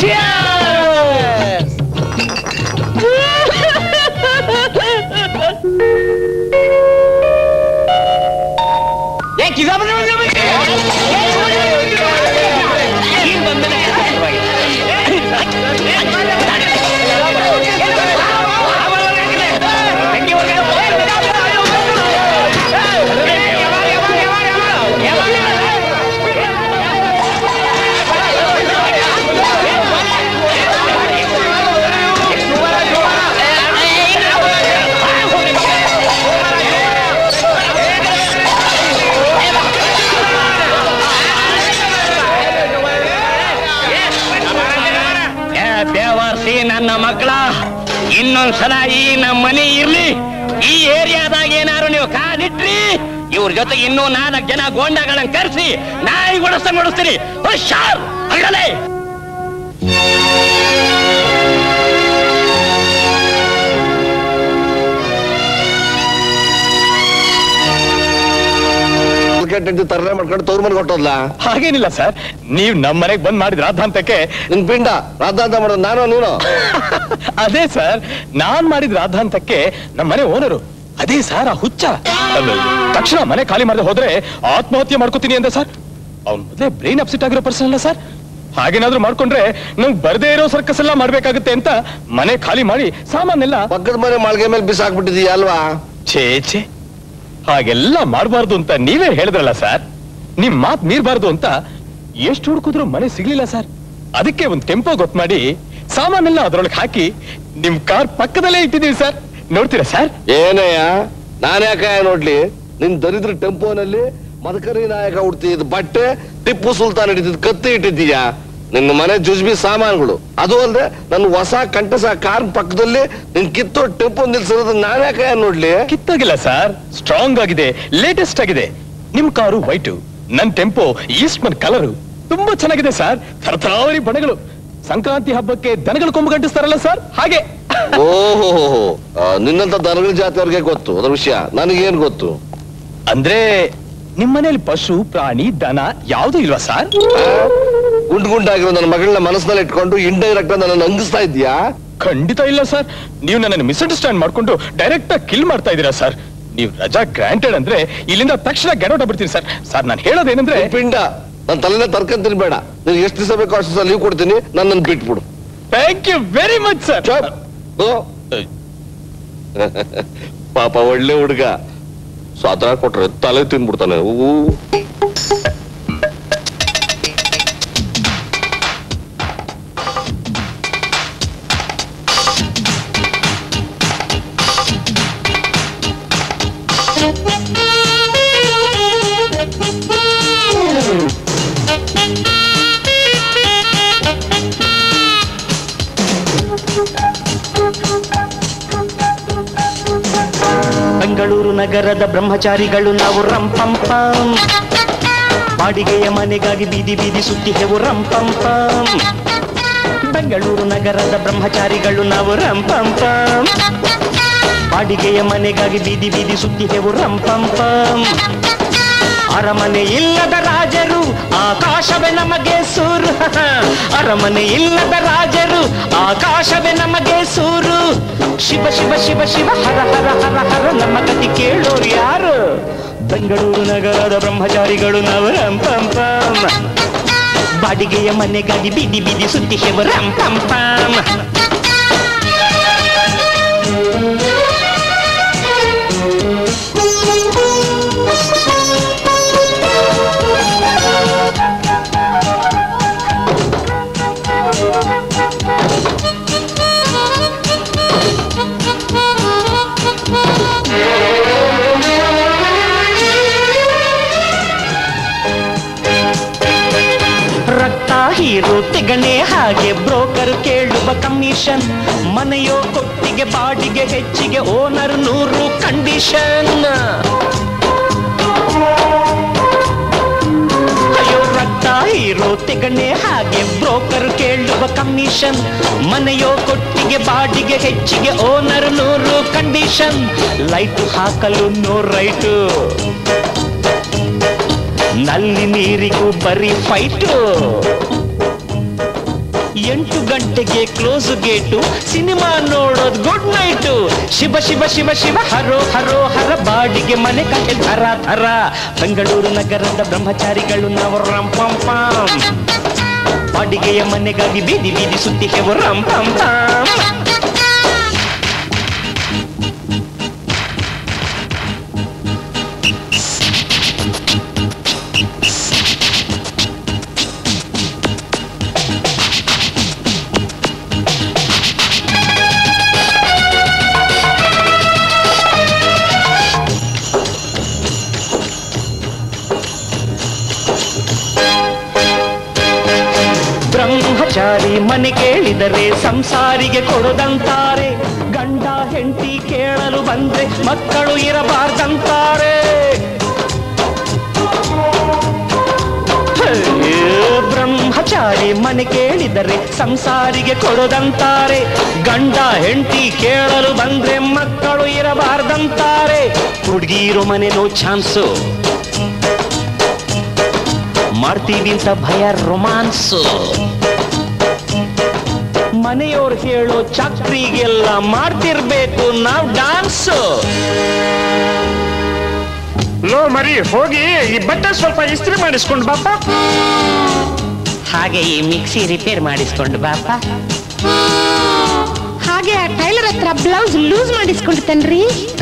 ಏ ಬೇವಾರ್ಸಿ ನನ್ನ ಮಕ್ಕಳ ಇನ್ನೊಂದ್ಸಲ ಈ ನಮ್ಮ ಮನೆ ಇರ್ಲಿ ಈ ಏರಿಯಾದಾಗ ಏನಾರು ನೀವು ಕಾಲಿಟ್ರಿ ಇವ್ರ ಜೊತೆ ಇನ್ನೂ ನಾಲ್ಕು ಜನ ಗೋಂಡಗಳನ್ನ ಕರೆಸಿ ನಾಯಿ ಗುಡಿಸ ನೋಡಿಸ್ತೀನಿ ಹುಷಾರ್ ಅಲ್ಲೇ ತರಲೆ ಮಾಡ್ಕೊಂಡು ತವ್ರ ಮನೆಗೆ ಹೊಟ್ಟೋದ್ಲ ಹಾಗೇನಿಲ್ಲ ಸರ್ ನೀವ್ ನಮ್ ಮನೆಗ್ ಬಂದ್ ಮಾಡಿದ ರಾಧಾಂತಕ್ಕೆ ನಿನ್ ಪಿಂಡ ರಾಧಾಂತ ಮಾಡೋದು ನಾನು ನೀನು ಅದೇ ಸರ್ ನಾನ್ ಮಾಡಿದ ರಾಧಾಂತಕ್ಕೆ ನಮ್ ಮನೆ ಓನರು ಅದೇ ಸರ್ ಆ ಹುಚ್ಚ ಅಲ್ಲ, ತಕ್ಷಣ ಮನೆ ಖಾಲಿ ಮಾಡದೆ ಹೋದ್ರೆ ಆತ್ಮಹತ್ಯೆ ಮಾಡ್ಕೋತೀನಿ ಅಂದ ಸರ್ ಅವ್ನ್ ಮೊದಲೇ ಬ್ರೈನ್ ಅಪ್ಸೆಟ್ ಆಗಿರೋ ಪರ್ಸನ್ ಅಲ್ಲ ಸರ್ ಹಾಗೇನಾದ್ರೂ ಮಾಡ್ಕೊಂಡ್ರೆ ನಂಗ್ ಬರ್ದೇ ಇರೋ ಸರ್ಕಸ್ ಎಲ್ಲ ಮಾಡ್ಬೇಕಾಗುತ್ತೆ ಅಂತ ಮನೆ ಖಾಲಿ ಮಾಡಿ ಸಾಮಾನೆಲ್ಲ ಪಕ್ಕದ ಮನೆ ಮಾಳ್ಗೆ ಮೇಲೆ ಬಿಸಾಕ್ಬಿಟ್ಟಿದೀಯ ಅಲ್ವಾ ಛೇ ಛೇ ಹಾಗೆಲ್ಲ ಮಾಡಬಾರ್ದು ಅಂತ ನೀವೇ ಹೇಳಿದ್ರಲ್ಲ ಸರ್ ನಿಮ್ ಮಾತ್ ಮೀರ್ಬಾರ್ದು ಅಂತ ಎಷ್ಟು ಹುಡುಕಿದ್ರು ಮನೆ ಸಿಗ್ಲಿಲ್ಲ ಸರ್ ಅದಕ್ಕೆ ಒಂದ್ ಟೆಂಪೋ ಗೊತ್ತು ಮಾಡಿ ಸಾಮಾನೆಲ್ಲ ಅದ್ರೊಳಗೆ ಹಾಕಿ ನಿಮ್ ಕಾರ್ ಪಕ್ಕದಲ್ಲೇ ಇಟ್ಟಿದೀವಿ ಸರ್ ನೋಡ್ತೀರಾ ಸರ್ ಏನಯ್ಯ ನಾನ್ಯಾಕ ನೋಡ್ಲಿ ನಿನ್ ದರಿದ್ರ ಟೆಂಪೋನಲ್ಲಿ ಮದಕರಿ ನಾಯಕ ಉಡ್ತಿದ್ ಬಟ್ಟೆ ಟಿಪ್ಪು ಸುಲ್ತಾನ್ ಹಿಡಿದಿದ್ ಕತ್ತಿ ಇಟ್ಟಿದ್ದೀಯಾ ನಿನ್ನ ಮನೆ ಜುಜ್ಬಿ ಸಾಮಾನುಗಳು ಅದು ಅಲ್ಲದೆ ನನ್ನ ಹೊಸ ಕಂಠಸ ಕಾರ್ ಪಕ್ಕದಲ್ಲಿ ನಿನ್ ಕಿತ್ತೋ ಟೆಂಪೋ ನಿಲ್ಸಿರೋದು ನಾನ್ಯಾಕೆ ನೋಡ್ಲಿ ಕಿತ್ತಾಗಿಲ್ಲ ಸರ್ ಸ್ಟ್ರಾಂಗ್ ಆಗಿದೆ ಲೇಟೆಸ್ಟ್ ಆಗಿದೆ ನಿಮ್ ಕಾರು ವೈಟು ನನ್ ಟೆಂಪೋ ಈಸ್ಟ್ಮನ್ ಕಲರು ತುಂಬಾ ಚೆನ್ನಾಗಿದೆ ಸರ್ ತರತರಾವರಿ ಬಣಗಳು ಸಂಕ್ರಾಂತಿ ಹಬ್ಬಕ್ಕೆ ದನಗಳು ಕೊಂಬು ಗಂಟಿಸ್ತಾರಲ್ಲ ಸರ್ ಹಾಗೆ ಓಹೋ ನಿನ್ನಂತ ದನಗಳ ಜಾತಿಯವ್ರಿಗೆ ಗೊತ್ತು ಅದ್ರ ವಿಷಯ ನನಗೇನ್ ಗೊತ್ತು ಅಂದ್ರೆ ನಿಮ್ಮನೇಲಿ ಪಶು ಪ್ರಾಣಿ ದನ ಯಾವ್ದು ಇಲ್ವಾ ಸರ್ ಗುಂಡ್ ಗುಂಡಾಗಿರೋ ನನ್ನ ಮಗಳನ್ನ ಮನಸ್ಸಿನಲ್ಲಿ ಇಟ್ಕೊಂಡು ಇಂಡೈರೆಕ್ಟ್ ನನ್ನ ಅಂಗಿಸ್ತಾ ಇದ್ಯಾ ಖಂಡಿತ ಇಲ್ಲ ಸರ್ ನೀವು ನನ್ನನ್ನು ಮಿಸ್ಅಂಡರ್ಸ್ಟ್ಯಾಂಡ್ ಮಾಡ್ಕೊಂಡು ಡೈರೆಕ್ಟ್ ಆಗಿ ಕಿಲ್ ಮಾಡ್ತಾ ಇದ್ದೀರಾ ಸರ್ ನೀವು ರಜಾ ಗ್ರಾಂಟೆಡ್ ಅಂದ್ರೆ ಇಲ್ಲಿಂದ ತಕ್ಷಣ ಗೆಟ್ ಬಿಡ್ತೀನಿ ಸರ್ ಸರ್ ನಾನು ಹೇಳೋದೇನಂದ್ರೆ ಪಿಂಡ ನನ್ನ ತಲೆನೇ ತರ್ಕಂತೀನಿ ಬೇಡ ನೀನ್ ಎಷ್ಟು ದಿವಸ ಬೇಕೋ ಅಷ್ಟು ದಿವಸ ಲೀವ್ ಕೊಡ್ತೀನಿ ನನ್ನನ್ನು ಬಿಟ್ಬಿಡು thank you very much sir ಪಾಪ ಒಳ್ಳೆ ಹುಡುಗ ಸ್ವಾತಂತ್ರ್ಯ ಕೊಟ್ರೆ ತಲೆ ತಿನ್ಬಿಡ್ತಾನೆ ಊ ಬೆಂಗಳೂರು ನಗರದ ಬ್ರಹ್ಮಚಾರಿಗಳು ನಾವು ರಂಪಂಪಂ ಬಾಡಿಗೆಯ ಮನೆಗಾಗಿ ಬೀದಿ ಬೀದಿ ಸುತ್ತಿದೆವು ರಂಪಂಪಂ ಬೆಂಗಳೂರು ನಗರದ ಬ್ರಹ್ಮಚಾರಿಗಳು ನಾವು ರಂಪಂಪಂ ಬಾಡಿಗೆಯ ಮನೆಗಾಗಿ ಬೀದಿ ಬೀದಿ ಸುತ್ತಿದೆವು ರಂಪಂಪಂ ಅರಮನೆ ಇಲ್ಲದ ರಾಜರು ಆಕಾಶವೇ ನಮಗೆ ಸೂರು ಅರಮನೆ ಇಲ್ಲದ ರಾಜರು ಆಕಾಶವೇ ನಮಗೆ ಸೂರು ಶಿವ ಶಿವ ಶಿವ ಶಿವ ಹರ ಹರ ಹರ ಹರ ನಮ್ಮ ಕತಿ ಕೇಳೋರು ಯಾರು ಬೆಂಗಳೂರು ನಗರದ ಬ್ರಹ್ಮಚಾರಿಗಳು ನಾವು ರಂಪಂಪಂ ಬಾಡಿಗೆಯ ಮನೆಗಾಗಿ ಬೀದಿ ಬೀದಿ ಸುತ್ತಿ ಶಿವ ರಂಪಂಪಂ ರಕ್ತ ಹೀರು ತೆಗಣೆ ಹಾಗೆ ಬ್ರೋಕರ್ ಕೇಳುವ ಕಮಿಷನ್ ಮನೆಯೋ ಕೊಟ್ಟಿಗೆ ಬಾಡಿಗೆ ಹೆಚ್ಚಿಗೆ ಓನರ್ ನೂರು ಕಂಡೀಷನ್ ಅಯ್ಯೋ ರಕ್ತ ಹೀರೋ ತೆಗಣೆ ಹಾಗೆ ಬ್ರೋಕರ್ ಕೇಳುವ ಕಮಿಷನ್ ಮನೆಯೋ ಕೊಟ್ಟಿಗೆ ಬಾಡಿಗೆ ಹೆಚ್ಚಿಗೆ ಓನರ್ ನೂರು ಕಂಡೀಷನ್ ಲೈಟ್ ಹಾಕಲು ನೋ ರೈಟು ನಲ್ಲಿ ನೀರಿಗೂ ಬರೀ ಫೈಟು ಎಂಟು ಗಂಟೆಗೆ ಕ್ಲೋಸ್ ಗೇಟು ಸಿನಿಮಾ ನೋಡೋದು ಗುಡ್ ನೈಟು ಶಿವ ಶಿವ ಶಿವ ಶಿವ ಹರೋ ಹರೋ ಹರ ಬಾಡಿಗೆ ಮನೆ ಕಟ್ಟೆ ಧರ ಧರ ಬೆಂಗಳೂರು ನಗರದ ಬ್ರಹ್ಮಚಾರಿಗಳು ನಾವು ರಂಪಂಪಾಂ ಬಾಡಿಗೆಯ ಮನೆಗಾಗಿ ಬೀದಿ ಬೀದಿ ಸುತ್ತಿಗೆವು ರಂಪಂಪಾಂ ಬ್ರಹ್ಮಚಾರಿ ಮನೆ ಕೇಳಿದರೆ ಸಂಸಾರಿಗೆ ಕೊಡದಂತಾರೆ ಗಂಡ ಹೆಂಡತಿ ಕೇಳಲು ಬಂದ್ರೆ ಮಕ್ಕಳು ಇರಬಾರ್ದಂತಾರೆ ಹೇ, ಬ್ರಹ್ಮಚಾರಿ ಮನೆ ಕೇಳಿದರೆ ಸಂಸಾರಿಗೆ ಕೊಡದಂತಾರೆ ಗಂಡ ಹೆಂಡತಿ ಕೇಳಲು ಬಂದ್ರೆ ಮಕ್ಕಳು ಇರಬಾರ್ದಂತಾರೆ ಹುಡುಗಿರೋ ಮನೆ ನೋ ಚಾನ್ಸು ಮಾಡ್ತೀವಿ ಅಂತ ಭಯ ರೊಮಾನ್ಸು ಮನೆಯವ್ರು ಹೇಳೋ ಚಾಕ್ರಿಗೆಲ್ಲ ಮಾಡ್ತಿರ್ಬೇಕು ನಾವ್ ಡಾನ್ಸ್ ಲೋ ಮರಿ ಹೋಗಿ ಈ ಬಟ್ಟೆ ಸ್ವಲ್ಪ ಇಸ್ತ್ರಿ ಮಾಡಿಸ್ಕೊಂಡು ಬಾಪ ಹಾಗೆ ಈ ಮಿಕ್ಸಿ ರಿಪೇರ್ ಮಾಡಿಸ್ಕೊಂಡು ಬಾಪ ಹಾಗೆ ಆ ಟೈಲರ್ ಹತ್ರ ಬ್ಲೌಸ್ ಲೂಸ್ ಮಾಡಿಸ್ಕೊಳ್ತೇನ್ರಿ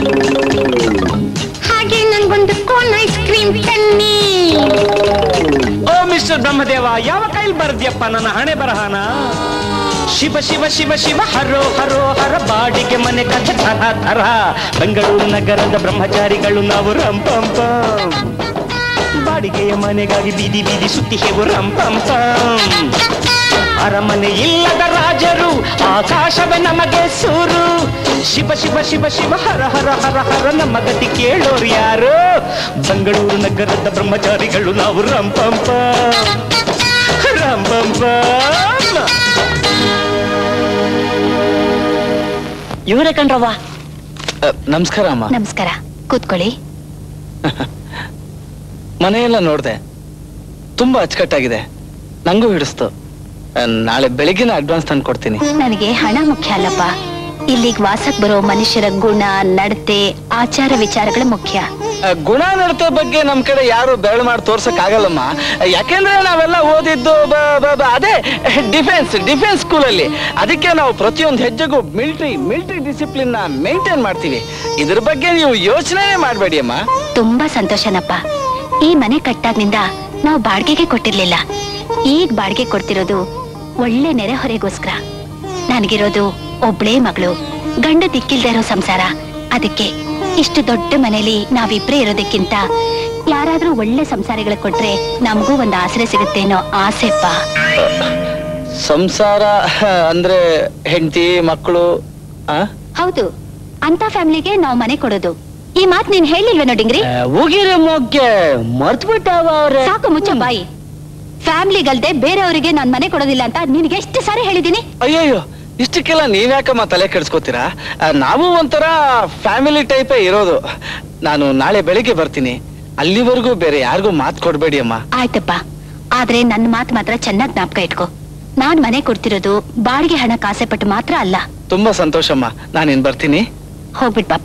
ಹಾಗೆ ನನ್ಗೊಂದು ಕೋನ್ ಐಸ್ ಕ್ರೀಮ್ ತನ್ನಿ ಓ ಮಿಸ್ಟರ್ ಬ್ರಹ್ಮದೇವ ಯಾವ ಕೈಲಿ ಬರ್ದ್ಯಪ್ಪ ನನ್ನ ಹಣೆ ಬರಹನ ಶಿವ ಶಿವ ಶಿವ ಶಿವ ಹರೋ ಹರೋ ಹರ ಬಾಡಿಗೆ ಮನೆ ಕಥೆ ಥರ ಥರ ಬೆಂಗಳೂರು ನಗರದ ಬ್ರಹ್ಮಚಾರಿಗಳು ನಾವು ರಂಪಂಪಂ ಬಾಡಿಗೆಯ ಮನೆಗಾಗಿ ಬೀದಿ ಬೀದಿ ಸುತ್ತಿ ಹೇವು ರಂ ಪಂ ಪಂ ಅರಮನೆ ಇಲ್ಲದ ರಾಜರು ಆಕಾಶವೇ ನಮಗೆ ಸೂರು ಶಿವ ಶಿವ ಶಿವ ಶಿವ ಹರ ಹರ ಹರ ಹರ ನಮ್ಮ ಗತಿ ಕೇಳೋರು ಯಾರು ಬೆಂಗಳೂರು ನಗರದ ಬ್ರಹ್ಮಚಾರಿಗಳು ನಾವು ರಂಪಂಪ ರಂಪಂಪ ಇವರೇ ಕಣ್ರವ್ವ ನಮಸ್ಕಾರ ಅಮ್ಮ ನಮಸ್ಕಾರ ಕೂತ್ಕೊಳ್ಳಿ ಮನೆಯೆಲ್ಲ ನೋಡ್ದೆ ತುಂಬಾ ಅಚ್ಚುಕಟ್ಟಾಗಿದೆ ನಂಗೂ ಹಿಡಿಸ್ತು ಆ, ನಾಳೆ ಬೆಳಿಗ್ಗೆನ ಅಡ್ವಾನ್ಸ್ ತಂದು ಕೊಡ್ತೀನಿ ನನಗೆ ಹಣ ಮುಖ್ಯ ಅಲ್ಲಪ್ಪ ಇಲ್ಲಿಗ್ ವಾಸಕ್ ಬರೋ ಮನುಷ್ಯರ ಗುಣ ನಡತೆ ಆಚಾರ ವಿಚಾರಗಳು ಮುಖ್ಯ ಆ, ಗುಣ ನಡತೆ ಬಗ್ಗೆ ನಮ್ ಕಡೆ ಯಾರು ಬೆರಳು ಮಾಡಿ ತೋರ್ಸಕ್ ಆಗಲ್ಲಮ್ಮ ಯಾಕೆಂದ್ರೆ ನಾವೆಲ್ಲ ಓದಿದ್ದು ಬ- ಬ- ಬ- ಅದೇ ಡಿಫೆನ್ಸ್ ಡಿಫೆನ್ಸ್ ಸ್ಕೂಲಲ್ಲಿ ಅದಕ್ಕೆ ನಾವು ಪ್ರತಿಯೊಂದು ಹೆಜ್ಜೆಗೂ ಮಿಲಿಟರಿ ಮಿಲಿಟರಿ ಡಿಸಿಪ್ಲಿನ್ ನ ಮೇಂಟೈನ್ ಮಾಡ್ತೀವಿ ಇದ್ರ ಬಗ್ಗೆ ನೀವು ಯೋಚನೆ ಮಾಡಬೇಡಿ ಅಮ್ಮ ತುಂಬಾ ಸಂತೋಷನಪ್ಪ ಈ ಮನೆ ಕಟ್ಟಾಗ್ನಿಂದ ನಾವು ಬಾಡಿಗೆಗೆ ಕೊಟ್ಟಿರ್ಲಿಲ್ಲ ಈಗ ಬಾಡಿಗೆ ಕೊಡ್ತಿರೋದು ಒಳ್ಳೆ ನೆರೆಹೊರೆಗೋಸ್ಕರ ನನಗಿರೋದು ಒಬ್ಳೇ ಮಗಳು ಗಂಡ ದಿಕ್ಕಿಲ್ದೇ ಇರೋ ಸಂಸಾರ ಅದಕ್ಕೆ ಇಷ್ಟು ದೊಡ್ಡ ಮನೇಲಿ ನಾವಿಬ್ರೇ ಇರೋದಕ್ಕಿಂತ ಯಾರಾದ್ರೂ ಒಳ್ಳೆ ಸಂಸಾರಿಗಳು ಕೊಟ್ರೆ ನಮಗೂ ಒಂದು ಆಸರೆ ಸಿಗುತ್ತೆ ಅನ್ನೋ ಆಸೆಪ್ಪ ಸಂಸಾರ ಅಂದ್ರೆ ಹೆಂಡತಿ ಮಕ್ಕಳು ಆ ಹೌದು ಅಂತ ಫ್ಯಾಮಿಲಿಗೆ ನಾವು ಮನೆ ಕೊಡೋದು ಈ ಮಾತ್ ನೀನ್ ಹೇಳಿಲ್ವೇನೋ ಡಿಂಗ್ರಿ ಹೋಗಿರೋ ಮೊಗ್ಗೆ ಮರ್ತ್ ಬಿಟ್ಟಾವ ಅವ್ರೆ ಸಾಕು ಮುಚ್ಚ ಬಾಯಿ ಫ್ಯಾಮಿಲಿಗಲ್ದೆ ಬೇರೆಯವರಿಗೆ ನಾನ್ ಮನೆ ಕೊಡೋದಿಲ್ಲ ಅಂತ ನಿನ್ಗೆ ಎಷ್ಟು ಸಾರಿ ಹೇಳಿದೀನಿ ಅಯ್ಯಯ್ಯೋ ಇಷ್ಟಕ್ಕೆಲ್ಲ ನೀವ್ಯಾಕಮ್ಮ ತಲೆ ಕೆಡಿಸ್ಕೋತೀರಾ ಆ, ನಾವು ಒಂಥರ ಫ್ಯಾಮಿಲಿ ಟೈಪೇ ಇರೋದು ನಾನು ನಾಳೆ ಬೆಳಿಗ್ಗೆ ಬರ್ತೀನಿ ಅಲ್ಲಿವರೆಗೂ ಬೇರೆ ಯಾರಿಗೂ ಮಾತು ಕೊಡ್ಬೇಡಿ ಅಮ್ಮ ಆಯ್ತಪ್ಪ ಆದ್ರೆ ನನ್ನ ಮಾತು ಮಾತ್ರ ಚೆನ್ನಾಗ್ ಜ್ಞಾಪಕ ಇಟ್ಕೋ ನಾನ್ ಮನೆ ಕೊಡ್ತಿರೋದು ಬಾಡಿಗೆ ಹಣ ಕಾಸೆ ಪಟ್ಟು ಮಾತ್ರ ಅಲ್ಲ ತುಂಬಾ ಸಂತೋಷಮ್ಮ ನಾನಿನ್ ಬರ್ತೀನಿ ಹೋಗ್ಬಿಟ್ ಪಾಪ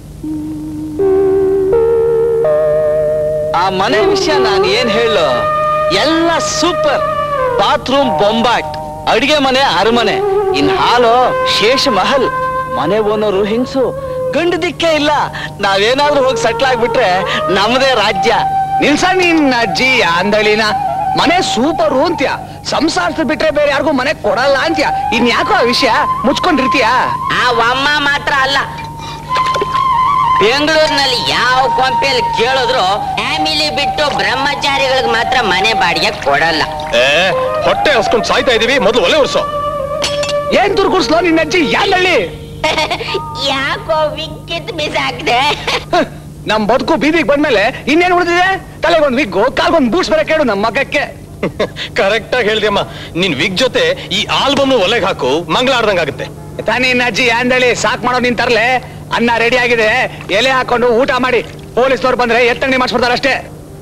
ಆ ಮನೆ ವಿಷಯ ನಾನು ಏನ್ ಹೇಳು ಎಲ್ಲ ಸೂಪರ್ ಬಾತ್ರೂಮ್ ಬೊಂಬಾಟ್ ಅಡಿಗೆ ಮನೆ ಅರಮನೆ ಇನ್ ಹಾಲು ಶೇಷ ಮಹಲ್ ಮನೆ ಓನರು ಹಿಂಗ್ಸು ಗಂಡು ದಿಕ್ಕೇ ಇಲ್ಲ ನಾವೇನಾದ್ರೂ ಹೋಗಿ ಸೆಟ್ಲ್ ಆಗ್ಬಿಟ್ರೆ ನಮ್ಮದೇ ರಾಜ್ಯ ನಿಲ್ಸ ನಿನ್ ಅಜ್ಜಿ ಅಂದಳಿನ ಮನೆ ಸೂಪರು ಅಂತ್ಯ ಸಂಸಾರ ಬಿಟ್ರೆ ಬೇರೆ ಯಾರಿಗೂ ಮನೆ ಕೊಡಲ್ಲ ಅಂತ್ಯ ಇನ್ ಯಾಕೋ ಆ ವಿಷಯ ಮುಚ್ಕೊಂಡಿರ್ತೀಯ ಆ ಅಮ್ಮ ಮಾತ್ರ ಅಲ್ಲ ಬೆಂಗಳೂರಿನಲ್ಲಿ ಯಾವ ಕೊಂಪೆಯಲ್ಲಿ ಕೇಳಿದ್ರು ಫ್ಯಾಮಿಲಿ ಬಿಟ್ಟು ಬ್ರಹ್ಮಚಾರಿಗಳಿಗೆ ಮಾತ್ರ ಮನೆ ಬಾಡಿಗೆ ಕೊಡಲ್ಲ ಏ ಹೊಟ್ಟೆ ಹಸ್ಕೊಂಡ್ ಸಾಯ್ತಾ ಇದೀವಿ ಮೊದಲು ಒಲೆ ಉರ್ಸೋ ಏನ್ ದುರ್ಗುಡ್ಸ್ಲೋ ನಿನ್ನ ಅಜ್ಜಿ ಯಾನಳ್ಳಿ ಯಾಕೋ ವಿಕ್ಕಿತ್ ಬಿಸಾಕ್ದೆ ನಮ್ ಬದುಕು ಬೀದಿಗೆ ಬಂದ್ಮೇಲೆ ಇನ್ನೇನ್ ಉಳಿದಿದೆ ತಲೆಗೊಂದ್ ವಿಗ್ಗು ಕಾಲ್ಗೊಂದ್ ಬೂಟ್ಸ್ ಬೇರೆ ಕೇಳು ನಮ್ ಮಗಕ್ಕೆ ಕರೆಕ್ಟ್ ಆಗಿ ಹೇಳ್ದಮ್ಮ ನಿನ್ ವಿಗ್ ಜೊತೆ ಈ ಆಲ್ಬಮ್ ಒಲೆಗೆ ಹಾಕು ಮಂಗಳಾಡ್ದಂಗಾಗುತ್ತೆ ತಾನೇ ನಿನ್ನ ಅಜ್ಜಿ ಯಾಂದಳಿ ಸಾಕ್ ಮಾಡೋ ನಿನ್ ತರ್ಲೆ ಅನ್ನ ರೆಡಿ ಆಗಿದೆ ಎಲೆ ಹಾಕೊಂಡು ಊಟ ಮಾಡಿ ಪೊಲೀಸ್ನವ್ರು ಬಂದ್ರೆ ಎತ್ತಂಗಡಿ ಮಾಡಿಸ್ಬಿಡ್ತಾರೆ ಅಷ್ಟೇ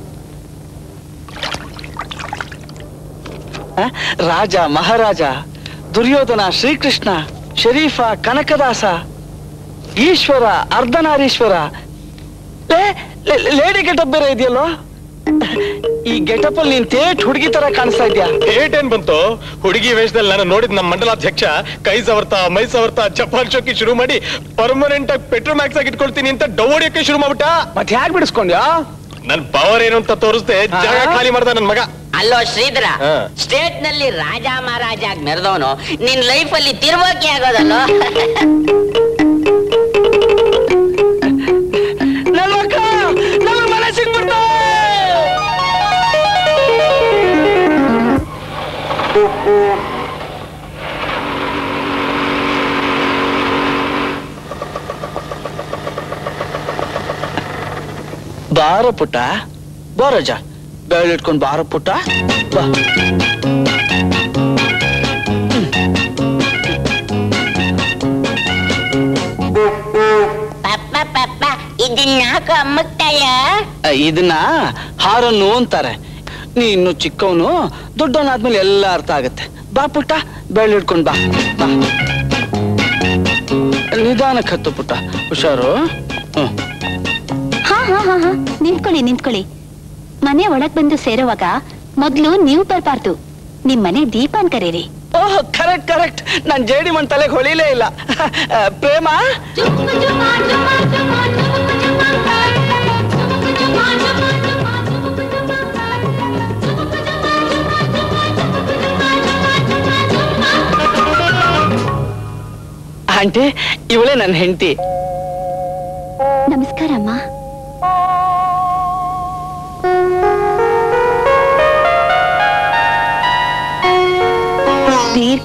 ಆ? ರಾಜ ಮಹಾರಾಜ ದುರ್ಯೋಧನ ಶ್ರೀಕೃಷ್ಣ ಶರೀಫ ಕನಕದಾಸ ಈಶ್ವರ ಅರ್ಧನಾರೀಶ್ವರ ಲೇ- ಲೇ- ಲೇಡಿ ಗೆಟಪ್ ಬೇರೆ ಇದೆಯಲ್ಲೋ ಈ ಗೆಟಪ್ ಅಲ್ಲಿ ನೀನ್ ತೇಟ್ ಹುಡುಗಿ ತರ ಕಾಣಿಸ್ತಾ ಇದ್ಯಾ ಏಟ್ ಏನ್ ಬಂತು ಹುಡುಗಿ ವೇಷದಲ್ಲಿ ನಾನು ನೋಡಿದ್ ನಮ್ಮ ಮಂಡಲಾಧ್ಯಕ್ಷ ಕೈ ಸವರ್ತಾ ಮೈ ಸವರ್ತಾ ಚಪ್ಪಾಲ್ ಚೌಕಿ ಶುರು ಮಾಡಿ ಪರ್ಮನೆಂಟ್ ಆಗಿ ಪೆಟ್ರೋಲ್ ಮ್ಯಾಕ್ಸ್ ಆಗಿ ಇಟ್ಕೊಳ್ತೀನಿ ಅಂತ ಡೌಡಿಯಕ್ಕೆ ಶುರು ಮಾಡ್ಬಿಟ್ಟ ಮತ್ತೆ ಯಾಕೆ ಬಿಡಿಸ್ಕೊಂಡ್ಯಾ ನನ್ ಪವರ್ ಏನು ಅಂತ ತೋರಿಸ್ದೆ ಜಾಗ ಖಾಲಿ ಮಾಡ್ದ ನನ್ ಮಗ ಅಲ್ಲೋ ಶ್ರೀಧರ ಹಾ. ಸ್ಟೇಟ್ ನಲ್ಲಿ ರಾಜ ಮಹಾರಾಜ ಆಗಿ ಮೆರೆದವನು ನಿನ್ ಲೈಫ್ ಅಲ್ಲಿ ತಿರುವಾಕಿ ಆಗೋದಲ್ಲೋ ನನ್ ಮಗ ನನ್ ಮನೆ ಸಿಗ್ಬಿಡ್ತು ಬಾರ ಪುಟ್ಟ ಬಾರಜ ಬೆಳ್ಳಿಟ್ಕೊಂಡ್ ಬಾರ ಪುಟ್ಟ ಬಾ ಪಪ್ಪ ಪಪ್ಪ ಇದನ್ನ ಯಾಕೋ ಅಮ್ಮಕ್ತಾಯ ಆ, ಇದನ್ನ ಹಾರನ್ನು ಅಂತಾರೆ ನೀ ಇನ್ನು ಚಿಕ್ಕವನು ದೊಡ್ಡವನಾದ್ಮೇಲೆ ಎಲ್ಲ ಅರ್ಥ ಆಗತ್ತೆ ಬಾ ಪುಟ್ಟ ಬೆಳ್ಳಿಡ್ಕೊಂಡ್ ಬಾ ಬಾ ನಿಧಾನಕ್ಕೆ ಹತ್ತು ಪುಟ್ಟ ಹುಷಾರು ಹ್ಮ್ ಹಾ ಹಾ ಹಾ ಹಾ ನಿಂತ್ಕೊಳ್ಳಿ ನಿಂತ್ಕೊಳ್ಳಿ ಮನೆ ಒಳಗ್ ಬಂದು ಸೇರುವಾಗ ಮೊದ್ಲು ನೀವು ಬರ್ಬಾರ್ದು ನಿಮ್ ಮನೆ ದೀಪಾನ್ ಕರೀರಿ ಓಹ್ ಕರೆಕ್ಟ್ ಕರೆಕ್ಟ್ ನಾನ್ ಜೇಡಿ ಮಣ್ ತಲೆಗೆ ಹೊಳಿಲೇ ಇಲ್ಲ ಆ, ಪ್ರೇಮ ಆಂಟಿ ಇವಳೇ ನನ್ನ ಹೆಂಡತಿ ನಮಸ್ಕಾರ ಅಮ್ಮ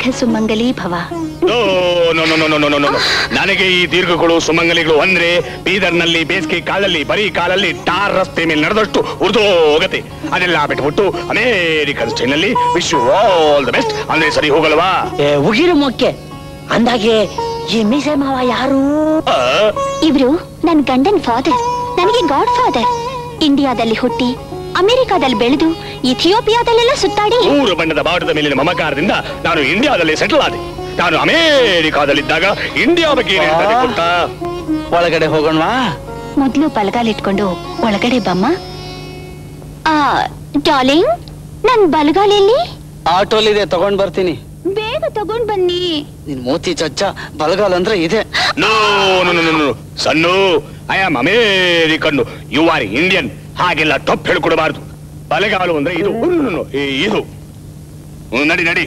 ದೀರ್ಘ ಸುಮಂಗಲಿ ಭವ no no no no no no no ನನಗೆ ಈ ದೀರ್ಘಗಳು ಸುಮಂಗಲಿಗಳು ಅಂದ್ರೆ ಬೀದರ್ನಲ್ಲಿ ಬೇಸಿಗೆ ಕಾಲಲ್ಲಿ ಬರೀ ಕಾಲಲ್ಲಿ ಟಾರ್ ರಸ್ತೆ ಮೇಲೆ ನಡೆದಷ್ಟು ಉರ್ದೋಗತೆ ಅದೆಲ್ಲ ಬಿಟ್ಬಿಟ್ಟು ಅಮೇರಿಕನ್ ಸ್ಟೈಲ್ನಲ್ಲಿ ವಿಶ್ ಆಲ್ ದ ಬೆಸ್ಟ್ ಅಂದ್ರೆ ಸರಿ ಹೋಗಲ್ವಾ ಉಗಿರು ಮೊಕ್ಕೆ ಅಂದಾಗೆ ಈ ಮೀಸೆ ಮಾವ ಯಾರು ಇವ್ರು ನನ್ ಗಂಡನ್ ಫಾದರ್ ನನಗೆ ಗಾಡ್ ಫಾದರ್ ಇಂಡಿಯಾದಲ್ಲಿ ಹುಟ್ಟಿ ಅಮೆರಿಕಾದಲ್ಲಿ ಬೆಳೆದು ಇಥಿಯೋಪಿಯಾದಲ್ಲೆಲ್ಲ ಸುತ್ತಾಡಿ ಮೂರು ಬಣ್ಣದ ಬಾವುಟದ ಮೇಲಿನ ಮಮಕಾರದಿಂದ ನಾನು ಇಂಡಿಯಾದಲ್ಲಿ ಸೆಟಲ್ ಆದೆ ನಾನು ಅಮೇರಿಕಾದಲ್ಲಿದ್ದಾಗ ಇಂಡಿಯಾ ಬಗ್ಗೆ ಏನ್ ಹೇಳ್ತಾರೆ ಗೊತ್ತಾ ಒಳಗಡೆ ಹೋಗೋಣವಾ ಮೊದ್ಲು ಬಲಗಾಲಿಟ್ಕೊಂಡು ಒಳಗಡೆ ಬಮ್ಮ ಆ ಡಾರ್ಲಿಂಗ್ ನನ್ ಬಲಗಾಲೆಲ್ಲಿ ಆಟೋಲಿದೆ ತಗೊಂಡ್ ಬರ್ತೀನಿ ಬೇಗ ತಗೊಂಡ್ ಬನ್ನಿ ನಿನ್ ಮೋತಿ ಚಚ್ಚ ಬಲಗಾಲ ಅಂದ್ರೆ ಇದೆ ನೋ ನೋ ನೋ ನೋ ಸಣ್ಣು I am American you are Indian ಹಾಗೆಲ್ಲ ತಪ್ಪು ಹೇಳ್ಕೊಡಬಾರ್ದು ಬಲೆಗಾಲು ಅಂದ್ರೆ ಇದು No, no, no, ಈ- ಇದು ಹ್ಮ್, ನಡಿ ನಡಿ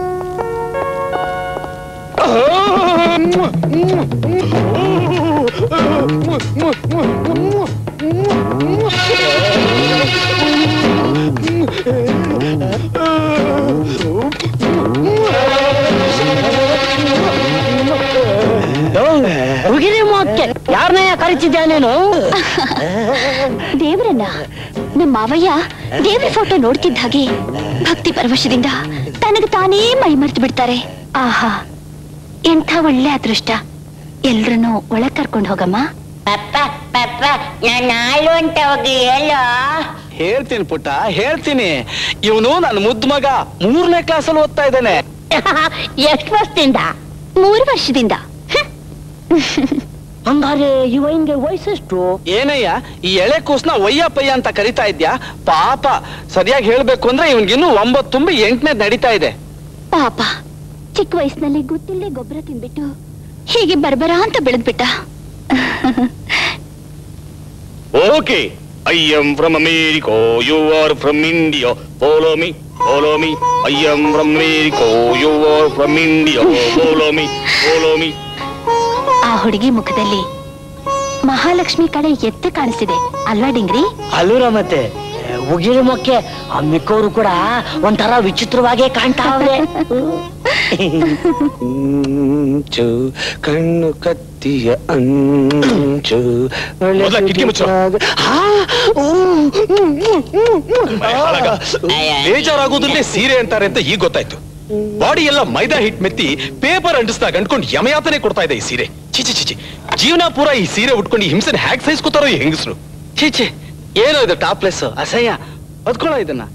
ಉಗಿರಿ ಮೊಕ್ಕೆ ಯಾರನ್ನ ಕರಿತಿದ್ಯಾ ನೀನು ದೇವರನ್ನ ನಮ್ಮ ಮಾವಯ್ಯ ದೇವ್ರ ಫೋಟೋ ನೋಡ್ತಿದ್ದ ಹಾಗೆ ಭಕ್ತಿ ಪರವಶದಿಂದ ತನಗೆ ತಾನೇ ಮೈ ಮರೆತು ಬಿಡ್ತಾರೆ ಆಹಾ ಎಂಥ ಒಳ್ಳೆ ಅದೃಷ್ಟ ಎಲ್ರನ್ನೂ ಒಳಗ್ ಕರ್ಕೊಂಡು ಹೋಗಮ್ಮ ಪಪ್ಪ ಪಪ್ಪ ನಾನು ಹಾಲು ಅಂತ ಹೋಗಿ ಹೇಳೋ ಹೇಳ್ತೀನಿ ಪುಟ್ಟ ಹೇಳ್ತೀನಿ ಇವನು ನನ್ನ ಮುದ್ದು ಮಗ ಮೂರನೇ ಕ್ಲಾಸಲ್ಲಿ ಓದ್ತಾ ಇದ್ದಾನೆ ಎಷ್ಟು ವರ್ಷದಿಂದ ಮೂರು ವರ್ಷದಿಂದ ಹಂಗಾರೆ ಇವನ್ಗೆ ವಯಸ್ಸೆಷ್ಟು ಏನಯ್ಯ ಈ ಎಳೆ ಕೂಸ್ನ ಒಯ್ಯ ಪಯ್ಯ ಅಂತ ಕರಿತಾ ಇದ್ಯಾ ಪಾಪ ಸರಿಯಾಗಿ ಹೇಳ್ಬೇಕು ಅಂದ್ರೆ ಇವನ್ಗಿನ್ನೂ ಒಂಬತ್ತು ತುಂಬಿ ಎಂಟನೇ ನಡೀತಾ ಇದೆ ಪಾಪ ಚಿಕ್ಕ ವಯಸ್ಸಿನಲ್ಲಿ ಗೊತ್ತಿಲ್ಲದೆ ಗೊಬ್ಬರ ತಿನ್ಬಿಟ್ಟು ಹೀಗೆ ಬರ್ಬರ ಅಂತ ಬೆಳೆದ್ಬಿಟ್ಟ okay I am from America you are from India follow me follow me I am from America you are from India follow me follow me ಆ ಹುಡುಗಿ ಮುಖದಲ್ಲಿ ಮಹಾಲಕ್ಷ್ಮಿ ಕಡೆ ಎತ್ತೆ ಕಾಣಿಸ್ತಿದೆ ಅಲ್ವಾ ಡಿಂಗ್ರಿ ಅಲ್ಲೂರ ಮತ್ತೆ ಉಗಿರಿ ಮೊಕ್ಕೆ ಆ ಮಿಕ್ಕವರು ಕೂಡ ಒಂಥರ ವಿಚಿತ್ರವಾಗೇ ಕಾಣ್ತಾವ್ರೆ ಅಂಚು ಕಣ್ಣು ಕತ್ತಿಯ ಅಂಚು ಮೊದ್ಲ ಕಿಟಕಿ ಮುಚ್ಚು. ಬೇಜಾರಾಗೋದನ್ನೇ ಸೀರೆ ಅಂತಾರೆ ಅಂತ ಈಗ ಗೊತ್ತಾಯ್ತು ಬಾಡಿ ಎಲ್ಲ ಮೈದಾ ಹಿಟ್ ಮೆತ್ತಿ ಪೇಪರ್ ಅಂಟಿಸ್ದಾಗ ಅಂಟ್ಕೊಂಡು ಯಮಯಾತನೆ ಕೊಡ್ತಾ ಇದೆ ಈ ಸೀರೆ ಚಿಚಿ ಚಿಚಿ ಜೀವನ ಪೂರ ಈ ಸೀರೆ ಉಟ್ಕೊಂಡು ಈ ಹಿಂಸೆನ ಹ್ಯಾಕ್ ಸಹಿಸ್ಕೋತಾರೋ ಈ ಹೆಂಗಸರು ಚೀಚಿ ಏನೋ ಇದು ಟಾಪ್ಲೆಸ್ ಅಸಹ್ಯ ಹೊತ್ಕೊಳ್ಳೋ ಇದನ್ನ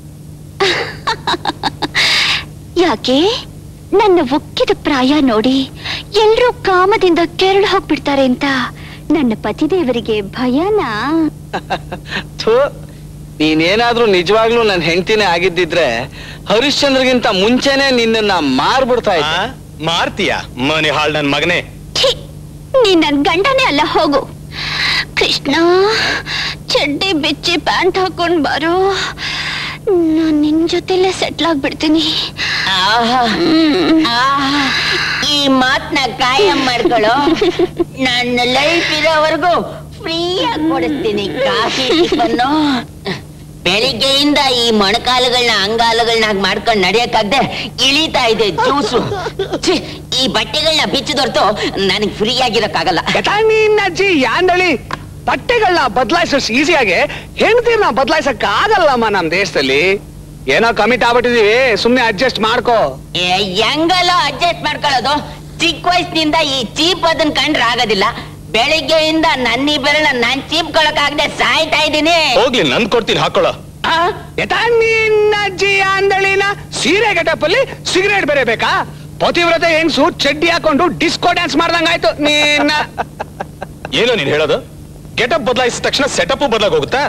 ಯಾಕೆ ನನ್ನ ಒಕ್ಕಿದ ಪ್ರಾಯ ನೋಡಿ ಎಲ್ರೂ ಕಾಮದಿಂದ ಕೆರಳು ಹೋಗ್ಬಿಡ್ತಾರೆ ಅಂತ ನನ್ನ ಪತಿದೇವರಿಗೆ ಭಯನಾ ಥು, ನೀನೇನಾದ್ರೂ ನಿಜವಾಗ್ಲೂ ನನ್ನ ಹೆಂಡತಿನೇ ಆಗಿದ್ದಿದ್ರೆ ಹರಿಶ್ಚಂದ್ರಗಿಂತ ಮುಂಚೆನೆ ನಿನ್ನನ್ನ ಮಾರ್ಬಿಡ್ತಾ ಇದ್ದೆ ಮಾರ್ತೀಯ ಮನೆ ಹಾಳ್ ನನ್ ಮಗನೇ ಛೀ, ನೀನ್ ನನ್ ಗಂಡನೇ ಅಲ್ಲ ಹೋಗು ಕೃಷ್ಣ ಚಡ್ಡಿ ಬಿಚ್ಚಿ ಪ್ಯಾಂಟ್ ಹಾಕೊಂಡ್ ಬಾರೋ ನಾನ್ ನಿನ್ ಜೊತೆಲೆ ಸೆಟ್ಲ್ ಆಗ್ಬಿಡ್ತೀನಿ ಆಹಾ, ಆಹಾ, ಈ ಮಾತ್ನ ಕಾಯಂ ಮಾಡ್ಕೊಳ್ಳೋ ನನ್ನ ಲೈಫ್ ಇರೋವರೆಗೂ ಫ್ರೀಯಾಗಿ ಕೊಡಿಸ್ತೀನಿ ಕಾಫಿ ಟಿಫನ್ನು ಬೆಳಿಗ್ಗೆಯಿಂದ ಈ ಮೊಣಕಾಲುಗಳನ್ನ ಅಂಗಾಲುಗಳನ್ನ ಹಾಗೆ ಮಾಡ್ಕೊಂಡು ನಡೆಯಕ್ಕಾಗ್ದೆ ಇಳಿತಾ ಇದೆ ಜ್ಯೂಸು ಛೀ, ಈ ಬಟ್ಟೆಗಳನ್ನ ಬಿಚ್ಚಿದೊರ್ತು ನನಗೆ ಫ್ರೀ ಆಗಿರಕ್ಕಾಗಲ್ಲ ಅಜ್ಜಿ ಯಾಂದಳಿ ಬಟ್ಟೆಗಳನ್ನ ಬದಲಾಯಿಸೋಷ್ಟು ಈಸಿಯಾಗಿ ಹೆಣ್ತೀರ್ನ ಬದಲಾಯಿಸಕ್ ಆಗಲ್ಲಮ್ಮ ನಮ್ ದೇಶದಲ್ಲಿ ಏನೋ ಕಮಿಟ್ ಆಗ್ಬಿಟ್ಟಿದೀವಿ ಸುಮ್ನೆ ಅಡ್ಜಸ್ಟ್ ಮಾಡ್ಕೋ ಏ, ಹೆಂಗಲ್ಲ ಅಡ್ಜಸ್ಟ್ ಮಾಡ್ಕೊಳ್ಳೋದು ಚಿಕ್ಕ ವಯಸ್ಸಿನಿಂದ ಈ ಚೀಪ್ ಅದನ್ನ ಕಂಡ್ರೆ ಆಗೋದಿಲ್ಲ ಬೆಳಿಗ್ಗೆಯಿಂದ ನನ್ನಿ ಬೆರಳ ನಾನ್ ಚೀಪ್ ಕೊಳಕಾಗದೆ ಸಾಯ್ತಾ ಇದ್ದೀನಿ ಹೋಗ್ಲಿ ನನ್ ಕೊಡ್ತೀನಿ ಹಾಕೊಳ್ಳೋ ಯಥಾ ನಿನ್ನ ಅಜ್ಜಿ ಅಂದಳಿನ ಸೀರೆ ಗೆಟಪ್ಪಲ್ಲಿ ಸಿಗರೇಟ್ ಬೇರೆ ಬೇಕಾ ಪತಿವ್ರತೆ ಹೆಂಗ್ಸು ಚಡ್ಡಿ ಹಾಕೊಂಡು ಡಿಸ್ಕೋ ಡ್ಯಾನ್ಸ್ ಮಾಡ್ದಂಗಾಯ್ತು ನಿನ್ನ ಏನೋ ನೀನ್ ಹೇಳೋದು ಗೆಟಪ್ ಬದಲಾಯಿಸಿದ ತಕ್ಷಣ ಸೆಟಪ್ ಬದಲಾಗ ಹೋಗುತ್ತಾ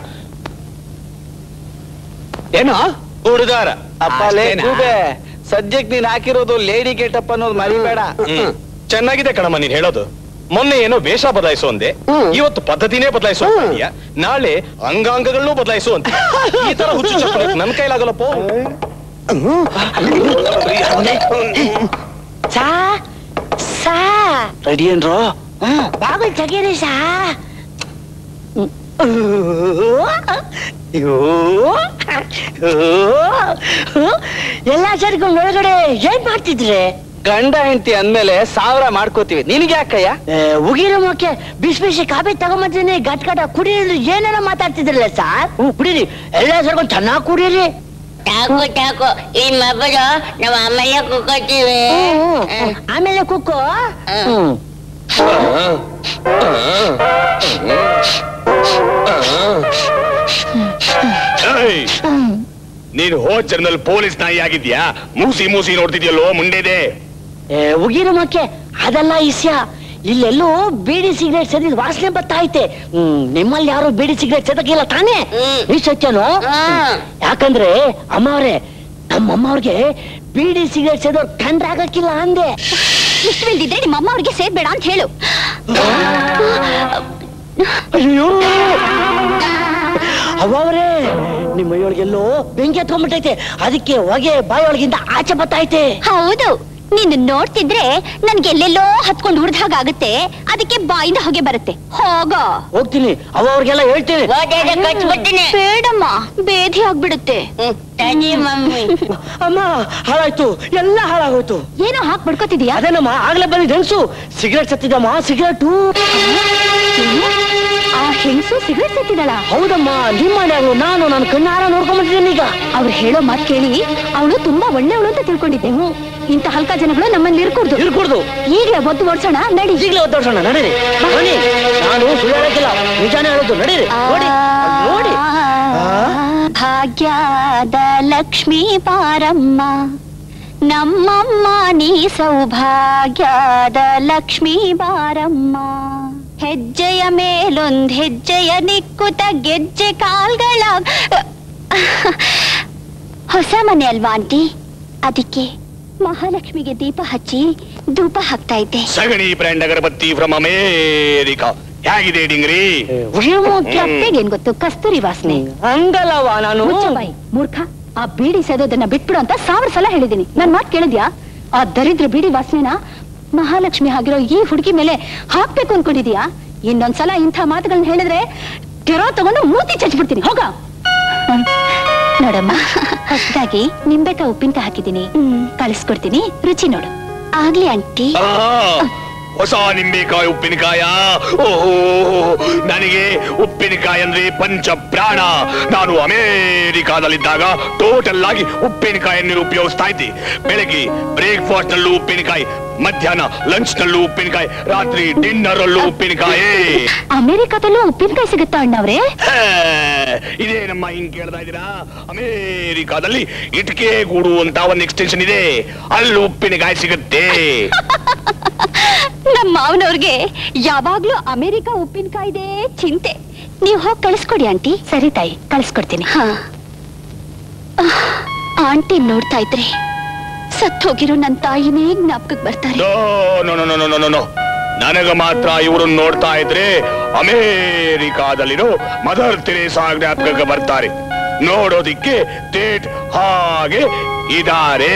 ಏನೋ ಹುಡುಗಾರ ಅಪ್ಪ ಲೇ ಅಷ್ಟೇನಾ? ಕೂಬೆ ಸದ್ಯಕ್ ನೀನ್ ಹಾಕಿರೋದು ಲೇಡಿ ಗೆಟಪ್ ಅನ್ನೋದು ಮರಿಬೇಡ ಹ್ಮ್. ಚೆನ್ನಾಗಿದೆ ಕಣಮ್ಮ ನೀನ್ ಹೇಳೋದು ಮೊನ್ನೆ ಏನೋ ವೇಷ ಬದಲಾಯಿಸು ಅಂದೆ ಇವತ್ತು ಪದ್ಧತಿನೇ ಬದಲಾಯಿಸು ಅಂತ ಇದೀಯ. ನಾಳೆ ಅಂಗಾಂಗಗಳನ್ನೂ ಬದಲಾಯಿಸು ಅಂತ ಈ ತರ ಹುಚ್ಚು ಚಪ್ಪಲಿ ನನ್ ಕೈಲಾಗಲ್ಲಪ್ಪ ಸಾ ಸಾ ರೆಡಿ ಏನ್ರೋ ಹ್ಮ್, ಬಾಗಿಲು ತೆಗೀರಿ ಸಾ ಅಯ್ಯೋ ಎಲ್ಲ ಸೇರ್ಕೊಂಡು ಒಳಗಡೆ ಏನ್ ಮಾಡ್ತಿದ್ರೆ ಗಂಡ ಹೆಂಡತಿ ಅಂದ್ಮೇಲೆ ಸಾವಿರ ಮಾಡ್ಕೋತೀವಿ ನಿನಗೆ ಯಾಕಯ್ಯ ಉಗಿರ ಮೊಕ್ಕೆ ಬಿಸಿ ಬಿಸಿ ಕಾಫಿ ತಗೊಂಬಂದಿನಿ ಗಟ್ ಗಟ ಕುಡಿಯೋದು ಏನೇನೋ ಮಾತಾಡ್ತಿದ್ರಲ್ಲ ಸಾರ್ ಹ್ಞೂ ಕುಡೀರಿ ಎಲ್ಲ ಸೇರ್ಕೊಂಡು ಚೆನ್ನಾಗಿ ಕುಡೀರಿ ಟಾಕು ಟಾಕು ಈ ಮಬ್ಬರು ನಾವು ಆಮೇಲೆ ಕುಕ್ಕೋತೀವಿ ಆಮೇಲೆ ಕುಕ್ಕು ಹ್ಮ್ ಏಯ್! ನೀನು ಹೋದ್ ಜನ್ಮದಲ್ಲಿ ಪೊಲೀಸ್ ನಾಯಿ ಆಗಿದ್ಯಾ ಮೂಸಿ ಮೂಸಿ ನೋಡ್ತಿದ್ಯಲ್ಲೋ ಮುಂಡೆದೆ ಏ, ಉಗಿರ ಮೊಕ್ಕೆ ಅದೆಲ್ಲ ಇಸ್ಯ ಇಲ್ಲೆಲ್ಲೋ ಬೀಡಿ ಸಿಗರೇಟ್ ಸೇದಿದ್ ವಾಸನೆ ಬರ್ತಾ ಐತೆ ಹ್ಮ್ ನಿಮ್ಮಲ್ಲಿ ಯಾರು ಬೀಡಿ ಸಿಗರೇಟ್ ಸೇದಕ್ಕಿಲ್ಲ ತಾನೇ ಈ ಸತ್ಯನೋ ಯಾಕಂದ್ರೆ ಅಮ್ಮ ಅವ್ರೆ ನಮ್ಮ ಅಮ್ಮ ಅವ್ರಿಗೆ ಬೀಡಿ ಸಿಗರೇಟ್ ಸೇದೋರ್ ಕಂಡ್ರೆ ಆಗಕ್ಕಿಲ್ಲ ಅಂದೆ ಇಷ್ಟವಿಲ್ದಿದ್ರೆ ನಿಮ್ಮ ಅಮ್ಮ ಅವ್ರಿಗೆ ಸೇರ್ಬೇಡ ಅಂತ ಹೇಳು ಅಯ್ಯೋ ಅವರೇ ನಿಮ್ಮ ಮೈಯೊಳಗೆಲ್ಲೋ ಬೆಂಕಿ ಹತ್ಕೊಂಡ್ಬಿಟ್ಟೈತೆ ಅದಕ್ಕೆ ಹೊಗೆ ಬಾಯೊಳಗಿಂದ ಆಚೆ ಬರ್ತೈತೆ ಹೌದು ನೀನು ನೋಡ್ತಿದ್ರೆ ನನ್ಗೆ ಎಲ್ಲೆಲ್ಲೋ ಹತ್ಕೊಂಡು ಉರ್ದ ಹಾಗಾಗುತ್ತೆ ಅದಕ್ಕೆ ಬಾಯಿಂದ ಹೊಗೆ ಬರುತ್ತೆ ಹೋಗೋ ಹೋಗ್ತೀನಿ ಅವ ಅವ್ರಿಗೆಲ್ಲ ಹೇಳ್ತೀನಿ ಕಚ್ಬಿಡ್ತೀನಿ ಬೇಡಮ್ಮ ಬೇಧಿ ಆಗ್ಬಿಡುತ್ತೆ ಮಮ್ಮಿ ಅಮ್ಮ ಹಾಳಾಯ್ತು ಎಲ್ಲ ಹಾಳಾಗೋಯ್ತು ಏನೋ ಹಾಕ್ ಬಿಡ್ಕೋತಿದ್ಯಾ ಅದೇನಮ್ಮ ಆಗ್ಲೇ ಬಂದಿದ್ ಹೆಂಗ್ಸು ಸಿಗರೇಟ್ ಸತ್ತಿದಮ್ಮ ಸಿಗರೇಟು ಆ ಹೆಂಗಸು ಸಿಗರೇಟ್ ಸತ್ತಿದಳ ಹೌದಮ್ಮ ನಿಮ್ಮ ಮನ್ಯಾಗು ನಾನು ನನ್ನ ಕಣ್ಣಾರ ನೋಡ್ಕೊಂಡ್ಬಿಟ್ಟಿದ್ದೀನಿ ಈಗ ಅವ್ರು ಹೇಳೋ ಮಾತ್ ಕೇಳಿ ಅವಳು ತುಂಬಾ ಒಳ್ಳೆಯವಳು ಅಂತ ತಿಳ್ಕೊಂಡಿದ್ದೆ ಇಂತ ಹಲ್ಕ ಜನಗಳು ನಮ್ಮಲ್ಲಿ ಇರ್ಕೂಡ್ದು ಇರ್ಕೂಡ್ದು ಈಗಲೇ ಒದ್ದು ಓಡ್ಸೋಣ ನಡಿ ಈಗಲೇ ಒದ್ದೋಡ್ಸೋಣ ನಡೀರಿ ಬನ್ನಿ ನಾನು ಸುಳ್ಳು ಹೇಳಕ್ಕಿಲ್ಲ ನಿಜಾನೇ ಹೇಳೋದು ನಡೀರಿ ನೋಡಿ ನೋಡಿ ಭಾಗ್ಯದ ಲಕ್ಷ್ಮೀ ಪಾರಮ್ಮ ನಮ್ಮಮ್ಮ ನೀ ಸೌಭಾಗ್ಯದ ಲಕ್ಷ್ಮೀ ಬಾರಮ್ಮ ಹೆಜ್ಜೆಯ ಮೇಲೊಂದ್ ಹೆಜ್ಜೆಯ ನಿಕ್ಕುತ ಗೆಜ್ಜೆ ಕಾಲ್ಗಳ ಹೊಸ ಮನೆ ಅಲ್ವಾ ಆಂಟಿ ಅದಕ್ಕೆ ಮಹಾಲಕ್ಷ್ಮಿಗೆ ದೀಪ ಹಚ್ಚಿ ಧೂಪ ಹಾಕ್ತಾ ಇದ್ದೆ ಸಗಣಿ ಬ್ರ್ಯಾಂಡ್ ಅಗರಬತ್ತಿ ಫ್ರಮ್ ಅಮೇರಿಕಾ ಹೇಗಿದೆ ಡಿಂಗ್ರಿ ಅತ್ತೆಗೇನ್ ಗೊತ್ತು ಕಸ್ತೂರಿ ವಾಸನೆ ಹಂಗಲ್ಲವ ನಾನು ಮುಚ್ಚ ಬಾಯಿ, ಮೂರ್ಖ ಆ ಬೀಡಿ ಸೇದೋದನ್ನ ಬಿಟ್ಬಿಡು ಅಂತ ಸಾವಿರ ಸಲ ಹೇಳಿದೀನಿ ನನ್ ಮಾತ್ ಕೇಳಿದ್ಯಾ ಆ ದರಿದ್ರ ಬೀಡಿ ವಾಸನೆನ ಮಹಾಲಕ್ಷ್ಮಿ ಆಗಿರೋ ಈ ಹುಡುಗಿ ಮೇಲೆ ಹಾಕ್ಬೇಕು ಅನ್ಕೊಂಡಿದ್ಯಾ ಇನ್ನೊಂದ್ಸಲ ಇಂಥ ಮಾತುಗಳನ್ನ ಹೇಳಿದ್ರೆ ಕೆರೋ ತಗೊಂಡು ಮೂತಿ ಚಚ್ಬಿಡ್ತೀನಿ ಹೋಗ ನೋಡಮ್ಮ ಹೊಸದಾಗಿ ನಿಂಬೆಕಾಯಿ ಉಪ್ಪಿನಕಾಯಿ ಹಾಕಿದೀನಿ ಕಳಿಸ್ಕೊಡ್ತೀನಿ ರುಚಿ ನೋಡು ಆಗ್ಲಿ ಆಂಟಿ ಹೊಸ ನಿಂಬೆಕಾಯಿ ಉಪ್ಪಿನಕಾಯ ಓಹೋ ನನಗೆ ಉಪ್ಪಿನಕಾಯಿ ಅಂದ್ರೆ ಪಂಚ ಪ್ರಾಣ ನಾನು ಅಮೇರಿಕಾದಲ್ಲಿದ್ದಾಗ ಟೋಟಲ್ ಆಗಿ ಉಪ್ಪಿನಕಾಯಿಯನ್ನು ಉಪಯೋಗಿಸ್ತಾ ಇದ್ದೆ ಬೆಳಗ್ಗೆ ಬ್ರೇಕ್ಫಾಸ್ಟ್ ನಲ್ಲೂ ಉಪ್ಪಿನಕಾಯಿ ಮಧ್ಯಾಹ್ನ ಲಂಚ್ ನಲ್ಲೂ ಉಪ್ಪಿನಕಾಯಿ ರಾತ್ರಿ ಡಿನ್ನರ್ ಅಲ್ಲೂ ಉಪ್ಪಿನಕಾಯಿ ಅಮೆರಿಕಾದಲ್ಲೂ ಉಪ್ಪಿನಕಾಯಿ ಸಿಗುತ್ತಾ ಅಣ್ಣವ್ರೆ ಹೇ, ಇದೇ ನಮ್ಮ ಹಿಂಗ್ ಕೇಳ್ತಾ ಇದ್ದೀರಾ ಅಮೇರಿಕಾದಲ್ಲಿ ಇಟ್ಕೆ ಗೂಡು ಅಂತ ಒಂದು ಎಕ್ಸ್ಟೆನ್ಷನ್ ಇದೆ ಅಲ್ಲಿ ಉಪ್ಪಿನಕಾಯಿ ಸಿಗುತ್ತೆ ನಮ್ಮ ಮಾವನವ್ರಿಗೆ ಯಾವಾಗ್ಲೂ ಅಮೆರಿಕ ಉಪ್ಪಿನಕಾಯಿದೆ ಚಿಂತೆ ನೀವು ಹೋಗಿ ಕಳಿಸ್ಕೊಡಿ ಆಂಟಿ ಸರಿ ತಾಯಿ ಕಳಿಸ್ಕೊಡ್ತೀನಿ ಹಾ ಆಂಟಿ ನೋಡ್ತಾ ಇದ್ರೆ ಸತ್ ಹೋಗಿರೋ ನನ್ನ ತಾಯಿನೇ ಜ್ಞಾಪಕಕ್ಕೆ ಬರ್ತಾರೆ no no no no no no no ನನಗ ಮಾತ್ರ ಇವರು ನೋಡ್ತಾ ಇದ್ರೆ ಅಮೇರಿಕಾದಲ್ಲಿರೋ ಮದರ್ ತೆರೇಸಾ ಜ್ಞಾಪಕಕ್ಕೆ ಬರ್ತಾರೆ ನೋಡೋದಿಕ್ಕೆ ಡೇಟ್ ಹಾಗೆ ಇದಾರೆ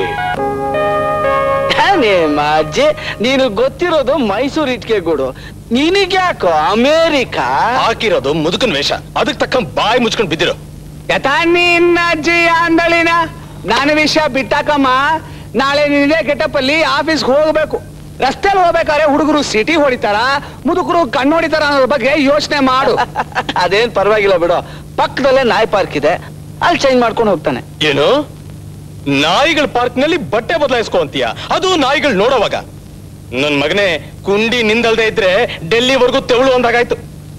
ನಿಮ್ಮ ಅಜ್ಜಿ ನೀನು ಗೊತ್ತಿರೋದು ಮೈಸೂರು ಇಟ್ಕೆ ಗೂಡು ನಿನಗ್ಯಾಕೋ ಅಮೇರಿಕಾ ಹಾಕಿರೋದು ಮುದುಕನ್ ವೇಷ ಅದಕ್ಕೆ ತಕ್ಕ ಬಾಯಿ ಮುಚ್ಕೊಂಡ್ ಬಿದ್ದಿರೋ ಯಥಾ ನಿನ್ನ ಅಜ್ಜಿ ಅಂದಳಿನ ನಾನು ವಿಷಯ ಬಿಟ್ಟಾಕಮ್ಮ ನಾಳೆ ನಿನ್ನೆ ಗೆಟಪ್ ಅಲ್ಲಿ ಆಫೀಸ್ಗೆ ಹೋಗ್ಬೇಕು ರಸ್ತೆಲಿ ಹೋಗ್ಬೇಕಾದ್ರೆ ಹುಡುಗರು ಸಿಟಿ ಹೊಡಿತಾರ ಮುದುಕರು ಕಣ್ಣು ಹೊಡಿತಾರ ಅನ್ನೋದ್ರ ಬಗ್ಗೆ ಯೋಚನೆ ಮಾಡು ಅದೇನ್ ಪರವಾಗಿಲ್ಲ ಬಿಡು ಪಕ್ಕದಲ್ಲೇ ನಾಯಿ ಪಾರ್ಕ್ ಇದೆ ಅಲ್ಲಿ ಚೇಂಜ್ ಮಾಡ್ಕೊಂಡು ಹೋಗ್ತಾನೆ ಏನು ನಾಯಿಗಳ ಪಾರ್ಕ್ ನಲ್ಲಿ ಬಟ್ಟೆ ಬದಲಾಯಿಸ್ಕೊ ಅಂತೀಯ ಅದು ನಾಯಿಗಳು ನೋಡೋವಾಗ ನನ್ ಮಗನೇ ಕುಂಡಿ ನಿಂದಲ್ದೇ ಇದ್ರೆ ಡೆಲ್ಲಿವರೆಗೂ ತೆವಳು ಅಂದಾಗಾಯ್ತು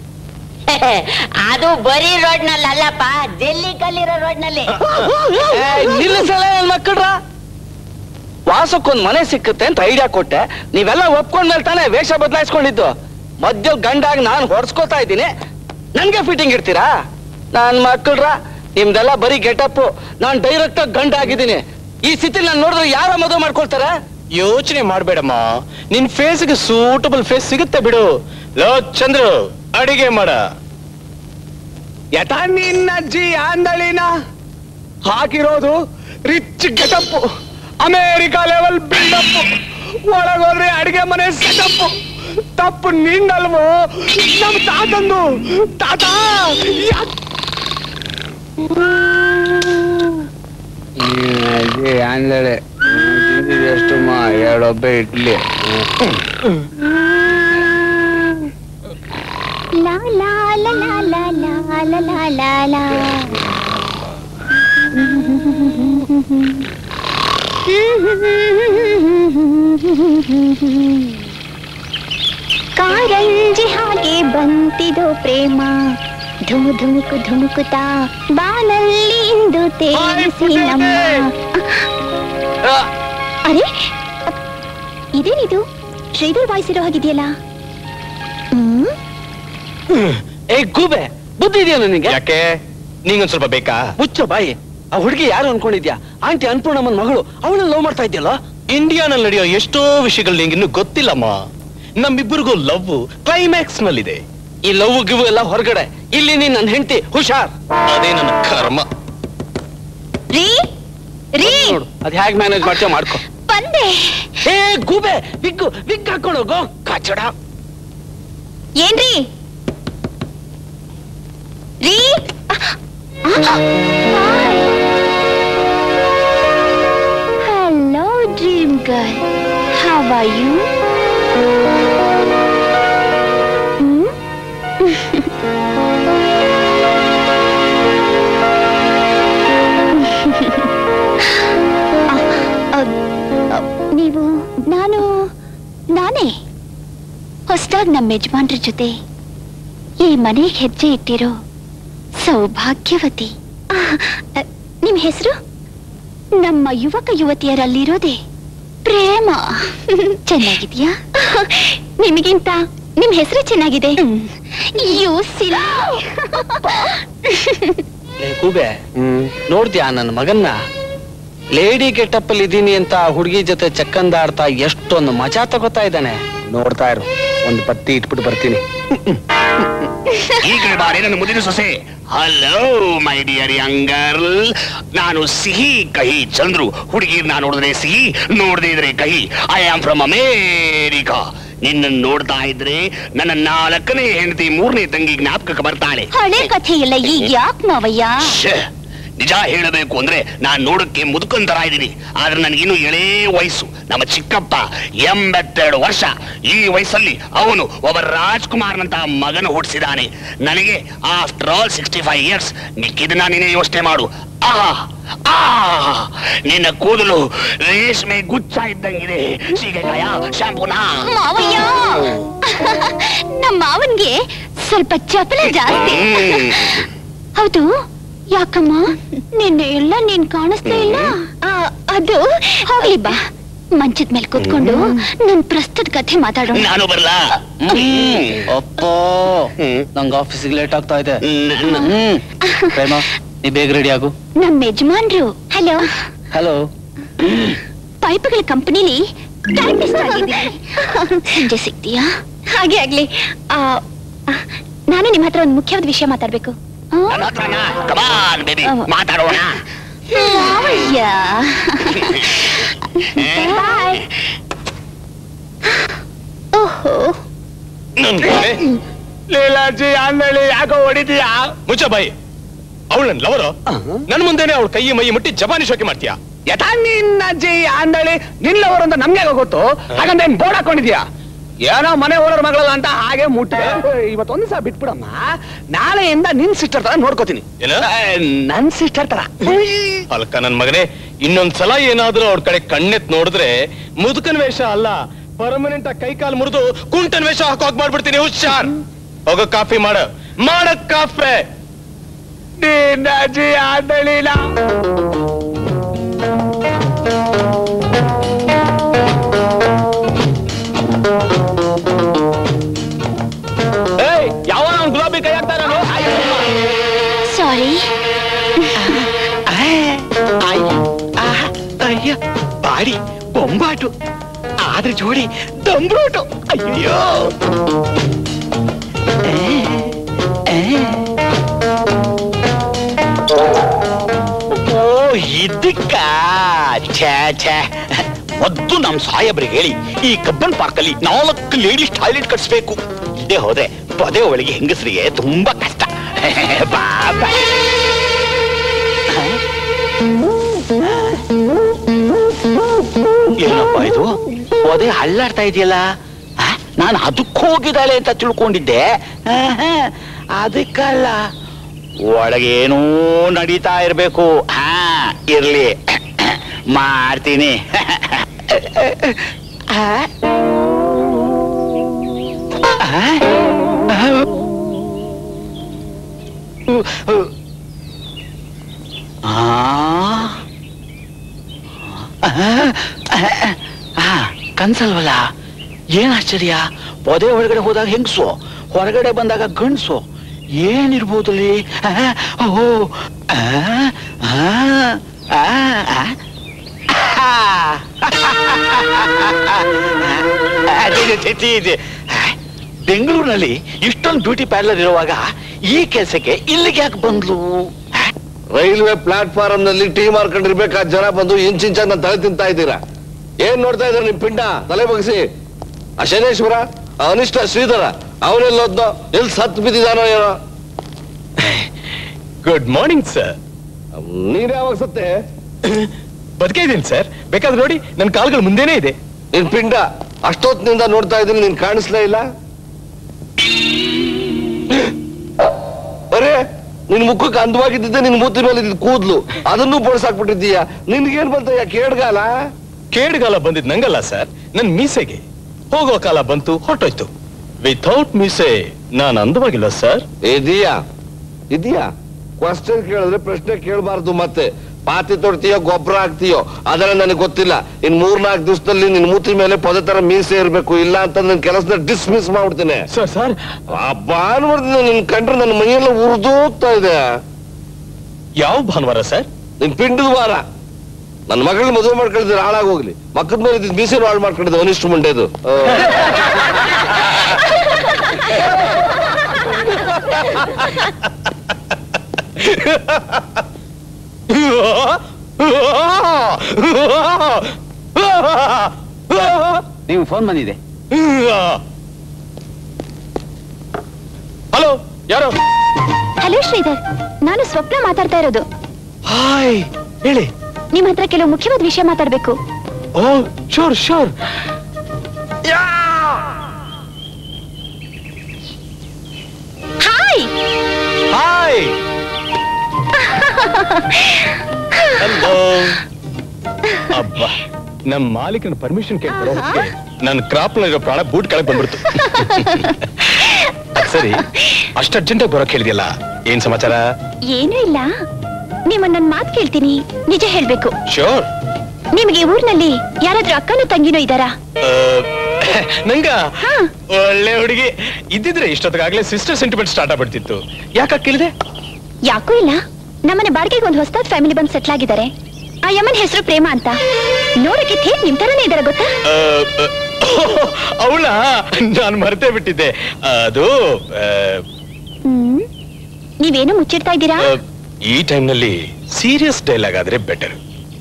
ಅದು ಬರೀ ರೋಡ್ ನಲ್ಲಿ ಅಲ್ಲಪ್ಪ ಡೆಲ್ಲಿ ಕಲ್ಲಿರೋ ರೋಡ್ ನಲ್ಲಿ ನಿಲ್ಲಿಸಲ್ಲ ನನ್ ಮಕ್ಕಳ್ರ ವಾಸಕ್ಕೊಂದ್ ಮನೆ ಸಿಕ್ಕುತ್ತೆ ಅಂತ ಐಡಿಯಾ ಕೊಟ್ಟೆ ನೀವೆಲ್ಲ ಒಪ್ಕೊಂಡ್ಮೇಲೆ ತಾನೇ ವೇಷ ಬದಲಾಯಿಸ್ಕೊಂಡಿದ್ದು ಮಧ್ಯ ಗಂಡಾಗಿ ನಾನು ಹೊಡ್ಸ್ಕೊತಾ ಇದ್ದೀನಿ ನನ್ಗೆ ಫಿಟ್ಟಿಂಗ್ ಇಡ್ತೀರಾ ನನ್ ಮಕ್ಕಳ್ರ ನಿಮ್ದೆಲ್ಲ ಬರೀ ಗೆಟಪ್ ನಾನ್ ಡೈರೆಕ್ಟ್ ಆಗಿ ಗಂಡ ಆಗಿದ್ದೀನಿ ಈ ಸ್ಥಿತಿ ನಾನು ನೋಡಿದ್ರೆ ಯಾರ ಮದುವೆ ಮಾಡ್ಕೊಳ್ತಾರ ಯೋಚನೆ ಮಾಡ್ಬೇಡಮ್ಮ ನಿನ್ ಫೇಸ್ಗೆ ಸೂಟಬಲ್ ಫೇಸ್ ಸಿಗುತ್ತೆ ಬಿಡು ಲೋ ಚಂದ್ರು ಅಡಿಗೆ ಮಾಡ ಯಥಾ ನಿನ್ನ ಅಜ್ಜಿ ಅಂದಳಿನ ಹಾಕಿರೋದು rich getup America level buildup ಒಳಗೋದ್ರೆ ಅಡಿಗೆ ಮನೆ ಸೆಟಪ್ ತಪ್ಪು ನಿಂದಲ್ವೋ ನಮ್ ತಾತಂದು ತಾತ ಯಾಕ್- ಆಂದಳೆ ಎಷ್ಟು ಮಾ ಎರಡೊಬ್ಬೆ ಇಡ್ಲಿ ಲಾ ಲಾ ಲಾ ಲಾ ಲಾ ಲಾ ಲಾ ಲಾ ಲಾ ಲಾ. ಕಾರಂಜಿ ಹಾಗೆ ಬಂತಿದೋ ಪ್ರೇಮ ಧುಮು ಧುಮುಕು ಧುಮುಕುತ್ತಾ ಬಾನಲ್ಲಿ ಇಂದು ತೇರಿಸಿ ನಮ್ಮ ಅರೆ ಇದೇನಿದು ಶ್ರೀಧರ್ ವಾಯ್ಸಿರೋ ಹಾಗಿದೆಯಲ್ಲ ಹ್ಮ್ ಏ ಗೂಬೆ ಬುದ್ಧಿ ಇದೆಯಾ ನನಗೆ ಯಾಕೆ ನಿಂಗೊಂದ್ ಸ್ವಲ್ಪ ಬೇಕಾ ಮುಚ್ಚೋ ಬಾಯಿ ಆ ಹುಡುಗಿ ಯಾರು ಅನ್ಕೊಂಡಿದ್ಯಾ ಆಂಟಿ ಅನ್ಪೂರ್ಣಮ್ಮನ ಮಗಳು ಅವಳನ್ನ ಲವ್ ಮಾಡ್ತಾ ಇದ್ಯಲ್ಲ ಇಂಡಿಯಾನಲ್ಲಿ ನಡೆಯೋ ಎಷ್ಟೋ ವಿಷಯಗಳು ನಿಂಗೆ ಇನ್ನೂ ಗೊತ್ತಿಲ್ಲಮ್ಮ ನಮ್ಮಿಬ್ಬರಿಗೂ ಲವ್ ಕ್ಲೈಮ್ಯಾಕ್ಸ್ ನಲ್ಲಿದೆ ಈ ಲವ್ ಗಿವ್ ಎಲ್ಲ ಹೊರಗಡೆ ಇಲ್ಲಿ ನೀನ್ ನನ್ನ ಹೆಂಡತಿ ಹುಷಾರ್ ಅದೇ ನನ್ನ ಕರ್ಮ ರೀ ರೀ ನೋಡು ಅದ್ ಹೇಗ್ ಮ್ಯಾನೇಜ್ ಮಾಡ್ತೀಯ ಮಾಡ್ಕೊ ಬಂದೆ ಏ ಗೂಬೆ ವಿಗ್ಗು ವಿಗ್ ಹಾಕೊಂಡು ಹೋಗೋ ಕಚಡ ಏನ್ರಿ ರೀ hello dream girl how are you ನೀವು ನಾನು ನಾನೇ ಹೊಸದಾಗಿ ನಮ್ಮ ಯಜಮಾನ್ರ ಜೊತೆ ಈ ಮನೆಗೆ ಹೆಜ್ಜೆ ಇಟ್ಟಿರೋ ಸೌಭಾಗ್ಯವತಿ ಆಹ್, ಅ, ನಿಮ್ ಹೆಸರು ನಮ್ಮ ಯುವಕ ಯುವತಿಯರಲ್ಲಿರೋದೇ ಪ್ರೇಮ ಚೆನ್ನಾಗಿದ್ಯಾ ನಿಮಗಿಂತ ನಿಮ್ ಹೆಸರು ಚೆನ್ನಾಗಿದೆ ಯು ಲೇ ಗೂಬೆ ನೋಡ್ದ್ಯಾ ನನ್ನ ಮಗನ್ನ ಲೇಡಿ ಗೆಟಪ್ ಅಲ್ಲಿ ಇದೀನಿ ಅಂತ ಹುಡುಗಿ ಜೊತೆ ಚಕ್ಕಂದಾಡ್ತಾ ಎಷ್ಟೊಂದು ಮಜಾ ತಗೋತಾ ಇದ್ದಾನೆ ನೋಡ್ತಾ ಇರು ಒಂದು ಪತ್ತಿ ಇಟ್ಬಿಟ್ಟು ಬರ್ತೀನಿ ಈ ಕಡೆ ಬಾರಿ ನನ್ನ ಮುದಿನ ಸೊಸೆ ಹಲೋ ಮೈ ಡಿಯರ್ ಯಂಗರ್ ನಾನು ಸಿಹಿ ಕಹಿ ಚಂದ್ರು ಹುಡುಗಿರ್ನ ನೋಡಿದ್ರೆ ಸಿಹಿ ನೋಡದೇ ಇದ್ರೆ ಕಹಿ ಐ ಆಮ್ ಫ್ರಮ್ ಅಮೇರಿಕಾ ನಿನ್ನ ನೋಡ್ತಾ ಇದ್ರೆ ನನ್ನ ನಾಲ್ಕನೇ ಹೆಂಡತಿ ಮೂರನೇ ತಂಗಿ ಜ್ಞಾಪಕಕ್ಕೆ ಬರ್ತಾಳೆ ಹಳೆ ಕಥೆ ಎಲ್ಲ ಈಗ ಯಾಕೆ ಮಾವಯ್ಯ ಶ್ಯೆ, ನಿಜ ಹೇಳಬೇಕು ಅಂದ್ರೆ ನಾನ್ ನೋಡಕ್ಕೆ ಮುದುಕನ್ ತರ ಇದ್ದೀನಿ ಆದ್ರೆ ನನಗಿನ್ನು ಎಳೇ ವಯಸ್ಸು ನಮ್ಮ ಚಿಕ್ಕಪ್ಪ ಎಂಬತ್ತೆರಡು ವರ್ಷ ಈ ವಯಸ್ಸಲ್ಲಿ ಅವನು ಒಬ್ಬ ರಾಜ್ಕುಮಾರ್ನಂತ ಮಗನ ಹುಟ್ಟಿಸಿದಾನೆ ನನಗೆ after all sixty five years ಮಿಕ್ಕಿದನ್ನ ನೀನೇ ಯೋಚನೆ ಮಾಡು ಆಹಾ ಆಹಾ ನಿನ್ನ ಕೂದಲು ರೇಷ್ಮೆ ಗುಚ್ಛ ಇದ್ದಂಗಿದೆ ಸೀಗೆಕಾಯ ಶಾಂಪೂನಾ ಮಾವಯ್ಯ ನಮ್ಮ ಮಾವನ್ಗೆ ಸ್ವಲ್ಪ ಚಪಲ ಜಾಸ್ತಿ ಹೌದು ಯಾಕಮ್ಮ ನಿನ್ನೆ ಎಲ್ಲ ನೀನ್ ಕಾಣಿಸ್ತಾ ಇಲ್ಲ ಆ, ಅದು ಹೋಗ್ಲಿ ಬಾ ಮಂಚದ ಮೇಲೆ ಕೂತ್ಕೊಂಡು ನನ್ ಪ್ರಸ್ತುತ ಕಥೆ ಮಾತಾಡೋಣ ನಾನು ಬರ್ಲಾ ಅಪ್ಪ ನಂಗೆ ಆಫೀಸಿಗೆ ಲೇಟ್ ಆಗ್ತಾ ಇದೆ ಹ್ಮ್ ಪ್ರೇಮ ನೀ ಬೇಗ ರೆಡಿ ಆಗು ನಮ್ ಯಜಮಾನ್ರು ಹಲೋ ಹಲೋ ಪೈಪ್ಗಳ ಕಂಪನಿಲಿ ಟೈಪಿಸ್ಟ್ ಆಗಿದ್ದೀನಿ ಸಂಜೆ ಸಿಗ್ತೀಯಾ ಹಾಗೆ ಆಗ್ಲಿ ಆ, ಆ, ನಾನು ನಿಮ್ ಹತ್ರ ಒಂದು ಮುಖ್ಯವಾದ ವಿಷಯ ಮಾತಾಡ್ಬೇಕು ಆ? ನನ್ನ ಹತ್ರನಾ ಕಮಾನ್ ಬೇಬಿ ಮಾತಾಡೋಣ ಮಾವಯ್ಯ ಬಾಯ್ ಓಹೋ ಲೀಲಾಜಿ ಅಂದಳಿ ಯಾಕೋ ಹೊಡಿತೀಯಾ ಮುಚ್ಚ ಬಾಯಿ ಅವಳು ನನ್ ಲವರು ನನ್ ಮುಂದೆನೆ ಅವಳು ಕೈ ಮೈ ಮುಟ್ಟಿ ಜಪಾನಿ ಶೋಕಿ ಮಾಡ್ತೀಯಾ ಯಥಾ ನಿನ್ನ ಅಜ್ಜಿ ಅಂದಳಿ ನಿನ್ನವರು ಅಂತ ನಮ್ಗೆ ಗೊತ್ತು ಹಾಗಂತ ಏನ್ ಬೋರ್ಡ್ ಹಾಕೊಂಡಿದ್ಯಾ ಏನೋ ಮನೆ ಓನರ್ ಮಗಳಲ್ಲ ಅಂತ ಹಾಗೆ ಮುಟ್ಟ ಇವತ್ತೊಂದ್ ಸಲ ಬಿಟ್ಬಿಡಮ್ಮ ನಾಳೆಯಿಂದ ನಿನ್ ಸಿಸ್ಟರ್ ತರ ನೋಡ್ಕೋತೀನಿ ಏನ ನನ್ ಸಿಸ್ಟರ್ ತರ ಅಲ್ಕ ನನ್ ಮಗನೇ ಇನ್ನೊಂದ್ಸಲ ಏನಾದ್ರೂ ಅವ್ರ ಕಡೆ ಕಣ್ಣೆತ್ ನೋಡಿದ್ರೆ ಮುದುಕನ್ ವೇಷ ಅಲ್ಲ ಪರ್ಮನೆಂಟ್ ಕೈ ಕಾಲು ಮುರಿದು ಕುಂಟನ್ ವೇಷ ಹಾಕೋಕ್ ಮಾಡ್ಬಿಡ್ತೀನಿ ಹುಷಾರ್ ಹೋಗೋ ಕಾಫಿ ಮಾಡ ಮಾಡ ಕಾಫೆ ನಿನ್ನ ಅಜ್ಜಿ ಅಂದಳಿನ ಏಯ್ ಯಾವ ಗುಲಾಬಿ ಕೈ ಹಾಕ್ತಾ ನಾನು ಸಾರಿ ಅಯ್ಯ ಬಾಡಿ ಬೊಂಬಾಟು ಆದ್ರೆ ಜೋಡಿ ದಂಬ್ರೋಟು ಅಯ್ಯೋ ಓ ಇದಕ್ಕ ಛೇ ಛೇ ಮೊದ್ಲು ನಮ್ ಸಾಹೇಬ್ರಿಗೆ ಹೇಳಿ ಈ ಕಬ್ಬನ್ ಪಾರ್ಕ್ ಅಲ್ಲಿ ನಾಲ್ಕು ಲೇಡೀಸ್ ಟಾಯ್ಲೆಟ್ ಕಟ್ಸ್ಬೇಕು ಇದೇ ಹೋದ್ರೆ ಪದೇ ಒಳಗೆ ಹೆಂಗಸರಿಗೆ ತುಂಬಾ ಕಷ್ಟ ಬಾ ಬಾ. ಏನಿದು ಒದೆ ಹಳ್ಳಾಡ್ತಾ ಇದೆಯಲ್ಲ ನಾನು ಅದಕ್ಕೆ ಹೋಗಿದ್ದಾಳೆ ಅಂತ ತಿಳ್ಕೊಂಡಿದ್ದೆ ಆಹಾ, ಅದಕ್ಕಲ್ಲ ಒಳಗೆ ಏನೋ ನಡೀತಾ ಇರ್ಬೇಕು ಹಾ ಇರ್ಲಿ ಮಾಡ್ತೀನಿ ಆ? ಆ? ಆ? ಆ, ಕನ್ಸಲ್ವಲ್ಲ ಏನ್ ಆಶ್ಚರ್ಯ ಪೊದೆ ಒಳಗಡೆ ಹೋದಾಗ ಹೆಂಗ್ಸು ಹೊರಗಡೆ ಬಂದಾಗ ಗಂಡ್ಸು ಏನಿರ್ಬೋದು ಅಲ್ಲಿ ಆ, ಓಹೋ ಆ, ಆ, ಆ, ಆ. ಅದೇ, ಅದೇ, ಅದೇ, ಅದೇ. ಬೆಂಗಳೂರಿನಲ್ಲಿ ಇಷ್ಟೊಂದು ಬ್ಯೂಟಿ ಪಾರ್ಲರ್ ಇರುವಾಗ ಈ ಕೆಲಸಕ್ಕೆ ಇಲ್ಲಿಗೆ ಯಾಕೆ ಬಂದ್ಲು ರೈಲ್ವೆ ಪ್ಲಾಟ್ಫಾರ್ಮ್ ನಲ್ಲಿ ಟೀ ಮಾರ್ಕೊಂಡಿರ್ಬೇಕಾದ ಜನ ಬಂದು ಇಂಚಿಂಚಾಗಿ ನನ್ನ ತಲೆ ತಿಂತಾ ಇದ್ದೀರಾ ಏನ್ ನೋಡ್ತಾ ಇದ್ರ ನಿಮ್ ಪಿಂಡ ತಲೆ ಬಗ್ಸಿ ಆ ಶನೇಶ್ವರ ಆ ಅನಿಷ್ಟ ಶ್ರೀಧರ ಅವನೆಲ್ಲೋದ್ನೋ ಎಲ್ಲಿ ಸತ್ ಬಿದ್ದಿದಾನೋ ಏನೋ ಗುಡ್ ಮಾರ್ನಿಂಗ್ ಸರ್ ನೀನ್ ಯಾವಾಗ ಸತ್ತೆ ಬದುಕೇ ಇದ್ದೀನಿ ಸರ್ ಬೇಕಾದ್ರೆ ನೋಡಿ ನನ್ನ ಕಾಲ್ಗಳು ಮುಂದೆನೇ ಇದೆ ನಿನ್ ಪಿಂಡ ಅಷ್ಟೊತ್ತಿನಿಂದ ನೋಡ್ತಾ ಇದ್ದೀನಿ ನೀನ್ ಕಾಣಿಸ್ಲೇ ಇಲ್ಲ ಅರೆ ನಿನ್ ಮುಖಕ್ಕೆ ಅಂದವಾಗಿದ್ದಿದ್ದೆ ನಿನ್ ಮೂತಿ ಮೇಲೆ ಇದ್ದಿದ್ ಕೂದ್ಲು ಅದನ್ನು ಬೋಳ್ಸಾಕ್ಬಿಟ್ಟಿದ್ದೀಯ ನಿನ್ಗೇನ್ ಬಂತಯ್ಯ ಕೇಡ್ಗಾಲ ಕೇಡುಗಾಲ ಬಂದಿದ್ ನಂಗಲ್ಲ ಸರ್ ನನ್ ಮೀಸೆಗೆ ಹೋಗೋ ಕಾಲ ಬಂತು ಹೊರಟೋಯ್ತು ವಿಥೌಟ್ ಮೀಸೆ ನಾನು ಅಂದವಾಗಿಲ್ಲ ಸರ್ ಇದೀಯಾ ಇದೀಯಾ ಕ್ವಶನ್ ಕೇಳಿದ್ರೆ ಪ್ರಶ್ನೆ ಕೇಳಬಾರ್ದು ಮತ್ತೆ ಪಾತಿ ತೊಡ್ತೀಯೋ ಗೊಬ್ಬರ ಹಾಕ್ತೀಯೋ ಅದೆಲ್ಲ ನನಗೆ ಗೊತ್ತಿಲ್ಲ ಇನ್ ಮೂರ್ನಾಲ್ಕು ದಿವಸದಲ್ಲಿ ನಿನ್ ಮೂತಿ ಮೇಲೆ ಪದ ತರ ಮೀಸೆ ಇರ್ಬೇಕು ಇಲ್ಲ ಅಂತ ನನ್ ಕೆಲಸದ ಡಿಸ್ಮಿಸ್ ಮಾಡ್ಬಿಡ್ತೀನಿ ಸರ್ ಸರ್ ಭಾನುವಾರದಿಂದ ನಿನ್ ಕಂಡ್ರೆ ನನ್ನ ಮೈಯೆಲ್ಲ ಉರಿದೋಗ್ತಾ ಇದೆ ಯಾವ ಭಾನುವಾರ ಸರ್ ನಿನ್ ಪಿಂಡದ ವಾರ ನನ್ನ ಮಗಳನ್ನ ಮದುವೆ ಮಾಡ್ಕೊಂಡಿದ್ರೆ ಹಾಳಾಗಿ ಹೋಗ್ಲಿ ಮಕ್ಕದ ಮೇಲೆ ಇದ್ದಿದ್ ಮೀಸೆ ಹಾಳು ಮಾಡ್ಕೊಂಡಿದ್ದೆ ಅನಿಷ್ಟು ಮುಂಡೆದು ನೀವು ಫೋನ್ ಬಂದಿದೆ ಹಲೋ ಯಾರು ಹಲೋ ಶ್ರೀಧರ್ ನಾನು ಸ್ವಪ್ನ ಮಾತಾಡ್ತಾ ಇರೋದು ಹಾಯ್ ಹೇಳಿ ನಿಮ್ ಹತ್ರ ಕೆಲವು ಮುಖ್ಯವಾದ ವಿಷಯ ಮಾತಾಡ್ಬೇಕು ಓ sure sure hi hi hello ಅಬ್ಬ ನಮ್ಮ ಮಾಲೀಕನ ಪರ್ಮಿಷನ್ ಕೇಳ್ಕೊಡೋ ಹೊತ್ತಿಗೆ ನನ್ನ ಕ್ರಾಪ್ ನಲ್ಲಿರೋ ಪ್ರಾಣ ಬೂಟ್ ಕೆಳಗೆ ಬಂದ್ಬಿಡ್ತು ಅದ್ ಸರಿ ಅಷ್ಟು ಅರ್ಜೆಂಟಾಗಿ ಬರೋಕ್ ಹೇಳಿದ್ಯಲ್ಲ ಏನ್ ಸಮಾಚಾರ ಏನೂ ಇಲ್ಲ ನಿಮ್ಮ ನನ್ ಮಾತ್ ಕೇಳ್ತೀನಿ ನಿಜ ಹೇಳ್ಬೇಕು ಶೋರ್ ನಿಮಗೆ ಊರ್ನಲ್ಲಿ ಯಾರಾದ್ರೂ ಅಕ್ಕನೂ ತಂಗಿನೂ ಇದ್ದಾರಾ ನಂಗ ಒಳ್ಳೆ ಹುಡುಗಿ ಇದ್ದಿದ್ರೆ ಇಷ್ಟೊತ್ತಿಗಾಗ್ಲೇ ಸಿಸ್ಟರ್ ಸೆಂಟಿಮೆಂಟ್ ಸ್ಟಾರ್ಟ್ ಆಗ್ಬಿಡ್ತಿತ್ತು ಯಾಕೆ ಕೇಳಿದೆ ಯಾಕೂ ಇಲ್ಲ ನಮ್ಮನೆ ಬಾಡಿಗೆಗೆ ಒಂದು ಹೊಸದಾದ ಫ್ಯಾಮಿಲಿ ಬಂದು ಸೆಟ್ಲ್ ಆಗಿದ್ದಾರೆ ಆ ಯಮ್ಮನ ಹೆಸರು ಪ್ರೇಮ ಅಂತ ನೋಡಕ್ಕೆ ಥೇಟ್ ನಿಮ್ ತರನೇ ಇದಾರೆ ಗೊತ್ತಾ ಅವಳ ನಾನು ಮರ್ತೇ ಬಿಟ್ಟಿದ್ದೆ ಅದು ಆ, ಹ್ಮ್ ನೀವೇನು ಮುಚ್ಚಿಡ್ತಾ ಇದ್ದೀರಾ ಆ, ಈ ಟೈಮ್ನಲ್ಲಿ ಸೀರಿಯಸ್ ಡೈಲಾಗ್ ಆದ್ರೆ ಬೆಟರ್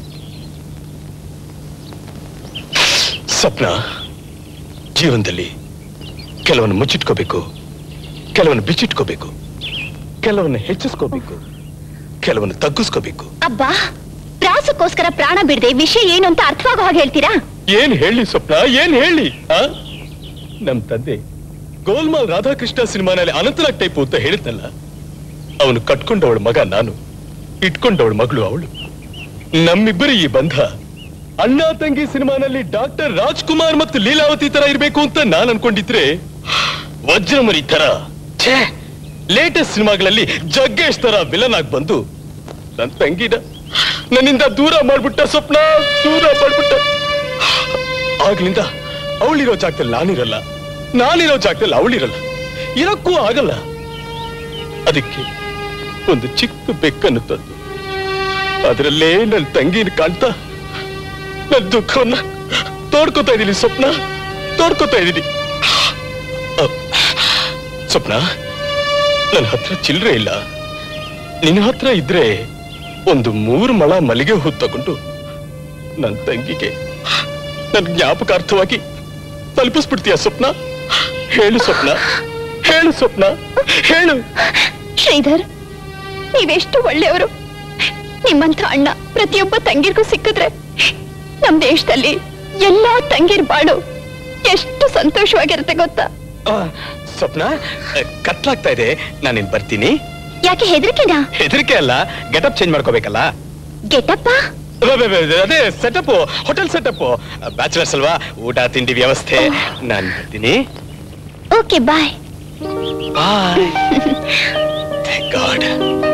ಸ್ವಪ್ನ ಜೀವನದಲ್ಲಿ ಕೆಲವನ್ನು ಮುಚ್ಚಿಟ್ಕೋಬೇಕು ಕೆಲವನ್ನು ಬಿಚ್ಚಿಟ್ಕೋಬೇಕು ಕೆಲವನ್ನು ಹೆಚ್ಚಿಸ್ಕೋಬೇಕು ಕೆಲವನ್ನು ತಗ್ಗಿಸ್ಕೋಬೇಕು ಅಬ್ಬಾ ಪ್ರಾಸಕ್ಕೋಸ್ಕರ ಪ್ರಾಣ ಬಿಡದೆ ವಿಷಯ ಏನು ಅಂತ ಅರ್ಥವಾಗೋ ಹಾಗೆ ಹೇಳ್ತೀರಾ ಏನ್ ಹೇಳಿ ಸ್ವಪ್ನ ಏನ್ ಹೇಳಿ ಆ? ನಮ್ ತಂದೆ ಗೋಲ್ಮಾಲ್ ರಾಧಾಕೃಷ್ಣ ಸಿನಿಮಾನಲ್ಲಿ ಅನಂತನಾಗ್ ಟೈಪು ಅಂತ ಹೇಳಿದ್ನಲ್ಲ ಅವನು ಕಟ್ಕೊಂಡವಳ ಮಗ ನಾನು ಇಟ್ಕೊಂಡವಳ ಮಗಳು ಅವಳು ನಮ್ಮಿಬ್ಬರ ಈ ಬಂಧ ಅಣ್ಣ ತಂಗಿ ಸಿನಿಮಾನಲ್ಲಿ ಡಾಕ್ಟರ್ ರಾಜ್ಕುಮಾರ್ ಮತ್ತು ಲೀಲಾವತಿ ತರ ಇರ್ಬೇಕು ಅಂತ ನಾನ್ ಅನ್ಕೊಂಡಿದ್ರೆ ವಜ್ರಮರಿ ತರ ಛೇ ಲೇಟೆಸ್ಟ್ ಸಿನಿಮಾಗಳಲ್ಲಿ ಜಗ್ಗೇಶ್ ತರ ವಿಲನ್ ಆಗಿ ಬಂದು ನನ್ ತಂಗಿನ ನನ್ನಿಂದ ದೂರ ಮಾಡ್ಬಿಟ್ಟ ಸ್ವಪ್ನ ದೂರ ಮಾಡ್ಬಿಟ್ಟ ಆಗ್ಲಿಂದ ಅವಳಿರೋ ಜಾಗದಲ್ಲಿ ನಾನಿರಲ್ಲ ನಾನಿರೋ ಜಾಗದಲ್ಲಿ ಅವಳಿರಲ್ಲ ಇರಕ್ಕೂ ಆಗಲ್ಲ ಅದಕ್ಕೆ ಒಂದು ಚಿಕ್ಕ ಬೆಕ್ಕನ್ನು ತಂದು ಅದರಲ್ಲೇ ನನ್ನ ತಂಗಿನ ಕಾಣ್ತಾ ನನ್ನ ದುಃಖವನ್ನ ತೋಡ್ಕೋತಾ ಇದ್ದೀನಿ ಸ್ವಪ್ನ ತೋಡ್ಕೋತಾ ಇದ್ದೀನಿ ಅಹ್, ಸ್ವಪ್ನ ನನ್ನ ಹತ್ರ ಚಿಲ್ಲರೆ ಇಲ್ಲ ನಿನ್ನ ಹತ್ರ ಇದ್ರೆ ಒಂದು ಮೂರು ಮಳ ಮಲ್ಲಿಗೆ ಹೂ ತಗೊಂಡು ನನ್ನ ತಂಗಿಗೆ ನನ್ ಜ್ಞಾಪಕಾರ್ಥವಾಗಿ ತಲುಪಿಸ್ಬಿಡ್ತೀಯ ಸ್ವಪ್ನ ಹೇಳು ಸ್ವಪ್ನ ಹೇಳು ಸ್ವಪ್ನ ಹೇಳು ಶ್ರೀಧರ್ ನೀವೆಷ್ಟು ಒಳ್ಳೆಯವರು ನಿಮ್ಮಂಥ ಅಣ್ಣ ಪ್ರತಿಯೊಬ್ಬ ತಂಗಿರ್ಗೂ ಸಿಕ್ಕಿದ್ರೆ ನಮ್ ದೇಶದಲ್ಲಿ ಎಲ್ಲಾ ತಂಗಿರ್ ಬಾಳು ಎಷ್ಟು ಸಂತೋಷವಾಗಿರುತ್ತೆ ಗೊತ್ತಾ ಆ, ಸ್ವಪ್ನ ಕತ್ಲಾಗ್ತಾ ಇದೆ ನಾನಿನ್ ಬರ್ತೀನಿ ಯಾಕೆ ಹೆದರಿಕೆನಾ ಹೆದರಿಕೆ ಅಲ್ಲ ಗೆಟಪ್ ಚೇಂಜ್ ಮಾಡ್ಕೋಬೇಕಲ್ಲ ಗೆಟಪ್ಪ ಅಬ್ಬೆ, ಅಬ್ಬೆ, ಅಬ್ಬೆ, ಅದೇ ಸೆಟಪ್ ಹೋಟೆಲ್ ಸೆಟಪ್ ಬ್ಯಾಚುಲರ್ಸ್ ಅಲ್ವಾ ಊಟ ತಿಂಡಿ ವ್ಯವಸ್ಥೆ ನಾನ್ ಬರ್ತೀನಿ okay bye bye god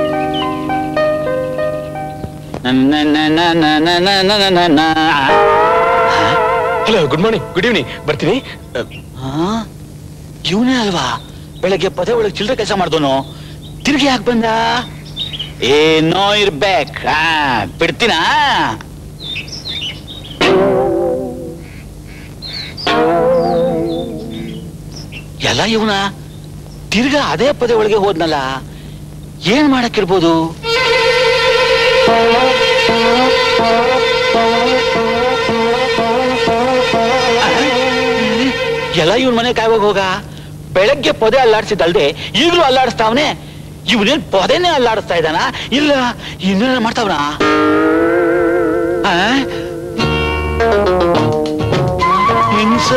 hello good morning good evening ಬರ್ತೀನಿ ಇವನೇ ಅಲ್ವಾ ಬೆಳಗ್ಗೆ ಪದೇ ಒಳಗೆ ಚಿಲ್ಲರೆ ಕೆಲಸ ಮಾಡ್ದೋನು ತಿರುಗಿ ಯಾಕೆ ಬಂದ ಏನೋ ಇರ್ಬೇಕ್ ಆ, ಬಿಡ್ತೀನಾ ಎಲ್ಲ ಇವನ ತಿರ್ಗಾ ಅದೇ ಪದೇ ಒಳಗೆ ಹೋದ್ನಲ್ಲ ಏನ್ ಮಾಡಕ್ಕಿರ್ಬೋದು ಎಲ್ಲ ಇವನ್ ಮನೆ ಕಾಯ್ವಾಗ ಹೋಗ ಬೆಳಗ್ಗೆ ಪೊದೆ ಅಲ್ಲಾಡ್ಸಿದ್ದಲ್ದೆ ಈಗಲೂ ಅಲ್ಲಾಡಿಸ್ತಾವನೆ ಇವನೇನ್ ಪೊದೆನೇ ಅಲ್ಲಾಡಿಸ್ತಾ ಇದ್ದಾನ ಇಲ್ಲ ಇನ್ನೇನ ಮಾಡ್ತಾವನ ಹಿಂಸ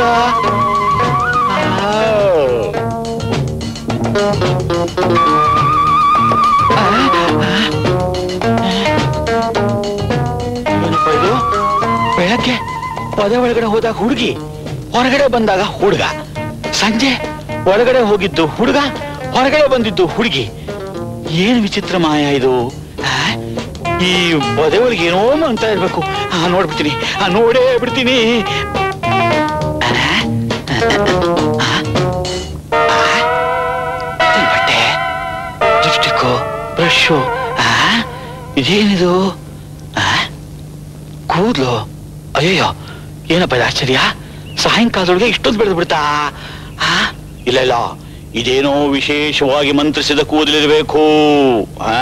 ಏನಪ್ಪ ಇದು ಬೆಳಗ್ಗೆ ಪದ ಒಳಗಡೆ ಹೋದಾಗ ಹುಡುಗಿ ಹೊರಗಡೆ ಬಂದಾಗ ಹುಡುಗ ಸಂಜೆ ಒಳಗಡೆ ಹೋಗಿದ್ದು ಹುಡುಗ ಹೊರಗಡೆ ಬಂದಿದ್ದು ಹುಡುಗಿ ಏನ್ ವಿಚಿತ್ರ ಮಾಯ ಇದು ಆ? ಈ ಪೊದೆ ಒಳಗೆ ಏನೋ ಅಂತ ಇರ್ಬೇಕು ಆ ನೋಡ್ಬಿಡ್ತೀನಿ ಆ ನೋಡೇ ಬಿಡ್ತೀನಿ ಆ? ಆ? ಆ? ಈ ಬಟ್ಟೆ ಲಿಪ್ಸ್ಟಿಕ್ಕು ಬ್ರಷು ಇದೇನಿದು ಆ? ಕೂದ್ಲು ಅಯ್ಯಯ್ಯೋ ಏನಪ್ಪ ಇದು ಆಶ್ಚರ್ಯ ಸಾಯಂಕಾಲದೊಳಗೆ ಇಷ್ಟೊಂದು ಬೆಳೆದು ಬಿಡ್ತಾ ಆ? ಇಲ್ಲ ಇಲ್ಲ ಇದೇನೋ ವಿಶೇಷವಾಗಿ ಮಂತ್ರಿಸಿದ ಕೂದಲಿರಬೇಕು ಆ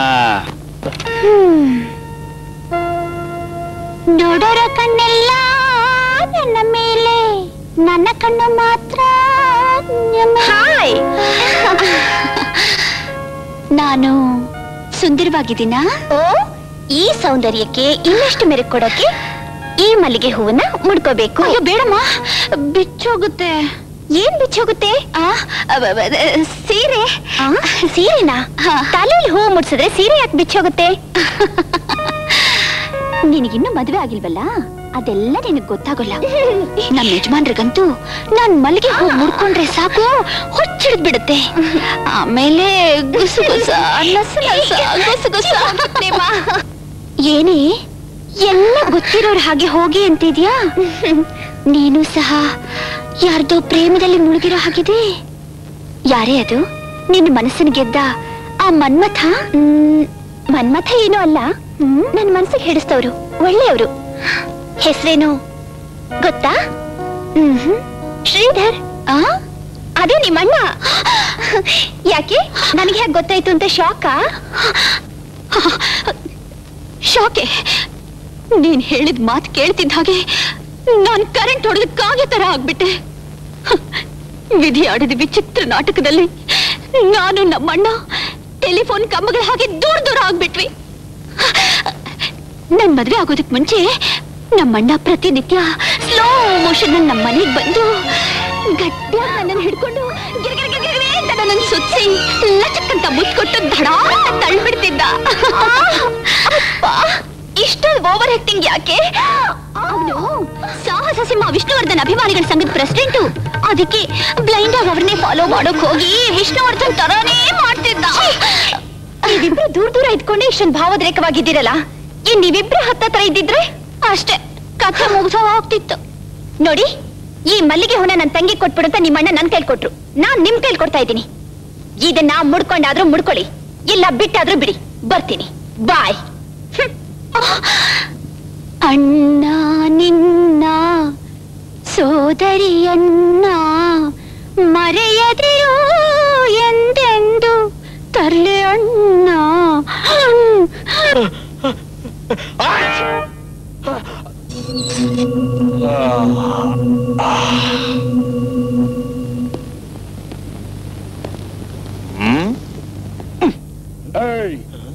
ನೋಡೋರ ಕಣ್ಣೆಲ್ಲ ನನ್ನ ಮೇಲೆ ನನ್ನ ಕಣ್ಣು ಮಾತ್ರ ಹಾಯ್ ನಾನು ಸುಂದರವಾಗಿದ್ದೀನಾ ಓ ಈ ಸೌಂದರ್ಯಕ್ಕೆ ಇನ್ನಷ್ಟು ಮೆರುಗು ಕೊಡೋಕೆ ಈ ಮಲ್ಲಿಗೆ ಹೂವನ್ನ ಮುಡ್ಕೋಬೇಕು ಅಯ್ಯೋ ಬೇಡಮ್ಮ ಬಿಚ್ಚೋಗುತ್ತೆ ಏನ್ ಬಿಚ್ಚೋಗುತ್ತೆ ಆ, ಅಬ, ಅಬ, ಅ, ಸೀರೆ ಸೀರೆನಾ ತಲೆಯಲ್ಲಿ ಹೂವು ಮುಡ್ಸಿದ್ರೆ ಸೀರೆ ಯಾಕೆ ಬಿಚ್ಚೋಗುತ್ತೆ ನಿನಗಿನ್ನೂ ಮದುವೆ ಆಗಿಲ್ವಲ್ಲ ಅದೆಲ್ಲ ನಿನಗ್ ಗೊತ್ತಾಗಲ್ಲ ನಮ್ಮ ಯಜಮಾನ್ರಿಗಂತೂ ನಾನ್ ಮಲ್ಲಿಗೆ ಹೂ ಮುಡ್ಕೊಂಡ್ರೆ ಸಾಕು ಹೊಚ್ಚಿಡ್ದ್ ಬಿಡುತ್ತೆ ಆಮೇಲೆ ಗುಸು ಗುಸ ನಸ ನಸ ಗುಸು ಗುಸ ಪ್ರೇಮ. ಏನೇ ಎಲ್ಲ ಗೊತ್ತಿರೋರ್ ಹಾಗೆ ಹೋಗಿ ಅಂತಿದ್ಯಾ ನೀನು ಸಹ ಯಾರ್ದೋ ಪ್ರೇಮದಲ್ಲಿ ಮುಳುಗಿರೋ ಹಾಗಿದೆ ಯಾರೇ ಅದು ನಿನ್ನ ಮನಸ್ಸನ್ನು ಗೆದ್ದ ಆ ಮನ್ಮಥ ಮ್, ಮನ್ಮಥ ಏನೂ ಅಲ್ಲ ನನ್ನ ಮನಸ್ಸಿಗೆ ಹಿಡಿಸ್ತವ್ರು ಒಳ್ಳೆಯವರು ಹೆಸರೇನು ಗೊತ್ತಾ ಮ್ಹ್ಮ್. ಶ್ರೀಧರ್ ಆ ಅದೇ ನಿಮ್ಮಣ್ಣ ಯಾಕೆ ನನಗೆ ಹೇಗೆ ಗೊತ್ತಾಯ್ತು ಅಂತ ಶಾಕಾ ಶಾಕೆ ನೀನ್ ಹೇಳಿದ ಮಾತು ಕೇಳ್ತಿದ್ದ ಹಾಗೆ ನಾನ್ ಕರೆಂಟ್ ಹೊಡೆದ ಕಾಗೆ ತರ ಆಗ್ಬಿಟ್ಟೆ ವಿಧಿ ಆಡಿದ ವಿಚಿತ್ರ ನಾಟಕದಲ್ಲಿ ನಾನು ನಮ್ಮಣ್ಣ ಟೆಲಿಫೋನ್ ಕಂಬಗಳ ಹಾಗೆ ದೂರ ದೂರ ಆಗ್ಬಿಟ್ವಿ ನನ್ ಮದ್ವೆ ಆಗೋದಕ್ ಮುಂಚೆ ನಮ್ಮಣ್ಣ ಪ್ರತಿನಿತ್ಯ ಸ್ಲೋ ಮೋಷನ್ ನಮ್ಮ ಮನೆಗೆ ಬಂದು ಗಟ್ಟಿಯಾಗಿ ನನ್ನನ್ನು ಹಿಡ್ಕೊಂಡು ಗಿರ್ಗಿರ್ ಗಿರ್ಗಿರ್ ಗಿರ್ಗಿರ್ ಅಂತ ನನ್ನನ್ನು ಸುತ್ಸಿ ಲಚಕ್ ಅಂತ ಮುತ್ಕೊಟ್ಟು ಧಡಾ ತಳ್ಬಿಡ್ತಿದ್ದ ಅಪ್ಪ ಇಷ್ಟೊಂದು ಓವರ್ ಆಕ್ಟಿಂಗ್ ಯಾಕೆ ಅವನು ಸಾಹಸ ಸಿಂಹ ವಿಷ್ಣುವರ್ಧನ್ ಅಭಿಮಾನಿಗಳ ಸಂಘದ ಪ್ರೆಸಿಡೆಂಟು ಅದಕ್ಕೆ ಬ್ಲೈಂಡ್ ಆಗಿ ಅವ್ರನ್ನೇ ಫಾಲೋ ಮಾಡೋಕ್ ಹೋಗಿ ವಿಷ್ಣುವರ್ಧನ್ ತರಾನೇ ಮಾಡ್ತಿದ್ದ ನೀವಿಬ್ರು ದೂರ ದೂರ ಇದ್ಕೊಂಡೆ ಇಷ್ಟೊಂದು ಭಾವೋದ್ರೇಕವಾಗಿದ್ದೀರಲ್ಲ ಇನ್ ನೀವಿಬ್ರು ಹತ್ತತ್ರ ಇದ್ದಿದ್ರೆ ಅಷ್ಟೇ ಕಥೆ ಮುಗಿಸೋ ಹೋಗ್ತಿತ್ತು ನೋಡಿ ಈ ಮಲ್ಲಿಗೆ ಹೂನ ನನ್ ತಂಗಿ ಕೊಟ್ಬಿಡುತ್ತ ನಿಮ್ಮಣ್ಣ ನನ್ ಕೈಲ್ ಕೊಟ್ರು ನಾನ್ ನಿಮ್ ಕೈಲ್ ಕೊಡ್ತಾ ಇದ್ದೀನಿ ಇದನ್ನ ಮುಡ್ಕೊಂಡಾದ್ರೂ ಮುಡ್ಕೊಳ್ಳಿ ಇಲ್ಲ ಬಿಟ್ಟಾದ್ರೂ ಬಿಡಿ ಬರ್ತೀನಿ ಬಾಯ್ ಅಣ್ಣ ನಿನ್ನ ಸೋದರಿಯನ್ನ ಮರೆಯದಿರೋ ಎಂದೆಂದು ತರ್ಲೆ ಅಣ್ಣ ಹ್ಮ್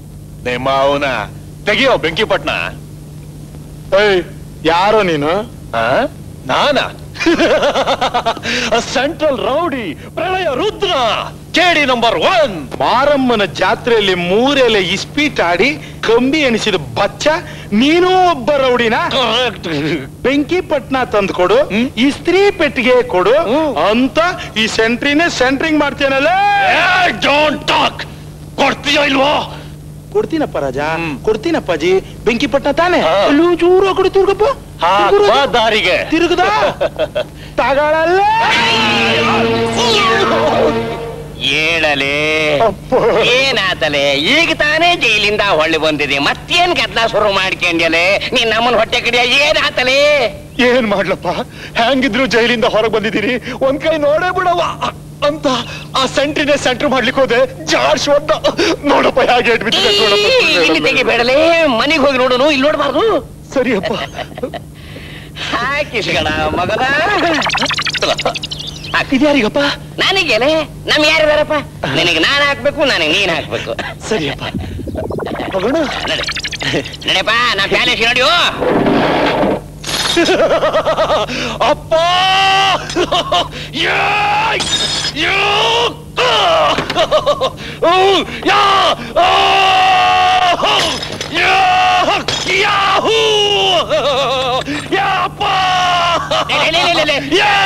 ನಿಮ್ಮ ಅವನ ತೆಗಿಯೋ ಬೆಂಕಿಪಟ್ನ ಏಯ್ ಯಾರೋ ನೀನು ನಾನಾ ಸೆಂಟ್ರಲ್ ರೌಡಿ ಪ್ರಳಯ ರುದ್ರ ಕೇಡಿ ನಂಬರ್ ಒನ್ ಮಾರಮ್ಮನ ಜಾತ್ರೆಯಲ್ಲಿ ಮೂರೆಲೆ ಇಸ್ಪೀಟ್ ಆಡಿ ಕಂಬಿ ಎಣಿಸಿದ ಬಚ್ಚ ನೀನು ಒಬ್ಬ ರೌಡಿನ ಬೆಂಕಿ ಪಟ್ನ ತಂದು ಕೊಡು ಇಸ್ತ್ರಿ ಪೆಟ್ಟಿಗೆ ಕೊಡು ಅಂತ ಈ ಸೆಂಟ್ರಿನೇ ಸೆಂಟ್ರಿಂಗ್ ಮಾಡ್ತೇನಲ್ಲ ಡೋಂಟ್ ಟಾಕ್ ಕೊಡ್ತೀಯೋ ಇಲ್ವೋ ಕೊಡ್ತೀನಪ್ಪ ರಾಜ ಕೊಡ್ತೀನಪ್ಪಾಜಿ ಬೆಂಕಿ ಪಟ್ನ ತಾನೆ ಅಲ್ಲೂ ಚೂರು ಆ ಕಡೆ ತಿರ್ಗಪ್ಪ ದಾರಿಗೆ ತಿರುಗದ ತಗೊಳಲ್ಲ ಏಳಲೆ ಏನಾತಲೆ ಈಗ ತಾನೇ ಜೈಲಿಂದ ಹೊಳ್ಳಿ ಬಂದಿದೆ ಮತ್ತೇನ್ ಗದ್ಲ ಶುರು ಮಾಡ್ಕೊಂಡ್ಯಲೆ ನೀನ್ ನಮ್ಮನ್ ಹೊಟ್ಟೆ ಕಡಿಯ ಏನಾತಲೆ ಏನ್ ಮಾಡ್ಲಪ್ಪ ಹೆಂಗಿದ್ರು ಜೈಲಿಂದ ಹೊರಗೆ ಬಂದಿದ್ದೀರಿ ಒಂದ್ ಕೈ ನೋಡೇ ಬಿಡವ ಅಂತ ಆ ಸೆಂಟ್ರಿನೇ ಸೆಂಟ್ರ್ ಮಾಡ್ಲಿಕ್ಕೆ ಹೋದೆ ಜಾರ್ಶ್ ಒದ್ದ ನೋಡಪ್ಪ ಹೇಗೆ ಇಟ್ಬಿಟ್ಟಿದೆ ಇಲ್ಲಿ ತೆಗಿಬೇಡಲೆ ಮನೆಗೆ ಹೋಗಿ ನೋಡೋನು ಇಲ್ಲಿ ನೋಡ್ಬಾರ್ದು ಸರಿಯಪ್ಪ ಹಾಕಿಸ್ಕಣ ಮಗದ ಇದ್ಯಾರಿಗಪ್ಪ ನನಗೇನೆ ನಮ್ ಯಾರಿದಾರಪ್ಪ ನಿನಗೆ ನಾನ್ ಹಾಕ್ಬೇಕು ನನಗೆ ನೀನ್ ಹಾಕ್ಬೇಕು ಸರಿಯಪ್ಪ ಹೋಗೋಣ ನಡೆ ನಡೆಯಪ್ಪ ನಾ ಪ್ಯಾಲೇಸ್ ನೋಡಿಯೋ ಅಪ್ಪ ಯಾಯ್! ಯೋ! ಆ! ಊ! ಯಾ! ಆ! ಯಾ! ಯಾಹೂ! ಯಪ್ಪ! ಯಾ!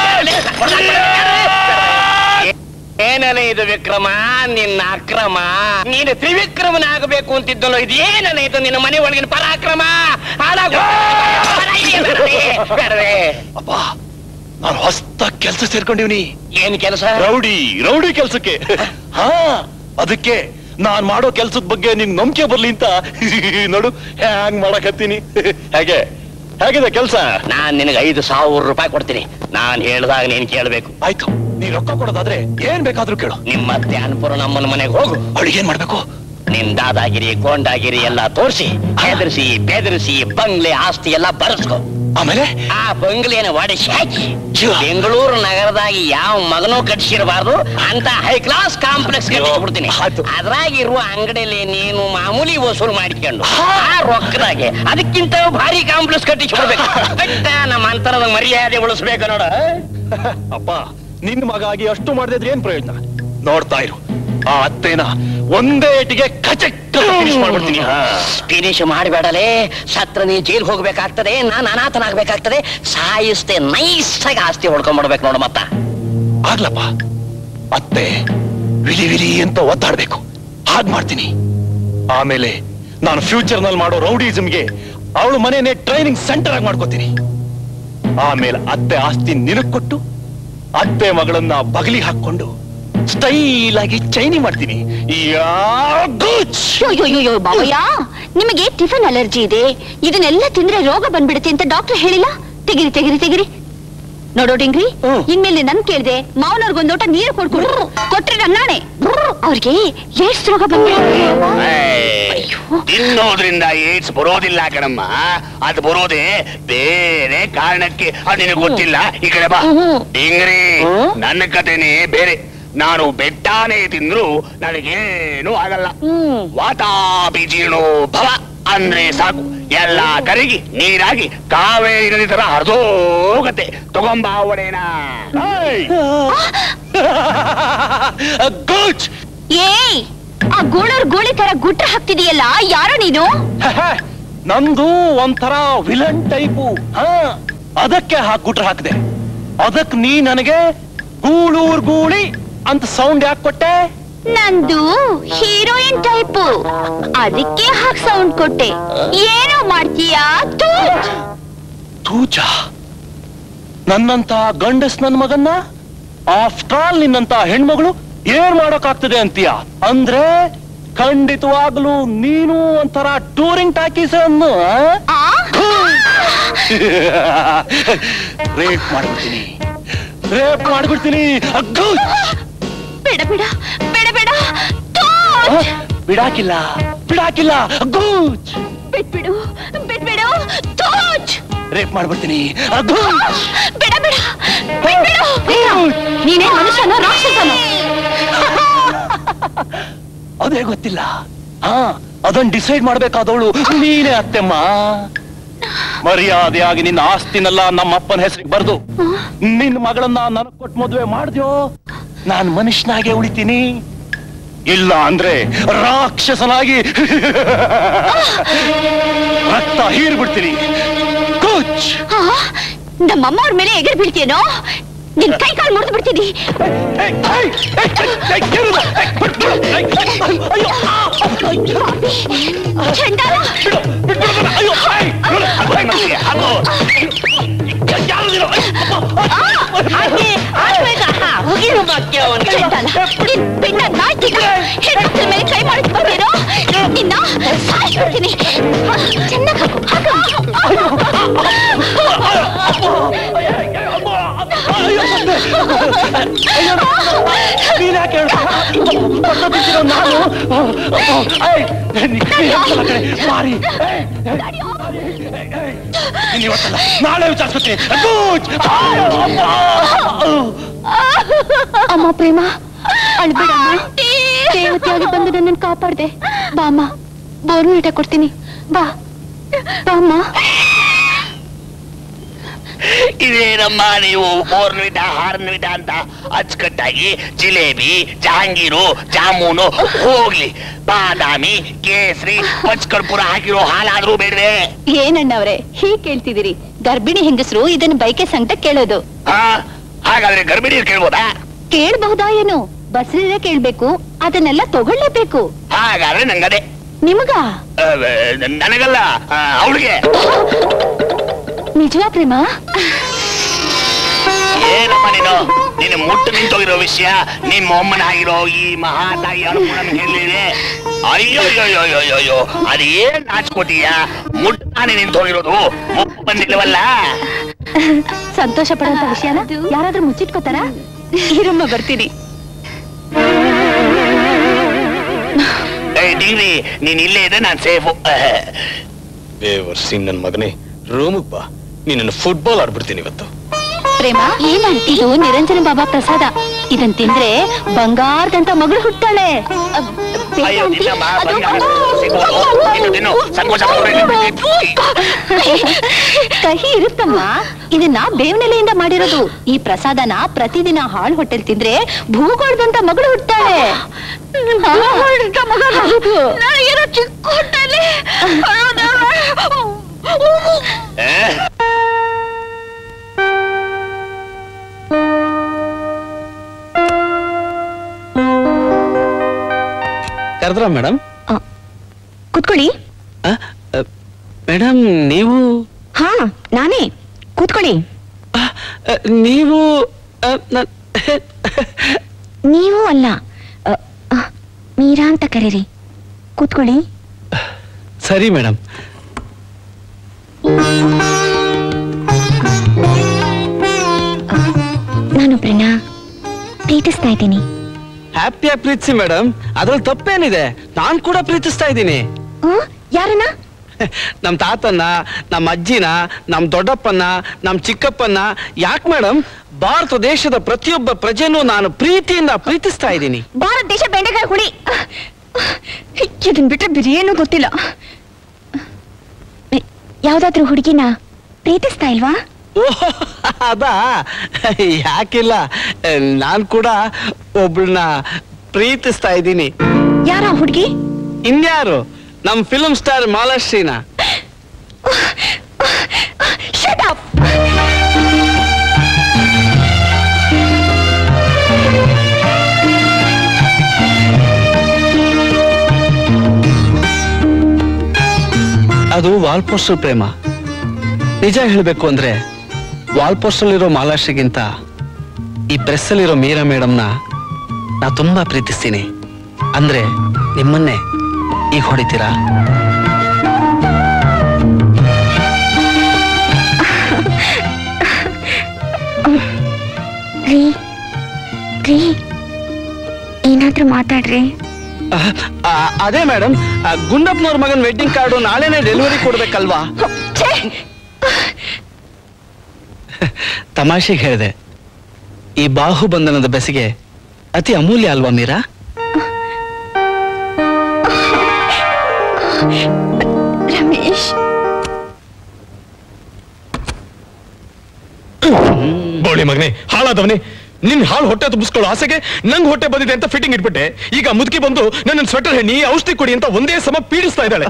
ಏನಲ್ಲ ಇದು ವಿಕ್ರಮ ನಿನ್ನ ಅಕ್ರಮ ನೀನು ತ್ರಿವಿಕ್ರಮನಾಗಬೇಕು ಅಂತಿದ್ದಲ್ಲ ಇದು ಏನಲ್ಲ ಇದು ನಿನ್ನ ಮನೆ ಒಳಗಿನ ಪರಾಕ್ರಮ ಹಾಳಾಗೋ ಬೇಡವೇ ಅಪ್ಪ ನಾನು ಹೊಸ್ತ ಕೆಲಸ ಸೇರ್ಕೊಂಡಿವ್ನಿ ಏನ್ ಕೆಲಸ ರೌಡಿ ರೌಡಿ ಕೆಲ್ಸಕ್ಕೆ ಹಾ ಅದಕ್ಕೆ ನಾನ್ ಮಾಡೋ ಕೆಲ್ಸದ ಬಗ್ಗೆ ನಿನ್ ನಂಬಿಕೆ ಬರ್ಲಿ ಅಂತ ನೋಡು ಹ್ಯಾಂಗ್ ಮಾಡಕತ್ತೀನಿ ಹೇಗೆ ಹೇಗಿದೆ ಕೆಲ್ಸ ನಾನ್ ನಿನಗೆ ಐದು ಸಾವಿರ ರೂಪಾಯಿ ಕೊಡ್ತೀನಿ ನಾನ್ ಹೇಳ್ದಾಗ ನೀನ್ ಕೇಳ್ಬೇಕು ಆಯ್ತು ನೀ ರೊಕ್ಕ ಕೊಡೋದಾದ್ರೆ ಏನ್ ಬೇಕಾದ್ರೂ ಕೇಳು ನಿಮ್ಮ ಅತ್ತೆ ಅನ್ಪುರ ನಮ್ಮನ ಮನೆಗೆ ಹೋಗು ಅವಳಿಗೆ ಏನ್ ಮಾಡ್ಬೇಕು ನಿನ್ ದಾದಾಗಿರಿ ಗೋಂಡಾಗಿರಿ ಎಲ್ಲ ತೋರಿಸಿ ಹೆದರ್ಸಿ ಬೆದರಿಸಿ ಬಂಗ್ಲೆ ಆಸ್ತಿ ಎಲ್ಲ ಬರೆಸ್ಕೊ ಆಮೇಲೆ ಆ ಬಂಗ್ಲೆನ ಒಡಿಸಿ ಹಾಕಿ ಬೆಂಗಳೂರು ನಗರದಾಗಿ ಯಾವ ಮಗನೂ ಕಟ್ಸಿರಬಾರ್ದು ಅಂತ ಹೈ ಕ್ಲಾಸ್ ಕಾಂಪ್ಲೆಕ್ಸ್ ಕಟ್ಟಿಸ್ಬಿಡ್ತೀನಿ ಅದ್ರಾಗಿರುವ ಅಂಗಡಿಯಲ್ಲಿ ನೀನು ಮಾಮೂಲಿ ವಸೂಲು ಮಾಡಿಕೊಂಡು ಆ ರೊಕ್ಕದಾಗೆ ಅದಕ್ಕಿಂತ ಭಾರಿ ಕಾಂಪ್ಲೆಕ್ಸ್ ಕಟ್ಟಿಸ್ಬಿಡ್ಬೇಕು ಬೆಟ್ಟ ನಮ್ಮ ಅಂತರದ ಮರ್ಯಾದೆ ಉಳಿಸ್ಬೇಕು ನೋಡ ಅಪ್ಪ ನಿನ್ ಮಗ ಆಗಿ ಅಷ್ಟು ಮಾಡದಿದ್ರೆ ಏನ್ ಪ್ರಯೋಜನ ನೋಡ್ತಾ ಇರು ಆ ಅತ್ತೇನ ಒಂದೇ ಏಟಿಗೆ ಕಚಕ್ ಮಾಡ್ಬಿಡ್ತೀನಿ ಹಾ. ಫಿನಿಶ್ ಮಾಡಬೇಡಲೇ ಸತ್ರ ನೀ ಜೈಲ್ ಹೋಗ್ಬೇಕಾಗ್ತದೆ ನಾನು ಅನಾಥನಾಗ್ಬೇಕಾಗ್ತದೆ ಸಾಯಿಸ್ತೆ ನೈಸ್ ಆಗಿ ಆಸ್ತಿ ಹೊಡ್ಕೊಂಡ್ಬಿಡ್ಬೇಕು ನೋಡು ಮತ್ತ ಆಗ್ಲಪ್ಪ ಅತ್ತೆ ವಿಲಿ ವಿಲಿ ಅಂತ ಒತ್ತಾಡ್ಬೇಕು ಹಾಗ್ ಮಾಡ್ತೀನಿ ಆಮೇಲೆ ನಾನು ಫ್ಯೂಚರ್ ನಲ್ಲಿ ಮಾಡೋ ರೌಡಿಸಮ್ಗೆ ಅವಳು ಮನೆಯೇ ಟ್ರೈನಿಂಗ್ ಸೆಂಟರ್ ಆಗಿ ಮಾಡ್ಕೋತೀನಿ ಆಮೇಲೆ ಅತ್ತೆ ಆಸ್ತಿ ನಿನಗ್ ಕೊಟ್ಟು ಅತ್ತೆ ಮಗಳನ್ನ ಬಗಲಿ ಹಾಕೊಂಡು ಸ್ಟೈಲ್ ಆಗಿ ಚೈನಿ ಮಾಡ್ತೀನಿ ಯಾ ಗುಚ್! ಅಯ್ಯೋ ಬಾವಯ್ಯ ನಿಮಗೆ ಟಿಫನ್ ಅಲರ್ಜಿ ಇದೆ ಇದನ್ನೆಲ್ಲ ತಿಂದ್ರೆ ರೋಗ ಬಂದ್ಬಿಡುತ್ತೆ ಅಂತ ಡಾಕ್ಟರ್ ಹೇಳಿಲ್ಲ ತೆಗಿರಿ ತೆಗಿರಿ ತೆಗಿರಿ ನೋಡೋ ಡಿಂಗ್ರಿ ಇನ್ಮೇಲೆ ನನ್ ಕೇಳಿದೆ ಮಾವನವ್ರಿಗೊಂದು ಲೋಟ ನೀರು ಕೊಡ್ಕೊಡು ಕೊಟ್ರೆ ನನ್ನಾಣೆ ಅವ್ರಿಗೆ ಏಡ್ಸ್ ರೋಗ ಬಂದ್ಬಿಡುತ್ತೆ ತಿನ್ನೋದ್ರಿಂದ ಏಡ್ಸ್ ಬರೋದಿಲ್ಲ ಕಣಮ್ಮ ಅದು ಬರೋದೇ ಬೇರೆ ಕಾರಣಕ್ಕೆ ಅದು ನಿನಗೆ ಗೊತ್ತಿಲ್ಲ ಈ ಕಡೆ ಬಾ ಡಿಂಗ್ರಿ ನನ್ನ ಕಥೆನೇ ಬೇರೆ ನಾನು ಬೆಟ್ಟಾನೇ ತಿಂದ್ರು ನನಗೇನು ಆಗಲ್ಲ ವಾತಾಪಿ ಜೀರ್ಣೋ ಭವ ಅಂದ್ರೆ ಸಾಕು ಎಲ್ಲ ಕರಗಿ ನೀರಾಗಿ ಕಾವೇರಿ ನದಿ ತರ ಹರಿದೋಗತ್ತೆ ತಗೊಂಬ ಒಡೇನಾ ಗುಚ್ ಏಯ್ ಆ ಗೂಳೂರ್ ಗೂಳಿ ತರ ಗುಟ್ರ ಹಾಕ್ತಿದೀಯಲ್ಲ ಯಾರೋ ನೀನು ನಂದು ಒಂಥರ ವಿಲನ್ ಟೈಪು ಹಾ ಅದಕ್ಕೆ ಹಾಕ್ಬಿಟ್ರೆ ಹಾಕಿದೆ ಅದಕ್ ನೀ ನನಗೆ ಗೂಳೂರ್ ಗೂಳಿ ಅಂತ ಸೌಂಡ್ ಯಾಕೆ ಕೊಟ್ಟೆ ನಂದು ಹೀರೋಯಿನ್ ಟೈಪು ಅದಕ್ಕೆ ಹಾಕ್ ಸೌಂಡ್ ಕೊಟ್ಟೆ ಏನೋ ಮಾಡ್ತೀಯಾ ತೂತ್. ತೂಚ ನನ್ನಂತ ಗಂಡಸ್ ನನ್ ಮಗನ್ನ ಆಫ್ಟರ್ ಆಲ್ ನಿನ್ನಂತ ಹೆಣ್ಮಗಳು ಏನ್ ಮಾಡೋಕಾಗ್ತದೆ ಅಂತೀಯ ಅಂದ್ರೆ ಖಂಡಿತವಾಗ್ಲೂ ನೀನು ಒಂಥರ ಟೂರಿಂಗ್ ಟಾಕೀಸ್ ಅನ್ನು ರೇಪ್ ಮಾಡ್ಬಿಡ್ತೀನಿ ರೇಪ್ ಮಾಡ್ಬಿಡ್ತೀನಿ ಅಗ್ಗು! ಬೇಡ ಬೇಡ ಬೇಡ ಬೇಡ ತೂತ್. ಬಿಡಾಕಿಲ್ಲ ಬಿಡಾಕಿಲ್ಲ ಅಗ್ಗೂಚ್ ಬಿಟ್ಬಿಡು ಬಿಟ್ಬಿಡು ತೂಚ್. ರೇಪ್ ಮಾಡ್ಬಿಡ್ತೀನಿ ಅಗ್ಗು! ಬೇಡ ಬೇಡ ಬಿಟ್ಬಿಡು ವಿಕ್ರಮ್, ನೀನೇ ಮನುಷ್ಯನೋ ರಾಕ್ಷಸನೋ ಅದೇ ಗೊತ್ತಿಲ್ಲ ಹಾ ಅದನ್ನ ಡಿಸೈಡ್ ಮಾಡ್ಬೇಕಾದವಳು ನೀನೇ ಅತ್ತೆಮ್ಮ ಮರ್ಯಾದೆಯಾಗಿ ನಿನ್ನ ಆಸ್ತಿನೆಲ್ಲ ನಮ್ಮ ಅಪ್ಪನ ಹೆಸರಿಗೆ ಬರ್ದು ನಿನ್ನ ಮಗಳನ್ನ ನನಗ್ ಕೊಟ್ಟು ಮದುವೆ ಮಾಡ್ದ್ಯೋ ನಾನ್ ಮನುಷ್ಯನಾಗೆ ಉಳಿತೀನಿ ಇಲ್ಲ ಅಂದ್ರೆ ರಾಕ್ಷಸನಾಗಿ ರಕ್ತ ಹೀರ್ಬಿಡ್ತೀನಿ ಕೂಚ್ ಆ, ನಮ್ಮಮ್ಮ ಅವ್ರ ಮೇಲೆ ಎಗರ್ ಬೀಳ್ತೀಯೇನೋ ನಿನ್ ಕೈ ಕಾಲು ಮುರಿದು ಬಿಡ್ತೀನಿ ಚಂಡಾಲ ನಿನ್ ಪಿಂಡ ನಾಯ್ತಿಗ ಹೆಣ್ಮಕ್ಳ ಮೇಲೆ ಕೈ ಮಾಡಿದ್ ಬಂದಿರೋ ನಿನ್ನ ಸಾಯಿಸ್ಬಿಡ್ತೀನಿ ಚೆನ್ನಾಗ್ ಹಾಕು ನೀನ್ಯಾಕೆ ನಾನು ಏಯ್, ನೀನ್ ಕಡೆ ಮಾರಿ ಏಯ್, ಏಯ್, ನೀನ್ ಇವತ್ತಲ್ಲ ನಾಳೆ ವಿಚಾರಿಸ್ಕೊತೀನಿ ಕೂಚ್! ಅಮ್ಮ ಪ್ರೇಮ ಅಳ್ಬೇಡ ದೇವತೆಯಾಗಿ ಬಂದು ನನ್ನನ್ನು ಕಾಪಾಡ್ದೆ ಬಾಮ್ಮ ಬೋರ್ನೀಟ ಕೊಡ್ತೀನಿ ಬಾ ಬಾಮ್ಮ ಇದೇನಮ್ಮ ನೀವು ಬೋರ್ನ್ವಿಟ ಹಾರ್ನ್ವಿಟ ಅಂತ ಅಚ್ಚುಕಟ್ಟಾಗಿ ಜಿಲೇಬಿ ಜಹಾಂಗೀರು ಜಾಮೂನು ಹೋಗ್ಲಿ ಬಾದಾಮಿ ಕೇಸರಿ ಪಚ್ಕರ್ಪುರ ಹಾಕಿರೋ ಹಾಲಾದ್ರೂ ಬೇಡವೆ ಏನಣ್ಣವ್ರೆ ಹೀಗ್ ಕೇಳ್ತಿದ್ದೀರಿ ಗರ್ಭಿಣಿ ಹೆಂಗಸರು ಇದನ್ನ ಬೈಕೆ ಸಂಕಟ ಕೇಳೋದು ಹಾ ಹಾಗಾದ್ರೆ ಗರ್ಭಿಣಿ ಕೇಳ್ಬೋದಾ ಕೇಳಬಹುದಾ ಏನು ಬಸ್ರಿದ್ರೆ ಕೇಳ್ಬೇಕು ಅದನ್ನೆಲ್ಲ ತಗೊಳ್ಳೇಬೇಕು ಹಾಗಾದ್ರೆ ನಂಗದೆ ನಿಮಗ ಅಹ್, ನನಗಲ್ಲ ಅವಳಿಗೆ ನಿಜವಾ ಪ್ರೇಮ ಏನಮ್ಮ ನೀನು ನಿನ್ನ ಮುಟ್ಟು ನಿಂತೋಗಿರೋ ವಿಷಯ ನಿಮ್ಮ ಅಮ್ಮನಾಗಿರೋ ಈ ಮಹಾತಾಯಿ ಅನುಕೂಲ ಹೇಳಿದೆ ಅಯ್ಯೋ ಅಯ್ಯೋ ಅಯ್ಯೋ ಅಯ್ಯೋ ಅಯ್ಯೋ ಅದೇನ್ ನಾಚ್ಕೋತೀಯ ಮುಟ್ಟು ತಾನೇ ನಿಂತೋಗಿರೋದು ಮುಪ್ಪು ಬಂದಿಲ್ಲವಲ್ಲ ಸಂತೋಷ ಪಡುವಂತ ವಿಷಯನ ಯಾರಾದ್ರೂ ಮುಚ್ಚಿಟ್ಕೋತಾರ ಇರಮ್ಮ ಬರ್ತೀನಿ ಏಯ್ ಡಿಗ್ರಿ ನೀನ್ ಇಲ್ಲೇ ಇದೆ ನಾನ್ ಸೇಫು ದೇವರ್ಸಿ ನನ್ ಮಗನೇ ರೂಮಕ್ ಬಾ ನೀನನ್ನು ಫುಟ್ಬಾಲ್ ಆಡ್ಬಿಡ್ತೀನಿ ಇವತ್ತು ಪ್ರೇಮ ಏನಂತ ಇದು ನಿರಂಜನ ಬಾಬಾ ಪ್ರಸಾದ ಇದನ್ ತಿಂದ್ರೆ ಬಂಗಾರದಂತ ಮಗಳು ಹುಟ್ಟಾಳೆ ಅಹ್, ಬೇಡ ಅಯ್ಯೋ ಆಂಟಿ. ನಿನ್ನಮ್ಮ ಅದು- ಬಂಗಾರ ಸಿಗೋದು. ತಿನ್ನು, ತಿನ್ನು. ಸಂಕೋಚ ಪಡ್ಬೇಡ. ಕಹಿ ಇರುತ್ತಮ್ಮ ಇದನ್ನ ಬೇವಿನೆಲೆಯಿಂದ ಮಾಡಿರೋದು ಈ ಪ್ರಸಾದನ ಪ್ರತಿದಿನ ಹಾಳು ಹೊಟ್ಟೆಲ್ ತಿಂದ್ರೆ ಭೂಗೋಳದಂತ ಮಗಳು ಹುಟ್ಟಾಳೆ ನನಗೇನೋ ಚಿಕ್ಕ ಹೊಟ್ಟೆಲಿ ಕರೆದ್ರ ಮೇಡಮ್ ಕೂತ್ಕೊಳ್ಳಿ ಮೇಡಮ್ ನೀವು ಹಾ ನಾನೇ ಕೂತ್ಕೊಳ್ಳಿ ಅ, ನೀವು ಅ, ನನ್- ನೀವು ಅಲ್ಲ ಅ, ಅ, ಮೀರಾ ಅಂತ ಕರೀರಿ ಕೂತ್ಕೊಳ್ಳಿ ಸರಿ ಮೇಡಮ್ ನಾನೊಬ್ರನ್ನ ಪ್ರೀತಿಸ್ತಾ ಇದ್ದೀನಿ ಹ್ಯಾಪಿಯಾಗಿ ಪ್ರೀತಿಸಿ ಮೇಡಮ್ ಅದ್ರಲ್ಲಿ ತಪ್ಪೇನಿದೆ ನಾನ್ ಕೂಡ ಪ್ರೀತಿಸ್ತಾ ಇದ್ದೀನಿ ಯಾರನ್ನ ನಮ್ ತಾತನ್ನ ನಮ್ಮ ಅಜ್ಜಿನ ನಮ್ ದೊಡ್ಡಪ್ಪನ ನಮ್ ಚಿಕ್ಕಪ್ಪನ ಯಾಕೆ ಮೇಡಮ್ ಭಾರತ ದೇಶದ ಪ್ರತಿಯೊಬ್ಬ ಪ್ರಜೆನೂ ನಾನು ಪ್ರೀತಿಯಿಂದ ಪ್ರೀತಿಸ್ತಾ ಇದ್ದೀನಿ ಭಾರತ ದೇಶ ಬೆಂಡೆಕಾಯಿ ಹುಳಿ ಇದನ್ ಬಿಟ್ರೆ ಬೇರೆ ಏನೂ ಗೊತ್ತಿಲ್ಲ ಯಾವ್ದಾದ್ರೂ ಹುಡುಗಿನ ಪ್ರೀತಿಸ್ತಾ ಇಲ್ವಾ ಓಹ್ ಅದಾ ಯಾಕಿಲ್ಲ ನಾನ್ ಕೂಡ ಒಬ್ಳನ್ನ ಪ್ರೀತಿಸ್ತಾ ಇದ್ದೀನಿ ಯಾರ ಹುಡುಗಿ ಇನ್ಯಾರು ನಮ್ ಫಿಲ್ಮ್ ಸ್ಟಾರ್ ಮಾಲಾಶ್ರೀನ Shut up! ಅದು ವಾಲ್ ಪೋಸ್ಟರ್ ಪ್ರೇಮ ನಿಜ ಹೇಳ್ಬೇಕು ಅಂದ್ರೆ ವಾಲ್ ಪೋಸ್ಟರ್ ಇರೋ ಮಾಲಾಶ್ರಿಗಿಂತ ಈ ಪ್ರೆಸ್ ಅಲ್ಲಿರೋ ಮೀರಾ ಮೇಡಮ್ನ ನಾ ತುಂಬಾ ಪ್ರೀತಿಸ್ತೀನಿ ಅಂದ್ರೆ ನಿಮ್ಮನ್ನೇ ಈಗ ಹೊಡಿತೀರಾ ರೀ ರೀ ಏನಾದ್ರೂ ಮಾತಾಡ್ರಿ ಅಹ್, ಆ, ಅದೇ ಮೇಡಮ್ ಗುಂಡಪ್ಪನವ್ರ ಮಗನ್ ವೆಡ್ಡಿಂಗ್ ಕಾರ್ಡು ನಾಳೆನೆ ಡೆಲಿವರಿ ಕೊಡ್ಬೇಕಲ್ವಾ ತಮಾಷೆಗೆ ಹೇಳಿದೆ ಈ ಬಾಹುಬಂಧನದ ಬೆಸಿಗೆ ಅತಿ ಅಮೂಲ್ಯ ಅಲ್ವಾ ಮೀರಾ ರಮೇಶ್ ಸೋಳಿ ಮಗನೇ ಹಾಳಾದವನೇ ನಿನ್ ಹಾಳು ಹೊಟ್ಟೆ ತುಂಬಿಸ್ಕೊಳ್ಳೋ ಆಸೆಗೆ ನಂಗ್ ಹೊಟ್ಟೆ ಬಂದಿದೆ ಅಂತ ಫಿಟ್ಟಿಂಗ್ ಇಟ್ಬಿಟ್ಟೆ ಈಗ ಮುದುಕಿ ಬಂದು ನನ್ನ ಸ್ವೆಟರ್ ಹೆಣ್ಣಿ ಔಷಧಿ ಕೊಡಿ ಅಂತ ಒಂದೇ ಸಮ ಪೀಡಿಸ್ತಾ ಇದ್ದಾಳೆ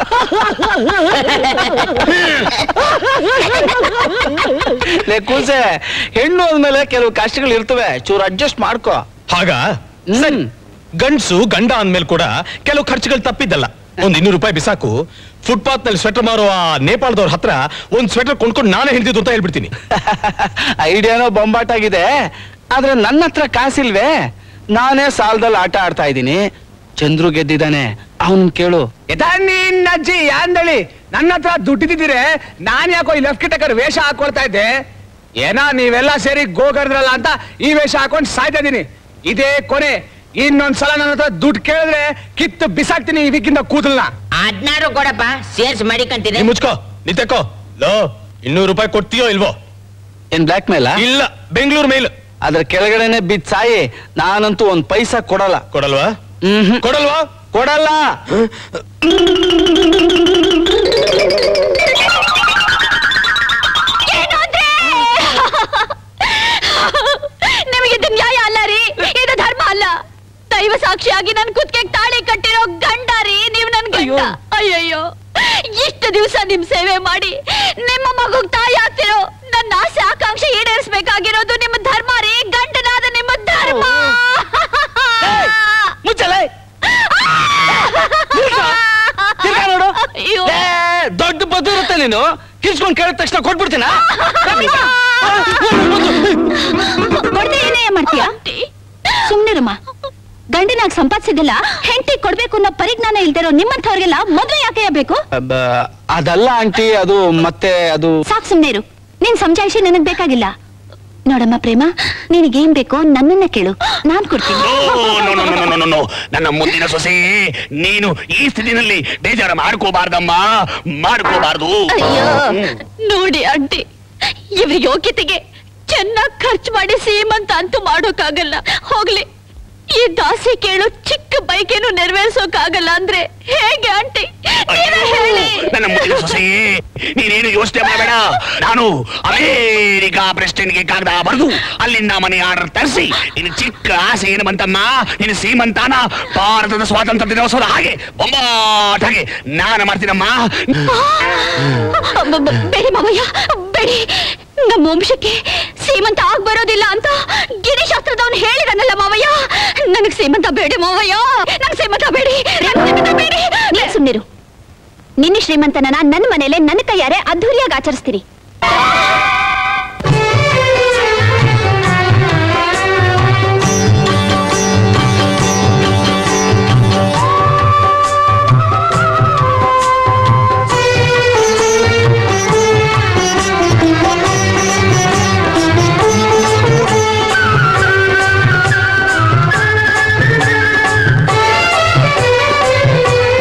ಲೇ ಕೂಸೆ ಹೆಣ್ಣು ಅಂದ್ಮೇಲೆ ಕೆಲವು ಕಷ್ಟಗಳು ಇರ್ತವೆ ಚೂರು ಅಡ್ಜಸ್ಟ್ ಮಾಡ್ಕೋ ಹಾಗ ಸರಿ ಗಂಡ್ಸು ಗಂಡ ಅಂದ್ಮೇಲೆ ಕೂಡ ಕೆಲವು ಖರ್ಚುಗಳು ತಪ್ಪಿದ್ದಲ್ಲ ಒಂದ್ ಇನ್ನೂರು ರೂಪಾಯಿ ಬಿಸಾಕು ಫುಟ್ಪಾತ್ ನಲ್ಲಿ ಸ್ವೆಟರ್ ಮಾರುವ ನೇಪಾಳದವ್ರ ಹತ್ರ ಒಂದ್ ಸ್ವೆಟರ್ ಕೊಂಡ್ಕೊಂಡು ನಾನೇ ಹಿಡಿದಿದ್ದು ಅಂತ ಹೇಳ್ಬಿಡ್ತೀನಿ ಐಡಿಯಾನೋ ಬೊಂಬಾಟಾಗಿದೆ ಆದ್ರೆ ನನ್ನ ಹತ್ರ ಕಾಸಿಲ್ವೇ ನಾನೇ ಸಾಲದಲ್ಲಿ ಆಟ ಆಡ್ತಾ ಇದ್ದೀನಿ ಚಂದ್ರು ಗೆದ್ದಿದ್ದಾನೆ ಅವನ್ ಕೇಳು ಎದಾ ನಿನ್ನ ಅಜ್ಜಿ ಯಾಂದಳಿ ನನ್ನ ಹತ್ರ ದುಡ್ಡಿದ್ದೀರೆ ನಾನ್ ಯಾಕೋ ಈ ಲೆಫ್ಟ್ ಟಕರ್ ವೇಷ ಹಾಕೊಳ್ತಾ ಇದ್ದೆ ಏನೋ ನೀವೆಲ್ಲ ಸೇರಿ ಗೋಗರ್ದ್ರಲ್ಲ ಅಂತ ಈ ವೇಷ ಹಾಕೊಂಡು ಸಾಯ್ತಾ ಇದೀನಿ ಇದೇ ಕೊನೆ ಇನ್ನೊಂದ್ಸಲ ನನ್ನ ಹತ್ರ ದುಡ್ಡು ಕೇಳಿದ್ರೆ ಕಿತ್ತು ಬಿಸಾಕ್ತೀನಿ ಈ ವಿಕ್ಕಿಂದ ಕೂದಲ್ನ ಹದ್ನಾರು ಕೊಡಪ್ಪ ಸೇರ್ಸ್ ಮಾಡಿಕಂತೀನಿ ನೀ ಮುಚ್ಕೋ ನೀ ತೆಕ್ಕೋ ಲೋ ಇನ್ನೂರು ರೂಪಾಯಿ ಕೊಡ್ತೀಯೋ ಇಲ್ವೋ ಏನ್ ಬ್ಲಾಕ್ ಮೇಲ ಇಲ್ಲ ಬೆಂಗಳೂರು ಮೇಲ್ ಅದ್ರ ಕೆಳಗಡೆನೆ ಬಿದ್ ಸಾಯಿ ನಾನಂತೂ ಒಂದ್ ಪೈಸಾ ಕೊಡಲ್ಲ ಕೊಡಲ್ವಾ ಹ್ಮ್ ಕೊಡಲ್ವಾ ಕೊಡಲ್ಲ ನಿಮಗೆ ಇದು ನ್ಯಾಯ ಅಲ್ಲ ರೀ ಇದು ಧರ್ಮ ಅಲ್ಲ ದೈವ ಸಾಕ್ಷಿಯಾಗಿ ನನ್ ಕುತ್ತಿಗೆ ತಾಳಿ ಕಟ್ಟಿರೋ ಗಂಡ ರೀ ನೀವು ನನ್ ಗಂಡ ಅಯ್ಯಯ್ಯೋ ಇಷ್ಟು ದಿವಸ ನಿಮ್ ಸೇವೆ ಮಾಡಿ ನಿಮ್ಮ ಮಗುಗ್ ತಾಯಿ ಆಗ್ತಿರೋ ನನ್ನ ಆಸೆ ಆಕಾಂಕ್ಷೆ ಈಡೇರಿಸಬೇಕಾಗಿರೋದು ನಿಮ್ಮ ಧರ್ಮ ರೀ ಗಂಡನಾದ ನಿಮ್ಮ ಧರ್ಮ ಮುಚ್ಚಲೆ ನೋಡು ಏ, ದೊಡ್ಡ ಬದು ಇರುತ್ತೆ ನೀನು ಕಿಸ್ಕೊಂಡ್ ಕೇಳಿದ ತಕ್ಷಣ ಕೊಟ್ಬಿಡ್ತೀನ ಕೊಡ್ದೆ ಏನೇ ಮಾಡ್ತೀಯಾ ಸುಮ್ನಿರಮ್ಮ ಗಂಡನಾಗ್ ಸಂಪಾದಿಸಿದಿಲ್ಲ ಹೆಂಡತಿ ಕೊಡ್ಬೇಕು ಅನ್ನೋ ಪರಿಜ್ಞಾನ ಇಲ್ದಿರೋ ನಿಮ್ಮಂಥವ್ರಿಗೆಲ್ಲ ಮದ್ವೆ ಯಾಕೆ ಬೇಕು ಅದಲ್ಲ ಆಂಟಿ ಅದು ಮತ್ತೆ ಅದು ಸಾಕ್ ಸುಮ್ನೆ ಇರು ನಿನ್ ಸಮಜಾಯಿಷಿ ನನಗ್ ಬೇಕಾಗಿಲ್ಲ ನೋಡಮ್ಮ ಪ್ರೇಮ ನಿನಗೇನ್ ಬೇಕೋ ನನ್ನನ್ನ ಕೇಳು ನಾನ್ ಕೊಡ್ತೀನಿ no, no, no, no, no, no, no. ನನ್ನ ಮುಂದಿನ ಸೊಸೆ ನೀನು ಈ ಸ್ಥಿತಿನಲ್ಲಿ ಬೇಜಾರು ಮಾಡ್ಕೋಬಾರ್ದಮ್ಮ ಮಾಡ್ಕೋಬಾರ್ದು ಅಯ್ಯೋ ನೋಡಿ ಆಂಟಿ ಇವ್ರ ಯೋಗ್ಯತೆಗೆ ಚೆನ್ನಾಗ್ ಖರ್ಚು ಮಾಡಿ ಸೀಮಂತ ಅಂತೂ ಮಾಡೋಕ್ಕಾಗಲ್ಲ ಹೋಗ್ಲಿ ಈ ದಾಸಿ ಕೇಳೋ ಚಿಕ್ಕ ಬೈಕೇನು ನೆರವೇರ್ಸೋಕಾಗಲ್ಲ ಅಂದ್ರೆ ಹೇಗೆ ಆಂಟಿ ನೀವೇ ಹೇಳಿ ನನ್ನ ಮುಂದಿನ ಸೊಸೆ ನೀನೇನು ಯೋಚನೆ ಮಾಡಬೇಡ ನಾನು ಅಮೇರಿಕಾ ಪ್ರೆಸಿಡೆಂಟ್ಗೆ ಕಾಗದ ಬರೆದು ಅಲ್ಲಿಂದ ಮನೆ ಆರ್ಡರ್ ತರಿಸಿ ನಿನ್ನ ಚಿಕ್ಕ ಆಸೆ ಏನು ಬಂತಮ್ಮ ನಿನ್ನ ಸೀಮಂತಾನ ಭಾರತದ ಸ್ವಾತಂತ್ರ್ಯ ದಿನೋತ್ಸವದ ಹಾಗೆ ಬೊಂಬಾಟ್ ಹಾಗೆ ನಾನು ಮಾಡ್ತೀನಮ್ಮ ಬ- ಬ- ಬೇಡಿ ಮಾವಯ್ಯ ಬೇಡಿ ನಮ್ಮ ವಂಶಕ್ಕೆ ಸೀಮಂತ ಆಗ್ ಬರೋದಿಲ್ಲ ಅಂತ ಗಿರಿಶಾಸ್ತ್ರದವನು ಹೇಳಿದನಲ್ಲ ಮಾವಯ್ಯ ನನಗ್ ಸೀಮಂತ ಬೇಡಿ ಮಾವಯ್ಯ ನಂಗ್ ಸೀಮಂತ ಬೇಡಿ ನಂಗ್ ಸೀಮಂತ ಬೇಡಿ ನೀನ್ ಸುಮ್ನಿರು ನಿನ್ನ ಶ್ರೀಮಂತನನ್ನ ನನ್ನ ಮನೇಲೆ ನನ್ನ ಕೈಯಾರೆ ಅದ್ಧೂರಿಯಾಗಿ ಆಚರಿಸ್ತೀರಿ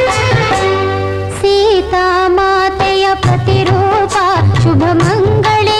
ಸೀತಾ ಮಾತೆಯ ಪ್ರತಿರೂಪ ಶುಭ ಮಂಗಳ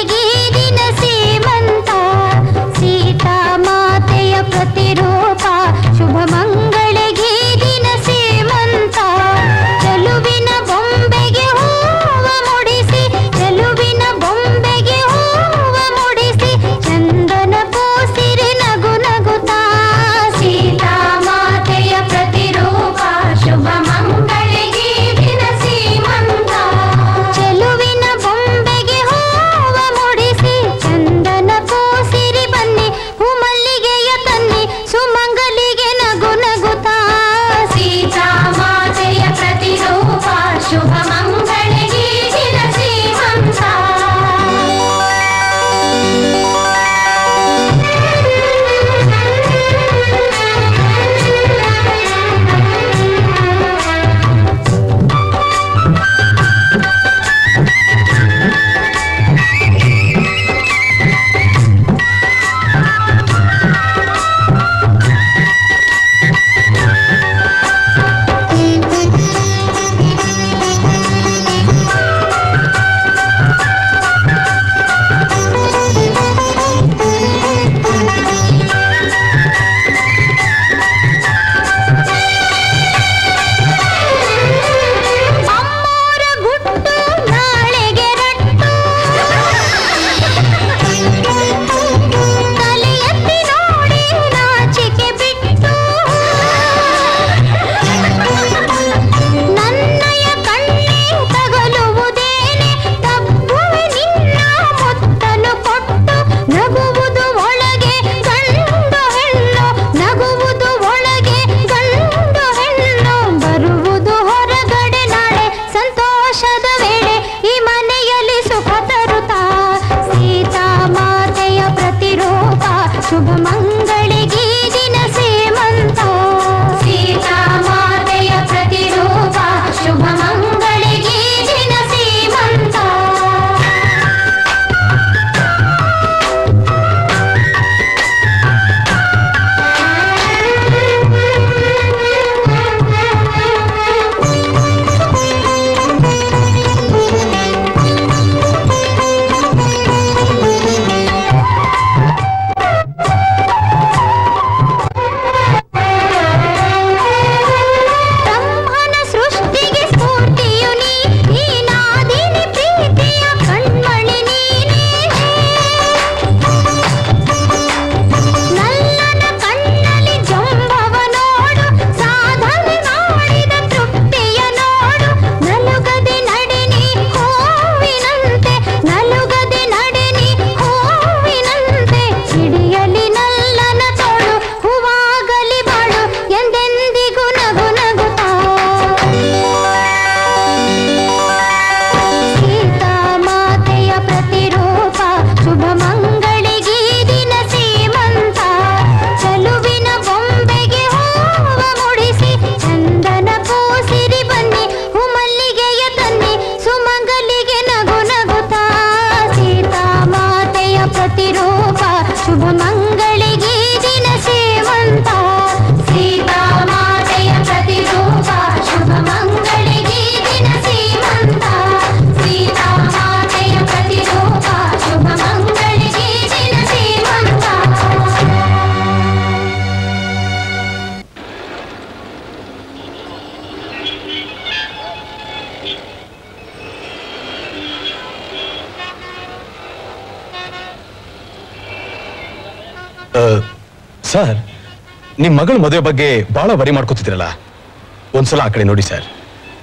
ಸರ್ ನಿಮ್ ಮಗಳ ಮದುವೆ ಬಗ್ಗೆ ಬಹಳ ವರಿ ಮಾಡ್ಕೋತಿದ್ರಲ್ಲ ಒಂದ್ಸಲ ಆ ಕಡೆ ನೋಡಿ ಸರ್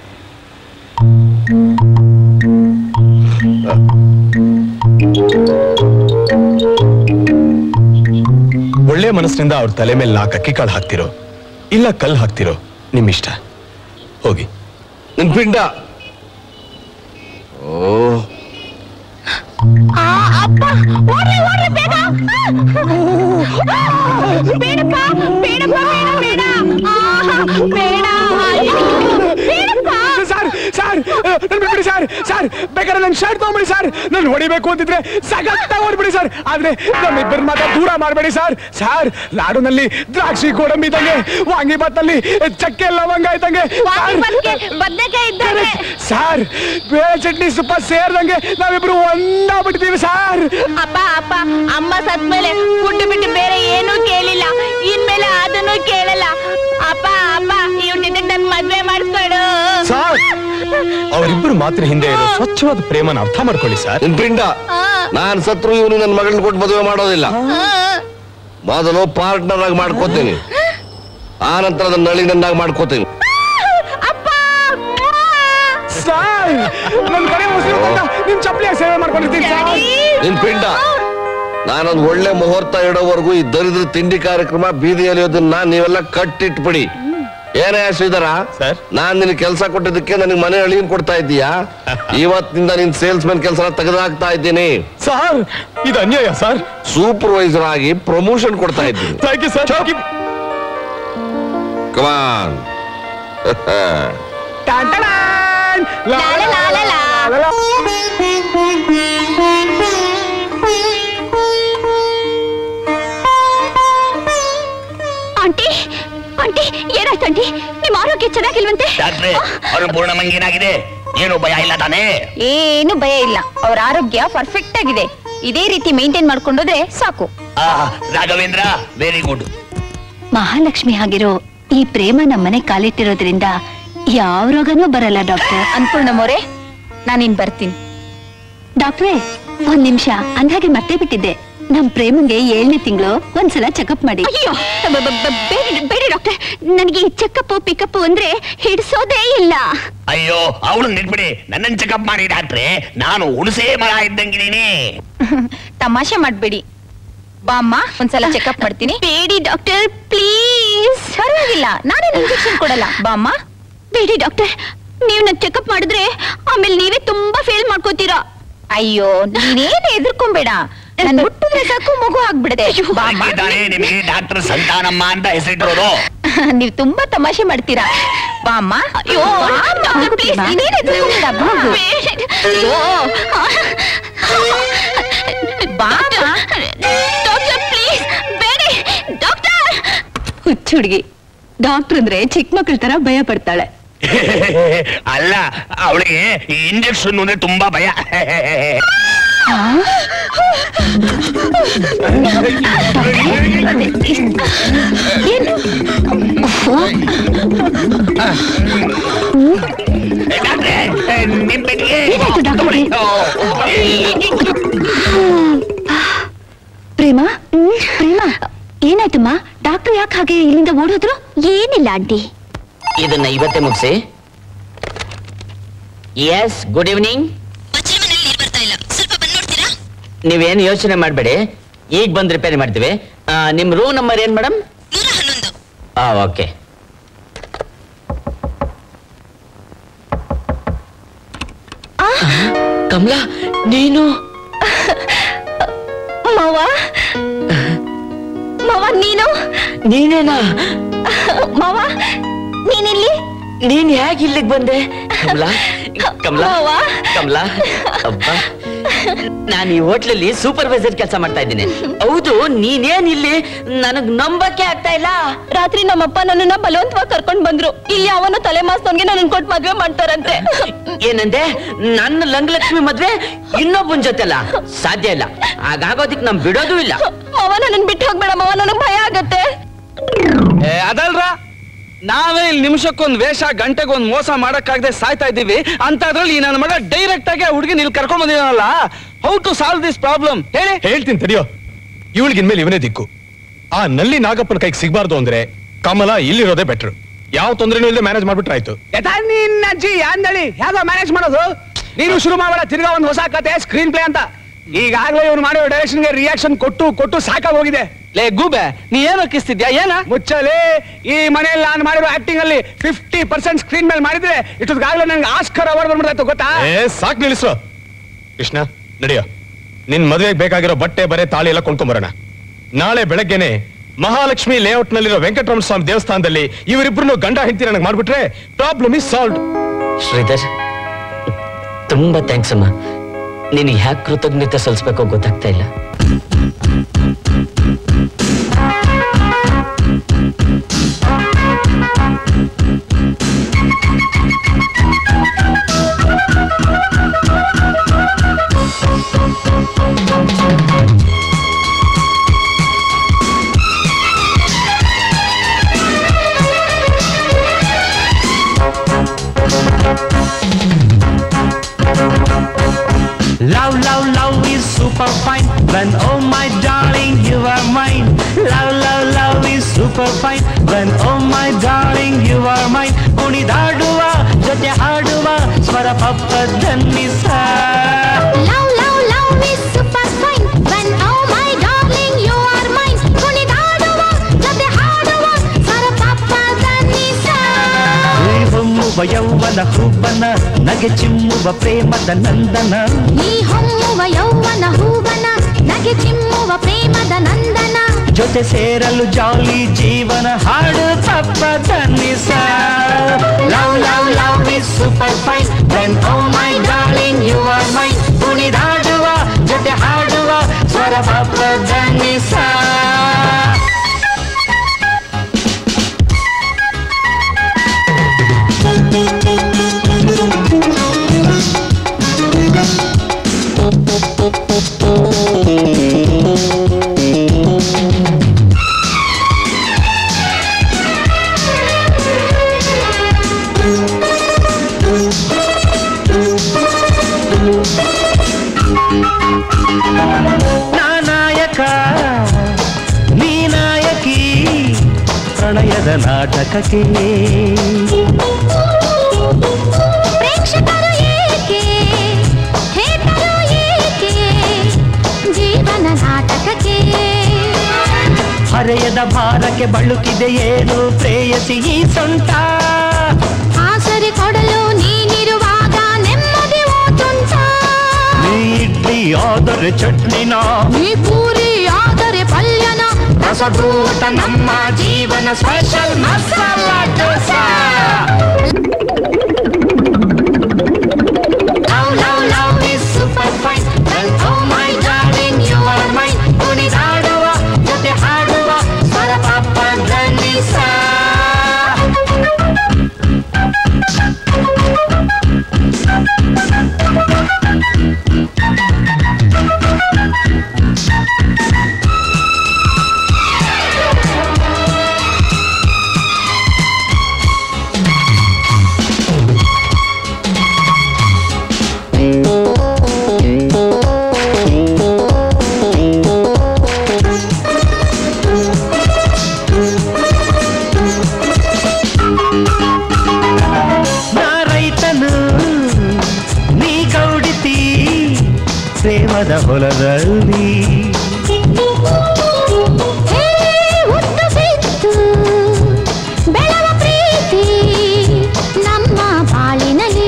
ಒಳ್ಳೆ ಮನಸ್ಸಿನಿಂದ ಅವ್ರ ತಲೆ ಮೇಲೆ ನಾಲ್ಕು ಅಕ್ಕಿ ಕಾಳು ಹಾಕ್ತಿರೋ ಇಲ್ಲ ಕಲ್ಲು ಹಾಕ್ತಿರೋ ನಿಮ್ ಇಷ್ಟ ಹೋಗಿ ನಿನ್ ಪಿಂಡ ಓ ಅಪ್ಪ ಓಡ್ರಿ ಓಡ್ರಿ ಬೇಗ ಬೇಡಪ್ಪ ಬೇಡಪ್ಪ ಬೇಡ ಬೇಡ ಆಹಾ, ಬೇಡ ಬೇಡಪ್ಪ ಸರ್ ಸರ್ ನನ್ ಬಿಟ್ಬಿಡಿ ಸರ್ ಸರ್ ಬೇಕಾದ್ರೆ ನನ್ ಶರ್ಟ್ ತಗೊಂಬಿಡಿ ಸರ್ ನನ್ ಹೊಡಿಬೇಕು ಅಂತಿದ್ರೆ ಸಗತ್ತಾಗಿ ಹೊಡ್ಬಿಡಿ ಸರ್ ಆದ್ರೆ ನಮ್ಮಿಬ್ಬರ ಮಾತ್ರ ದೂರ ಮಾಡಬೇಡಿ ಸರ್ ಸರ್ ಲಾಡುನಲ್ಲಿ ದ್ರಾಕ್ಷಿ ಗೋಡಂಬಿ ಇದ್ದಂಗೆ ವಾಂಗಿಬಾತ್ನಲ್ಲಿ ಚಕ್ಕೆ ಲವಂಗ ಇದ್ದಂಗೆ ವಾಂಗಿಬಾತ್ಗೆ ಬದ್ನೆಕಾಯಿ ಇದ್ದಂಗೆ. ಸರ್ ಬೇಳೆ ಚಟ್ನಿ ಸ್ವಲ್ಪ ಸೇರ್ದಂಗೆ ನಾವಿಬ್ರು ಒಂದಾಗ್ಬಿಟ್ಟಿದೀವಿ ಸರ್ ಅಪ್ಪ ಅಪ್ಪ ಅಮ್ಮ ಸತ್ಮೇಲೆ ಫುಡ್ ಬಿಟ್ಟು ಬೇರೆ ಏನೂ ಕೇಳಿಲ್ಲ ಇನ್ಮೇಲೆ ಅದನ್ನು ಕೇಳಲ್ಲ ಅಪ್ಪ ಅಪ್ಪ ಇವ್ನ ಜೊತೆ ನನ್ ಮದ್ವೆ ಮಾಡಿಸ್ಕೊಡು ಸರ್ ಅವರಿಬ್ಬರು ಮಾತ್ರ ಹಿಂದೆ ಇರೋ ಸ್ವಚ್ಛವಾದ ಪ್ರೇಮನ ಅರ್ಥ ಮಾಡ್ಕೊಳ್ಳಿ ಸರ್ ನಿನ್ ಪಿಂಡ ನಾನ್ ಸತ್ರು ಇವನು ನನ್ನ ಮಗಳನ್ನ ಕೊಟ್ಟು ಮದುವೆ ಮಾಡೋದಿಲ್ಲ ಮೊದಲು ಪಾರ್ಟ್ನರ್ ಆಗಿ ಮಾಡ್ಕೋತೀನಿ ಆ ನಂತರ ಅದನ್ನ ನಳಿನನ್ನಾಗಿ ಮಾಡ್ಕೋತೀನಿ ಸರ್ ನನ್ ಕಡೆ ಮುಸ್ಲಿಂ ಅಂತ ನಿಮ್ ಚಪ್ಪಲಿಯಾಗಿ ಸೇವೆ ಮಾಡ್ಕೊಂಡಿರ್ತೀನಿ ಸರ್ ನಿನ್ ಪಿಂಡ ನಾನೊಂದು ಒಳ್ಳೆ ಮುಹೂರ್ತ ಇಡೋವರೆಗೂ ಈ ದರಿದ್ರ ತಿಂಡಿ ಕಾರ್ಯಕ್ರಮ ಬೀದಿಯಲ್ಲಿ ಅದನ್ನ ನೀವೆಲ್ಲ ಕಟ್ಟಿಟ್ಬಿಡಿ ಏನೇ ಶ್ರೀಧರ ನಾನ್ ನಿನ್ ಕೆಲಸ ಕೊಟ್ಟಿದ್ದಕ್ಕೆ ನನಗೆ ಮನೆ ಅಳಿಯನ್ ಕೊಡ್ತಾ ಇದ್ದೀಯಾ ಇವತ್ತಿನಿಂದ ನಿನ್ ಸೇಲ್ಸ್ ಮ್ಯಾನ್ ಕೆಲಸ ತೆಗೆದಾಕ್ತಾ ಇದ್ದೀನಿ ಸರ್ ಇದು ಅನ್ಯಾಯ ಸರ್ ಸೂಪರ್ವೈಸರ್ ಆಗಿ ಪ್ರಮೋಷನ್ ಕೊಡ್ತಾ ಇದ್ದೀನಿ ಥ್ಯಾಂಕ್ ಯು ಸರ್ ಕಮಾನ್ ಟನ್-ಟಡಾನ್! ಲಾ ಲಾ ಲಾ ಲಾ ಲಾ ಲಾ. ಆಂಟಿ ಆಂಟಿ ಏನಾಯ್ತು ಆಂಟಿ ನಿಮ್ ಆರೋಗ್ಯ ಚೆನ್ನಾಗಿಲ್ವಂತೆ ಡಾಕ್ಟ್ರೆ ಅರುಪೂರ್ಣ ಮಂಗೇನಾಗಿದೆ ಏನು ಭಯ ಇಲ್ಲ ತಾನೇ ಏನು ಭಯ ಇಲ್ಲ ಅವ್ರ ಆರೋಗ್ಯ ಪರ್ಫೆಕ್ಟ್ ಆಗಿದೆ ಇದೇ ರೀತಿ ಮೇಂಟೈನ್ ಮಾಡ್ಕೊಂಡೋದ್ರೆ ಸಾಕು ಆ ರಾಘವೇಂದ್ರ ವೆರಿ ಗುಡ್ ಮಹಾಲಕ್ಷ್ಮಿ ಆಗಿರೋ ಈ ಪ್ರೇಮ ನಮ್ಮನೆ ಕಾಲಿಟ್ಟಿರೋದ್ರಿಂದ ಯಾವ ರೋಗನೂ ಬರಲ್ಲ ಡಾಕ್ಟರ್ ಅನ್ಪೂರ್ಣ ಮೋರೆ ನಾನಿನ್ ಬರ್ತೀನಿ ಡಾಕ್ಟ್ರೇ ಒಂದ್ ನಿಮಿಷ ಅಂದಾಗೆ ಮರ್ತೇ ಬಿಟ್ಟಿದ್ದೆ ನಮ್ ಪ್ರೇಮಂಗೆ ಏಳನೇ ತಿಂಗಳು ಒಂದ್ಸಲ ಚೆಕಪ್ ಮಾಡಿ ಅಯ್ಯೋ ಬ- ಬ- ಬ- ಬೇಡಿ ಬೇಡಿ ಡಾಕ್ಟರ್ ನನಗೆ ಈ ಚೆಕಪ್ ಪಿಕಪ್ ಅಂದ್ರೆ ಹಿಡಿಸೋದೇ ಇಲ್ಲ ಅಯ್ಯೋ ಅವಳು ನಿಟ್ಬಿಡಿ ನನ್ನನ್ ಚೆಕಪ್ ಮಾಡಿ ಡಾಕ್ಟ್ರೆ ನಾನು ಹುಣಸೆ ಮರ ಇದ್ದಂಗಿದ್ದೀನಿ ತಮಾಷೆ ಮಾಡ್ಬೇಡಿ ಬಾಮ್ಮ ಒಂದ್ಸಲ ಚೆಕಪ್ ಮಾಡ್ತೀನಿ ಬೇಡಿ ಡಾಕ್ಟರ್ ಪ್ಲೀಸ್ ಪರವಾಗಿಲ್ಲ ನಾನೇನ್ ಇಂಜೆಕ್ಷನ್ ಕೊಡಲ್ಲ ಬಾಮ್ಮ ಬೇಡಿ ಡಾಕ್ಟರ್ ನೀವು ನನ್ ಚೆಕಪ್ ಮಾಡಿದ್ರೆ ಆಮೇಲೆ ನೀವೇ ತುಂಬಾ ಫೇಲ್ ಮಾಡ್ಕೋತೀರಾ ಅಯ್ಯೋ ನೀನೇನು ಎದುರ್ಕೊಂಬೇಡ ನನ್ ಮುಟ್ಟಿದ್ರೆ ಸಾಕು ಮಗು ಆಗ್ಬಿಡದೆ ಬಾಮ್ಮ ಹಾಗಿದ್ದಾನೆ ನಿಮಗೆ ಡಾಕ್ಟರ್ ಸಂತಾನಮ್ಮ ಅಂತ ಹೆಸರಿಟ್ಟಿರೋದು ನೀವ್ ತುಂಬಾ ತಮಾಷೆ ಮಾಡ್ತೀರಾ ಬಾಮ್ಮ ಅಯ್ಯೋ ಡಾಕ್ಟರ್ ಪ್ಲೀಸ್ ನೀನೇನ್ ಎದುರ್ಕೊಂಬೇಡ ಬಾ ಅಯ್ಯೋ ಬಾಮ್ಮ ಡಾಕ್ಟರ್ ಪ್ಲೀಸ್ ಬೇಡಿ ಡಾಕ್ಟರ್ ಹುಚ್ಚು ಹುಡುಗಿ ಡಾಕ್ಟರ್ ಅಂದ್ರೆ ಚಿಕ್ಕ ಮಕ್ಳ ತರ ಭಯ ಪಡ್ತಾಳೆ ಅಲ್ಲ ಅವಳಿಗೆ ಇಂಜೆಕ್ಷನ್ ಅಂದ್ರೆ ತುಂಬಾ ಭಯ ಡಾಕ್ಟ್ರೆ, ನಿಮ್ ಪೆಟ್ಟಿಗೆ ಏನಾಯ್ತು ಡಾಕ್ಟರ್ಗೆ? ಪ್ರೇಮ ಪ್ರೇಮ ಏನಾಯ್ತಮ್ಮ ಡಾಕ್ಟರ್ ಯಾಕೆ ಹಾಗೆ ಇಲ್ಲಿಂದ ಓಡೋದ್ರು ಏನಿಲ್ಲ ಆಂಟಿ ಇದನ್ನ ಇವತ್ತೇ ಮುಗಿಸಿ ಎಸ್ ಗುಡ್ ಈವ್ನಿಂಗ್ ನೀವೇನು ಯೋಚನೆ ಮಾಡಬೇಡಿ ಈಗ ಬಂದು ರಿಪೇರಿ ಮಾಡ್ತೀವಿ ಆ, ನಿಮ್ ರೂಮ್ ನಂಬರ್ ಏನ್ ಮೇಡಮ್ ಹಾ ಓಕೆ ಕಮಲಾ ನೀನು ಮಾವ ಮಾವ ನೀನು ನೀನೇನಾ ಮಾವ ನೀನಿಲ್ಲಿ ನೀನ್ ಹೇಗೆ ಇಲ್ಲಿಗೆ ಬಂದೆ ಕಮಲಾ ಕಮಲಾ ಮಾವ. ಕಮಲಾ ಅಬ್ಬ ನಾನು ಈ ಹೋಟ್ಲಲ್ಲಿ ಸೂಪರ್ವೈಸರ್ ಕೆಲಸ ಮಾಡ್ತಾ ಇದ್ದೀನಿ ಹೌದು ನೀನೇನ್ ಇಲ್ಲಿ ನನಗ್ ನಂಬಕ್ಕೆ ಆಗ್ತಾ ಇಲ್ಲ ರಾತ್ರಿ ನಮ್ಮಪ್ಪ ನನ್ನನ್ನ ಬಲವಂತವಾಗಿ ಕರ್ಕೊಂಡ್ ಬಂದ್ರು ಇಲ್ಲಿ ಅವನು ತಲೆ ಮಾಸ್ತವನ್ಗೆ ನನ್ನ ಕೊಟ್ಟು ಮದ್ವೆ ಮಾಡ್ತಾರಂತೆ ಏನಂದೆ ನನ್ನ ಲಂಗಲಕ್ಷ್ಮಿ ಮದ್ವೆ ಇನ್ನೊಬ್ಬನ್ ಜೊತೆ ಅಲ್ಲ ಸಾಧ್ಯ ಇಲ್ಲ ಹಾಗಾಗೋದಿಕ್ ನಮ್ ಬಿಡೋದು ಇಲ್ಲ ಮಾವ ನನ್ನ ಬಿಟ್ಟು ಹೋಗ್ಬೇಡ ಮಾವ ನನಗ್ ಭಯ ಆಗತ್ತೆ ಏ, ಅದಲ್ರ ನಾವೇ ಇಲ್ಲಿ ನಿಮಿಷಕ್ಕೊಂದ್ ವೇಷ ಗಂಟೆಗೊಂದ್ ಮೋಸ ಮಾಡಕ್ಕಾಗದೆ ಸಾಯ್ತಾ ಇದ್ದೀವಿ ಅಂತ ಅದ್ರಲ್ಲಿ ನನ್ನ ಮಗ ಡೈರೆಕ್ಟ್ ಆಗಿ ಹುಡುಗಿ ಇಲ್ಲಿ ಕರ್ಕೊಂಡ್ ಬಂದಿದ್ದಾನಲ್ಲ how to solve this problem ಹೇಳಿ ಹೇಳ್ತೀನಿ ತಡಿಯೋ ಇವಳಿಗಿನ್ಮೇಲೆ ಇವನೇ ದಿಕ್ಕು ಆ ನಲ್ಲಿ ನಾಗಪ್ಪನ ಕೈಗೆ ಸಿಗ್ಬಾರ್ದು ಅಂದ್ರೆ ಕಮಲ ಇಲ್ಲಿರೋದೇ ಬೆಟ್ರು ಯಾವ ತೊಂದರೆನೂ ಇಲ್ಲದೆ ಮ್ಯಾನೇಜ್ ಮಾಡ್ಬಿಟ್ರೆ ಆಯ್ತು ಯಥಾ ನಿನ್ನ ಅಜ್ಜಿ ಅಂದಳಿ ಹೇಗೋ ಮ್ಯಾನೇಜ್ ಮಾಡೋದು ನೀನು ಶುರು ಮಾಡಬೇಡ ತಿರ್ಗಾ ಒಂದು ಹೊಸ ಕತೆ ಸ್ಕ್ರೀನ್ ಪ್ಲೇ ಅಂತ ಈಗಾಗಲೇ ಇವ್ನು ಮಾಡಿರೋ ಡೈರೆಕ್ಷನ್ಗೆ ರಿಯಾಕ್ಷನ್ ಕೊಟ್ಟು ಕೊಟ್ಟು ಸಾಕಾಗಿ ಹೋಗಿದೆ ಲೇ ಗೂಬೆ ನೀ ಏನು ಕಿಸ್ತಿದ್ಯಾ ಏನ ಮುಚ್ಚಲಿ ಈ ಮನೆಯಲ್ಲಿ ನಾನು ಮಾಡಿರೋ ಆಕ್ಟಿಂಗ್ ಅಲ್ಲಿ ಫಿಫ್ಟಿ ಪರ್ಸೆಂಟ್ ಸ್ಕ್ರೀನ್ ಮೇಲೆ ಮಾಡಿದ್ರೆ ಇಷ್ಟೊತ್ತಿಗಾಗಲೇ ನಂಗೆ ಆಸ್ಕರ್ ಅವಾರ್ಡ್ ಬಂದ್ಬಿಡ್ತಾಯ್ತು ಗೊತ್ತಾ ಏ ಸಾಕ್ ನಿಲ್ಲಿಸು ಕೃಷ್ಣ ನಡಿಯೋ ನಿನ್ ಮದುವೆಗೆ ಬೇಕಾಗಿರೋ ಬಟ್ಟೆ ಬರೆ ತಾಳಿ ಎಲ್ಲ ಕೊಂಡ್ಕೊಂಬರೋಣ ನಾಳೆ ಬೆಳಗ್ಗೆನೆ ಮಹಾಲಕ್ಷ್ಮಿ ಲೇಔಟ್ ನಲ್ಲಿರೋ ವೆಂಕಟರಮಣ ಸ್ವಾಮಿ ದೇವಸ್ಥಾನದಲ್ಲಿ ಇವರಿಬ್ರು ಗಂಡ ಹೆಂಡತಿ ನನಗೆ ಮಾಡ್ಬಿಟ್ರೆ ಪ್ರಾಬ್ಲಮ್ ಇಸ್ ಸಾಲ್ವ್ ಶ್ರೀಧರ್ ತುಂಬಾ ಥ್ಯಾಂಕ್ಸ್ ಅಮ್ಮ ನೀನು ಹ್ಯಾಕ್ ಕೃತಜ್ಞತೆ ಸಲ್ಲಿಸ್ಬೇಕೋ ಗೊತ್ತಾಗ್ತಾ ಇಲ್ಲ Love, love, love is super fine. When oh my darling, you are mine. Love, love, love is super fine. When oh my darling, you are mine. ಕುಣಿದಾಡುವ ಜೊತೆ ಹಾಡುವ ಸ್ವರ ಪಪ್ಪ ಧನ್ನಿಸ Love, love, love is super fine. When oh my darling, you are mine. ಕುಣಿದಾಡುವ, ಜೊತೆ ಹಾಡುವ, ಸ್ವರಪಪ್ಪ ಧನಿಸ. ಈ ಹೊಮ್ಮುವ ಯೌವನ ಹೂವನ ನಗೆ ಚಿಮ್ಮುವ ಪ್ರೇಮದ ನಂದನ ಈ ಹೊಮ್ಮುವ ಯೌವನ ಹೂವನ ನಗೆ ಚಿಮ್ಮುವ ಪ್ರೇಮದ ನಂದನ ಜೊತೆ ಸೇರಲು ಜಾಲಿ ಜೀವನ ಹಾಡು ಪಪ್ಪ ತನ್ನಿಸ love love love is super fine when oh my darling you are my ಕುಣಿದಾಡುವ ಜೊತೆ ಹಾಡುವ ಸ್ವರ ಪಪ್ಪ ತನ್ನಿಸ ನಾನಾಯಕ ನೀ ನಾಯಕಿ ಪ್ರಣಯದ ನಾಟಕಕ್ಕೆ ಪ್ರೇಕ್ಷಕರು ಏಕೆ ಹೇತರು ಏಕೆ ಜೀವನ ನಾಟಕಕ್ಕೆ ಹರೆಯದ ಭಾರಕ್ಕೆ ಬಳುಕಿದೆ ಏನು ಪ್ರೇಯಸಿ ಈ ಸೊಂಟ ಆಸರೆ ಕೊಡಲು ನೀನಿರುವಾಗ ನೆಮ್ಮದಿ ಓದುಂಟ ನೀ ಇಡ್ಲಿ ಆದರೆ ಚಟ್ನಿನ ನೀ ಪೂರಿ ಆದರೆ ಪಲ್ಯನ ರಸದೂತ ನಮ್ಮ ಜೀವನ special masala dosa Love, love, love is super fine. Well, oh my darling, you are mine. ಕುಣಿದಾಡುವ ಜೊತೆ ಹಾಡುವ ಸ್ವರ ಪಾಪ ಧನಿಸ ನಾ ರೈತನು ನೀ ಗೌಡಿತಿ ಪ್ರೇಮದ ಹೊಲದಲ್ಲಿ ಹೇ ಉದ್ದು ಬಿದ್ದು ಬೆಳವ ಪ್ರೀತಿ ನಮ್ಮ ಬಾಳಿನಲ್ಲಿ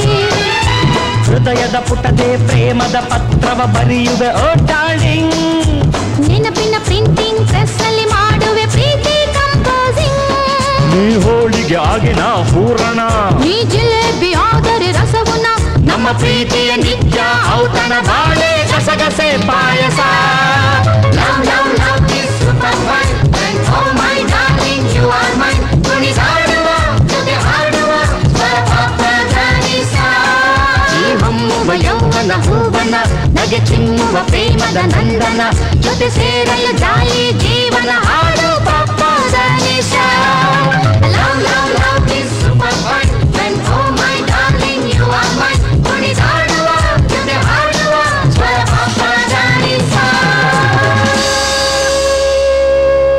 ಹೃದಯದ ಪುಟದೆ ಪ್ರೇಮದ ಪತ್ರವ ಬರೆಯುವೆ ಓ ಡಾರ್ಲಿಂಗ್ ನೆನಪಿನ ಪ್ರಿಂಟಿಂಗ್ ಪ್ರೆಸ್ ಅಲ್ಲಿ ಮಾಡುವೆ ಪ್ರೀತಿ ಕಂಪೋಸಿಂಗ್ ನೀ ಹೋಳಿಗೆ ಆಗಿನ ಪೂರಣ ನೀ ಜಿಲೇಬಿ ಆದರೆ ರಸವುನ ನಮ್ಮ ಪ್ರೀತಿಯ ನಿತ್ಯ ಔತಣ ಬಾಳೆ ಗಸಗಸೆ ಪಾಯಸ love love love is super fine oh my darling you are mine ಕುಣಿದಾಡುವ ಜೊತೆ ಹಾಡುವ ಸ್ವರಪಾಪ ಧನಿಸ ಈ ಹಮ್ಮುವ ಯೌವನ ಹೂವನ ನಗೆ ಚಿಮ್ಮುವ ಪ್ರೇಮದ ನಂದನ ಜೊತೆ ಸೇರಲು ಜಾಲಿ ಜೀವನ ಹಾಡು ಪಾಪ ಧನಿಸ love love love is super fine when oh my darling you are mine ಕುಣಿದಾಡುವ ಜೊತೆ ಹಾಡುವ ಸ್ವರಪಾಪ ಧನಿಸ ಈ ಹಮ್ಮುವ ಯೌವನ ಹೂವನ ನಗೆ ಚಿಮ್ಮುವ ಪ್ರೇಮದ ನಂದನ ಜೊತೆ ಸೇರಲು ಜಾಲಿ ಜೀವನ ಹಾಡು ಪಾಪ ಧನಿಸ love love love is super fine when oh my darling you are mine ಕುಣಿದಾಡುವ ಜೊತೆ ಹಾಡುವ ಸ್ವರಪಾಪ ಧನಿಸ ಈ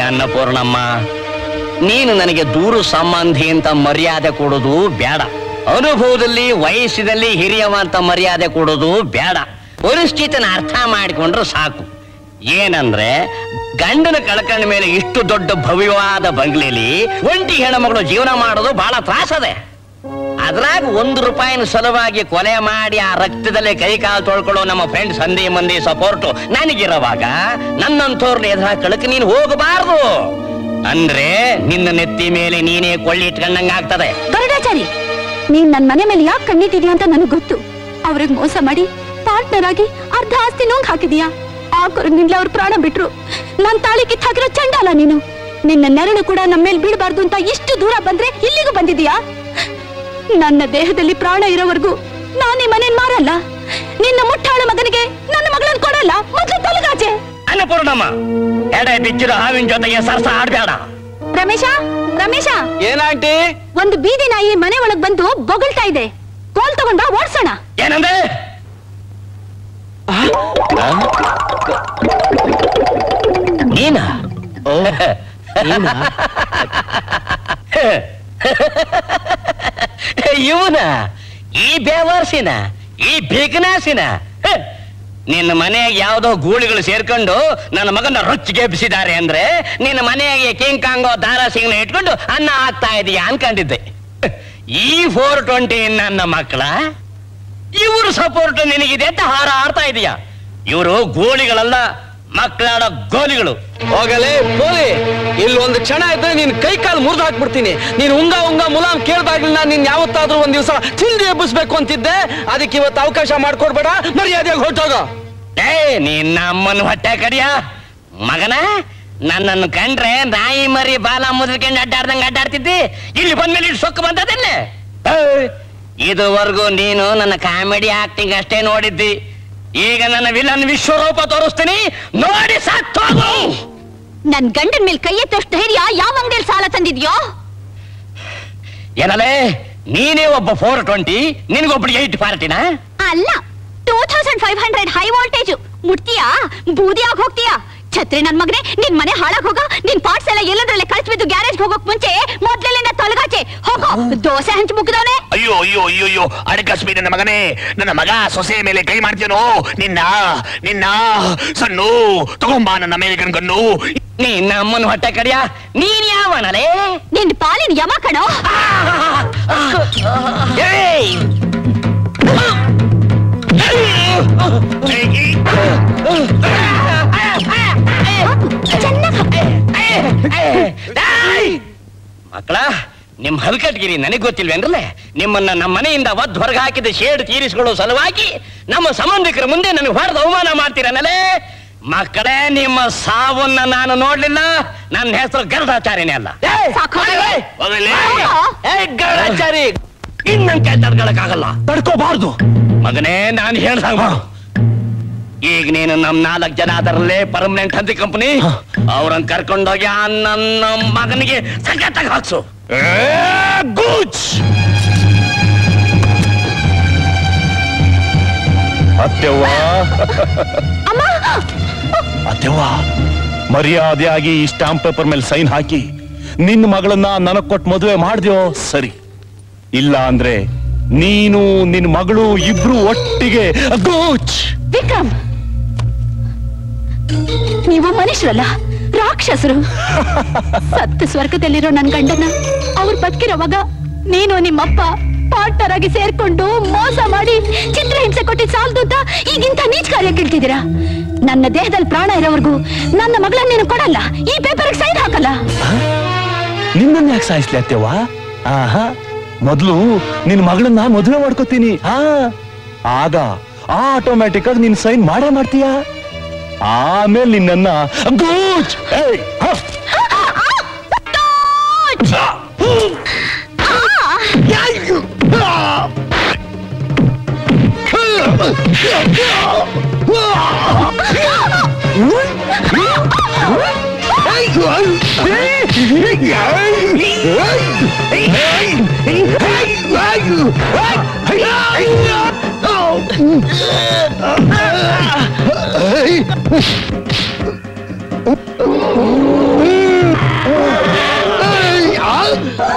ಅನ್ನಪೂರ್ಣಮ್ಮ ನೀನು ನನಗೆ ದೂರು ಸಂಬಂಧಿ ಅಂತ ಮರ್ಯಾದೆ ಕೊಡೋದು ಬೇಡ ಅನುಭವದಲ್ಲಿ ವಯಸ್ಸಿನಲ್ಲಿ ಹಿರಿಯವ ಅಂತ ಮರ್ಯಾದೆ ಕೊಡೋದು ಬೇಡ ಪರಿಸ್ಥಿತಿನ ಅರ್ಥ ಮಾಡಿಕೊಂಡ್ರೆ ಸಾಕು ಏನಂದ್ರೆ ಗಂಡನ ಕಳ್ಕೊಂಡ ಮೇಲೆ ಇಷ್ಟು ದೊಡ್ಡ ಭವ್ಯವಾದ ಬಂಗ್ಲೆಲಿ ಒಂಟಿ ಹೆಣ್ಮಗಳು ಜೀವನ ಮಾಡೋದು ಬಹಳ ತ್ರಾಸದೆ ಅದ್ರಾಗ ಒಂದು ರೂಪಾಯಿನ ಸಲುವಾಗಿ ಕೊಲೆ ಮಾಡಿ ಆ ರಕ್ತದಲ್ಲೇ ಕೈ ಕಾಲು ತೊಳ್ಕೊಳ್ಳೋ ನಮ್ಮ ಫ್ರೆಂಡ್ ಸಂಧಿ ಮಂದಿ ಸಪೋರ್ಟು ನನಗಿರುವಾಗ ನನ್ನಂಥವ್ರನ್ನ ಎದುರ ಕಳಕ ನೀನು ಹೋಗಬಾರ್ದು ಅಂದ್ರೆ ನಿನ್ನ ನೆತ್ತಿ ಮೇಲೆ ನೀನೇ ಕೊಳ್ಳಿ ಇಟ್ಕೊಂಡಂಗ ಆಗ್ತದೆ ಗರುಡಾಚಾರಿ ನೀನ್ ನನ್ ಮನೆ ಮೇಲೆ ಯಾಕೆ ಕಣ್ಣಿಟ್ಟಿದ್ಯಾ ಅಂತ ನನಗ್ ಗೊತ್ತು ಅವ್ರಿಗೆ ಮೋಸ ಮಾಡಿ ಪಾರ್ಟ್ನರ್ ಆಗಿ ಅರ್ಧ ಆಸ್ತಿ ನುಂಗ್ ಹಾಕಿದೀಯಾ ಆ ನಿನ್ಲೆ ಅವ್ರ ಪ್ರಾಣ ಬಿಟ್ರು ನನ್ ತಾಳಿ ಕಿತ್ ಹಾಕಿರೋ ಚಂಡಾಲ ನೀನು ನಿನ್ನ ನೆರಳು ಕೂಡ ನಮ್ಮ ಮೇಲೆ ಬೀಳ್ಬಾರ್ದು ಅಂತ ಇಷ್ಟು ದೂರ ಬಂದ್ರೆ ಇಲ್ಲಿಗೂ ಬಂದಿದೀಯಾ ನನ್ನ ದೇಹದಲ್ಲಿ ಪ್ರಾಣ ಇರೋವರೆಗೂ ನಾನೇ ಮನೇನ್ ಮಾರಲ್ಲ ನಿನ್ನ ಮುಟ್ಟಾಳ ಮಗನಿಗೆ ನನ್ನ ಮಗಳನ್ನ ಕೊಡಲ್ಲ ಮೊದ್ಲು ತೊಲಗಾಚೆ ಅನ್ನಪೂರ್ಣಮ್ಮ ಎಡೆ ಬಿಚ್ಚಿದ ಹಾವಿನ ಜೊತೆಗೆ ಸರ್ಸ ಆಡ್ಬೇಡ ರಮೇಶ ರಮೇಶ ಏನಾಂಟಿ ಒಂದು ಬೀದಿ ನಾಯಿ ಮನೆ ಒಳಗ್ ಬಂದು ಬೊಗಳ್ತಾ ಇದೆ ಕೋಲ್ ತಗೊಂಡ್ ಬಾ ಓಡ್ಸೋಣ ಏನಂದೆ ನೀನ ಇವನ ಈ ಬೇವರ್ಸಿನ ಈ ಬಿಗ್ನಾಸಿನ ಹ, ನಿನ್ನ ಮನೆಯಾಗ ಯಾವ್ದೋ ಗೂಳಿಗಳು ಸೇರ್ಕೊಂಡು ನನ್ನ ಮಗನ ರೊಚ್ಚಿಗೆ ಎಬ್ಬಿಸಿದ್ದಾರೆ ಅಂದ್ರೆ ನಿನ್ನ ಮನೆಯಾಗೆ ಕಿಂಗ್ ಕಾಂಗೋ ದಾರಾ ಸಿಂಗ್ನ ಇಟ್ಕೊಂಡು ಅನ್ನ ಹಾಕ್ತಾ ಇದೀಯ ಅನ್ಕೊಂಡಿದ್ದೆ ಹ, ಈ ಫೋರ್ ಟ್ವೆಂಟಿ ನನ್ನ ಮಕ್ಕಳ ಇವರು ಸಪೋರ್ಟ್ ನಿನಗಿದೆ ಅಂತ ಹಾರ ಆಡ್ತಾ ಇದೀಯ ಇವರು ಗೋಳಿಗಳಲ್ಲ ಮಕ್ಕಳಾಡೋ ಗೋಲಿಗಳು ಹೋಗಲೇ ಪೋಲಿ ಇಲ್ಲಿ ಒಂದು ಕ್ಷಣ ಇದ್ರೆ ನೀನ್ ಕೈ ಕಾಲು ಮುರಿದು ಹಾಕ್ಬಿಡ್ತೀನಿ ನೀನ್ ಉಂಗ ಉಂಗ ಮುಲಾಮ್ ಕೇಳ್ದಾಗ್ಲಿ ನಾನು ನಿನ್ ಯಾವತ್ತಾದ್ರೂ ಒಂದ್ ದಿವಸ ಚಿಲ್ದಿ ಎಬ್ಬಿಸ್ಬೇಕು ಅಂತಿದ್ದೆ ಅದಕ್ಕೆ ಇವತ್ತು ಅವಕಾಶ ಮಾಡ್ಕೊಡ್ಬೇಡ ಮರ್ಯಾದೆಯಾಗಿ ಹೊಟ್ಟೋಗ ಏ ನಿನ್ನ ಅಮ್ಮನ ಹೊಟ್ಟೆ ಕಡಿಯ ಮಗನ ನನ್ನನ್ನು ಕಂಡ್ರೆ ನಾಯಿ ಮರಿ ಬಾಲ ಮುದ್ರಕೊಂಡು ಅಡ್ಡಾಡ್ದಂಗ ಅಡ್ಡಾಡ್ತಿದ್ದಿ ಇಲ್ಲಿ ಬಂದ್ಮೇಲೆ ಇಷ್ಟು ಸೊಕ್ಕು ಬಂದದಿಲ್ಲ ಇದುವರೆಗೂ ನೀನು ನನ್ನ ಕಾಮಿಡಿ ಆಕ್ಟಿಂಗ್ ಅಷ್ಟೇ ನೋಡಿದ್ದಿ ಈಗ ನನ್ನ ವಿಲನ್ ವಿಶ್ವರೂಪ ತೋರಿಸ್ತೀನಿ ನೋಡಿ ಸತ್ತೋಗು ನನ್ ಗಂಡನ್ ಮೇಲೆ ಕೈ ಎತ್ತಷ್ಟು ಧೈರ್ಯ ಯಾವ ಅಂಗಡಿಯಲ್ಲಿ ಸಾಲ ತಂದಿದ್ಯೋ ಏನಲೇ ನೀನೇ ಒಬ್ಬ ಫೋರ್ ಟ್ವೆಂಟಿ ನಿನಗೊಬ್ಬಳು ಏಟ್ ಪಾರ್ಟಿನ ಅಲ್ಲ two thousand five hundred high voltage ಮುಟ್ತೀಯಾ ಬೂದಿ ಆಗಿ ಹೋಗ್ತೀಯಾ ಛತ್ರಿ ನನ್ ಮಗನೇ ನಿನ್ ಮನೆ ಹಾಳಾಗ್ ಹೋಗೋ ನಿನ್ ಪಾರ್ಟ್ಸ್ ಎಲ್ಲ ಎಲ್ಲದ್ರಲ್ಲೇ ಕಳ್ಸ್ಬಿದ್ದು ಗ್ಯಾರೇಜ್ ಹೋಗೋಕ್ ಮುಂಚೆ ಮೊದ್ಲೆಲ್ಲ ತೊಲಗಾಚೆ ಹೋಗೋ ದೋಸೆ ಹಂಚು ಮುಗ್ದವನೆ ಅಯ್ಯೋ ಅಯ್ಯೋ ಅಯ್ಯೋ ಅಯ್ಯೋ ಅಡಕಸ್ಬಿ ನನ್ನ ಮಗನೇ ನನ್ನ ಮಗ ಸೊಸೆ ಮೇಲೆ ಕೈ ಮಾಡ್ತೀನೋ ನಿನ್ನ ನಿನ್ನ ಸಣ್ಣು ತಗೊಂಬಾ ನನ್ನ ಅಮೇರಿಕನ್ ಗನ್ನು ನಿನ್ನ ಅಮ್ಮನ ಹೊಟ್ಟೆ ಕಡಿಯ ನೀನ್ ಯಾವನಲೇ ನಿನ್ ಪಾಲಿನ ಯಮ ಕಣೋ ಏಯ್! ಮಕ್ಕಳ ನಿಮ್ ಹಲ್ಕಟ್ಗಿರಿ ನನಗ್ ಗೊತ್ತಿಲ್ವೇನ್ರಲ್ಲೇ ನಿಮ್ಮನ್ನ ನಮ್ಮ ಮನೆಯಿಂದ ಒದ್ ಹೊರಗೆ ಹಾಕಿದ ಶೇಡ್ ತೀರಿಸಿಕೊಳ್ಳೋ ಸಲುವಾಗಿ ನಮ್ಮ ಸಂಬಂಧಿಕರ ಮುಂದೆ ನನಗೆ ಹೊಡೆದು ಅವಮಾನ ಮಾಡ್ತೀರನಲೇ ಮಕ್ಕಳೇ ನಿಮ್ಮ ಸಾವನ್ನ ನಾನು ನೋಡ್ಲಿಲ್ಲ ನನ್ನ ಹೆಸರು ಗರುಡಾಚಾರ್ಯನೇ ಅಲ್ಲ ಹೋಗಲೇ. ಏ, ಗರುಡಾಚಾರಿ ಇನ್ನೊಂದ್ ಕೈ ತಡ್ಕೊಳಕ್ಕಾಗಲ್ಲ ತಡ್ಕೋಬಾರ್ದು ಮಗನೇ ನಾನು ಹೇಳ್ದಾಗ ಮಾಡು ಈಗ ನೀನು ನಮ್ ನಾಲ್ಕು ಜನ ಅದರಲ್ಲೇ ಪರ್ಮನೆಂಟ್ ಹಂದಿ ಕಂಪನಿ ಅವ್ರನ್ನ ಕರ್ಕೊಂಡೋಗಿ ಆ ನನ್ನ ಮಗನಿಗೆ ಸಖತ್ತಾಗಿ ಹಾಕ್ಸು ಗೂಚ್ ಅತ್ಯವ್ವ ಅತ್ಯವ್ವ ಮರ್ಯಾದೆಯಾಗಿ ಈ ಸ್ಟಾಂಪ್ ಪೇಪರ್ ಮೇಲೆ ಸೈನ್ ಹಾಕಿ ನಿನ್ನ ಮಗಳನ್ನ ನನಗ್ ಕೊಟ್ಟು ಮದುವೆ ಮಾಡ್ದ್ಯೋ ಸರಿ ಇಲ್ಲ ಅಂದ್ರೆ ನೀನು ನಿನ್ ಮಗಳು ಇಬ್ರು ಒಟ್ಟಿಗೆ ಗೂಚ್ ವಿಕ್ರಮ್ ನೀವು ಮನುಷ್ಯರಲ್ಲ ರಾಕ್ಷಸರು ಸತ್ತು ಸ್ವರ್ಗದಲ್ಲಿರೋ ನನ್ ಗಂಡನ ಅವ್ರು ಬದುಕಿರೋವಾಗ ನೀನು ನಿಮ್ಮಪ್ಪ ಪಾರ್ಟ್ನರ್ ಆಗಿ ಸೇರ್ಕೊಂಡು ಮೋಸ ಮಾಡಿ ಚಿತ್ರಹಿಂಸೆ ಕೊಟ್ಟಿದ್ ಸಾಲದು ಅಂತ ಈಗಿಂತ ನೀಚ್ ಕಾರ್ಯ ಕೇಳ್ತಿದ್ದೀರಾ ನನ್ನ ದೇಹದಲ್ಲಿ ಪ್ರಾಣ ಇರೋವರೆಗೂ ನನ್ನ ಮಗಳನ್ನ ನೀನು ಕೊಡಲ್ಲ ಈ ಪೇಪರ್ಗೆ ಸೈನ್ ಹಾಕಲ್ಲ ನಿನ್ನನ್ನ ಯಾಕೆ ಸಾಯಿಸ್ಲಿ ಅತ್ಯವ್ವ ಆಹಾ ಮೊದ್ಲು ನಿನ್ ಮಗಳನ್ನ ಮದುವೆ ಮಾಡ್ಕೋತೀನಿ ಹಾ ಆಗ ಆಟೋಮ್ಯಾಟಿಕ್ ಆಗಿ ನೀನ್ ಸೈನ್ ಮಾಡೇ ಮಾಡ್ತೀಯ ಆಮೇಲೆ ನಿನ್ನನ್ನ ಗೂಚ್ ಏಯ್, ಹ.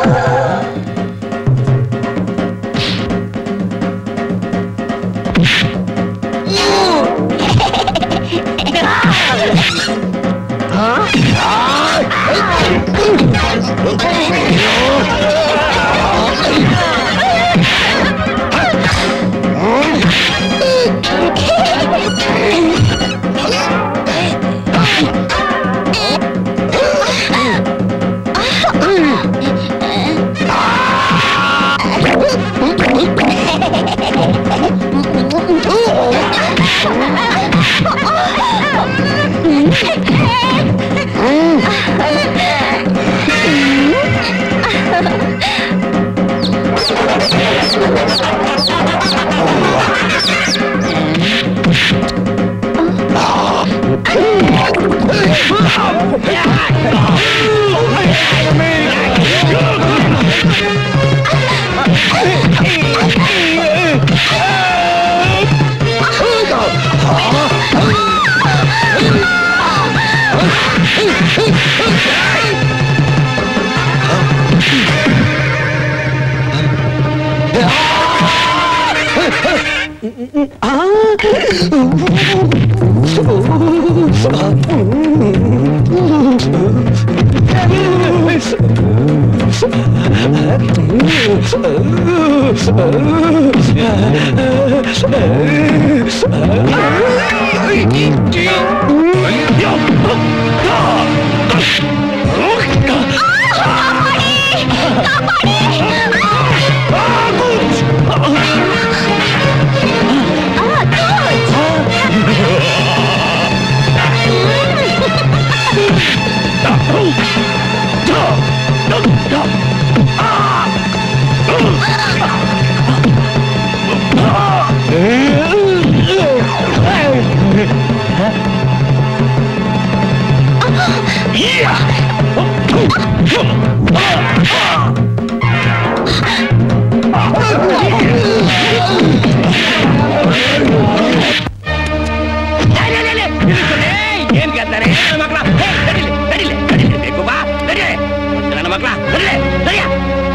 ಏನ್ ಗೆದ್ದಾರೆ ಮಕ್ಕಳ ನಡಿಲಿ ನಡಿಲಿ ನಡಿಲಿ ಬೇಕು ಬಾ ನಡಿ ನನ್ನ ಮಕ್ಕಳ ನಡಿಲೆ ನಡಿಯ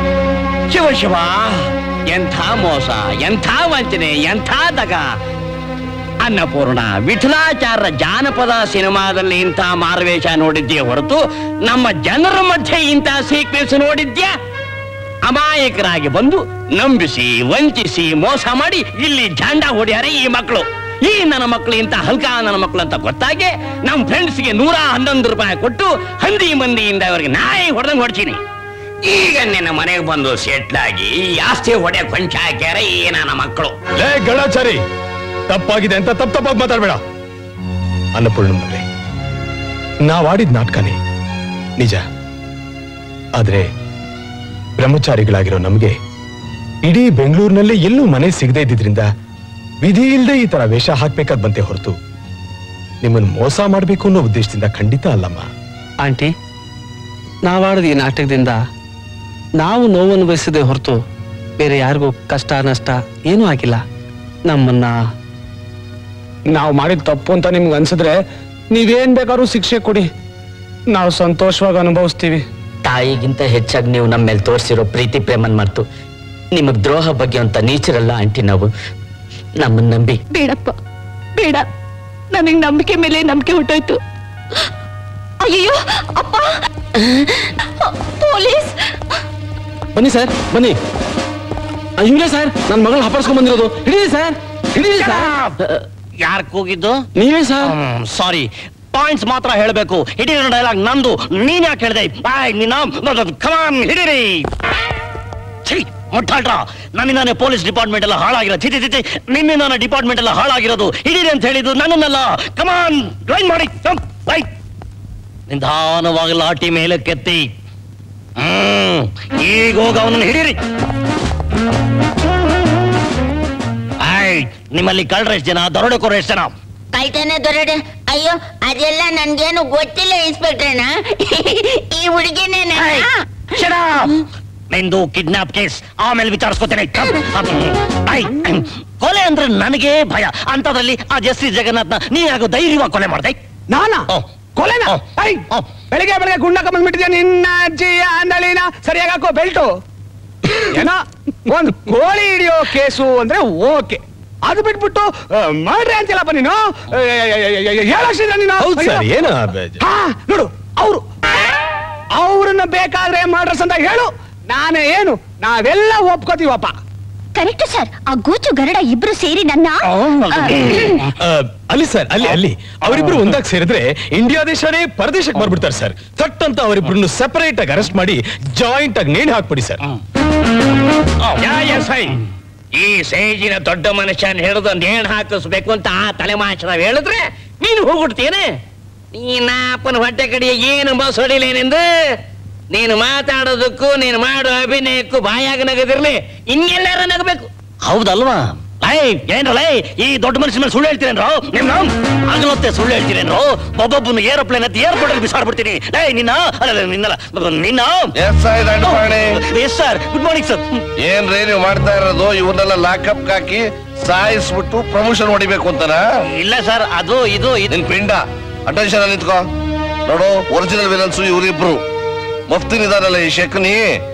ಶಿವ ಶಿವ ಎಂಥ ಮೋಸ ಎಂಥ ವಂಚನೆ ಎಂಥ ದಗ ಅನ್ನಪೂರ್ಣ ವಿಠಲಾಚಾರ್ಯ ಜಾನಪದ ಸಿನಿಮಾದಲ್ಲಿ ಇಂಥ ಮಾರ್ವೇಷ ನೋಡಿದ್ಯೇ ಹೊರತು ನಮ್ಮ ಜನರ ಮಧ್ಯೆ ಇಂಥ ಸೀಕ್ವೆನ್ಸ್ ನೋಡಿದ್ಯಾ ಅಮಾಯಕರಾಗಿ ಬಂದು ನಂಬಿಸಿ ವಂಚಿಸಿ ಮೋಸ ಮಾಡಿ ಇಲ್ಲಿ ಜಾಂಡ ಹೊಡ್ಯಾರೆ ಈ ಮಕ್ಕಳು ಈ ನನ್ನ ಮಕ್ಕಳು ಇಂಥ ಹಲ್ಕ ನನ್ನ ಮಕ್ಕಳು ಅಂತ ಗೊತ್ತಾಗಿ ನಮ್ಮ ಫ್ರೆಂಡ್ಸ್ಗೆ ನೂರ ಹನ್ನೊಂದು ರೂಪಾಯಿ ಕೊಟ್ಟು ಹಂದಿ ಮಂದಿಯಿಂದ ಅವರಿಗೆ ನಾಯಿ ಹೊಡೆದಂಗೆ ಹೊಡ್ತೀನಿ ಈಗ ನಿನ್ನ ಮನೆಗೆ ಬಂದು ಸೆಟ್ಲಾಗಿ ಆಸ್ತಿ ಹೊಡೆ ಕೊಂಚ ಹಾಕ್ಯಾರ ಈ ನನ್ನ ಮಕ್ಕಳು ಲೇ ಗಣಾಚಾರಿ ತಪ್ಪಾಗಿದೆ ಅಂತ ತಪ್ಪ ತಪ್ಪಾಗಿ ಮಾತಾಡ್ಬೇಡ ಅನ್ನಪೂರ್ಣಮ್ಮನವ್ರೆ ನಾವಾಡಿದ ನಾಟಕನೇ ನಿಜ ಆದ್ರೆ ಬ್ರಹ್ಮಚಾರಿಗಳಾಗಿರೋ ನಮ್ಗೆ ಇಡೀ ಬೆಂಗಳೂರಿನಲ್ಲಿ ಎಲ್ಲೂ ಮನೆ ಸಿಗದೇ ಇದ್ದಿದ್ರಿಂದ ವಿಧಿ ಇಲ್ಲದೆ ಈ ತರ ವೇಷ ಹಾಕ್ಬೇಕಾದ್ ಬಂತೆ ಹೊರತು ನಿಮ್ಮನ್ನು ಮೋಸ ಮಾಡ್ಬೇಕು ಅನ್ನೋ ಉದ್ದೇಶದಿಂದ ಖಂಡಿತ ಅಲ್ಲಮ್ಮ ಆಂಟಿ ನಾವಾಡಿದ ಈ ನಾಟಕದಿಂದ ನಾವು ನೋವು ಅನುಭವಿಸದೆ ಹೊರತು ಬೇರೆ ಯಾರಿಗೂ ಕಷ್ಟ ನಷ್ಟ ಏನೂ ಆಗಿಲ್ಲ ನಮ್ಮನ್ನ ನಾವು ಮಾಡಿದ ತಪ್ಪು ಅಂತ ನಿಮ್ಗೆ ಅನ್ಸಿದ್ರೆ ನೀವೇನ್ ಬೇಕಾದ್ರೂ ಶಿಕ್ಷೆ ಕೊಡಿ ನಾವು ಸಂತೋಷವಾಗಿ ಅನುಭವಿಸ್ತೀವಿ ತಾಯಿಗಿಂತ ಹೆಚ್ಚಾಗಿ ನೀವು ನಮ್ಮ ಮೇಲೆ ತೋರಿಸಿರೋ ಪ್ರೀತಿ ಪ್ರೇಮನ್ ಮರ್ತು ನಿಮಗ್ ದ್ರೋಹ ಬಗ್ಗೆ ಅಂತ ನೀಚರಲ್ಲ ಆಂಟಿ ನಾವು ನಮ್ಮನ್ನ ನಂಬಿ ಬೇಡಪ್ಪ ಬೇಡ ನನಗೆ ನಂಬಿಕೆ ಮೇಲೆ ನಂಬಿಕೆ ಹೊಟ್ಟೋಯ್ತು ಅಯ್ಯೋ ಅಪ್ಪ ಪೊಲೀಸ್ ಬನ್ನಿ ಸರ್ ಬನ್ನಿ ಇವನೇ ಸರ್ ನನ್ನ ಮಗಳು ಹಪ್ಪರ್ಸ್ಕೊಂಡ್ ಬಂದಿರೋದು ಹಿಡೀರಿ ಸರ್ ಹಿಡೀರಿ ಸರ್ ಯಾರ್ ಕೂಗಿದ್ದು ನೀವೇ ಸರ್ ಸಾರಿ ಪಾಯಿಂಟ್ಸ್ ಮಾತ್ರ ಹೇಳಬೇಕು ಹಿಡಿಯೋ ಡೈಲಾಗ್ ನಂದು ನೀನ್ ಯಾಕೆ ಹೇಳ್ದೆ ಬಾಯ್ ನಿನ್ನ ಕಮಾನ್ ಹಿಡೀರಿ ಛೀ ಮುಟ್ಟಾಳ್ರ ನನ್ನಿಂದಾನೆ ಪೊಲೀಸ್ ಡಿಪಾರ್ಟ್ಮೆಂಟ್ ಎಲ್ಲ ಹಾಳಾಗಿರೋ ಚಿತಿ ಚಿತಿ ನಿನ್ನಿಂದಾನೆ ಡಿಪಾರ್ಟ್ಮೆಂಟ್ ಎಲ್ಲ ಹಾಳಾಗಿರೋದು ಹಿಡೀರಿ ಅಂತ ಹೇಳಿದ್ದು ನನ್ನನ್ನೆಲ್ಲ ಕಮಾನ್ ಡ್ರೈನ್ ಮಾಡಿ ರೈಟ್ ನಿಧಾನವಾಗಿ ಲಾಟಿ ಮೇಲೆ ಕೆತ್ತಿ ಹ್ಮ್ ಈಗ ಹೋಗ ಅವನನ್ನು ಹಿಡೀರಿ ಆಯ್ ನಿಮ್ಮಲ್ಲಿ ಕಳ್ರ ಎಷ್ಟು ಜನ ದರೋಡೆಕೋರ ಎಷ್ಟು ಜನ ಕಳ್ತನ ದೊರಡೆ ಅಯ್ಯೋ ಅದೆಲ್ಲ ನನ್ಗೇನು ಗೊತ್ತಿಲ್ಲ ಇನ್ಸ್ಪೆಕ್ಟರ್ನ ಈ ಹುಡುಗಿನೇನ ನಿಂದು ಕಿಡ್ನಾಪ್ ಕೇಸ್ ಆಮೇಲೆ ವಿಚಾರಿಸ್ಕೋತೇನೆ ಐ, ಕೊಲೆ ಅಂದ್ರೆ ನನಗೆ ಭಯ ಅಂತದ್ರಲ್ಲಿ ಆ ಜಸ್ಟಿಸ್ ಜಗನ್ನಾಥ್ನ ನೀ ಯಾಕೋ ಧೈರ್ಯವಾಗಿ ಕೊಲೆ ಮಾಡ್ದೆ ನಾನಾ ಕೊಲೆನ ಐ ಬೆಳಿಗ್ಗೆ ಬೆಳಿಗ್ಗೆ ಗುಂಡಕ ಬಂದ್ಬಿಟ್ಟಿದ್ಯಾ ನಿನ್ನ ಅಜ್ಜಿಯ ಅಂದಳಿನ ಸರಿಯಾಗಿ ಹಾಕೋ ಬೆಲ್ಟು ಏನೋ ಒಂದು ಕೋಳಿ ಹಿಡಿಯೋ ಕೇಸು ಅಂದ್ರೆ ಓಕೆ ಅದು ಬಿಟ್ಬಿಟ್ಟು ಮಾಡ್ರೆ ಅಂತಿಲ್ಲಪ್ಪ ನೀನು ಹೇಳೋಷ್ಟಿದ್ರ ನೀನು ಹೌದು ಸರ್ ಅಯ್ಯೋ. ಏನು ಹಾ ನೋಡು ಅವರು ಅವ್ರನ್ನ ಬೇಕಾದ್ರೆ ಮಾಡ್ರಸ್ ಅಂತ ಹೇಳು ನಾನೇ ಏನು ನಾವೆಲ್ಲ ಒಪ್ಕೋತೀವಪ್ಪ ಕರೆಕ್ಟ್ ಸರ್ ಆ ಗೂಚು ಗರಡ ಇಬ್ರು ಸೇರಿ ನನ್ನ ಆ, ಅಲ್ಲಿ ಸರ್ ಅಲ್ಲಿ ಅಲ್ಲಿ ಅವರಿಬ್ರು ಒಂದಾಗಿ ಸೇರಿದ್ರೆ ಇಂಡಿಯಾ ದೇಶನೇ ಪರದೇಶಕ್ಕೆ ಬರ್ಬಿಡ್ತಾರೆ ಸರ್ ಥಟ್ ಅಂತ ಅವರಿಬ್ರನ್ನು ಸೆಪರೇಟ್ ಆಗಿ ಅರೆಸ್ಟ್ ಮಾಡಿ ಜಾಯಿಂಟ್ ಆಗಿ ನೇಣು ಹಾಕ್ಬಿಡಿ ಸರ್ ಯಾ ಎಸ್ ಐ ಈ ಸೇಜಿನ ದೊಡ್ಡ ಮನುಷ್ಯನ್ ಹಿಡಿದು ನೇಣು ಹಾಕಿಸ್ಬೇಕು ಅಂತ ಆ ತಲೆಮಾಚನ ಹೇಳಿದ್ರೆ ನೀನು ಹೋಗ್ಬಿಡ್ತೇನೆ ನೀನ ಅಪ್ಪನ ಹೊಟ್ಟೆ ಕಡೆ ಏನು ಬಸ್ ಹೊಡಿಲೇನೆಂದು ನೀನು ಮಾತಾಡೋದಕ್ಕೂ ನೀನು ಮಾಡೋ ಅಭಿನಯಕ್ಕೂ ಬಾಯಾಗ ನಗದಿರ್ಲಿ ಇನ್ನೆಲ್ಲಾರ ನಗಬೇಕು ಹೌದಲ್ವಾ ಲೈ ಏನ್ರ ಲೈ ಈ ದೊಡ್ಡ ಮನುಷ್ಯನ ಮೇಲೆ ಸುಳ್ಳು ಹೇಳ್ತೀರೇನ್ರೋ ನಿನ್ನ ಆಗಲತ್ತೆ ಸುಳ್ಳು ಹೇಳ್ತೀರೇನ್ರೋ ಒಬ್ಬೊಬ್ಬನ ಏರೋಪ್ಲೇನ್ ಹತ್ತಿ ಏರ್ಪೋರ್ಟ್ ಅಲ್ಲಿ ಬಿಸಾಡ್ಬಿಡ್ತೀನಿ ಲೈ ನಿನ್ನ ಅಲ್ಲ ನಿನ್ನಲ್ಲ ನಿನ್ನ S I Dandapani yes sir good morning sir ಏನ್ರಿ ನೀವು ಮಾಡ್ತಾ ಇರೋದು ಇವನ್ನೆಲ್ಲ ಲಾಕಪ್ ಹಾಕಿ ಸಾಯಿಸ್ಬಿಟ್ಟು ಪ್ರಮೋಷನ್ ಹೊಡಿಬೇಕು ಅಂತನಾ ಇಲ್ಲ ಸರ್ ಅದು ಇದು ನಿನ್ ಪಿಂಡ ಅಟೆನ್ಷನ್ ಅಲ್ಲಿ ನಿಂತ್ಕೋ ನೋಡು ಒರಿಜಿನಲ್ ವಿಲನ್ಸು ಇವರಿಬ್ರು ಮಫ್ತಿನ್ ಇದಾನಲ್ಲ ಈ ಶೆಕ್ನಿ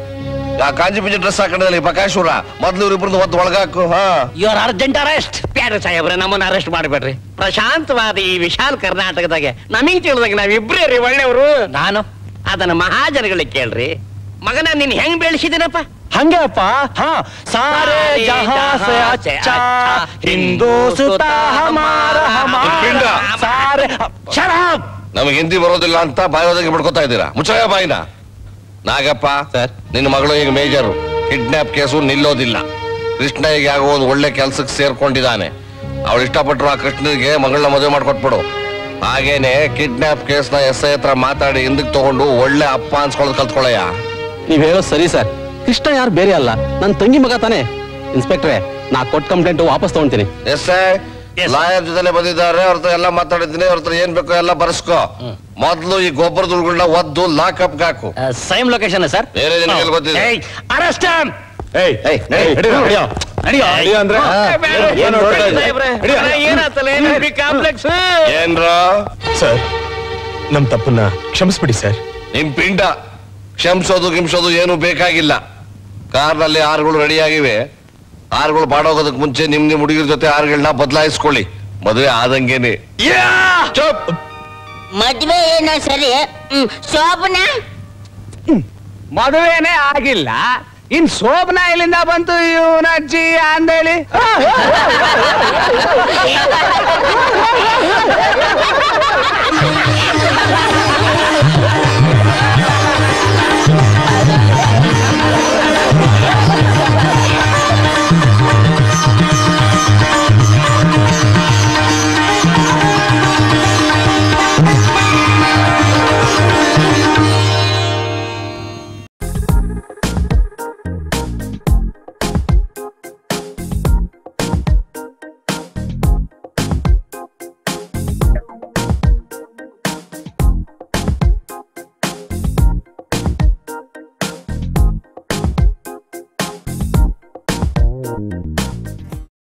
ಆ ಕಾಂಜಿ ಪಿಂಜಿ ಡ್ರೆಸ್ ಹಾಕೊಂಡಲ್ಲ ಈ ಬಕಾಶೂರ ಮೊದ್ಲು ಇವ್ರಿಬ್ರದ್ದು ಒತ್ತು ಒಳಗಾಕು ಹಾ ಯುವರ್ ಅರ್ಜೆಂಟ್ ಅರೆಸ್ಟ್ ಪ್ಯಾರ ಸಾಹೇಬ್ರೆ ನಮ್ಮನ್ನ ಅರೆಸ್ಟ್ ಮಾಡಬೇಡ್ರಿ ಪ್ರಶಾಂತವಾದ ಈ ವಿಶಾಲ ಕರ್ನಾಟಕದಾಗೆ ನಮಗ್ ತಿಳಿದಾಗ ನಾವಿಬ್ರೇ ರೀ ಒಳ್ಳೆಯವರು ನಾನು ಅದನ್ನ ಮಹಾಜನಗಳಿಗೆ ಕೇಳ್ರಿ ಮಗನ ನೀನ್ ಹೆಂಗ್ ಬೆಳೆಸಿದಿನಪ್ಪ ಹಂಗೆ ಅಪ್ಪ ಹಾ ಸಾರೆ ಜಹಾ ಸೆ ಅಚ್ಚಾ ಹಿಂದೂಸುತಾ ಹಮಾರ ಪಿಂಡ. ಹಮಾರ ಸಾರೆ ಶರಾಬ್ ನಮಗೆ ಹಿಂದಿ ಬರೋದಿಲ್ಲ ಅಂತ ಬಾಯೋದಕ್ಕೆ ಬಿಡ್ಕೊತಾ ಇದ್ದೀರಾ ಮುಚ್ಚಯ ಬಾಯಿನ ನಾಗಪ್ಪ ಸರ್. ನಿನ್ನ ಮಗಳು ಈಗ ಮೇಜರ್ ಕಿಡ್ನಾಪ್ ಕೇಸು ನಿಲ್ಲೋದಿಲ್ಲ ಕೃಷ್ಣ ಈಗ ಆಗೋ ಒಂದು ಒಳ್ಳೆ ಕೆಲ್ಸಕ್ಕೆ ಸೇರ್ಕೊಂಡಿದ್ದಾನೆ ಅವಳು ಇಷ್ಟಪಟ್ಟರು ಆ ಕೃಷ್ಣನಿಗೆ ಮಗಳನ್ನ ಮದುವೆ ಮಾಡ್ಕೊಟ್ಬಿಡು ಹಾಗೇನೆ ಕಿಡ್ನಾಪ್ ಕೇಸ್ನ ಎಸ್ ಐ ಹತ್ರ ಮಾತಾಡಿ ಹಿಂದಕ್ಕೆ ತಗೊಂಡು ಒಳ್ಳೆ ಅಪ್ಪ ಅನ್ಸ್ಕೊಳ್ಳೋದು ಕಲ್ತ್ಕೊಳ್ಳಯ್ಯ ನೀವ್ ಹೇಳೋದು ಸರಿ ಸರ್ ಕೃಷ್ಣ ಯಾರು ಬೇರೆ ಅಲ್ಲ ನನ್ನ ತಂಗಿ ಮಗ ತಾನೆ ಇನ್ಸ್ಪೆಕ್ಟ್ರೆ ನಾ ಕೊಟ್ಟ ಕಂಪ್ಲೇಂಟ್ ವಾಪಸ್ ತಗೊಂತೀನಿ ಎಸ್ ಐ ಲಾಯರ್ ಜೊತೆನೆ ಬಂದಿದ್ದಾರೆ ಅವ್ರ ಹತ್ರ ಎಲ್ಲ ಮಾತಾಡಿದ್ದೀನಿ ಅವ್ರ ಹತ್ರ ಏನ್ ಬೇಕೋ ಎಲ್ಲ ಬರ್ಸ್ಕೋ ಮೊದ್ಲು ಈ ಗೊಬ್ಬರದುಳ್ಗಳನ್ನ ಒದ್ದು ಲಾಕಪ್ ಹಾಕು ಸೇಮ್ ಲೊಕೇಶನ್ ಸರ್ ಬೇರೆ ಜನಕ್ಕೆ ಗೊತ್ತಿದೆ ಅರೆಸ್ಟ್ ಏಯ್ ಏಯ್ ನಡಿಯೋ ನಡಿಯೋ ನಡಿಯೋ ಅಂದ್ರೆ ಏನ್ ನೋಡ್ತಾ ಇದ್ದೀಯ? ಕಾಂಪ್ಲೆಕ್ಸ್ ಏನ್ರ ಸರ್ ನಮ್ ತಪ್ಪನ್ನ ಕ್ಷಮಿಸ್ಬಿಡಿ ಸರ್ ನಿಮ್ ಪಿಂಡ ಕ್ಷಮಿಸೋದು ಗಿಂಸೋದು ಏನು ಬೇಕಾಗಿಲ್ಲ ಕಾರ್ನಲ್ಲಿ ಆರ್ಗಳು ರೆಡಿ ಆಗಿವೆ ಆರ್ಗಳು ಬಾಡೋಗೋದಕ್ ಮುಂಚೆ ನಿಮ್ ನಿಮ್ ಹುಡುಗಿರ ಜೊತೆ ಆರ್ಗಳನ್ನ ಬದಲಾಯಿಸ್ಕೊಳ್ಳಿ ಮದುವೆ ಆದಂಗೇನೆ ಚುಪ್ ಮದ್ವೆ ಏನೋ ಸರಿ ಹ್ಮ್, ಶೋಭನ ಮದುವೆನೇ ಆಗಿಲ್ಲ ಇನ್ ಶೋಭನ ಇಲ್ಲಿಂದ ಬಂತು ಇವನ ಅಜ್ಜಿ ಅಂದೇಳಿ Thank you.